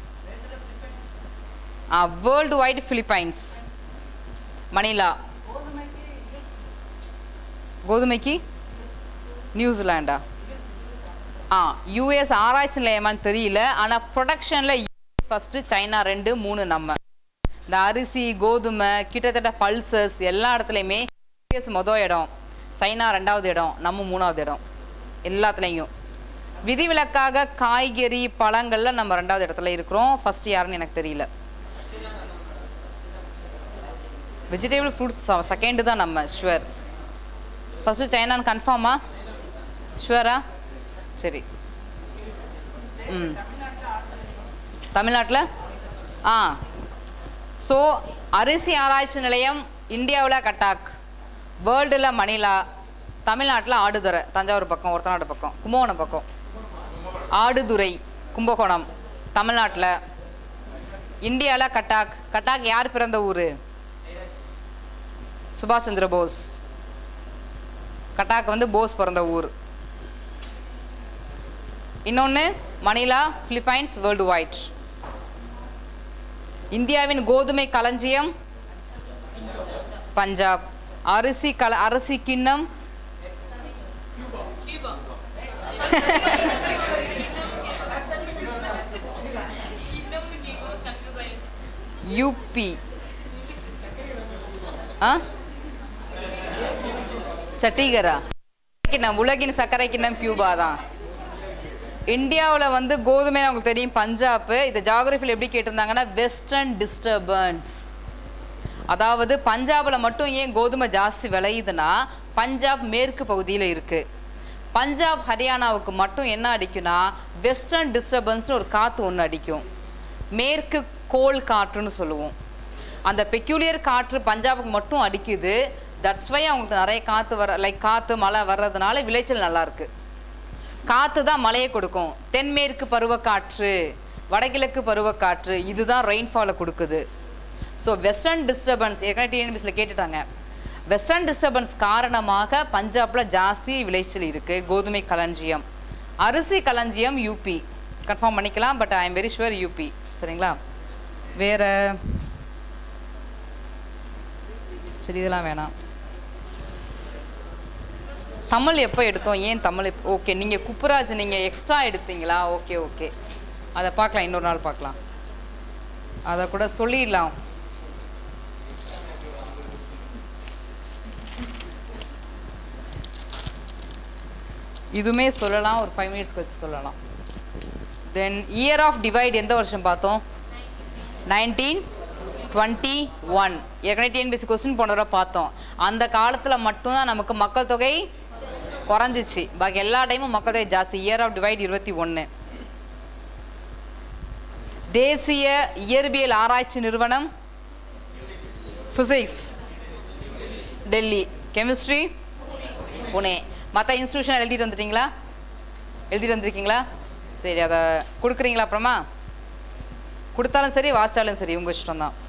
வேர்ல்டு வைட் பிலிப்பைன்ஸ் மணிலா கோதுமைக்கு நியூசிலாண்டா ஆ யூஎஸ் ஆராய்ச்சி நிலையமான்னு தெரியல ஆனால் ப்ரொடக்ஷனில் யூஎஸ் ஃபஸ்ட்டு சைனா ரெண்டு மூணு நம்ம இந்த அரிசி கோதுமை கிட்டத்தட்ட பல்சஸ் எல்லா இடத்துலையுமே யூஎஸ் மொதல் இடம் சைனா ரெண்டாவது இடம் நம்ம மூணாவது இடம் எல்லாத்துலேயும் விதிவிலக்காக காய்கறி பழங்கள்ல நம்ம ரெண்டாவது இடத்துல இருக்கிறோம் ஃபர்ஸ்ட் யாருன்னு எனக்கு தெரியல வெஜிடபிள் ஃப்ரூட்ஸ் செகண்டு தான் நம்ம ஷுவர் ஃபஸ்ட்டு சைனான்னு கன்ஃபார்மா ஷுவரா சரி ம் தமிழ்நாட்டில் ஆ ஸோ அரிசி ஆராய்ச்சி நிலையம் இந்தியாவில் கட்டாக் வேர்ல்டில் மணிலா தமிழ்நாட்டில் ஆடுதுறை தஞ்சாவூர் பக்கம் ஒருத்தநாடு பக்கம் கும்பகோணம் பக்கம் ஆடுதுறை கும்பகோணம் தமிழ்நாட்டில் இந்தியாவில் கட்டாக் கட்டாக் யார் பிறந்த ஊர் சுபாஷ் சந்திர போஸ் கட்டாக் வந்து போஸ் பிறந்த ஊர் இன்னொன்று மணிலா பிலிப்பைன்ஸ் வேர்ல்டு வைட் இந்தியாவின் கோதுமை களஞ்சியம் பஞ்சாப் அரிசி கல அரிசி கிண்ணம் யூபி ஆ சட்டீகரா கிண்ணம் உலகின் சர்க்கரை கிண்ணம் கியூபா தான் இந்தியாவில் வந்து கோதுமை உங்களுக்கு தெரியும் பஞ்சாப் இந்த ஜாகிரபியில் எப்படி கேட்டிருந்தாங்கன்னா வெஸ்டர்ன் டிஸ்டர்பன்ஸ் அதாவது பஞ்சாபில் மட்டும் ஏன் கோதுமை ஜாஸ்தி விளையுதுன்னா பஞ்சாப் மேற்கு பகுதியில் இருக்குது பஞ்சாப் ஹரியானாவுக்கு மட்டும் என்ன அடிக்கும்னா வெஸ்டர்ன் டிஸ்டர்பன்ஸ்னு ஒரு காற்று ஒன்று அடிக்கும் மேற்கு கோல் காற்றுன்னு சொல்லுவோம் அந்த பெக்யூலியர் காற்று பஞ்சாபுக்கு மட்டும் அடிக்குது தட்ஸ் வை அவங்களுக்கு நிறைய காற்று வர லைக் காற்று மழை வர்றதுனால விளைச்சல் நல்லா இருக்கு காற்று தான் மழையை கொடுக்கும் தென்மேற்கு பருவக்காற்று வடகிழக்கு பருவக்காற்று இதுதான் ரெயின்ஃபாலை கொடுக்குது ஸோ வெஸ்டர்ன் டிஸ்டர்பன்ஸ் ஏற்கனவே டிஎன்பிஎஸ்சில் கேட்டுட்டாங்க வெஸ்டர்ன் டிஸ்டர்பன்ஸ் காரணமாக பஞ்சாபில் ஜாஸ்தி விளைச்சல் இருக்குது கோதுமை களஞ்சியம் அரிசி களஞ்சியம் யூபி கன்ஃபார்ம் பண்ணிக்கலாம் but I am very sure UP சரிங்களா வேற சரி இதெல்லாம் வேணாம் தமிழ் எப்போ எடுத்தோம் ஏன் தமிழ் ஓகே நீங்கள் குப்புராஜ் நீங்கள் எக்ஸ்ட்ரா எடுத்தீங்களா ஓகே ஓகே அதை பார்க்கலாம் இன்னொரு நாள் பார்க்கலாம் அதை கூட சொல்லிடலாம் இதுவுமே சொல்லலாம் ஒரு ஃபைவ் மினிட்ஸ்க்கு வச்சு சொல்லலாம் தென் இயர் ஆஃப் டிவைட் எந்த வருஷம் பார்த்தோம் நைன்டீன் டுவெண்ட்டி ஒன் ஏற்கனவே டிஎன்பிஎஸ்சி கொஸ்டின் போன தடவை பார்த்தோம் அந்த காலத்தில் மட்டும்தான் நமக்கு மக்கள் தொகை குறைஞ்சிச்சு பாக்கி எல்லா டைமும் மக்கள் தொகை ஜாஸ்தி இயர் ஆஃப் டிவைட் இருபத்தி ஒன்று தேசிய இயற்பியல் ஆராய்ச்சி நிறுவனம் ஃபிசிக்ஸ் டெல்லி கெமிஸ்ட்ரி புனே மற்ற இன்ஸ்டியூஷன் எழுதிட்டு வந்துட்டீங்களா எழுதிட்டு வந்திருக்கீங்களா சரி அதை கொடுக்குறீங்களா அப்புறமா கொடுத்தாலும் சரி வாசித்தாலும் சரி உங்கள் இஷ்டம் தான்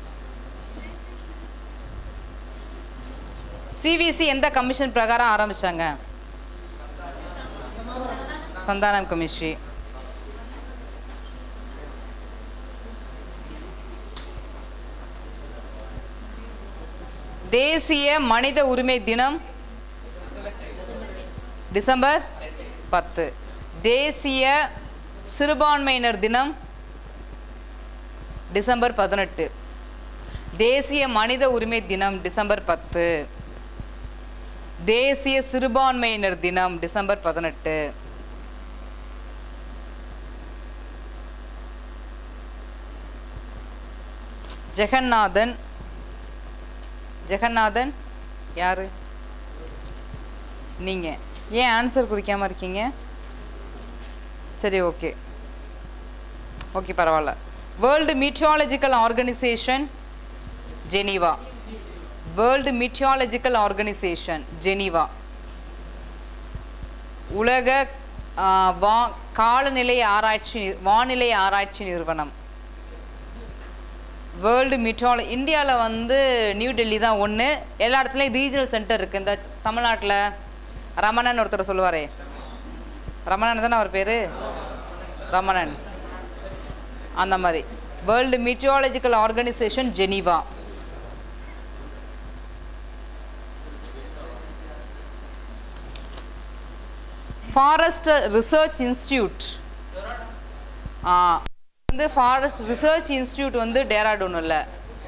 சிவிசி எந்த கமிஷன் பிரகாரம் ஆரம்பிச்சாங்க சந்தானம் கமிஷி தேசிய மனித உரிமை தினம் டிசம்பர் பத்து தேசிய சிறுபான்மையினர் தினம் டிசம்பர் பதினெட்டு தேசிய மனித உரிமை தினம் டிசம்பர் பத்து தேசிய சிறுபான்மையினர் தினம் டிசம்பர் பதினெட்டு ஜெகநாதன் ஜெகநாதன் யாரு நீங்க ஏன் ஆன்சர் குறிக்காம இருக்கீங்க சரி ஓகே ஓகே பரவாயில்ல world meteorological organisation Geneva world meteorological organisation Geneva உலக ஆ, வா காலநிலை ஆராய்ச்சி நி- வானிலை ஆராய்ச்சி நிறுவனம் வேர்ல்டு மீட்டால இந்தியாவில் வந்து நியூ டெல்லி தான் ஒன்று எல்லா இடத்துலையும் ரீஜனல் சென்டர் இருக்குது இந்த தமிழ்நாட்டில் ரமணன் ஒருத்தர் சொல்லுவாரே ரமணன் தானே அவர் பேர் ரமணன் அந்த மாதிரி world meteorological organisation Geneva forest research institute வந்து ஃபாரஸ்ட் ரிசர்ச் இன்ஸ்டியூட் வந்து டேராடூன் இல்லை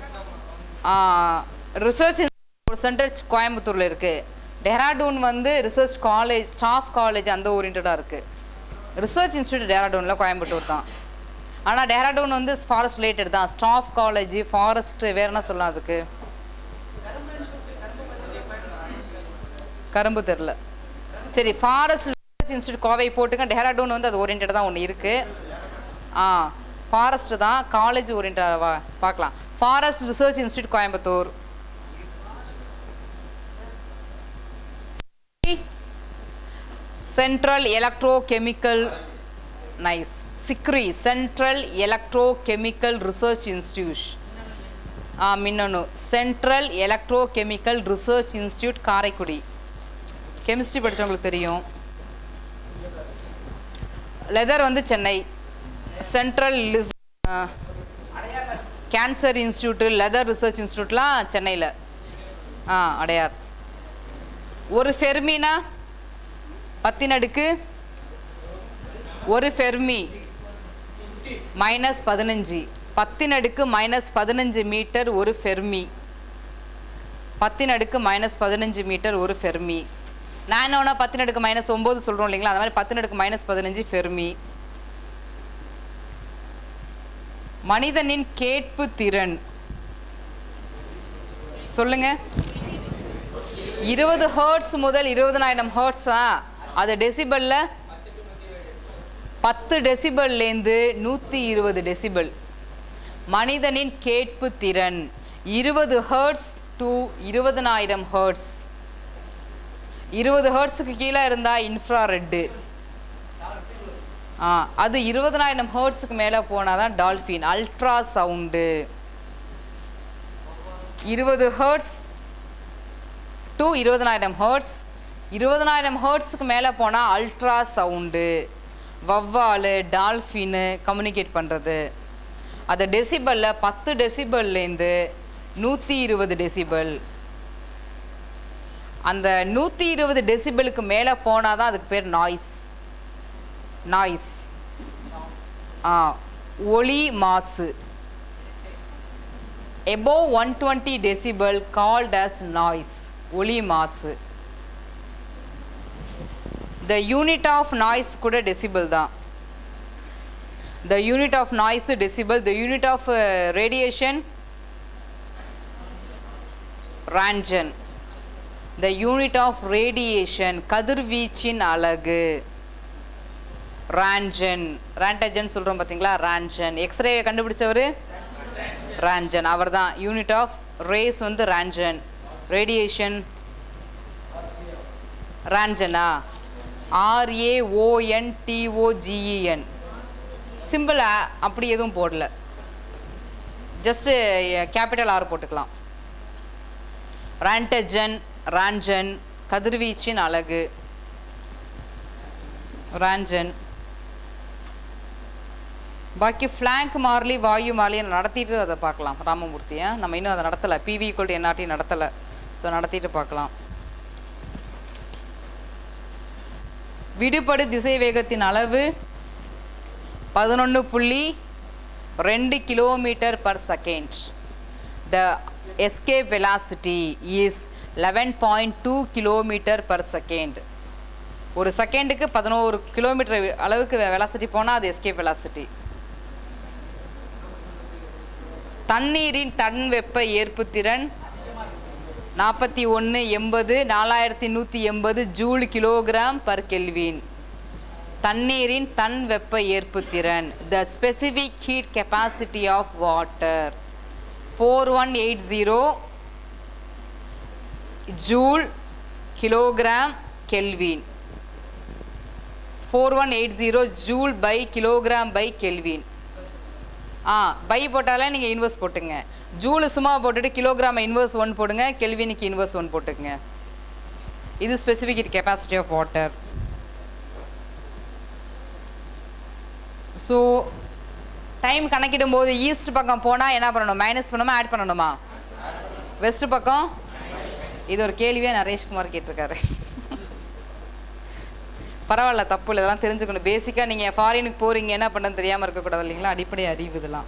ரிசர்ச் ஒரு சென்டர் கோயம்புத்தூரில் இருக்குது டெஹ்ராடூன் வந்து ரிசர்ச் காலேஜ் ஸ்டாஃப் காலேஜ் அந்த ஓரியன்டாக இருக்குது ரிசர்ச் இன்ஸ்டியூட் டேராடூனில் கோயம்புத்தூர் தான் ஆனால் டேராடூன் வந்து ஃபாரஸ்ட் ரிலேட்டட் தான் ஸ்டாஃப் காலேஜ் ஃபாரஸ்ட் வேற என்ன சொல்லலாம் அதுக்கு கரும்பு தெரில சரி ஃபாரஸ்ட் ரிசர்ச் இன்ஸ்டியூட் கோவை போட்டுங்க டெஹ்ராடூன் வந்து அது ஓரியன்டாக தான் ஒன்று இருக்குது ஆ ஃபாரஸ்ட் தான் காலேஜ் ஓரியன்டாக பார்க்கலாம் forest research institute Coimbatore central electrochemical நைஸ் சிக்ரி சென்ட்ரல் எலக்ட்ரோகெமிக்கல் ரிசர்ச் இன்ஸ்டியூட் ஆ மின்னணு central electrochemical research institute Karaikudi chemistry படித்தவங்களுக்கு தெரியும் லெதர் வந்து Chennai central cancer institute leather research இன்ஸ்டியூட்லாம் சென்னையில் ஆ அடையார் ஒரு ஃபெர்மினா பத்தினடுக்கு ஒரு ஃபெர்மி மைனஸ் பதினஞ்சு பத்தினடுக்கு மைனஸ் பதினஞ்சு மீட்டர் ஒரு ஃபெர்மி பத்தினடுக்கு மைனஸ் பதினஞ்சு மீட்டர் ஒரு ஃபெர்மி நானோனா பத்தினடுக்கு மைனஸ் ஒம்பது சொல்கிறோம் இல்லைங்களா அந்த மாதிரி பத்தினடுக்கு மைனஸ் பதினஞ்சு ஃபெர்மி மனிதனின் கேட்பு திறன் சொல்லுங்க இருபது ஹர்ட்ஸ் முதல் இருபதனாயிரம் ஹர்ட்ஸா அது டெசிபல்ல பத்து டெசிபல்லேருந்து நூற்றி இருபது டெசிபல் மனிதனின் கேட்பு திறன் இருபது ஹர்ட்ஸ் டு இருபதனாயிரம் ஹர்ட்ஸ் இருபது ஹர்ட்ஸுக்கு கீழே இருந்தால் இன்ஃப்ராரெட்டு ஆ அது இருபதனாயிரம் ஹர்ட்ஸுக்கு மேலே போனால் தான் டால்ஃபின் அல்ட்ரா சவுண்டு இருபது ஹர்ட்ஸ் டு இருபதனாயிரம் ஹர்ட்ஸ் இருபதனாயிரம் ஹர்ட்ஸுக்கு மேலே போனால் அல்ட்ரா சவுண்டு வவ்வால் டால்ஃபின்னு கம்யூனிகேட் பண்ணுறது அது டெசிபலில் பத்து டெசிபல்லேருந்து நூற்றி இருபது டெசிபல் அந்த நூற்றி இருபது டெசிபலுக்கு மேலே போனால் தான் அதுக்கு பேர் நாய்ஸ் நாய்ஸ் ஆ ஒளி மாசு above one twenty decibel called as noise ஒளி மாசு த யூனிட் ஆஃப் நாய்ஸ் கூட டெசிபல் தான் the unit of noise decibel the unit of radiation roentgen the unit of radiation கதிர்வீச்சின் அலகு ரான்ஜன் ராண்டஜன் சொல்கிறோம் பார்த்தீங்களா ரான்ஜன் எக்ஸ்ரே கண்டுபிடிச்சவர் ரான்ஜன் அவர் தான் யூனிட் ஆஃப் ரேஸ் வந்து ரான்ஜன் ரேடியேஷன் ரான்ஜனா ஆர்ஏஓஎன் டிஓஜிஇஎன் சிம்பிள் அப்படி எதுவும் போடல ஜஸ்ட்டு கேபிட்டல் ஆர் போட்டுக்கலாம் ரான்டஜன் ரான்ஜன் கதிர்வீச்சின் அழகு ரான்ஜன் பாக்கி ஃப்ளாங்க் மார்லி வாயு மார்லியை நடத்திட்டு அதை பார்க்கலாம் ராமமூர்த்தியை நம்ம இன்னும் அதை நடத்தலை பிவி ஈக்குவல் என்ஆர்டி நடத்தலை ஸோ நடத்திட்டு பார்க்கலாம் விடுபடு திசை வேகத்தின் அளவு பதினொன்று புள்ளி ரெண்டு kilometre per second the escape velocity is eleven point two kilometre per second ஒரு செகண்டுக்கு பதினோரு கிலோமீட்டர் அளவுக்கு வெலாசிட்டி போனால் அது எஸ்கேப் வெலாசிட்டி தண்ணீரின் தன் வெப்ப ஏற்புத்திறன் நாற்பத்தி ஒன்று எண்பது நாலாயிரத்தி நூற்றி எண்பது ஜூல் கிலோகிராம் பர் கெல்வின் தண்ணீரின் தன் வெப்ப ஏற்புத்திறன் the specific heat capacity of water four one eight zero joule kilogram kelvin four one eight zero joule by kilogram by kelvin uh by போட்டாலே நீங்கள் இன்வெர்ஸ் போட்டுங்க ஜூலு சும்மா போட்டுட்டு கிலோகிராம் இன்வெர்ஸ் ஒன் போடுங்க கெல்வினுக்கு இன்வெர்ஸ் ஒன் போட்டுக்குங்க இது specific heat capacity of water so time கணக்கிடும் போது ஈஸ்ட் பக்கம் போனால் என்ன பண்ணணும் மைனஸ் பண்ணணுமா ஆட் பண்ணணுமா வெஸ்ட் பக்கம் இது ஒரு கேள்வியாக நரேஷ்குமார் கேட்டிருக்காரு பரவாயில்ல தப்பு இல்லை இதெல்லாம் தெரிஞ்சுக்கணும் பேசிக்காக நீங்கள் ஃபாரினுக்கு போகிறீங்க என்ன பண்ணுன்னு தெரியாமல் இருக்கக்கூடாது இல்லைங்களா அடிப்படை அறிவு இதெல்லாம்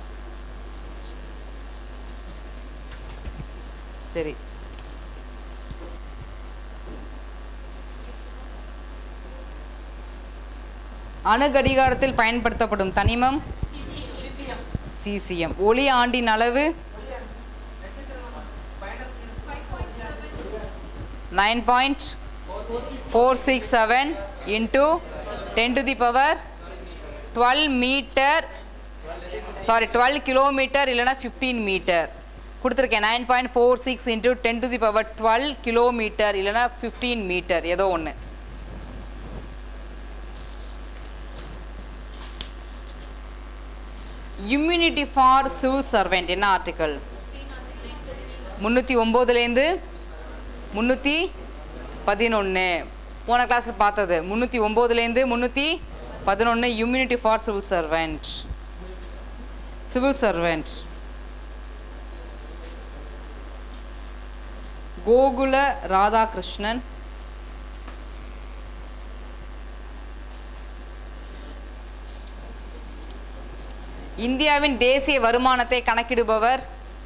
சரி அணு கடிகாரத்தில் பயன்படுத்தப்படும் தனிமம் சிசிஎம் ஒளி ஆண்டின் அளவு nine point four six seven into ten to the power twelve metre sorry twelve kilometre இல்லைனா ஃபிஃப்டீன் மீட்டர் கொடுத்துருக்கேன் nine point four six into ten to the power twelve kilometre இல்லைனா ஃபிஃப்டீன் மீட்டர் ஏதோ ஒன்று immunity for civil servant என்ன article முந்நூற்றி ஒம்போதுலேருந்து முந்நூற்றி பதினொன்று போன கிளாஸில் பார்த்தது முந்நூற்றி ஒம்போதுலேருந்து முந்நூற்றி பதினொன்று immunity for civil servant civil servant Gokula Radhakrishnan இந்தியாவின் தேசிய வருமானத்தை கணக்கிடுபவர்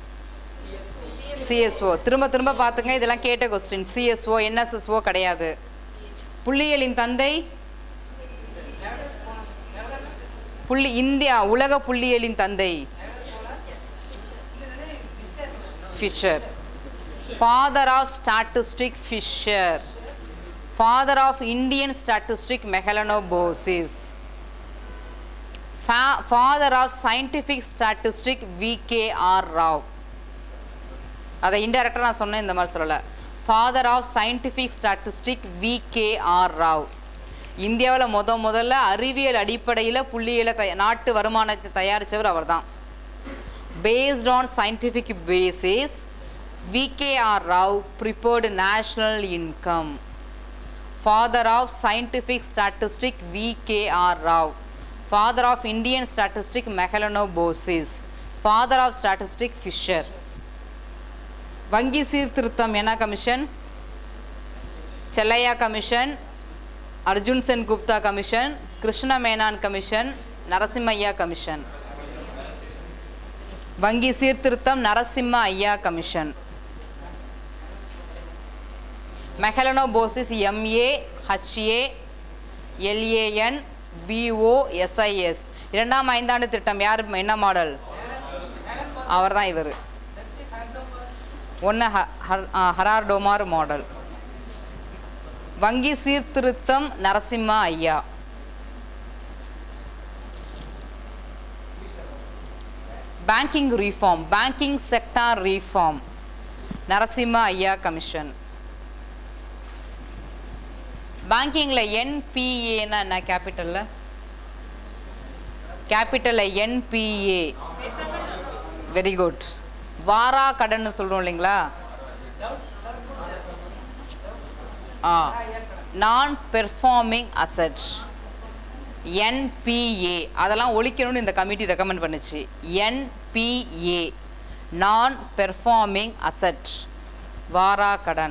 சிஎஸ்ஓ திரும்ப திரும்ப பார்த்துங்க இதெல்லாம் கேட்ட கொஸ்டின் சிஎஸ்ஓ என்எஸ்எஸ்ஓ கிடையாது புள்ளியியலின் தந்தை புள்ளி இந்தியா உலக புள்ளியியலின் தந்தை Fisher father of statistic Fisher father of Indian statistic Mahalanobis father of scientific statistic V K R Rao அதை இன்டெரக்டாக நான் சொன்னேன் இந்த மாதிரி சொல்லலை father of scientific statistic V K R Rao இந்தியாவில் முத முதல்ல அறிவியல் அடிப்படையில் புள்ளியியலை தய நாட்டு வருமானத்தை தயாரித்தவர் அவர் தான் based on scientific basis V K R Rao prepared national income father of scientific statistic V K R Rao father of Indian statistic Mahalanobis father of statistic Fisher வங்கி சீர்திருத்தம் என்ன commission Chelliah commission Arjun Sen Gupta commission Krishna Menon commission Narasimhaiah commission வங்கி சீர்திருத்தம் Narasimhaiah commission Mahalanobis MA HA LAN BO SIS இரண்டாம் ஐந்தாண்டு திட்டம் யார் என்ன மாடல் அவர் தான் இவர் ஒன்று ஹரார் டோமார் மாடல் வங்கி சீர்திருத்தம் Narasimhaiah banking reform banking sector reform Narasimhaiah commission பேங்கிங்கில் என்பிஏன்னா என்ன கேபிட்டலில் கேபிட்டலில் என்பிஏ வெரி குட் வாரா கடன் சொல்கிறோம் இல்லைங்களா ஆ நான் பெர்ஃபார்மிங் அசட் என்பிஏ அதெல்லாம் ஒழிக்கணும்னு இந்த கமிட்டி ரெக்கமெண்ட் பண்ணுச்சு என்பிஏ நான் பெர்ஃபார்மிங் அசட் வாரா கடன்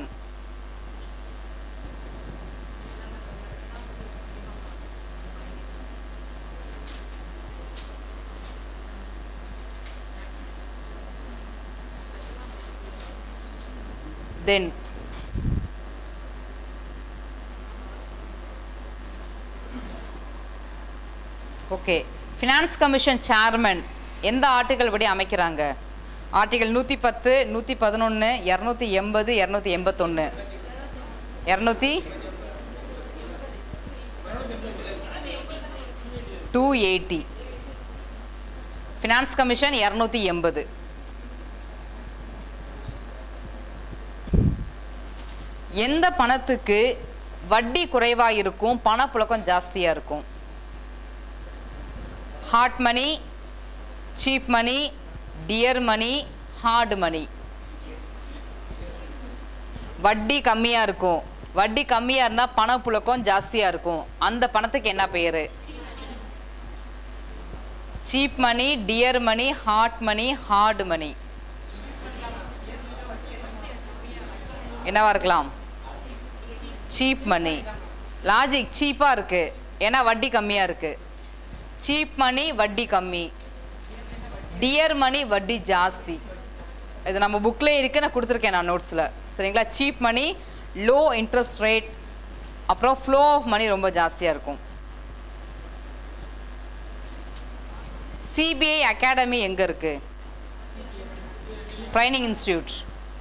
then okay finance commission chairman எந்த ஆர்டிகல் படி அமைக்கிறாங்க ஆர்டிகல் நூற்றி பத்து நூற்றி பதினொன்று இரநூத்தி எண்பது இரநூத்தி எண்பத்தொன்று இரநூத்தி டூ எயிட்டி ஃபினான்ஸ் கமிஷன் இரநூத்தி எண்பது எந்த பணத்துக்கு வட்டி குறைவாக இருக்கும் பணப்புழக்கம் ஜாஸ்தியாக இருக்கும் hot money cheap money dear money hard money வட்டி கம்மியாக இருக்கும் வட்டி கம்மியாக இருந்தால் பணப்புழக்கம் ஜாஸ்தியாக இருக்கும் அந்த பணத்துக்கு என்ன பெயர் cheap money dear money hot money hard money என்னவா இருக்கலாம் சீப் மணி லாஜிக் சீப்பாக இருக்கு ஏன்னா வட்டி கம்மியாக இருக்கு சீப் மணி வட்டி கம்மி டியர் மணி வட்டி ஜாஸ்தி இது நம்ம புக்லேயே இருக்கு நான் கொடுத்துருக்கேன் நான் நோட்ஸில் சரிங்களா cheap money low interest rate அப்புறம் ஃப்ளோ ஆஃப் மணி ரொம்ப ஜாஸ்தியாக இருக்கும் சிபிஐ அகாடமி எங்கே இருக்கு ட்ரைனிங் இன்ஸ்டியூட்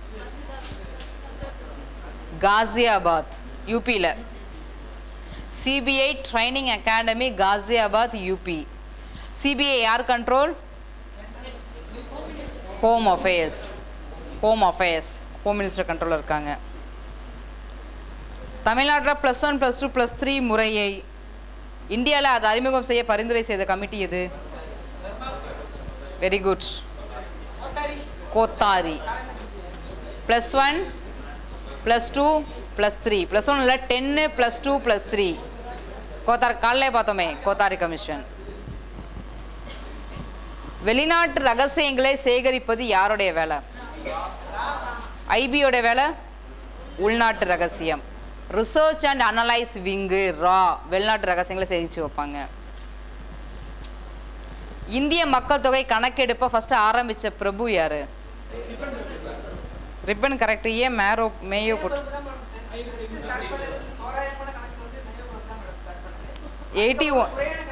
காசியாபாத் யூபியில் CBI training academy Ghaziabad UP CBI யார் control home affairs home affairs home minister கண்ட்ரோலில் இருக்காங்க தமிழ்நாட்டில் plus one plus two plus three முறையை இந்தியாவில் அதை அறிமுகம் செய்ய பரிந்துரை செய்த கமிட்டி எது very good Kothari plus one plus two plus three plus one இல்லை டென்னு plus two plus three Kothari காலையிலே பார்த்தோமே கோத்தாரி கமிஷன் வெளிநாட்டு ரகசியங்களை சேகரிப்பது யாருடைய வேலை ஐபியோட வேலை உள்நாட்டு ரகசியம் ரிசர்ச் அண்ட் அனலைஸ் விங்கு ரா வெளிநாட்டு ரகசியங்களை சேகரித்து வைப்பாங்க இந்திய மக்கள் தொகை கணக்கெடுப்பை ஃபர்ஸ்ட் ஆரம்பிச்ச பிரபு யாரு ரிப்பன் கரெக்ட் ஏன் மேரோ மேயோ போட்டு எயிட்டி ஒன்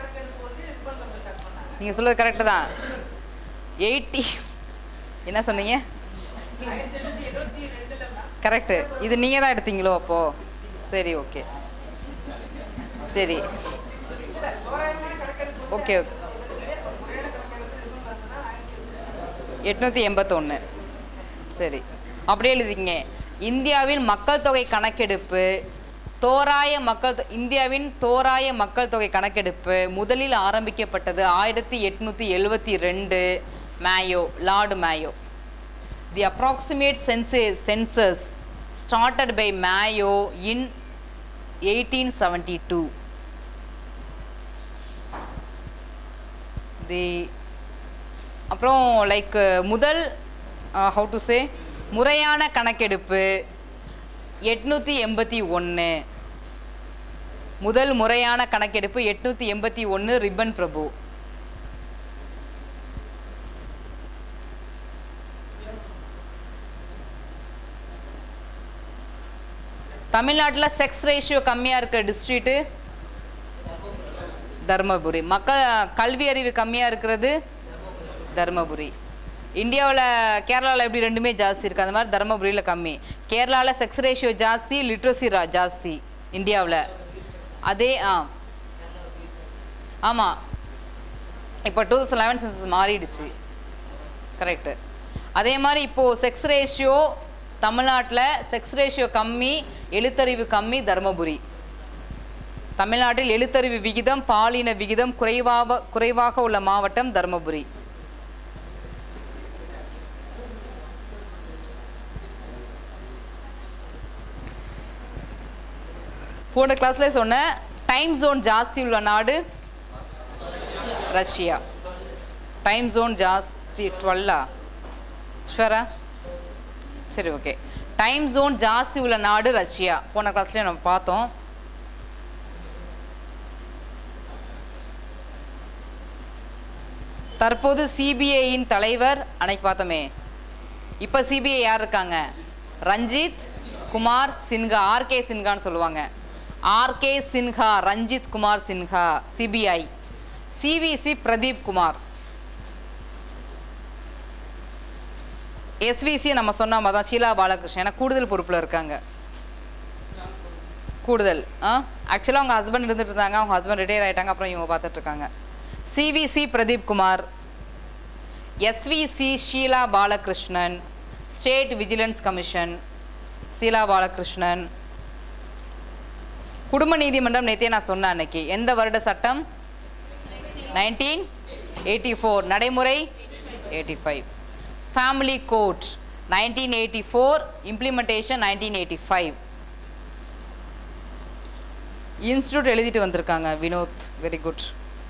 நீங்கள் சொல்றது கரெக்டு தான் எயிட்டி என்ன சொன்னீங்க கரெக்டு இது நீங்கள் தான் எடுத்தீங்களோ அப்போ சரி ஓகே சரி ஓகே ஓகே எட்நூற்றி எண்பத்தொன்று சரி அப்படியே எழுதிங்க இந்தியாவின் மக்கள் தொகை கணக்கெடுப்பு தோராய மக்கள் தொ- இந்தியாவின் தோராய மக்கள் தொகை கணக்கெடுப்பு முதலில் ஆரம்பிக்கப்பட்டது ஆயிரத்தி எட்நூற்றி எழுவத்தி ரெண்டு Mayo Lord Mayo the approximate census census started by Mayo in eighteen seventy two the அப்புறம் லைக் முதல் ஹவு டு சே முறையான கணக்கெடுப்பு எட்நூற்றி எண்பத்தி ஒன்று முதல் முறையான கணக்கெடுப்பு எட்நூற்றி எண்பத்தி ஒன்று ரிப்பன் பிரபு தமிழ்நாட்டில் செக்ஸ் ரேஷியோ கம்மியாக இருக்க டிஸ்ட்ரிக்ட்டு தர்மபுரி மக்கள் கல்வி அறிவு கம்மியாக இருக்கிறது தர்மபுரி இந்தியாவில் கேரளாவில் எப்படி ரெண்டுமே ஜாஸ்தி இருக்குது அந்த மாதிரி தர்மபுரியில் கம்மி கேரளாவில் செக்ஸ் ரேஷியோ ஜாஸ்தி லிட்ரஸி ரா ஜாஸ்தி இந்தியாவில் அதே ஆ ஆமாம் இப்போ டூ தௌசண்ட் லெவன் சென்சஸ் மாறிடுச்சு கரெக்டு அதே மாதிரி இப்போது செக்ஸ் ரேஷியோ தமிழ்நாட்டில் செக்ஸ் ரேஷியோ கம்மி எழுத்தறிவு கம்மி தர்மபுரி தமிழ்நாட்டில் எழுத்தறிவு விகிதம் பாலின விகிதம் குறைவாக குறைவாக உள்ள மாவட்டம் தர்மபுரி போன கிளாஸ்ல சொன்ன டைம் ஜோன் ஜாஸ்தி உள்ள நாடு ரஷ்யா டைம் ஜோன் ஜாஸ்தி டுவெல்லா ஷுவரா சரி ஓகே டைம் ஜோன் ஜாஸ்தி உள்ள நாடு ரஷ்யா போன கிளாஸ்லேயே நம்ம பார்த்தோம் தற்போது சிபிஐயின் தலைவர் அன்னைக்கு பார்த்தோமே இப்போ சிபிஐ யார் இருக்காங்க ரஞ்சித் குமார் சின்ஹா ஆர்கே சின்ஹான்னு சொல்லுவாங்க RK Sinha Ranjit Kumar Sinha CBI CVC Pradeep Kumar SVC நம்ம சொன்ன மாதிரி தான் ஷீலா பாலகிருஷ்ணன் ஏன்னா கூடுதல் பொறுப்பில் இருக்காங்க கூடுதல் ஆ ஆக்சுவலாக அவங்க ஹஸ்பண்ட் இருந்துட்டு இருந்தாங்க அவங்க ஹஸ்பண்ட் ரிட்டையர் ஆயிட்டாங்க அப்புறம் இவங்க பார்த்துட்டு இருக்காங்க CVC Pradeep Kumar SVC Sheela Balakrishnan state vigilance commission Sheela Balakrishnan குடும்ப நீதிமன்றம் நேற்றே நான் சொன்னேன் அன்னைக்கு எந்த வருட சட்டம் நைன்டீன் எயிட்டி ஃபோர் நடைமுறை eighty five family court nineteen eighty four implementation nineteen eighty five institute எழுதிட்டு வந்திருக்காங்க வினோத் வெரி குட்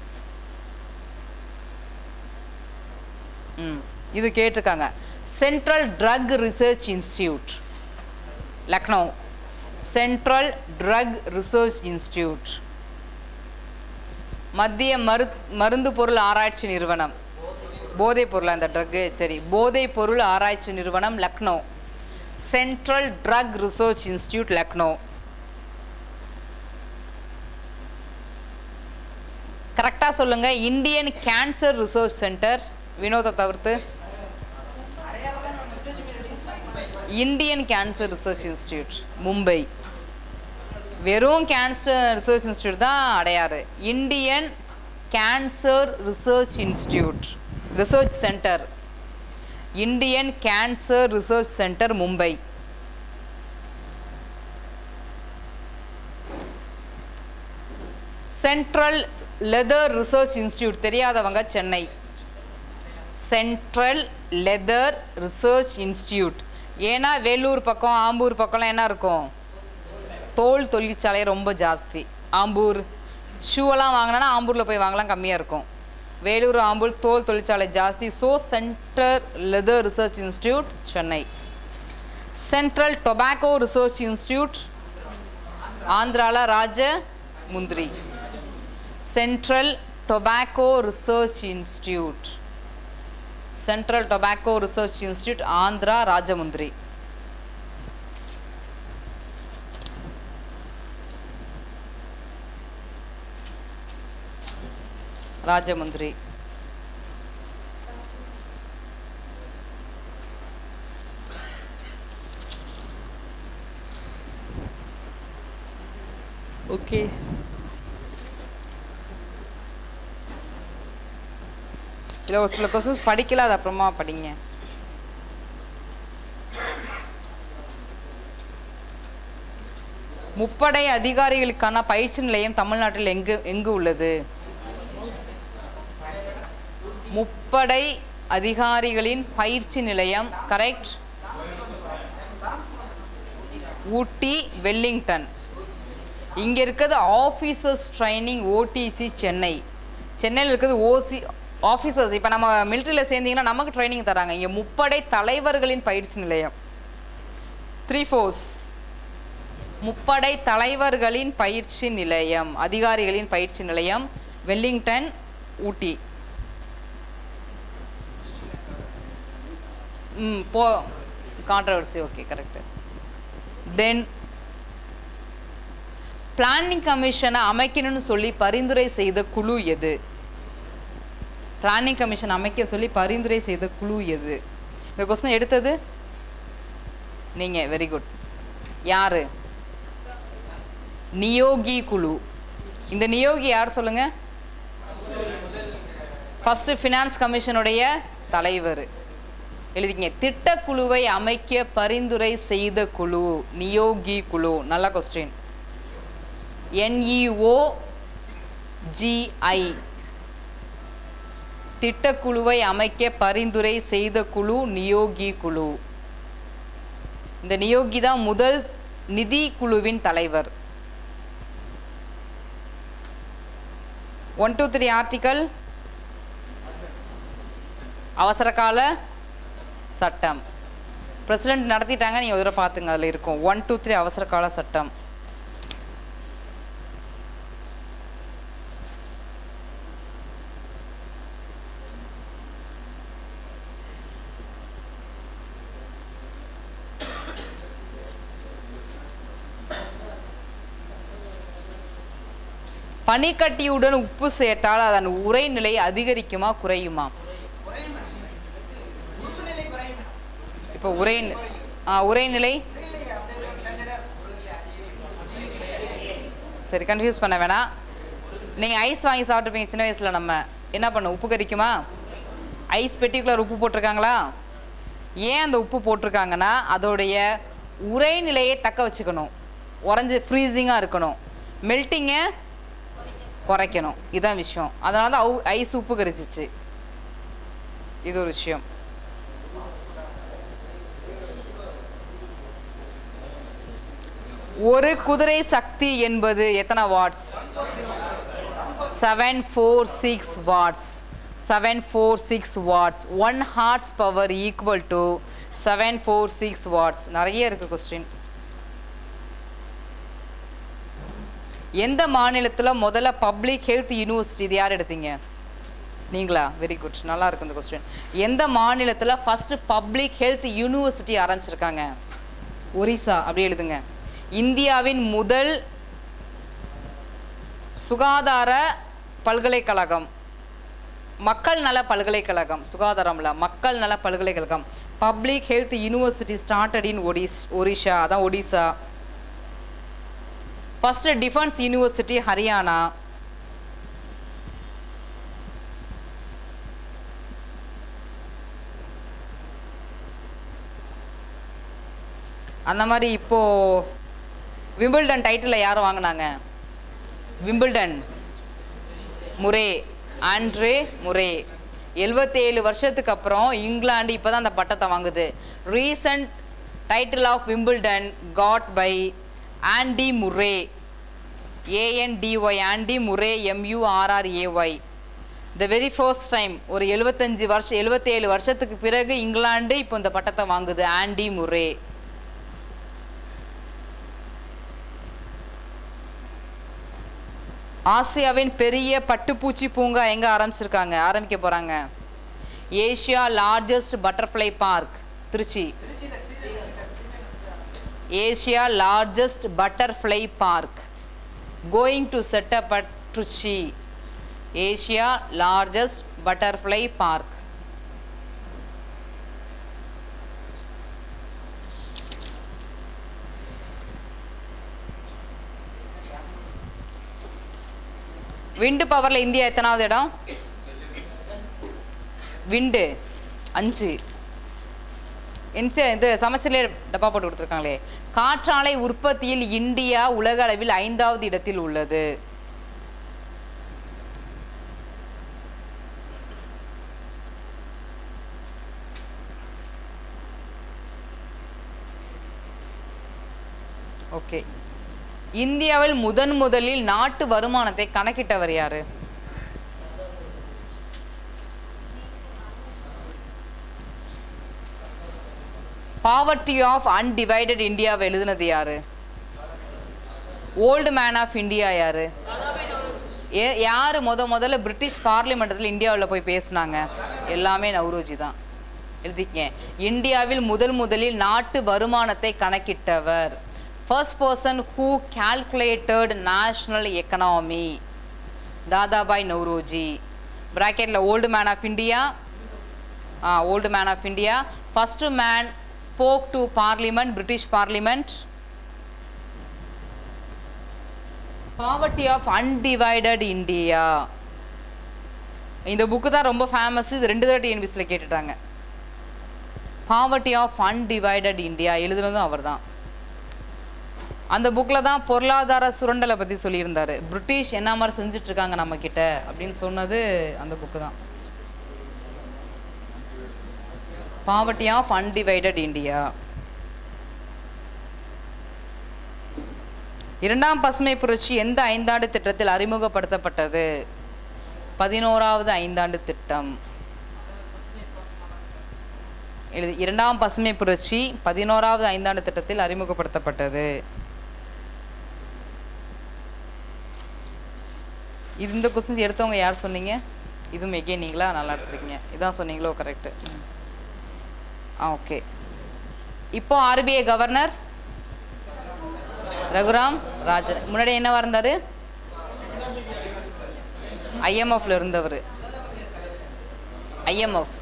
ம் இது கேட்டிருக்காங்க central drug research institute Lucknow central drug research institute மத்திய மரு மருந்து பொருள் ஆராய்ச்சி நிறுவனம் போதைப் பொருள் அந்த ட்ரக்கு சரி போதைப் பொருள் ஆராய்ச்சி நிறுவனம் Lucknow central drug research institute Lucknow கரெக்டாக சொல்லுங்க இந்தியன் கேன்சர் ரிசர்ச் சென்டர் வினோதை தவிர்த்து Indian cancer research institute Mumbai வெறும் கேன்சர் ரிசர்ச் இன்ஸ்டியூட் தான் Adyar Indian cancer research institute research centre Indian cancer research centre Mumbai central leather research institute தெரியாதவங்க Chennai central leather research institute ஏன்னா வேலூர் பக்கம் ஆம்பூர் பக்கம்லாம் என்ன இருக்கும் தோல் தொழிற்சாலை ரொம்ப ஜாஸ்தி ஆம்பூர் ஷூவெல்லாம் வாங்கினா ஆம்பூரில் போய் வாங்கலாம் கம்மியாக இருக்கும் வேலூர் ஆம்பூர் தோல் தொழிற்சாலை ஜாஸ்தி so centre leather research institute Chennai central tobacco research institute ஆந்திரால Rajahmundry central tobacco research institute central tobacco research institute Andhra Rajahmundry Rajahmundry okay இதில் ஒரு சில கொஸ்டின்ஸ் படிக்கல அது அப்புறமா படிங்க முப்படை அதிகாரிகளுக்கான பயிற்சி நிலையம் தமிழ்நாட்டில் எங்கு எங்கு உள்ளது முப்படை அதிகாரிகளின் பயிற்சி நிலையம் கரெக்ட் ஊட்டி வெல்லிங்டன் இங்கே இருக்கிறது ஆஃபீஸர்ஸ் ட்ரைனிங் ஓடிசி சென்னை சென்னையில் இருக்கிறது ஓசி ஆஃபீஸர்ஸ் இப்போ நம்ம மிலிட்ரியில் சேர்ந்தீங்கன்னா நமக்கு ட்ரைனிங் தராங்க இங்கே முப்படை தலைவர்களின் பயிற்சி நிலையம் த்ரீ ஃபோர்ஸ் முப்படை தலைவர்களின் பயிற்சி நிலையம் அதிகாரிகளின் பயிற்சி நிலையம் வெல்லிங்டன் ஊட்டி ம் போ controversy okay correct then planning கமிஷனை அமைக்கணும்னு சொல்லி பரிந்துரை செய்த குழு எது பிளானிங் கமிஷன் அமைக்க சொல்லி பரிந்துரை செய்த குழு எது இந்த கொஸ்டின் எடுத்தது நீங்க வெரி குட் யாரு நியோகி குழு இந்த நியோகி யார் சொல்லுங்க ஃபர்ஸ்ட் ஃபினான்ஸ் கமிஷனுடைய தலைவர் எழுதிக்கங்க திட்டக்குழுவை அமைக்க பரிந்துரை செய்த குழு நியோகி குழு நல்ல கொஸ்டின் என்இஓ ஜிஐ திட்டக்குழுவை அமைக்க பரிந்துரை செய்த குழு நியோகி குழு இந்த நியோகி தான் முதல் நிதி குழுவின் தலைவர் ஒன் டூ த்ரீ ஆர்டிக்கல் அவசரகால சட்டம் பிரசிடென்ட் நடத்திட்டாங்க நீங்கள் ஒரு தடவை பார்த்துங்க அதில் இருக்கும் ஒன் டூ த்ரீ அவசரகால சட்டம் பனிக்கட்டியுடன் உப்பு சேர்த்தால் அதன் உரைநிலை அதிகரிக்குமா குறையுமா இப்போ உரை ஆ உரைநிலை சரி கன்ஃபியூஸ் பண்ண வேணாம் நீங்கள் ஐஸ் வாங்கி சாப்பிட்ருப்பீங்க சின்ன வயசில் நம்ம என்ன பண்ணும் உப்பு கரிக்குமா ஐஸ் பெட்டிக்குள்ளே உப்பு போட்டிருக்காங்களா ஏன் அந்த உப்பு போட்டிருக்காங்கன்னா அதோடைய உரைநிலையை தக்க வச்சுக்கணும் உறைஞ்சி ஃப்ரீசிங்காக இருக்கணும் மெல்ட்டிங்கை குறைக்கணும் இதான் விஷயம் அதனால தான் அவு ஐஸ் உப்பு கரிச்சிச்சு இது ஒரு விஷயம் ஒரு குதிரை சக்தி என்பது எத்தனை watts seven four six watts seven four six watts one horse power equal to seven four six watts நிறைய இருக்குது கொஸ்டின் எந்த மாநிலத்தில் முதல்ல பப்ளிக் ஹெல்த் யூனிவர்சிட்டி இது யார் எடுத்தீங்க நீங்களா வெரி குட் நல்லா இருக்கு இந்த கொஸ்டின் எந்த மாநிலத்தில் ஃபஸ்ட்டு பப்ளிக் ஹெல்த் யூனிவர்சிட்டி ஆரம்பிச்சிருக்காங்க ஒரிசா அப்படி எழுதுங்க இந்தியாவின் முதல் சுகாதார பல்கலைக்கழகம் மக்கள் நல பல்கலைக்கழகம் சுகாதாரம்ல மக்கள் நல பல்கலைக்கழகம் public health university started in ஒடிஸ் ஒரிஷா அதான் Odisha first defence university Haryana அந்த மாதிரி இப்போ விம்பிள்டன் டைட்டில் யார் வாங்கினாங்க விம்பிள்டன் முரே ஆண்ட்ரே முரே எழுபத்தேழு வருஷத்துக்கு அப்புறம் இங்கிலாந்து இப்போ தான் அந்த பட்டத்தை வாங்குது recent title of Wimbledon got by Andy Murray A N D Y Andy Murray M U R R A Y the very first time ஒரு எழுபத்தஞ்சு வருஷம் எழுபத்தேழு வருஷத்துக்கு பிறகு இங்கிலாந்து இப்போ இந்த பட்டத்தை வாங்குது ஆண்டி முரே ஆசியாவின் பெரிய பட்டுப்பூச்சி பூங்கா எங்கே ஆரம்பிச்சிருக்காங்க ஆரம்பிக்க போகிறாங்க Asia largest butterfly park Tiruchi Asia largest butterfly park going to set up at Trichy Asia largest butterfly park wind பவரில் இந்தியா எத்தனாவது இடம் விண்டு அஞ்சு என்சி இது சமச்சீர்லே டப்பா போட்டு கொடுத்துருக்காங்களே காற்றாலை உற்பத்தியில் இந்தியா உலக அளவில் ஐந்தாவது இடத்தில் உள்ளது ஓகே இந்தியாவில் முதன் முதலில் நாட்டு வருமானத்தை கணக்கிட்டவர் யாரு பாவர்ட்டி ஆஃப் அன்டிவைடட் இந்தியாவை எழுதுனது யாரு ஓல்டு மேன் ஆஃப் இந்தியா யாரு ஏ யார் முத முதல்ல பிரிட்டிஷ் பார்லிமெண்டத்தில் இந்தியாவில் போய் பேசுனாங்க எல்லாமே நவ்ரோஜி தான் எழுதிக்கங்க இந்தியாவில் முதல் முதலில் நாட்டு வருமானத்தை கணக்கிட்டவர் first person who calculated national economy Dadabhai Naoroji ப்ராக்கெட்டில் old man of India ah old man of India first man spoke to parliament British parliament poverty of undivided India இந்த புக்கு தான் ரொம்ப ஃபேமஸ் இது ரெண்டு தடவை டிஎன்பிசியில் கேட்டுட்டாங்க பாவர்ட்டி ஆஃப் அன்டிவைடட் இந்தியா எழுதுனதும் அவர் தான் அந்த புக்கில் தான் பொருளாதார சுரண்டலை பற்றி சொல்லியிருந்தாரு பிரிட்டிஷ் என்ன மாதிரி செஞ்சுட்டு இருக்காங்க நம்ம கிட்ட அப்படின்னு சொன்னது அந்த புக்கு தான் பாவர்ட்டி ஆஃப் அன்டிவைடட் இந்தியா இரண்டாம் பசுமை புரட்சி எந்த ஐந்தாண்டு திட்டத்தில் அறிமுகப்படுத்தப்பட்டது பதினோராவது ஐந்தாண்டு திட்டம் எழுது இரண்டாம் பசுமை புரட்சி பதினோராவது ஐந்தாண்டு திட்டத்தில் அறிமுகப்படுத்தப்பட்டது இது இந்த கொஸ்டின்ஸ் எடுத்தவங்க யார் சொன்னீங்க இதுவும் எகே நீங்களா நல்லா எடுத்துருக்கீங்க இதான் சொன்னீங்களோ கரெக்டு ஆ ஓகே இப்போ ஆர்பிஐ கவர்னர் ரகுராம் ராஜன் முன்னாடி என்னவா இருந்தாரு ஐஎம்எஃப்ல இருந்தவர் ஐஎம்எஃப்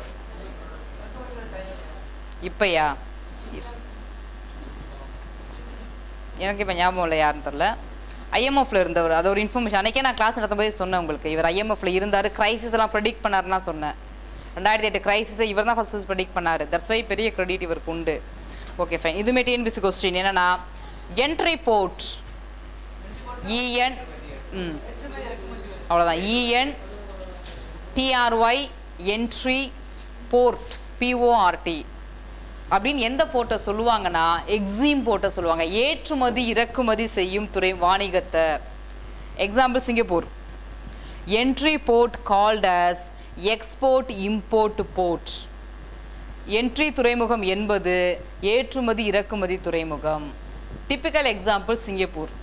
இப்பயா எனக்கு இப்போ ஞாபகம் இல்லை யாருன்னு தெரில ஐஎம்எஃப்ல இருந்தவர் அது ஒரு இன்ஃபர்மேஷன் அன்றைக்கே நான் கிளாஸ் நடத்தும் போதே சொன்னேன் உங்களுக்கு இவர் ஐஎம்எஃப்ல இருந்தார் கிரைசிஸ் எல்லாம் ப்ரெடிக்ட் பண்ணாருன்னா சொன்னேன் ரெண்டாயிரத்தி எட்டு கிரைசிஸை இவர் தான் ஃபஸ்ட் ப்ரெடிக்ட் பண்ணார் தட்ஸ் வை பெரிய கிரெடிட் இவருக்கு உண்டு ஓகே ஃபைன் இதுமே டிஎன்பிசி கொஸ்டின் என்னன்னா என்ட்ரி போர்ட் இஎன் ம் அவ்வளோதான் இஎன் டிஆர்ஒய் என்ட்ரி போர்ட் பிஓஆர்டி அப்படின்னு எந்த போர்ட்டை சொல்லுவாங்கன்னா எக்ஸிம் போர்ட்டை சொல்லுவாங்க ஏற்றுமதி இறக்குமதி செய்யும் துறை வாணிகத்தை example Singapore entry port called as export import port entry துறைமுகம் என்பது ஏற்றுமதி இறக்குமதி துறைமுகம் typical example Singapore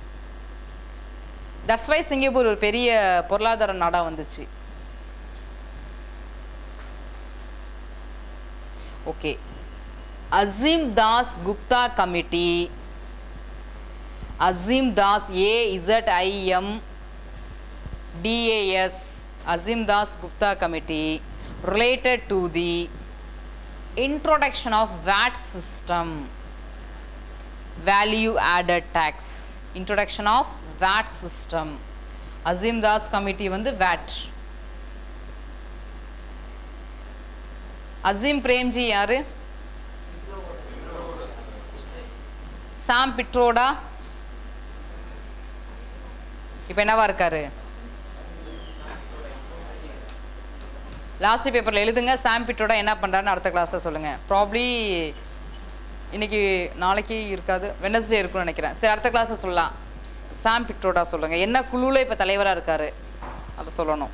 that's why Singapore ஒரு பெரிய பொருளாதார நாடாக வந்துச்சு okay Aseem Das Gupta committee Aseem Das A Z I M D A S Aseem Das Gupta committee related to the introduction of VAT system value added tax introduction of VAT system Aseem Das committee வந்து VAT அசீம் பிரேம்ஜி யாரு சாம் பிட்ரோடா இப்போ என்னவா இருக்காரு லாஸ்ட் பேப்பரில் எழுதுங்க சாம் பிட்டோட என்ன பண்ணுறாருன்னு அடுத்த கிளாஸில் சொல்லுங்கள் ப்ராப்ளி இன்னைக்கு நாளைக்கு இருக்காது வெனஸ்டே இருக்கும்னு நினைக்கிறேன் சரி அடுத்த கிளாஸில் சொல்லலாம் சாம் பிட்ரோடா சொல்லுங்கள் என்ன குழுவில் இப்போ தலைவராக இருக்காரு அதை சொல்லணும்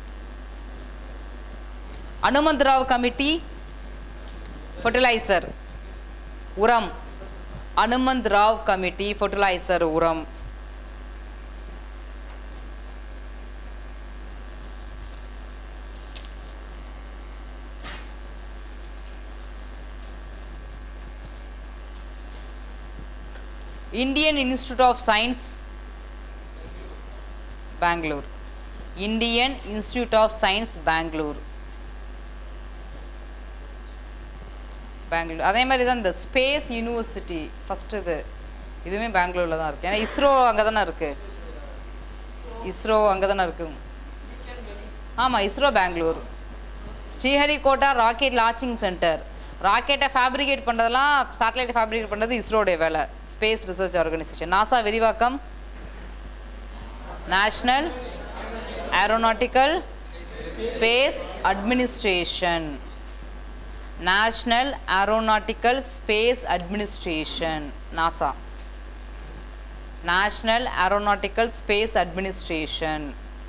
அனுமந்த் ராவ் கமிட்டி ஃபர்டிலைசர் உரம் அனுமந்த் ராவ் கமிட்டி ஃபர்டிலைசர் உரம் Indian institute of science Bangalore Indian institute of science Bangalore Bangalore அதே மாதிரி தான் இந்த ஸ்பேஸ் யூனிவர்சிட்டி ஃபஸ்ட்டு இது இதுவுமே பெங்களூரில் தான் இருக்குது ஏன்னா இஸ்ரோ அங்கே தானே இருக்குது இஸ்ரோ அங்கே தானே இருக்கு ஆமாம் ISRO Bangalore Sriharikota rocket launching centre ராக்கெட்டை ஃபேப்ரிகேட் பண்ணுறதெல்லாம் சேட்டலைட்டை ஃபேப்ரிகேட் பண்ணுறது இஸ்ரோடைய வேலை ஸ்பேஸ் ரிசர்ச் ஆர்கனைசேஷன் நாசா விரிவாக்கம் national aeronautical space administration national aeronautical space administration NASA national aeronautical space administration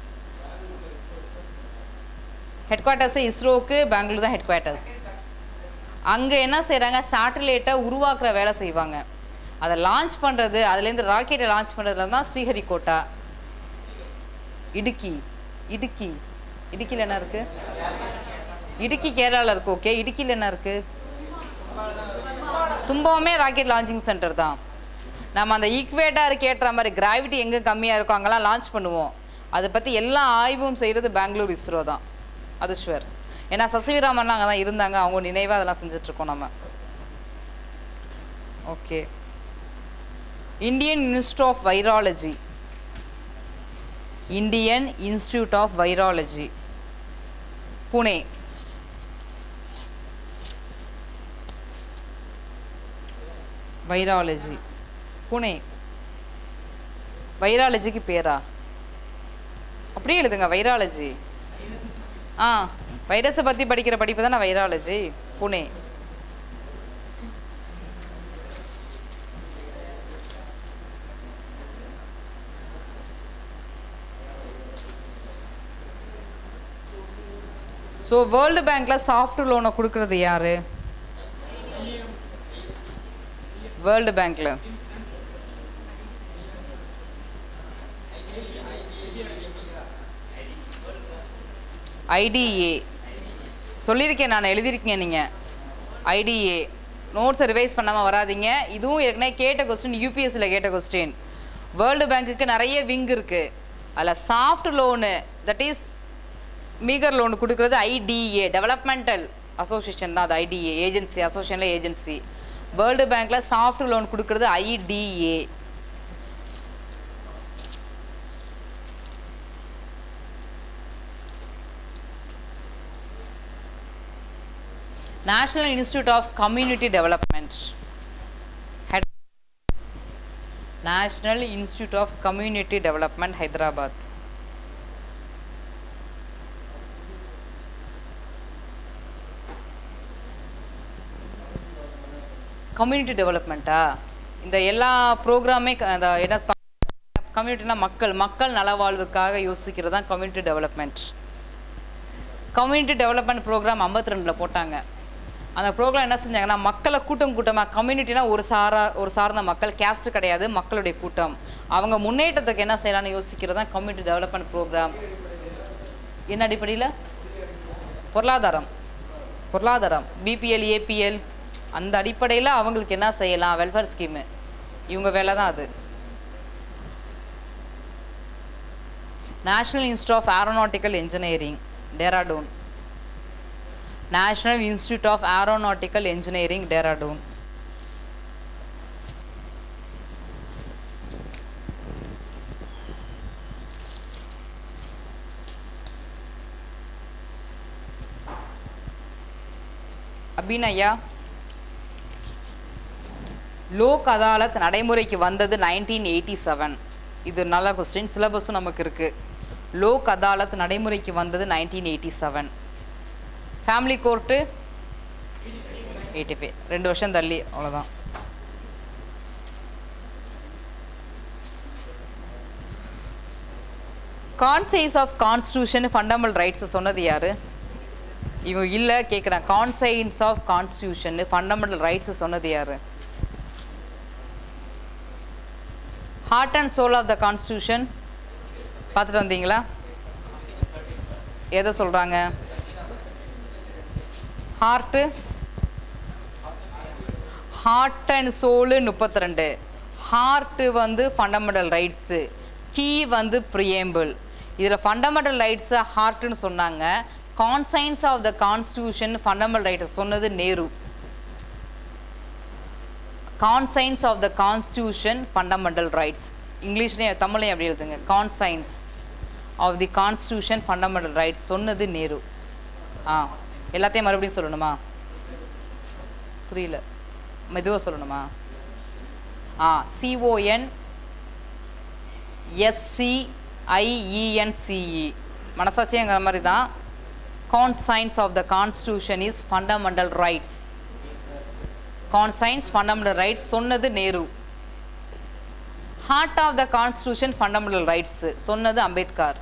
headquarters இஸ்ரோவுக்கு பெங்களூர் தான் ஹெட் குவார்ட்டர்ஸ் அங்கே என்ன செய்கிறாங்க சேட்டலைட்டை உருவாக்குற வேலை செய்வாங்க அதை லான்ச் பண்ணுறது அதுலேருந்து ராக்கெட்டை லான்ச் பண்ணுறதுல தான் ஸ்ரீஹரிகோட்டா இடுக்கி இடுக்கி இடுக்கியில் என்ன இருக்குது இடுக்கி கேரளாவில் இருக்கு ஓகே இடுக்கியில் என்ன இருக்குது தும்பவுமே ராக்கெட் லான்ச்சிங் சென்டர் தான் நம்ம அந்த ஈக்குவேட்டாருக்கு ஏற்ற மாதிரி கிராவிட்டி எங்கே கம்மியாக இருக்கோ அங்கெல்லாம் லான்ச் பண்ணுவோம் அதை பற்றி எல்லா ஆய்வும் செய்கிறது பெங்களூர் இஸ்ரோ தான் அது ஷுவர் ஏன்னா சசிவிராமன்லாம் அங்கே தான் இருந்தாங்க அவங்க நினைவாக அதெல்லாம் செஞ்சிட்ருக்கோம் நம்ம okay Indian institute of virology Indian institute of virology Pune virology Pune வைராலஜிக்கு பேரா அப்படியே எழுதுங்க வைராலஜி ஆ வைரஸை பற்றி படிக்கிற படிப்பு தானே வைராலஜி புனே ஸோ வேர்ல்டு பேங்க்ல சாஃப்ட் லோனை கொடுக்கறது யாரு வேர்ல்டு பேங்க்ல ஐடிஏ சொல்லியிருக்கேன் நான் எழுதியிருக்கேன் நீங்கள் ஐடிஏ நோட்ஸை ரிவைஸ் பண்ணாமல் வராதீங்க இதுவும் ஏற்கனவே கேட்ட கொஸ்டின் யூபிஎஸ்சியில் கேட்ட கொஸ்டின் வேர்ல்டு பேங்க்குக்கு நிறைய விங் இருக்குது அதில் soft loan that is meagre loan கொடுக்குறது ஐடிஏ டெவலப்மெண்டல் அசோசியேஷன் தான் அது ஐடிஏ ஏஜென்சி அசோசியேஷனில் ஏஜென்சி வேர்ல்டு பேங்க்கில் சாஃப்ட் லோன் கொடுக்குறது IDA national institute of community development head national institute of community development Hyderabad community டெவலப்மெண்ட்டா இந்த எல்லா ப்ரோக்ராமே அந்த என்ன கம்யூனிட்டினா மக்கள் மக்கள் நலவாழ்வுக்காக யோசிக்கிறது தான் community development community development programme 52 ரெண்டில் போட்டாங்க அந்த ப்ரோக்ராம் என்ன செஞ்சாங்கன்னா மக்களை கூட்டம் கூட்டமாக கம்யூனிட்டினா ஒரு சாரா ஒரு சார்ந்த மக்கள் கேஸ்ட் கிடையாது மக்களுடைய கூட்டம் அவங்க முன்னேற்றத்துக்கு என்ன செய்யலாம்னு யோசிக்கிறது தான் கம்யூனிட்டி டெவலப்மெண்ட் ப்ரோக்ராம் என்ன அடிப்படையில் பொருளாதாரம் பொருளாதாரம் பிபிஎல் ஏபிஎல் அந்த அடிப்படையில் அவங்களுக்கு என்ன செய்யலாம் வெல்ஃபேர் ஸ்கீமு இவங்க வேலை தான் அது national institute of aeronautical engineering Dehradun national institute of aeronautical engineering Dehradun Abhinaya Lok Adalat நடைமுறைக்கு வந்தது நைன்டீன் எயிட்டி செவன் இது நல்ல கொஸ்டின் சிலபஸும் நமக்கு இருக்கு லோக் அதாலத் நடைமுறைக்கு வந்தது nineteen eighty seven family court eighty five ரெண்டு வருஷம் தள்ளி அவ்வளோதான் conscience of constitution fundamental rights சொன்னது யாரு இவன் இல்லை கேட்குறேன் conscience of constitution fundamental rights சொன்னது யாரு heart and soul of the constitution பார்த்துட்டு வந்தீங்களா எதை சொல்கிறாங்க ஹார்ட்டு ஹார்ட் அண்ட் சோலு முப்பத்தி ரெண்டு ஹார்ட்டு வந்து ஃபண்டமெண்டல் ரைட்ஸு கீ வந்து ப்ரியேம்பிள் இதில் ஃபண்டமெண்டல் ரைட்ஸை ஹார்ட்டுன்னு சொன்னாங்க conscience of the constitution fundamental rights சொன்னது Nehru conscience of the constitution fundamental rights இங்கிலீஷ்லேயும் தமிழ்லையும் எப்படி எழுதுங்க conscience of the constitution fundamental rights சொன்னது நேரு ஆ எல்லாத்தையும் மறுபடியும் சொல்லணுமா புரியல மெதுவாக சொல்லணுமா ஆ சிஓஎன் எஸ்சிஐஇஎன்சிஇ மனசாட்சிங்கிற மாதிரி தான் conscience of the constitution is fundamental rights conscience fundamental rights சொன்னது Nehru heart of the constitution fundamental rights சொன்னது Ambedkar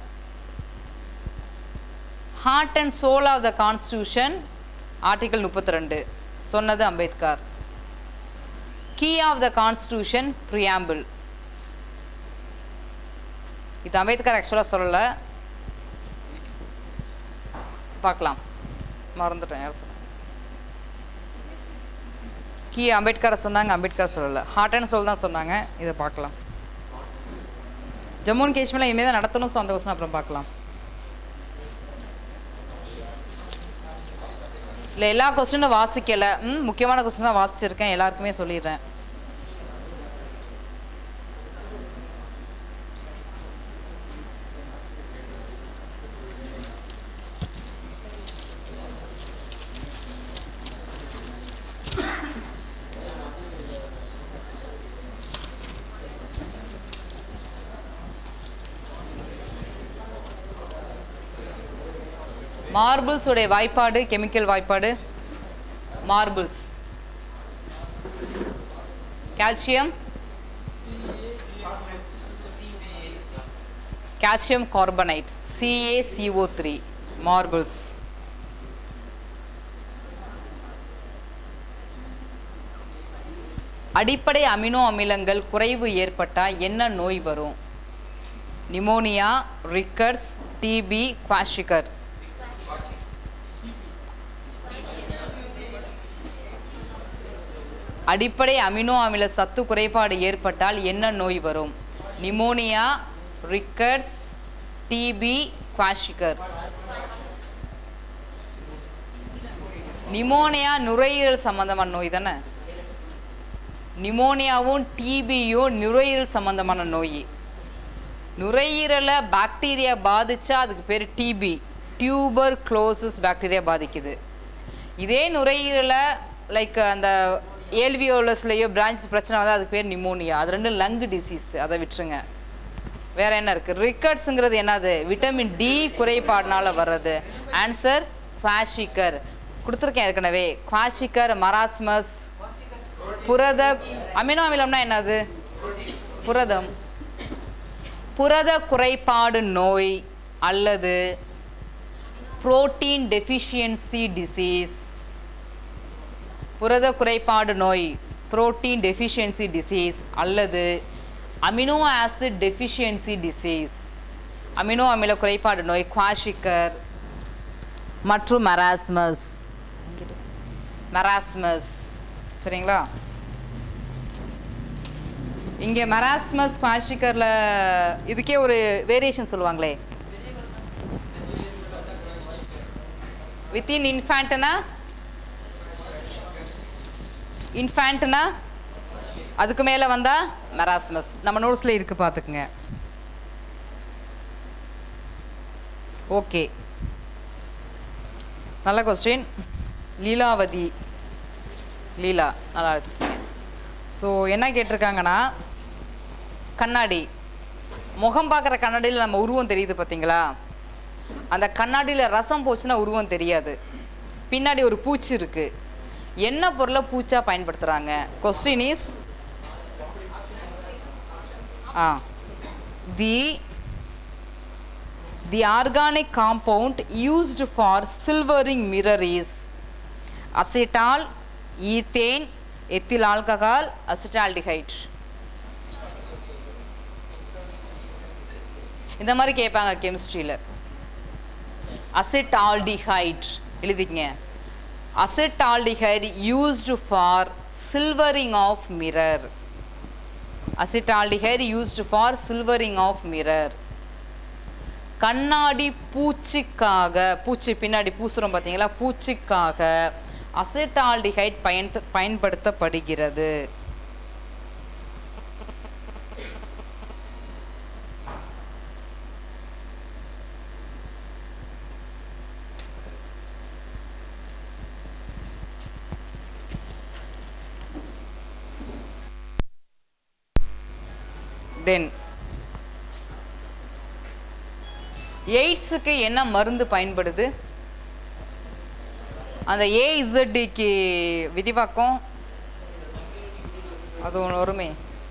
heart and soul of the constitution article முப்பத்தி ரெண்டு சொன்னது Ambedkar key of the constitution preamble இது அம்பேத்கர் ஆக்சுவலாக சொல்லலை பார்க்கலாம் மறந்துட்டேன் யார் சொன்னாங்க கீ அம்பேத்கரை சொன்னாங்க அம்பேத்கர் சொல்லலை ஹார்ட் அண்ட் சோல் தான் சொன்னாங்க இதை பார்க்கலாம் ஜம்மு அண்ட் காஷ்மீரில் இனிமேல் தான் நடத்தணும் ஸோ அந்த கொஸ்டின் அப்புறம் பார்க்கலாம் இல்லை எல்லா கொஸ்டினும் வாசிக்கலை ம் முக்கியமான கொஸ்டின் தான் வாசிச்சிருக்கேன் எல்லாருக்குமே சொல்லிடுறேன் மார்பிள்ஸ் உடைய வாய்ப்பாடு கெமிக்கல் வாய்ப்பாடு marbles calcium calcium carbonate CaCO3 three marbles அடிப்படை அமினோ அமிலங்கள் குறைவு ஏற்பட்டால் என்ன நோய் வரும் நிமோனியா ரிக்கர்ஸ் டிபி குவாஷிகர் அடிப்படை அமினோ அமில சத்து குறைபாடு ஏற்பட்டால் என்ன நோய் வரும் pneumonia rickets TB kwashiorkor pneumonia நுரையீரல் சம்பந்தமான நோய் தானே நிமோனியாவும் டிபியும் நுரையீரல் சம்பந்தமான நோய் நுரையீரலை பாக்டீரியா பாதிச்சா அதுக்கு பேர் டிபி டியூபர் க்ளோசஸ் பாக்டீரியா பாதிக்குது இதே நுரையீரல லைக் அந்த ஏல்வியோலஸ்லேயோ பிரான்ச் பிரச்சனை வந்து அதுக்கு பேர் நிமோனியா அது ரெண்டும் லங் டிசீஸ் அதை விட்டுருங்க வேற என்ன இருக்கு ரிக்கட்ஸுங்கிறது என்னது விட்டமின் டி குறைபாடுனால வர்றது ஆன்சர் குவாஷிக்கர் கொடுத்துருக்கேன் ஏற்கனவே குவாஷிக்கர் மராஸ்மஸ் புரத அமினோ அமிலம்னா என்னது புரதம் புரத குறைபாடு நோய் அல்லது புரோட்டீன் டெஃபிஷியன்சி டிசீஸ் புரத குறைபாடு நோய் புரோட்டீன் டெஃபிஷியன்சி டிசீஸ் அல்லது amino acid deficiency disease amino அமில குறைபாடு நோய் குவாஷிக்கர் மற்றும் மெராஸ்மஸ் மெராஸ்மஸ் சரிங்களா இங்கே மெராஸ்மஸ் குவாஷிக்கரில் இதுக்கே ஒரு வேரியேஷன் சொல்லுவாங்களே வித்தின் இன்ஃபேண்ட்னா இன்ஃபேண்ட்னா அதுக்கு மேலே வந்தா மெராஸ்மஸ் நம்ம நோட்ஸில் இருக்கு பார்த்துக்குங்க ஓகே நல்ல கொஸ்டின் லீலாவதி லீலா நல்லா வச்சுக்கோங்க ஸோ என்ன கேட்டிருக்காங்கன்னா கண்ணாடி முகம் பார்க்குற கண்ணாடியில் நம்ம உருவம் தெரியுது பார்த்தீங்களா அந்த கண்ணாடியில் ரசம் போச்சுன்னா உருவம் தெரியாது பின்னாடி ஒரு பூச்சி இருக்கு என்ன பொருளை பூச்சா பயன்படுத்துகிறாங்க question is ah the the organic compound used for silvering mirror is acetal ethane ethyl alcohol acetaldehyde இந்த மாதிரி கேட்பாங்க கெமிஸ்ட்ரியில் அசிட்டால்டிஹைட் எழுதிக்கங்க acetaldehyde used for silvering of mirror acetaldehyde used for silvering of mirror கண்ணாடி பூச்சிக்காக பூச்சி பின்னாடி பூசுறோம் பார்த்தீங்களா பூச்சிக்காக அசிட்டால்டிஹைட் பயன் பயன்படுத்தப்படுகிறது தென் எய்ட்ஸுக்கு என்ன மருந்து பயன்படுது அந்த ஏஇசட்டிக்கு விரிவாக்கம் அது ஒன்று வருமே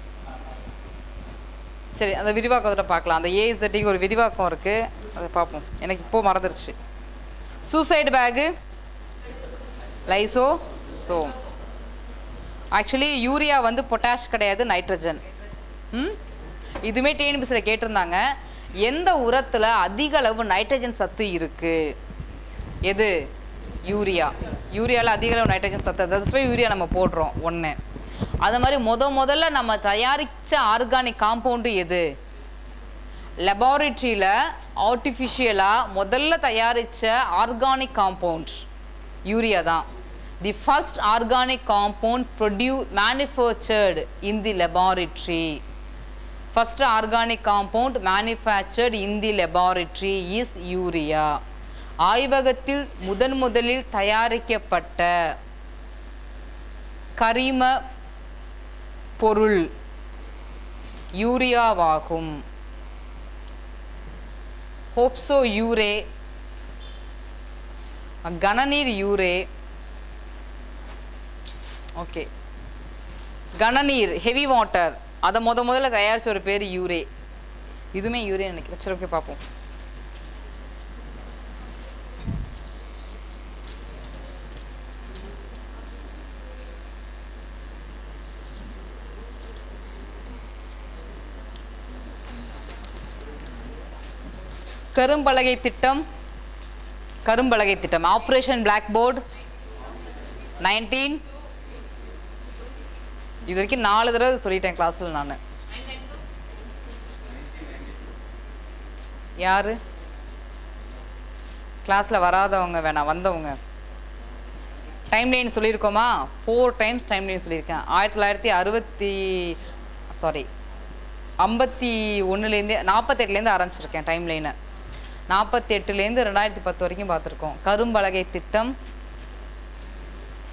சரி அந்த விரிவாக்கத்தை பார்க்கலாம் அந்த ஏஇசட்டிக்கு ஒரு விரிவாக்கம் இருக்குது அதை பார்ப்போம் எனக்கு இப்போ மறந்துருச்சு suicide bag lysosome actually urea வந்து பொட்டாஷ் கிடையாது நைட்ரஜன் ம் இதுவுமே டிஎன்பிசியில் கேட்டிருந்தாங்க எந்த உரத்தில் அதிக அளவு நைட்ரஜன் சத்து இருக்கு எது யூரியா யூரியாவில் அதிக அளவு நைட்ரஜன் சத்து தட்ஸ் வை யூரியா நம்ம போடுறோம் ஒன்று அது மாதிரி முத முதல்ல நம்ம தயாரித்த ஆர்கானிக் காம்பவுண்டு எது லெபார்ட்ரியில் ஆர்டிஃபிஷியலாக முதல்ல தயாரித்த ஆர்கானிக் காம்பவுண்ட் யூரியா தான் the first organic compound produce manufactured in the laboratory first organic compound manufactured in the laboratory is urea ஆய்வகத்தில் முதன் முதலில் தயாரிக்கப்பட்ட கரிம பொருள் யூரியாவாகும் ஹோப்சோ யூரே கனநீர் யூரே ஓகே கனநீர் ஹெவி வாட்டர் அதை முத முதல்ல தயாரிச்ச ஒரு பேர் யூரே இதுவுமே யூரே நினைக்கிறேன் சரி ஓகே பார்ப்போம் கரும்பலகை திட்டம் கரும்பலகை திட்டம் ஆப்ரேஷன் பிளாக் போர்டு நைன்டீன் இது வரைக்கும் நாலு தடவை சொல்லிட்டேன் கிளாஸில் நான் யாரு கிளாஸில் வராதவங்க வேணாம் வந்தவங்க டைம் லைன் சொல்லியிருக்கோமா ஃபோர் டைம்ஸ் டைம் லைன் சொல்லியிருக்கேன் ஆயிரத்தி தொள்ளாயிரத்தி அறுபத்தி சாரி ஐம்பத்தி ஒன்றுலேருந்தே நாற்பத்தெட்டுலேருந்து ஆரம்பிச்சிருக்கேன் டைம் லைனை நாற்பத்தி எட்டுலேருந்து ரெண்டாயிரத்தி பத்து வரைக்கும் பார்த்துருக்கோம் கரும்பலகை திட்டம்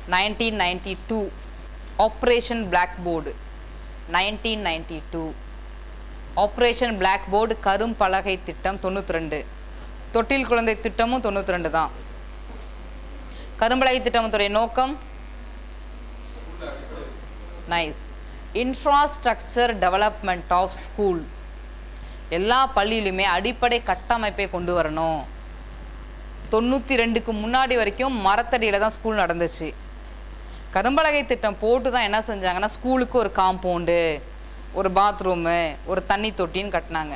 nineteen ninety two operation blackboard nineteen ninety two operation blackboard கரும்பலகை திட்டம் தொண்ணூற்றி ரெண்டு தொட்டில் குழந்தை திட்டமும் தொண்ணூற்றி ரெண்டு தான் கரும்பலகை திட்டத்துடைய நோக்கம் nice infrastructure development of school எல்லா பள்ளியிலுமே அடிப்படை கட்டமைப்பை கொண்டு வரணும் தொண்ணூற்றி ரெண்டுக்கு முன்னாடி வரைக்கும் மரத்தடியில் தான் ஸ்கூல் நடந்துச்சு கரும்பலகை திட்டம் போட்டு தான் என்ன செஞ்சாங்கன்னா ஸ்கூலுக்கு ஒரு காம்பவுண்டு ஒரு பாத்ரூமு ஒரு தண்ணி தொட்டின்னு கட்டினாங்க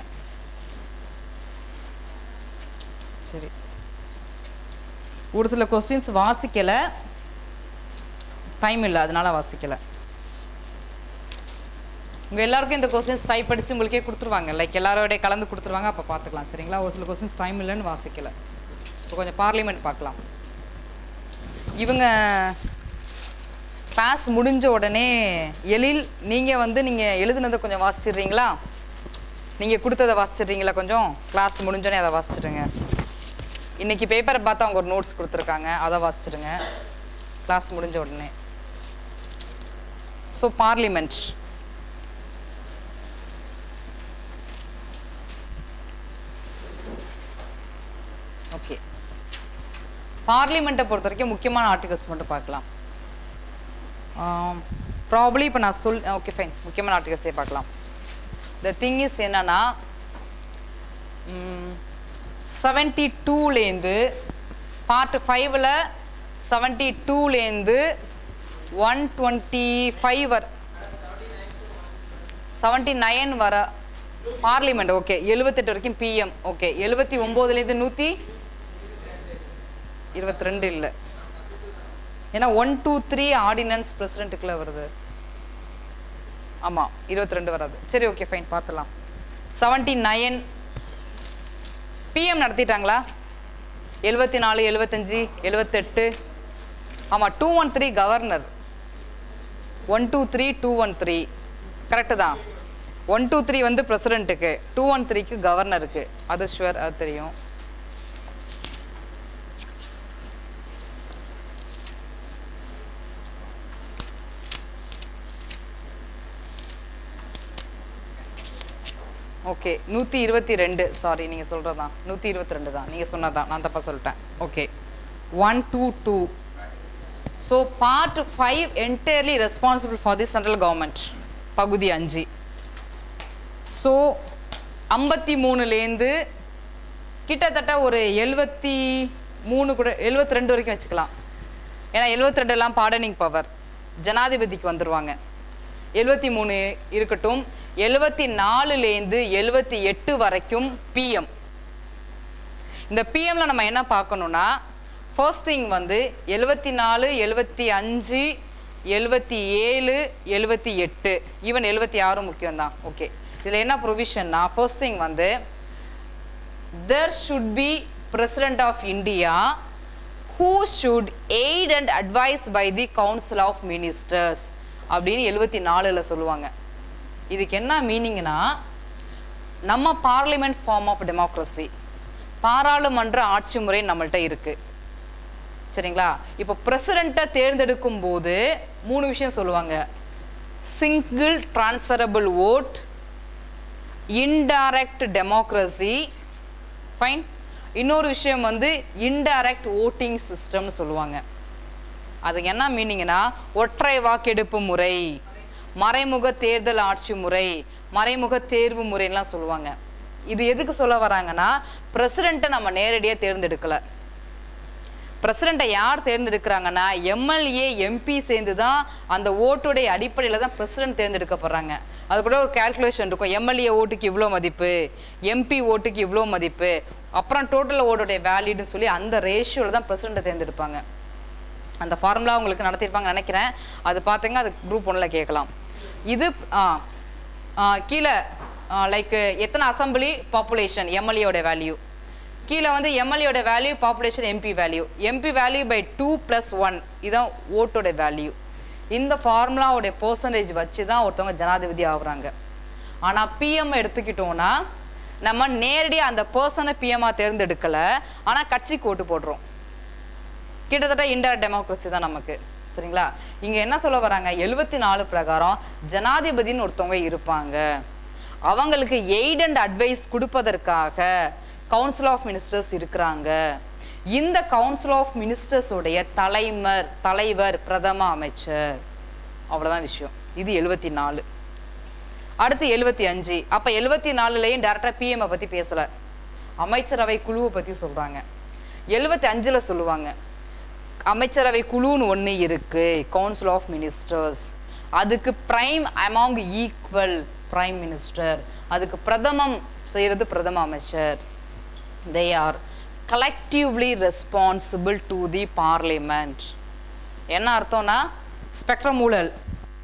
சரி ஒரு சில கொஸ்டின்ஸ் வாசிக்கலை டைம் இல்லை அதனால வாசிக்கலை உங்கள் எல்லாருக்கும் இந்த கொஸ்டின்ஸ் டைப் படித்து உங்களுக்கே கொடுத்துருவாங்க லைக் எல்லாரோடைய கலந்து கொடுத்துருவாங்க அப்போ பார்த்துக்கலாம் சரிங்களா ஒரு சில கொஸ்டின்ஸ் டைம் இல்லைன்னு வாசிக்கலை இப்போ கொஞ்சம் பார்லிமெண்ட் பார்க்கலாம் இவங்க பாஸ் முடிஞ்ச உடனே எழில் நீங்கள் வந்து நீங்கள் எழுதுனதை கொஞ்சம் வாசிச்சிடுறீங்களா நீங்கள் கொடுத்ததை வாசிச்சிடுறீங்களா கொஞ்சம் கிளாஸ் முடிஞ்சோடனே அதை வாசிச்சிடுங்க இன்னைக்கு பேப்பரை பார்த்து அவங்க ஒரு நோட்ஸ் கொடுத்துருக்காங்க அதை வாசிச்சிடுங்க கிளாஸ் முடிஞ்ச உடனே ஸோ பார்லிமெண்ட் ஓகே பார்லிமெண்ட்டை பொறுத்த வரைக்கும் முக்கியமான ஆர்டிகல்ஸ் மட்டும் பார்க்கலாம் ப்ராப்ளி இப்போ நான் சொல் ஓகே ஃபைன் முக்கியமான ஆர்டிகல்ஸே பார்க்கலாம் த திங் இஸ் என்னன்னா செவன்ட்டி டூலேருந்து பார்ட் ஃபைவ்ல செவன்ட்டி டூலேருந்து ஒன் டுவெண்ட்டி ஃபைவ் வர செவன்ட்டி நைன் வர பார்லிமெண்ட் ஓகே எழுபத்தெட்டு வரைக்கும் பிஎம் ஓகே எழுபத்தி ஒம்போதுலேருந்து நூற்றி இருபத்தி ரெண்டு இல்லை ஏன்னா ஒன் டூ த்ரீ ஆர்டினன்ஸ் பிரசிடென்ட்டுக்குள்ளே வருது ஆமாம் இருபத்தி ரெண்டு வராது சரி ஓகே ஃபைன் பார்த்துலாம் செவன்ட்டி நைன் பிஎம் நடத்திட்டாங்களா எழுபத்தி நாலு எழுபத்தஞ்சி எழுபத்தெட்டு ஆமாம் two one three governor one two three two one three correct தான் ஒன் டூ த்ரீ வந்து பிரசிடென்ட்டுக்கு டூ ஒன் த்ரீக்கு கவர்னருக்கு அது ஷுவர் அது தெரியும் ஓகே நூற்றி இருபத்தி ரெண்டு சாரி நீங்கள் சொல்கிறது தான் நூற்றி இருபத்தி ரெண்டு தான் நீங்கள் சொன்னதான் நான் தப்பாக சொல்லிட்டேன் okay one two two so part five entirely responsible for the central government பகுதி அஞ்சு ஸோ ஐம்பத்தி மூணுலேருந்து கிட்டத்தட்ட ஒரு எழுபத்தி மூணு கூட எழுபத்தி ரெண்டு வரைக்கும் வச்சுக்கலாம் ஏன்னா எழுபத்தி ரெண்டெல்லாம் பார்டனிங் பவர் ஜனாதிபதிக்கு வந்துடுவாங்க எழுபத்தி மூணு இருக்கட்டும் எழுபத்தி நாலுலேருந்து எழுபத்தி எட்டு வரைக்கும் பிஎம் இந்த பிஎம்ல நம்ம என்ன பார்க்கணும்னா ஃபர்ஸ்ட் திங் வந்து எழுபத்தி நாலு எழுபத்தி அஞ்சு எழுபத்தி ஏழு எழுபத்தி எட்டு ஈவன் எழுபத்தி ஆறும் முக்கியம்தான் ஓகே இதில் என்ன ப்ரொவிஷன்னா ஃபர்ஸ்ட் திங் வந்து there should be president of india who should aid and advise by the council of ministers அப்படின்னு எழுபத்தி நாலுல சொல்லுவாங்க இதுக்கு என்ன மீனிங்னா நம்ம பார்லிமெண்ட் ஃபார்ம் ஆஃப் டெமோக்ரஸி பாராளுமன்ற ஆட்சி முறை நம்மள்ட்ட இருக்கு சரிங்களா இப்போ பிரசிடெண்ட்டை தேர்ந்தெடுக்கும் போது மூணு விஷயம் சொல்லுவாங்க single transferable vote indirect democracy fine இன்னொரு விஷயம் வந்து இன்டைரக்ட் ஓட்டிங் சிஸ்டம்னு சொல்லுவாங்க அதுக்கு என்ன மீனிங்னா ஒற்றை வாக்கெடுப்பு முறை மறைமுக தேர்தல் ஆட்சி முறை மறைமுக தேர்வு முறைலாம் சொல்லுவாங்க இது எதுக்கு சொல்ல வராங்கன்னா பிரசிடெண்ட்டை நம்ம நேரடியாக தேர்ந்தெடுக்கல பிரசிடெண்ட்டை யார் தேர்ந்தெடுக்கிறாங்கன்னா எம்எல்ஏ எம்பி சேர்ந்து தான் அந்த ஓட்டுடைய அடிப்படையில் தான் பிரசிடென்ட் தேர்ந்தெடுக்கப்படுறாங்க அது கூட ஒரு கால்குலேஷன் இருக்கும் எம்எல்ஏ ஓட்டுக்கு இவ்வளோ மதிப்பு எம்பி ஓட்டுக்கு இவ்வளோ மதிப்பு அப்புறம் டோட்டல் ஓட்டுடைய வேல்யூன்னு சொல்லி அந்த ரேஷியோவில் தான் பிரசிடெண்ட்டை தேர்ந்தெடுப்பாங்க அந்த ஃபார்முலா உங்களுக்கு நடத்தியிருப்பாங்க நினைக்கிறேன் அது பார்த்தீங்க அது குரூப் ஒன்றில் கேட்கலாம் இது ஆ, ஆ, கீழே லைக் எத்தனை அசம்பிளி பாப்புலேஷன் எம்எல்ஏயோட வேல்யூ கீழே வந்து எம்எல்ஏயோட value population MP value MP value by two plus one இதுதான் ஓட்டோட வேல்யூ இந்த ஃபார்முலாவுடைய பர்சன்டேஜ் வச்சு தான் ஒருத்தவங்க ஜனாதிபதி ஆகுறாங்க ஆனால் பிஎம் எடுத்துக்கிட்டோம்னா நம்ம நேரடியாக அந்த பர்சனை பிஎம்மாக தேர்ந்தெடுக்கலை ஆனால் கட்சிக்கு ஓட்டு போடுறோம் கிட்டத்தட்ட இன்டர் டெமோக்ரஸி தான் நமக்கு சரிங்களா இங்க என்ன சொல்ல வராங்க எழுவத்தி நாலு பிரகாரம் ஜனாதிபதின்னு ஒருத்தவங்க இருப்பாங்க அவங்களுக்கு எய்ட் அண்ட் அட்வைஸ் கொடுப்பதற்காக கவுன்சில் ஆஃப் மினிஸ்டர்ஸ் இருக்கிறாங்க இந்த கவுன்சில் ஆஃப் மினிஸ்டர்ஸ் உடைய தலைமர் தலைவர் பிரதம அமைச்சர் அவ்வளவுதான் விஷயம் இது எழுவத்தி நாலு அடுத்து எழுவத்தி அஞ்சு அப்ப எழுவத்தி நாலுலயும் டேரக்டா பிஎம் பத்தி பேசல அமைச்சரவை குழுவை பத்தி சொல்றாங்க எழுவத்தி அஞ்சுல சொல்லுவாங்க அமைச்சரவை குழுன்னு ஒண்ணு இருக்கு கவுன்சில் ஆஃப் மினிஸ்டர்ஸ் அதுக்கு prime among equal prime minister அதுக்கு பிரதமம் செய்யறது பிரதம அமைச்சர் they are collectively responsible to the parliament என்ன அர்த்தம்னா ஸ்பெக்ட்ரம் ஊழல்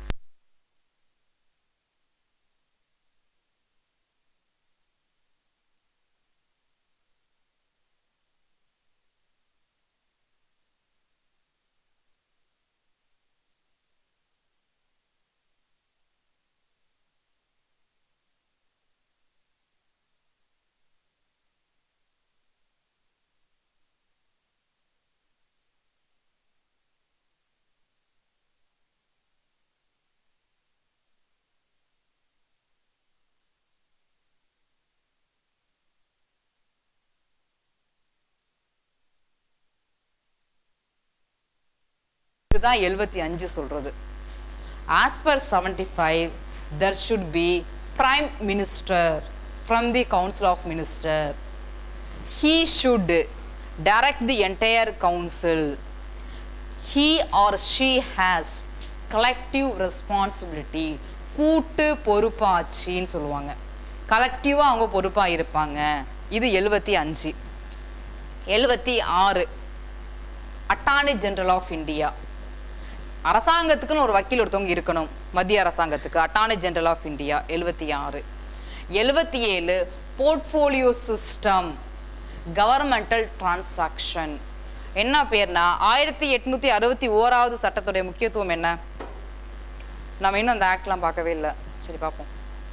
இதுதான் எழுபத்தி அஞ்சு சொல்றது as per seventy five there should be prime minister from the council of minister he should direct the entire council he or she has collective responsibility கூட்டு பொறுப்பாட்சின்னு சொல்லுவாங்க கலெக்டிவாக அவங்க பொறுப்பாக இருப்பாங்க இது எழுபத்தி அஞ்சு எழுபத்தி ஆறு அட்டார்னி ஜெனரல் ஆஃப் இந்தியா அரசாங்கத்துக்குன்னு ஒரு வக்கீல் ஒருத்தவங்க இருக்கணும் மத்திய அரசாங்கத்துக்கு அட்டார்னி ஜெனரல் ஆஃப் இந்தியா எழுபத்தி ஆறு எழுபத்தி ஏழு போர்ட்ஃபோலியோ சிஸ்டம் கவர்மெண்டல் டிரான்சாக்ஷன் என்ன பேர்னா ஆயிரத்தி எட்நூத்தி அறுபத்தி ஓராவது சட்டத்துடைய முக்கியத்துவம் என்ன நம்ம இன்னும் அந்த ஆக்ட்லாம் பார்க்கவே இல்லை சரி பார்ப்போம்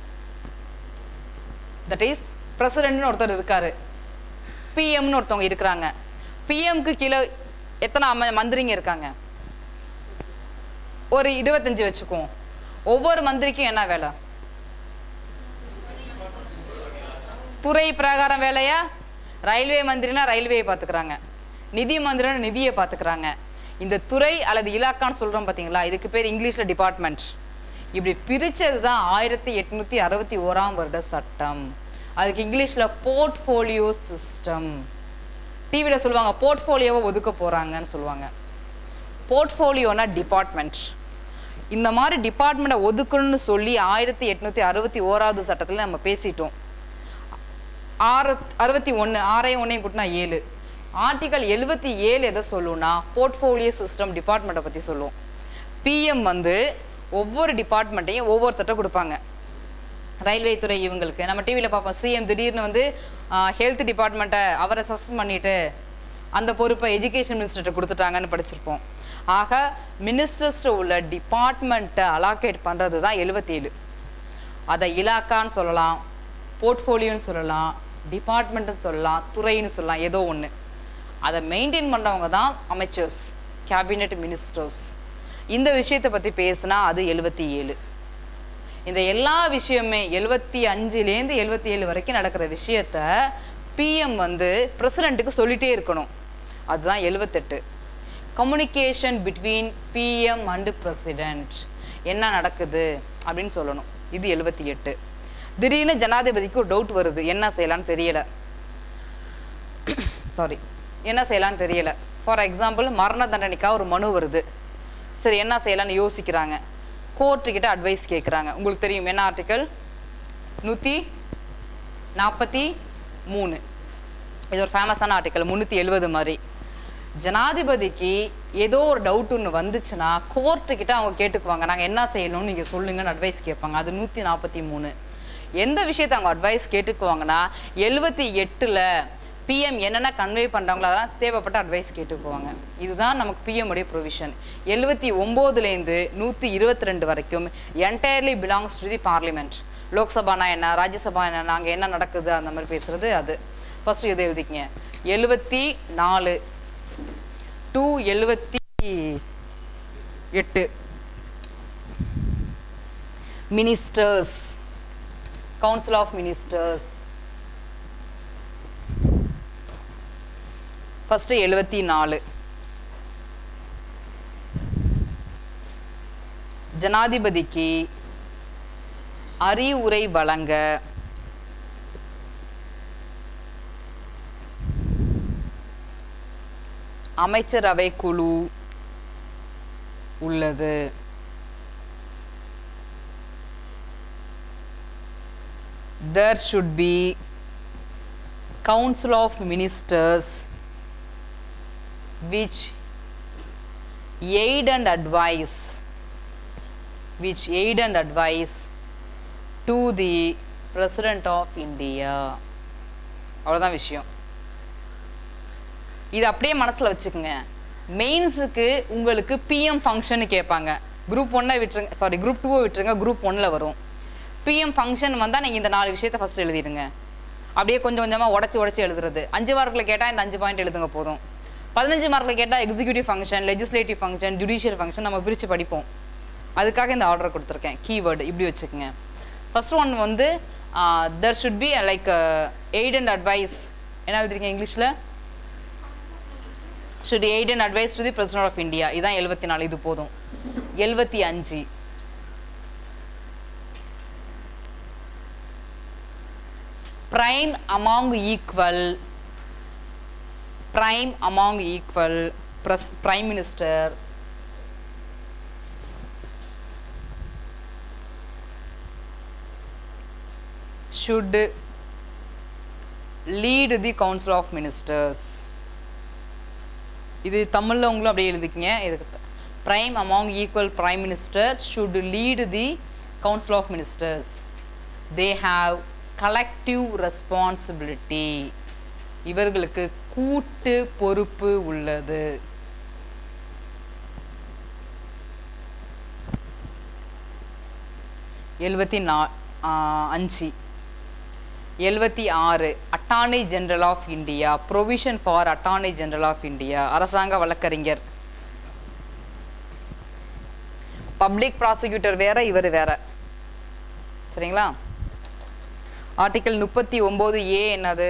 தட் இஸ் பிரசிடென்ட்னு ஒருத்தர் இருக்காரு பிஎம்னு ஒருத்தவங்க இருக்கிறாங்க பிஎம்க்கு கீழே எத்தனை அம மந்திரிங்க இருக்காங்க ஒரு இருபத்தஞ்சு வச்சுக்குவோம் ஒவ்வொரு மந்திரிக்கும் என்ன வேலை துறை பிரகாரம் வேலையா ரயில்வே மந்திரினா ரயில்வேயை பார்த்துக்கிறாங்க நிதி மந்திரினா நிதியை பார்த்துக்கிறாங்க இந்த துறை அல்லது இலாக்கான்னு சொல்றோம் பார்த்தீங்களா இதுக்கு பேர் இங்கிலீஷ்ல டிபார்ட்மெண்ட் இப்படி பிரிச்சது தான் ஆயிரத்தி எட்நூத்தி அறுபத்தி ஓராம் வருட சட்டம் அதுக்கு இங்கிலீஷ்ல போர்ட்ஃபோலியோ சிஸ்டம் டிவியில் சொல்லுவாங்க போர்ட்ஃபோலியோவை ஒதுக்க போறாங்கன்னு சொல்லுவாங்க போர்ட்ஃபோலியோனா டிபார்ட்மெண்ட் இந்த மாதிரி டிபார்ட்மெண்ட்டை ஒதுக்கணும்னு சொல்லி ஆயிரத்தி எட்நூத்தி அறுபத்தி ஓராவது சட்டத்தில் நம்ம பேசிட்டோம் ஆறு அறுபத்தி ஒன்று ஆறையும் ஒன்றையும் கூட்டினா ஏழு ஆர்டிகல் எழுபத்தி ஏழு எதை சொல்லும்னா போர்ட்ஃபோலியோ சிஸ்டம் டிபார்ட்மெண்ட்டை பற்றி சொல்லுவோம் பிஎம் வந்து ஒவ்வொரு டிபார்ட்மெண்ட்டையும் ஒவ்வொருத்தட்ட கொடுப்பாங்க ரயில்வே துறை இவங்களுக்கு நம்ம டிவியில் பார்ப்போம் சிஎம் திடீர்னு வந்து ஹெல்த் டிபார்ட்மெண்ட்டை அவரை சஸ்பெண்ட் பண்ணிட்டு அந்த பொறுப்பை எஜுகேஷன் மினிஸ்டர்கிட்ட கொடுத்துட்டாங்கன்னு படிச்சிருப்போம் ஆக மினிஸ்டர்ஸ்ட்டு உள்ள டிபார்ட்மெண்ட்டை அலாக்கேட் பண்ணுறது தான் எழுபத்தேழு அதை இலாக்கான்னு சொல்லலாம் போர்ட்ஃபோலியோன்னு சொல்லலாம் டிபார்ட்மெண்ட்டுன்னு சொல்லலாம் துறைன்னு சொல்லலாம் ஏதோ ஒன்று அதை மெயின்டைன் பண்ணுறவங்க தான் அமைச்சர்ஸ் கேபினெட் மினிஸ்டர்ஸ் இந்த விஷயத்தை பற்றி பேசுனா அது எழுபத்தி ஏழு இந்த எல்லா விஷயமே எழுபத்தி அஞ்சுலேருந்து எழுபத்தி ஏழு வரைக்கும் நடக்கிற விஷயத்த பிஎம் வந்து பிரசிடெண்ட்டுக்கு சொல்லிட்டே இருக்கணும் அதுதான் எழுபத்தெட்டு communication between PM and president என்ன நடக்குது அப்படின்னு சொல்லணும் இது எழுபத்தி எட்டு திடீர்னு ஜனாதிபதிக்கு ஒரு டவுட் வருது என்ன செய்யலாம்னு தெரியல சாரி என்ன செய்யலாம்னு தெரியல ஃபார் எக்ஸாம்பிள் மரண தண்டனைக்காக ஒரு மனு வருது சரி என்ன செய்யலாம்னு யோசிக்கிறாங்க கோர்ட்டுக்கிட்ட அட்வைஸ் கேட்குறாங்க உங்களுக்கு தெரியும் என்ன ஆர்டிக்கல் நூற்றி நாற்பத்தி மூணு இது ஒரு ஃபேமஸான ஆர்டிக்கல் முந்நூற்றி எழுபது மாதிரி ஜனாதிபதிக்கு ஏதோ ஒரு டவுட் ஒன்று வந்துச்சுன்னா கோர்ட்டுக்கிட்ட அவங்க கேட்டுக்குவாங்க நாங்கள் என்ன செய்யணும்னு நீங்கள் சொல்லுங்கன்னு அட்வைஸ் கேட்பாங்க அது நூற்றி நாற்பத்தி மூணு எந்த விஷயத்தை அவங்க அட்வைஸ் கேட்டுக்குவாங்கன்னா எழுபத்தி எட்டில் பிஎம் என்னென்ன கன்வே பண்ணுறாங்களோ அதெல்லாம் தேவைப்பட்ட அட்வைஸ் கேட்டுக்குவாங்க இதுதான் நமக்கு பிஎம் உடைய ப்ரொவிஷன் எழுபத்தி ஒம்போதுலேருந்து நூற்றி இருபத்தி ரெண்டு வரைக்கும் entirely belongs to the parliament லோக்சபானா என்ன ராஜ்யசபா என்ன நாங்கள் என்ன நடக்குது அந்த மாதிரி பேசுறது அது ஃபர்ஸ்ட் இதை எழுதிக்கங்க எழுபத்தி நாலு டு எழுபத்தி எட்டு ministers council of ministers first எழுபத்தி நாலு ஜனாதிபதிக்கு அறிவுரை வழங்க அமைச்சரவை குழு உள்ளது there should be council of ministers which aid and advise which aid and advise to the president of india அவ்வளோதான் விஷயம் இது அப்படியே மனசில் வச்சுக்கோங்க மெயின்ஸுக்கு உங்களுக்கு பிஎம் ஃபங்க்ஷன் கேட்பாங்க குரூப் ஒன்னை விட்டுருங்க சாரி குரூப் டூவை விட்டுருங்க குரூப் ஒன்னில் வரும் பிஎம் ஃபங்க்ஷன் வந்தால் நீங்கள் இந்த நாலு விஷயத்தை ஃபஸ்ட் எழுதிடுங்க அப்படியே கொஞ்சம் கொஞ்சமாக உடச்சி உடச்சி எழுதுறது அஞ்சு மார்க்கில் கேட்டால் இந்த அஞ்சு பாயிண்ட் எழுதுங்க போதும் பதினஞ்சு மார்க்கில் கேட்டால் executive function legislative function judicial function நம்ம பிரித்து படிப்போம் அதுக்காக இந்த ஆர்டர் கொடுத்துருக்கேன் கீவேர்டு இப்படி வச்சுக்கோங்க ஃபர்ஸ்ட் ஒன் வந்து there should be like aid and advice என்ன எழுதிருக்கீங்க இங்கிலீஷில் should aid and advice to the president of India இதான் எழுபத்தி நாலு இது போதும் எழுபத்தி அஞ்சு prime among equal prime among equal pres- prime minister should lead the council of ministers இது தமிழில் உங்களும் அப்படியே எழுதிக்கிங்க இதுக்கு prime among equal prime minister should lead the council of ministers they have collective responsibility இவர்களுக்கு கூட்டு பொறுப்பு உள்ளது எழுபத்தி நா அஞ்சு எழுபத்தி ஆறு attorney general of India provision for attorney general of India அரசாங்க வழக்கறிஞர் பப்ளிக் ப்ராசிக்யூட்டர் வேற இவர் வேற சரிங்களா ஆர்டிகல் முப்பத்தி ஒம்பது ஏ என்னது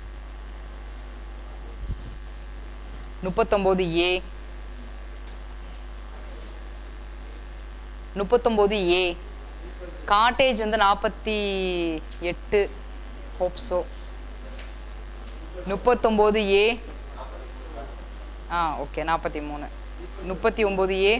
முப்பத்தொம்போது ஏ முப்பத்தொம்போது ஏ காட்டேஜ் வந்து நாற்பத்தி எட்டு ஹோப்ஸோ முப்பத்தொம்போது ஏ ஆ ஓகே நாற்பத்தி மூணு முப்பத்தி ஒம்பது A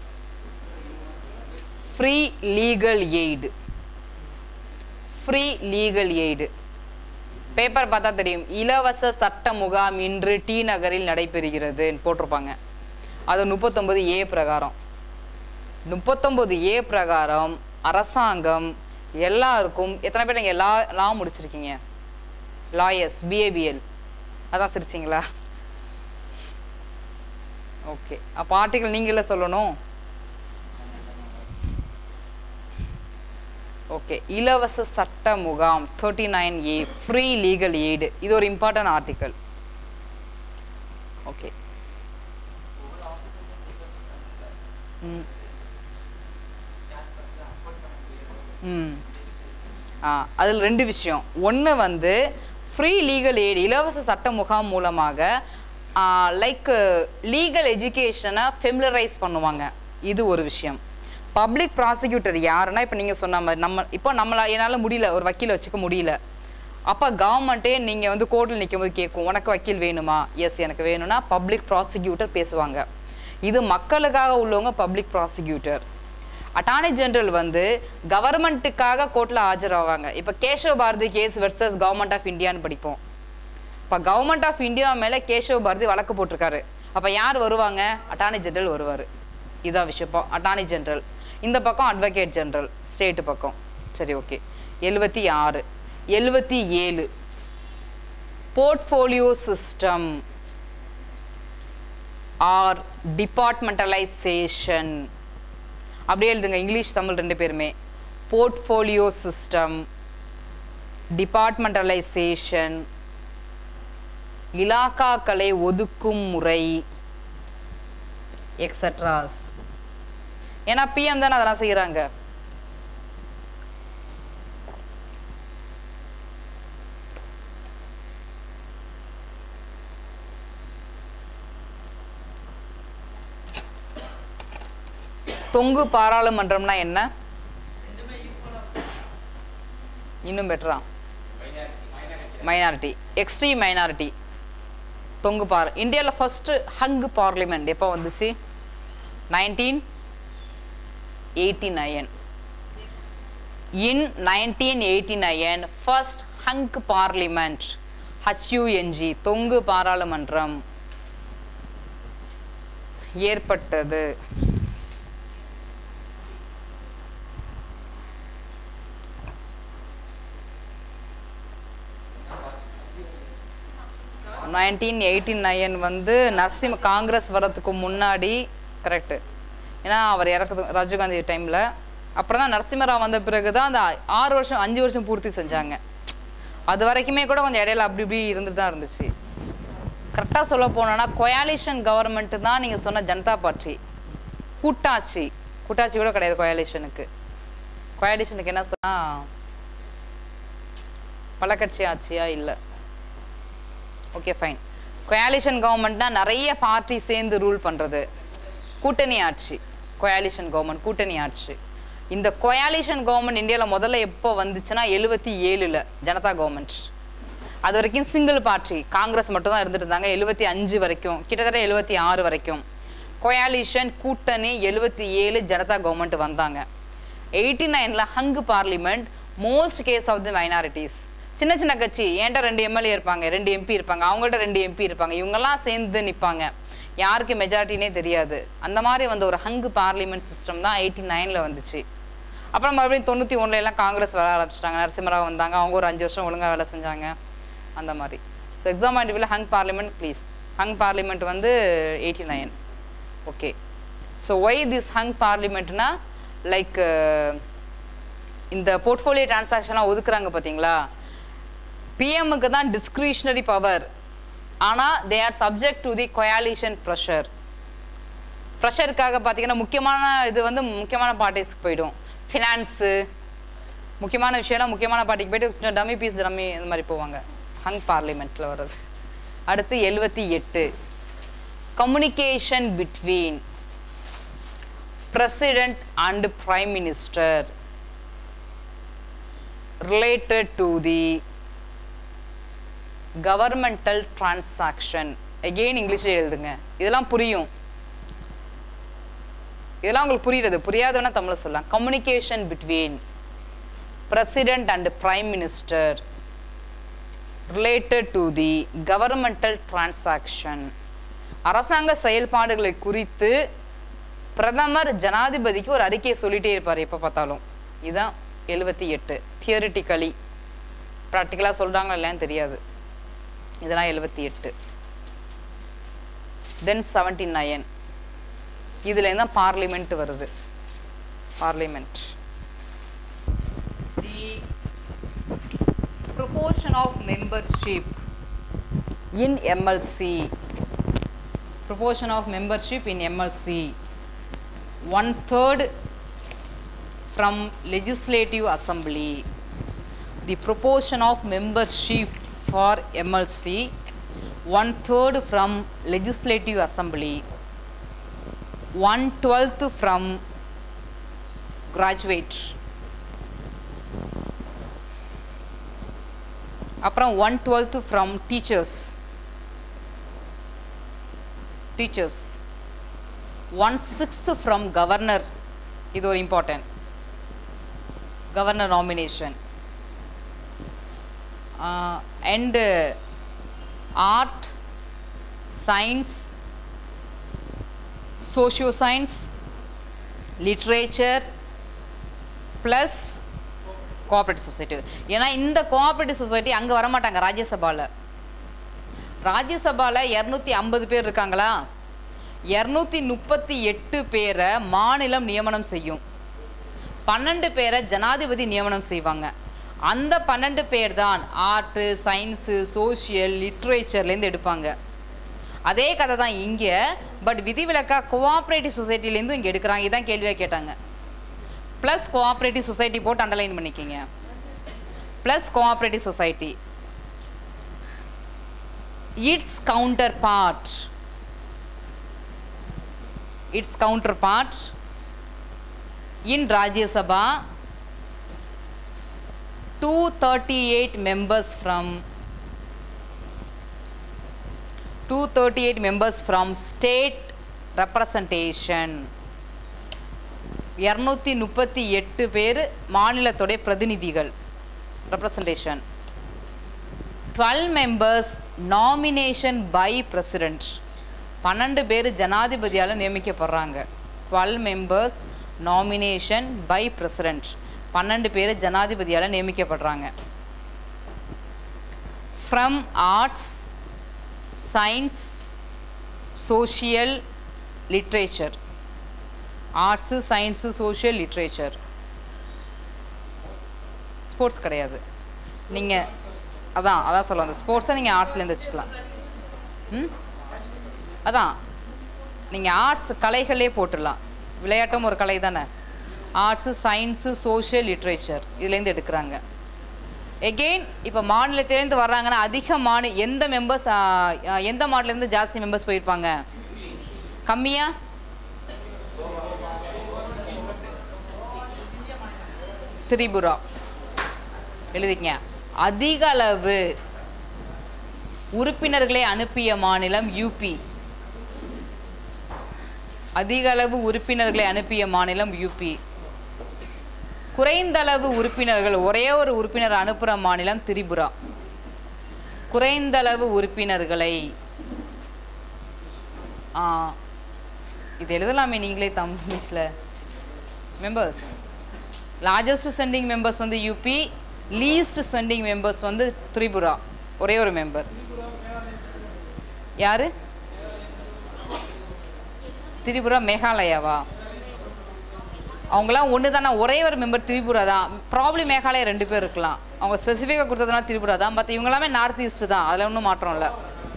free legal aid free legal aid paper பார்த்தா தெரியும் இலவச சட்ட முகாம் இன்று டி நகரில் நடைபெறுகிறது போட்டிருப்பாங்க அது முப்பத்தொன்பது ஏ பிரகாரம் முப்பத்தொன்பது ஏ பிரகாரம் அரசாங்கம் எல்லாருக்கும் எத்தனை பேர் நீங்கள் லா லா முடிச்சிருக்கீங்க லாயர்ஸ் பிஏபிஎல் அதான் சிரிச்சிங்களா ஓகே அப்போ ஆர்டிக்கல் நீங்களே சொல்லணும் ஓகே இலவச சட்ட முகாம் thirty nine A free legal aid இது ஒரு இம்பார்ட்டன்ட் ஆர்டிக்கல் ஓகே ம் ம் ஆ அதில் ரெண்டு விஷயம் ஒன்று வந்து ஃப்ரீ லீகல் எய்டு இலவச சட்ட முகாம் மூலமாக லைக் லீகல் எஜுகேஷனை ஃபெமிலரைஸ் பண்ணுவாங்க இது ஒரு விஷயம் பப்ளிக் ப்ராசிக்யூட்டர் யாருன்னா இப்போ நீங்கள் சொன்ன மாதிரி நம்ம இப்போ நம்மளா என்னால் முடியல ஒரு வக்கீலை வச்சுக்க முடியல அப்போ கவர்மெண்ட்டே நீங்கள் வந்து கோர்ட்டில் நிற்கும் போது கேட்கும் உனக்கு வக்கீல் வேணுமா எஸ் எனக்கு வேணும்னா பப்ளிக் ப்ராசிக்யூட்டர் பேசுவாங்க இது மக்களுக்காக உள்ளவங்க பப்ளிக் ப்ராசிக்யூட்டர் அட்டார்னி ஜெனரல் வந்து கவர்மெண்ட்டுக்காக கோர்ட்டில் ஆஜராவாங்க இப்போ Keshav Bharati case versus government of இந்தியான்னு படிப்போம் இப்போ கவர்மெண்ட் ஆஃப் இந்தியா மேலே கேஷவ் பாரதி வழக்கு போட்டிருக்காரு அப்போ யார் வருவாங்க அட்டார்னி ஜெனரல் வருவார் இதான் விஷயம் இப்போ அட்டார்னி ஜெனரல் இந்த பக்கம் அட்வொகேட் ஜெனரல் ஸ்டேட்டு பக்கம் சரி ஓகே எழுபத்தி ஆறு எழுபத்தி ஏழு போர்ட்ஃபோலியோ சிஸ்டம் ஆர் டிபார்ட்மெண்டலைசேஷன் அப்படியே எழுதுங்க இங்கிலீஷ் தமிழ் ரெண்டு பேருமே போர்ட்ஃபோலியோ சிஸ்டம் டிபார்ட்மெண்டலைசேஷன் இலாக்காக்களை ஒதுக்கும் முறை எக்ஸட்ராஸ் ஏன்னா பிஎம் தானே அதெல்லாம் செய்கிறாங்க தொங்கு பாராளுமன்றம்னா என்ன இன்னும் பெட்டரா மைனாரிட்டி எக்ஸ்ட்ரீம் மைனாரிட்டி தொங்கு பார் இந்தியாவில் ஃபர்ஸ்ட் ஹங் பார்லிமெண்ட் எப்போ வந்துச்சு nineteen eighty nine in nineteen eighty nine first hung parliament H U N G தொங்கு பாராளுமன்றம் ஏற்பட்டது நைன்டீன் எயிட்டி நைன் வந்து நரசிம்ம காங்கிரஸ் வர்றதுக்கு முன்னாடி கரெக்டு ஏன்னா அவர் இறக்குது ராஜீவ்காந்தி டைமில் அப்புறம் தான் நரசிம்மராவ் வந்த பிறகு தான் அந்த ஆறு வருஷம் அஞ்சு வருஷம் பூர்த்தி செஞ்சாங்க அது வரைக்குமே கூட கொஞ்சம் இடையில அப்படி இப்படி இருந்துட்டு தான் இருந்துச்சு கரெக்டாக சொல்ல போனோன்னா கொயாலிஷன் கவர்மெண்ட் தான் நீங்கள் சொன்ன ஜனதா பார்ட்டி கூட்டாட்சி கூட்டாட்சி கூட கிடையாது கொயாலிஷனுக்கு கொயாலிஷனுக்கு என்ன சொன்னா பலக்கட்சி ஆட்சியா இல்லை ஓகே ஃபைன் கொயாலிஷன் கவர்மெண்ட் தான் நிறைய பார்ட்டி சேர்ந்து ரூல் பண்ணுறது கூட்டணி ஆட்சி கொயாலிஷன் கவர்மெண்ட் கூட்டணி ஆட்சி இந்த கொயாலிஷன் கவர்மெண்ட் இந்தியாவில் முதல்ல எப்போ வந்துச்சுன்னா எழுபத்தி ஏழில் ஜனதா கவர்மெண்ட் அது வரைக்கும் சிங்கிள் பார்ட்டி காங்கிரஸ் மட்டும் தான் இருந்துட்டு இருந்தாங்க எழுபத்தி அஞ்சு வரைக்கும் கிட்டத்தட்ட எழுபத்தி ஆறு வரைக்கும் கொயாலிஷன் கூட்டணி எழுபத்தி ஏழு ஜனதா கவர்மெண்ட் வந்தாங்க எயிட்டி நைனில் hung parliament most case of the minorities சின்ன சின்ன கட்சி என்கிட்ட ரெண்டு எம்எல்ஏ இருப்பாங்க ரெண்டு எம்பி இருப்பாங்க அவங்கள்ட்ட ரெண்டு எம்பி இருப்பாங்க இவங்கெல்லாம் சேர்ந்து நிற்பாங்க யாருக்கு மெஜாரிட்டினே தெரியாது அந்த மாதிரி வந்த ஒரு ஹங் பார்லிமெண்ட் சிஸ்டம் தான் எயிட்டி நைனில் வந்துச்சு அப்புறம் மறுபடியும் தொண்ணூற்றி ஒண்ணுல எல்லாம் காங்கிரஸ் வர ஆரம்பிச்சிட்டாங்க நரசிம்மராவ் வந்தாங்க அவங்க ஒரு அஞ்சு வருஷம் ஒழுங்காக வேலை செஞ்சாங்க அந்த மாதிரி so exam point hung parliament please hung parliament வந்து eighty nine okay so why this hung பார்லிமெண்ட்னா லைக் இந்த போர்ட்ஃபோலியோ டிரான்சாக்ஷன்லாம் ஒதுக்குறாங்க பார்த்தீங்களா பிஎம்முக்கு தான் டிஸ்கிரிஷனரி பவர் ஆனால் they are subject to the coalition pressure ப்ரெஷருக்காக பார்த்தீங்கன்னா முக்கியமான இது வந்து முக்கியமான பார்ட்டிஸ்க்கு போயிடும் ஃபினான்ஸு முக்கியமான விஷயம்லாம் முக்கியமான பார்ட்டிக்கு போயிட்டு கொஞ்சம் டம்மி பீஸ் டம்மி இந்த மாதிரி போவாங்க ஹங் பார்லிமெண்ட்டில் வர்றது அடுத்து எழுபத்தி எட்டு communication between president and prime minister related to the governmental transaction again இங்கிலீஷ்ல எழுதுங்க இதெல்லாம் புரியும் இதெல்லாம் உங்களுக்கு புரியுறது புரியாதுன்னா தமிழ்ல சொல்லலாம் communication between president and prime minister related to the governmental transaction அரசாங்க செயல்பாடுகளை குறித்து பிரதமர் ஜனாதிபதிக்கு ஒரு அறிக்கையை சொல்லிட்டே இருப்பார் எப்போ பார்த்தாலும் இதுதான் எழுபத்தி எட்டு தியரிட்டிக்கலி ப்ராக்டிக்கலாக சொல்கிறாங்களா இல்லைன்னு தெரியாது இதெல்லாம் எழுபத்தி எட்டு தென் செவன்டி நைன் இதுலேருந்து தான் பார்லிமெண்ட் வருது parliament the proportion of membership in MLC proportion of membership in MLC one third from legislative assembly the proportion of membership for MLC one third from legislative assembly one twelfth from graduate அப்புறம் one twelfth from teachers teachers one sixth from governor இது ஒரு important governor nomination and art science socio science literature plus cooperative society ஏன்னா இந்த cooperative society அங்கே வரமாட்டாங்க ராஜ்யசபாவில் ராஜ்யசபாவில் இரநூத்தி ஐம்பது பேர் இருக்காங்களா இரநூத்தி முப்பத்தி எட்டு பேரை மாநிலம் நியமனம் செய்யும் பன்னெண்டு பேரை ஜனாதிபதி நியமனம் செய்வாங்க அந்த பன்னெண்டு பேர் தான் ஆர்ட்டு சயின்ஸு சோஷியல் லிட்ரேச்சர்லேருந்து எடுப்பாங்க அதே கதை தான் இங்கே பட் விதிவிலக்கா கோஆப்ரேட்டிவ் சொசைட்டிலேருந்து இங்கே எடுக்கிறாங்க இதான் கேள்வியாக கேட்டாங்க ப்ளஸ் கோஆப்ரேட்டிவ் சொசைட்டி போட்டு அண்டர்லைன் பண்ணிக்கிங்க plus cooperative society it's counterpart its counterpart in Rajya Sabha 238 members from 238 members from state representation இரநூத்தி முப்பத்தி எட்டு பேர் மாநிலத்துடைய பிரதிநிதிகள் representation twelve members nomination by president பன்னெண்டு பேர் ஜனாதிபதியால் நியமிக்கப்படுறாங்க twelve members nomination by president பன்னெண்டு பேர் ஜனாதிபதியால் நியமிக்கப்படுறாங்க from arts science social literature arts science social literature sports கிடையாது நீங்கள் அதான் அதான் சொல்ல அந்த ஸ்போர்ட்ஸை நீங்கள் ஆர்ட்ஸ்லேருந்து வச்சுக்கலாம் ம் அதான் நீங்கள் ஆர்ட்ஸ் கலைகளே போட்டுடலாம் விளையாட்டும் ஒரு கலை தானே ஆர்ட்ஸு சயின்ஸு சோஷியல் லிட்ரேச்சர் இதுலேருந்து எடுக்கிறாங்க எகெயின் இப்போ மாநிலத்திலேருந்து வர்றாங்கன்னா அதிக மாநில எந்த மெம்பர்ஸ் எந்த மாநிலேருந்து ஜாஸ்தி மெம்பர்ஸ் போயிருப்பாங்க கம்மியா திரிபுரா எழுதிக்கங்க அதிக அளவு உறுப்பினர்களை அனுப்பிய மாநிலம் யூபி அதிக அளவு உறுப்பினர்களை அனுப்பிய மாநிலம் யூபி குறைந்த அளவு உறுப்பினர்கள் ஒரே ஒரு உறுப்பினர் அனுப்புகிற மாநிலம் திரிபுரா குறைந்த அளவு உறுப்பினர்களை ஆ, இது எழுதலாமே நீங்களே தமிழ்ல மெம்பர்ஸ் லார்ஜஸ்ட் சென்டிங் மெம்பர்ஸ் வந்து யூபி லீஸ்ட் சென்டிங் மெம்பர்ஸ் வந்து திரிபுரா ஒரே ஒரு மெம்பர் யாரு திரிபுரா மேகாலயாவா அவங்களாம் ஒன்று தானே ஒரே ஒரு மெம்பர் திரிபுரா தான் ப்ராப்ளம் மேகாலயா ரெண்டு பேர் இருக்கலாம் அவங்க ஸ்பெசிஃபிக்காக கொடுத்ததுனா திரிபுரா தான் மற்ற இவங்க எல்லாமே நார்த் ஈஸ்ட் தான் அதில் ஒன்றும் மாற்றம் இல்லை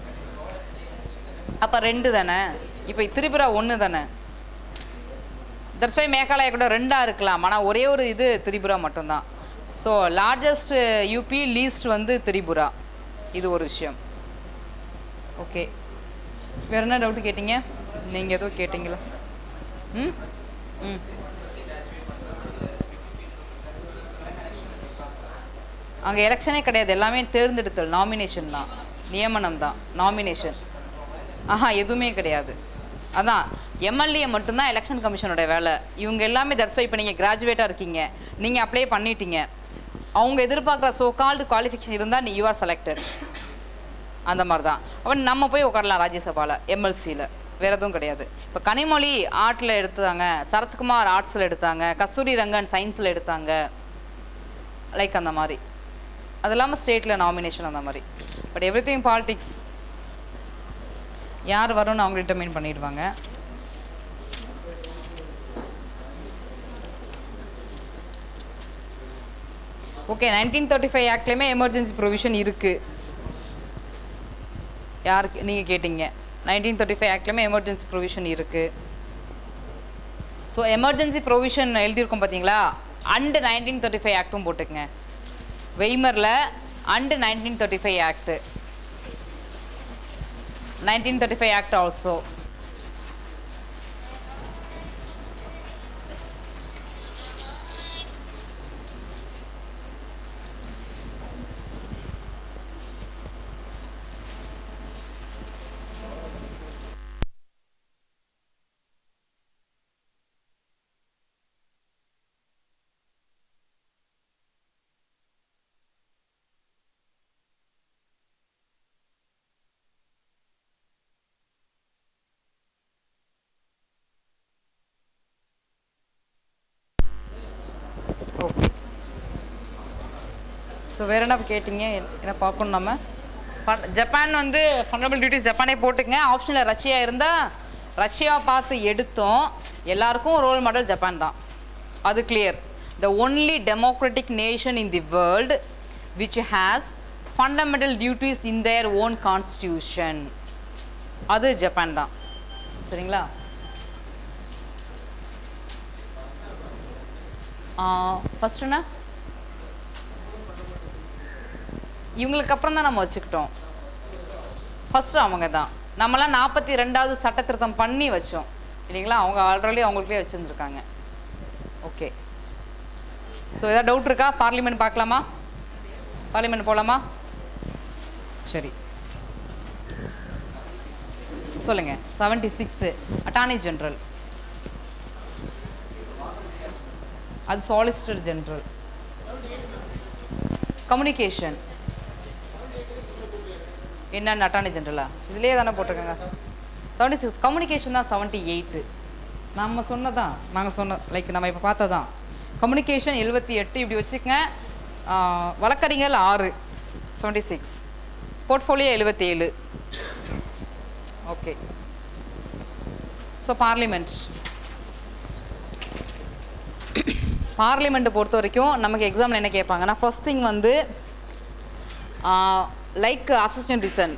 அப்போ ரெண்டு தானே இப்போ திரிபுரா ஒன்று தானே தட்ஸ் வை மேகாலயா கூட ரெண்டாக இருக்கலாம் ஆனால் ஒரே ஒரு இது திரிபுரா மட்டும்தான் ஸோ லார்ஜஸ்ட் யூபி லீஸ்ட் வந்து திரிபுரா இது ஒரு விஷயம் ஓகே வேற என்ன டவுட் கேட்டீங்க நீங்கள் ஏதோ கேட்டீங்களா ம் ம் அங்கே எலெக்ஷனே கிடையாது எல்லாமே தேர்ந்தெடுத்தல் நாமினேஷன் தான் நியமனம் தான் நாமினேஷன் ஆஹா எதுவுமே கிடையாது அதான் எம்எல்ஏ மட்டும்தான் எலெக்ஷன் கமிஷனோட வேலை இவங்க எல்லாமே தட்ஸ் இப்போ நீங்கள் கிராஜுவேட்டாக இருக்கீங்க நீங்கள் அப்ளை பண்ணிட்டீங்க அவங்க எதிர்பார்க்குற சோ கால்டு குவாலிஃபிகேஷன் இருந்தால் நீ யூ ஆர் செலக்டட் அந்த மாதிரி தான் அப்போ நம்ம போய் உட்காரலாம் ராஜ்யசபாவில் எம்எல்சியில் வேறு எதுவும் கிடையாது இப்போ கனிமொழி ஆர்ட்டில் எடுத்தாங்க சரத்குமார் ஆர்ட்ஸில் எடுத்தாங்க கஸ்தூரி ரங்கன் சயின்ஸில் எடுத்தாங்க லைக் அந்த மாதிரி அது இல்லாமல் ஸ்டேட்டில் நாமினேஷன் அந்த மாதிரி பட் எவ்ரி திங் பாலிட்டிக்ஸ் யார் வரும்னு அவங்க டிட்டர்மின் பண்ணிடுவாங்க ஓகே நைன்டீன் தேர்ட்டி ஃபைவ் ஆக்ட்லேயுமே எமர்ஜென்சி ப்ரொவிஷன் இருக்குது யாருக்கு நீங்கள் கேட்டீங்க நைன்டீன் தேர்ட்டி ஃபைவ் ஆக்ட்லேயுமே எமர்ஜென்சி ப்ரொவிஷன் இருக்குது ஸோ எமர்ஜென்சி ப்ரொவிஷன் எழுதியிருக்கோம் பார்த்தீங்களா அண்டு நைன்டீன் தேர்ட்டி ஃபைவ் ஆக்டும் போட்டுக்கங்க வெய்மரில் and nineteen thirty five act nineteen thirty five act also okay so வேற என்ன கேட்டிங்க என்ன பார்க்கணும் நம்ம ஃபன்- ஜப்பான் வந்து ஃபண்டமெண்டல் டியூட்டிஸ் ஜப்பானே போட்டுங்க ஆப்ஷனில் ரஷ்யா இருந்தால் ரஷ்யா பார்த்து எடுத்தோம் எல்லாருக்கும் ரோல் மாடல் ஜப்பான் தான் அது clear the only democratic nation in the world which has fundamental duties in their own constitution அது ஜப்பான் தான் சரிங்களா ஃபஸ்ட்டுண்ணா இவங்களுக்கு அப்புறம் தான் நம்ம வச்சுக்கிட்டோம் ஃபஸ்ட்டு அவங்க தான் நம்மலாம் நாற்பத்தி ரெண்டாவது சட்ட திருத்தம் பண்ணி வச்சோம் இல்லைங்களா அவங்க ஆல்ரெடி அவங்களுக்கே வச்சுருந்துருக்காங்க ஓகே ஸோ ஏதாவது டவுட் இருக்கா பார்லிமெண்ட் பார்க்கலாமா பார்லிமெண்ட் போகலாமா சரி சொல்லுங்க செவன்டி சிக்ஸு அட்டார்னி ஜென்ரல் அது சாலிசிட்டர் ஜென்ரல் கம்யூனிகேஷன் என்னென்ன அட்டார்னி ஜென்ரலா இதுலேயே தானே போட்டிருக்காங்க செவன்டி சிக்ஸ் கம்யூனிகேஷன் தான் செவன்ட்டி எயிட்டு நம்ம சொன்னதான் நாங்கள் சொன்ன லைக் நம்ம இப்போ பார்த்ததான் கம்யூனிகேஷன் எழுபத்தி எட்டு இப்படி வச்சுக்கங்க ஆஹ், வழக்கறிஞர் ஆறு செவன்ட்டி சிக்ஸ் போர்ட்ஃபோலியோ எழுபத்தேழு ஓகே ஸோ பார்லிமெண்ட் பார்லிமெண்ட்டை பொறுத்த வரைக்கும் நமக்கு எக்ஸாமில் என்ன கேட்பாங்கன்னா ஃபர்ஸ்ட் திங் வந்து like assistant reason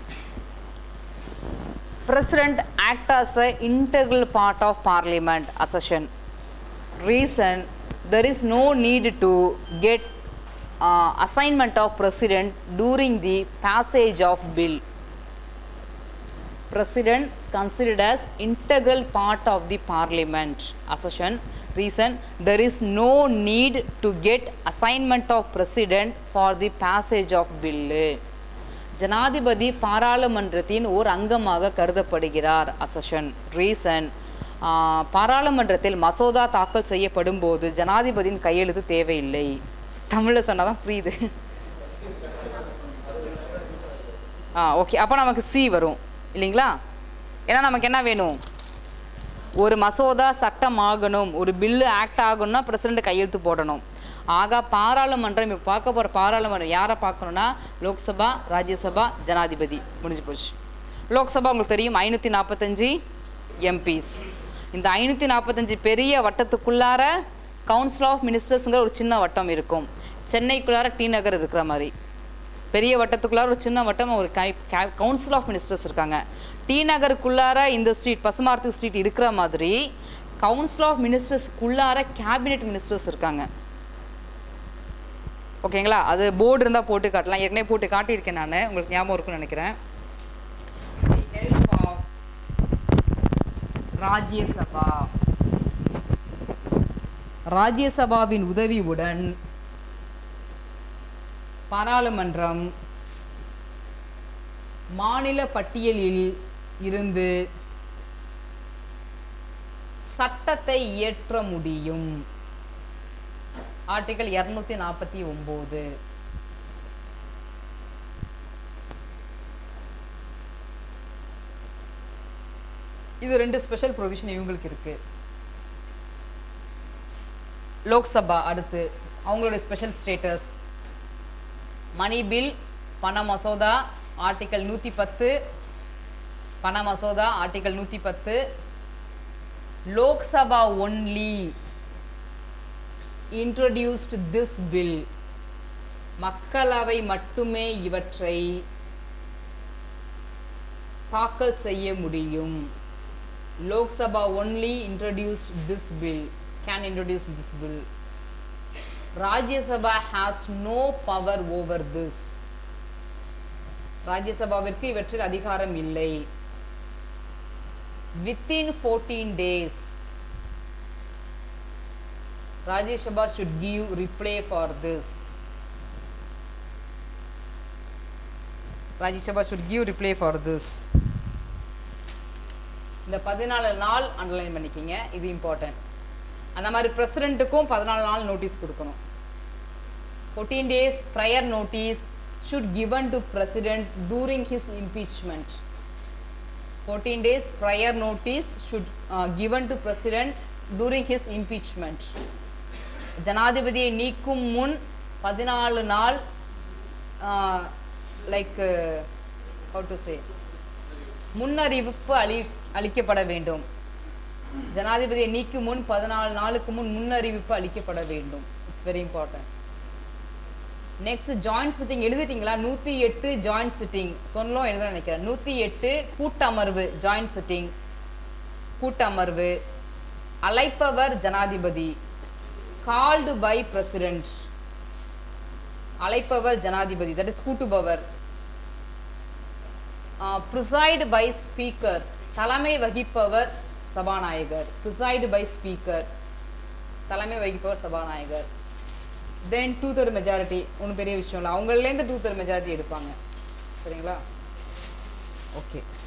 president act as a integral part of parliament accession reason there is no need to get uh, assignment of president during the passage of bill president considered as integral part of the parliament accession reason there is no need to get assignment of president for the passage of bill ஜனாதிபதி பாராளுமன்றத்தின் ஓர் அங்கமாக கருதப்படுகிறார் அசஷன் reason பாராளுமன்றத்தில் மசோதா தாக்கல் செய்யப்படும் போது ஜனாதிபதியின் கையெழுத்து தேவையில்லை தமிழில் சொன்னால் தான் புரியுது ஆ ஓகே அப்போ நமக்கு சி வரும் இல்லைங்களா ஏன்னா நமக்கு என்ன வேணும் ஒரு மசோதா சட்டம் ஆகணும் ஒரு பில்லு ஆக்ட் ஆகணும்னா பிரசிடண்ட் கையெழுத்து போடணும் ஆக பாராளுமன்றம் இப்போ பார்க்க போகிற பாராளுமன்றம் யாரை பார்க்கணும்னா லோக்சபா ராஜ்யசபா ஜனாதிபதி முடிஞ்சு போச்சு லோக்சபா உங்களுக்கு தெரியும் ஐநூற்றி நாற்பத்தஞ்சு எம்பிஸ் இந்த ஐநூற்றி நாற்பத்தஞ்சு பெரிய வட்டத்துக்குள்ளார கவுன்சில் ஆஃப் மினிஸ்டர்ஸுங்கிற ஒரு சின்ன வட்டம் இருக்கும் சென்னைக்குள்ளார டி நகர் இருக்கிற மாதிரி பெரிய வட்டத்துக்குள்ளார ஒரு சின்ன வட்டம் ஒரு கை கவுன்சில் ஆஃப் மினிஸ்டர்ஸ் இருக்காங்க டி நகருக்குள்ளார இந்த ஸ்ட்ரீட் பசுமார்த்தி ஸ்ட்ரீட் இருக்கிற மாதிரி கவுன்சில் ஆஃப் மினிஸ்டர்ஸ்க்குள்ளார கேபினெட் மினிஸ்டர்ஸ் இருக்காங்க ஓகேங்களா அது போர்டு இருந்தால் போட்டு காட்டலாம் ஏற்கனவே போட்டு காட்டியிருக்கேன் நான் உங்களுக்கு ஞாபகம் இருக்கும்னு நினைக்கிறேன் ராஜ்யசபா ராஜ்யசபாவின் உதவியுடன் பாராளுமன்றம் மாநில பட்டியலில் இருந்து சட்டத்தை இயற்ற முடியும் ஆர்டிகல் இரநூத்தி நாற்பத்தி ஒம்பது இது ரெண்டு ஸ்பெஷல் ப்ரொவிஷன் இவங்களுக்கு இருக்கு ஸ்- லோக்சபா அடுத்து அவங்களுடைய ஸ்பெஷல் ஸ்டேட்டஸ் மணி பில் பண மசோதா ஆர்டிகல் நூற்றி பத்து பண மசோதா ஆர்டிகல் நூற்றி பத்து Lok Sabha only introduced this bill மக்களவை மட்டுமே இவற்றை தாக்கல் செய்ய முடியும் Lok Sabha only introduced this bill can introduce this bill Rajya Sabha has no power over this ராஜ்யசபாவிற்கு இவற்றில் அதிகாரம் இல்லை within 14 days Rajya Sabha should give reply for this. Rajya Sabha should give reply for this. இந்த பதினாலு நாள் அண்டர்லைன் பண்ணிக்கிங்க இது இம்பார்ட்டன்ட் அந்த மாதிரி பிரசிடெண்ட்டுக்கும் பதினாலு நாள் நோட்டீஸ் கொடுக்கணும் fourteen days prior notice should given to president during his impeachment fourteen days prior notice should given to president during his impeachment ஜனாதிபதியை நீக்கும் முன் பதினாலு நாள் லைக் how டு சே முன்னறிவிப்பு அளி அளிக்கப்பட வேண்டும் ஜனாதிபதியை நீக்கும் முன் பதினாலு நாளுக்கு முன் முன்னறிவிப்பு அளிக்கப்பட வேண்டும் it's very important next joint sitting எழுதிட்டீங்களா நூற்றி எட்டு ஜாயிண்ட் சிட்டிங் சொன்னோம் எழுத நினைக்கிறேன் நூற்றி எட்டு கூட்டமர்வு ஜாயிண்ட் சிட்டிங் கூட்டமர்வு அழைப்பவர் ஜனாதிபதி கால்டு பை பிரசிடென்ட் அழைப்பவர் ஜனாதிபதி தட் இஸ் கூட்டுபவர் ப்ரிசைடு பை ஸ்பீக்கர் தலைமை வகிப்பவர் சபாநாயகர் ப்ரிசைடு பை ஸ்பீக்கர் தலைமை வகிப்பவர் சபாநாயகர் தென் டூ தேர்ட் மெஜாரிட்டி ஒன்றும் பெரிய விஷயம் இல்லை அவங்களேருந்து டூ தேர்ட் மெஜாரிட்டி எடுப்பாங்க சரிங்களா ஓகே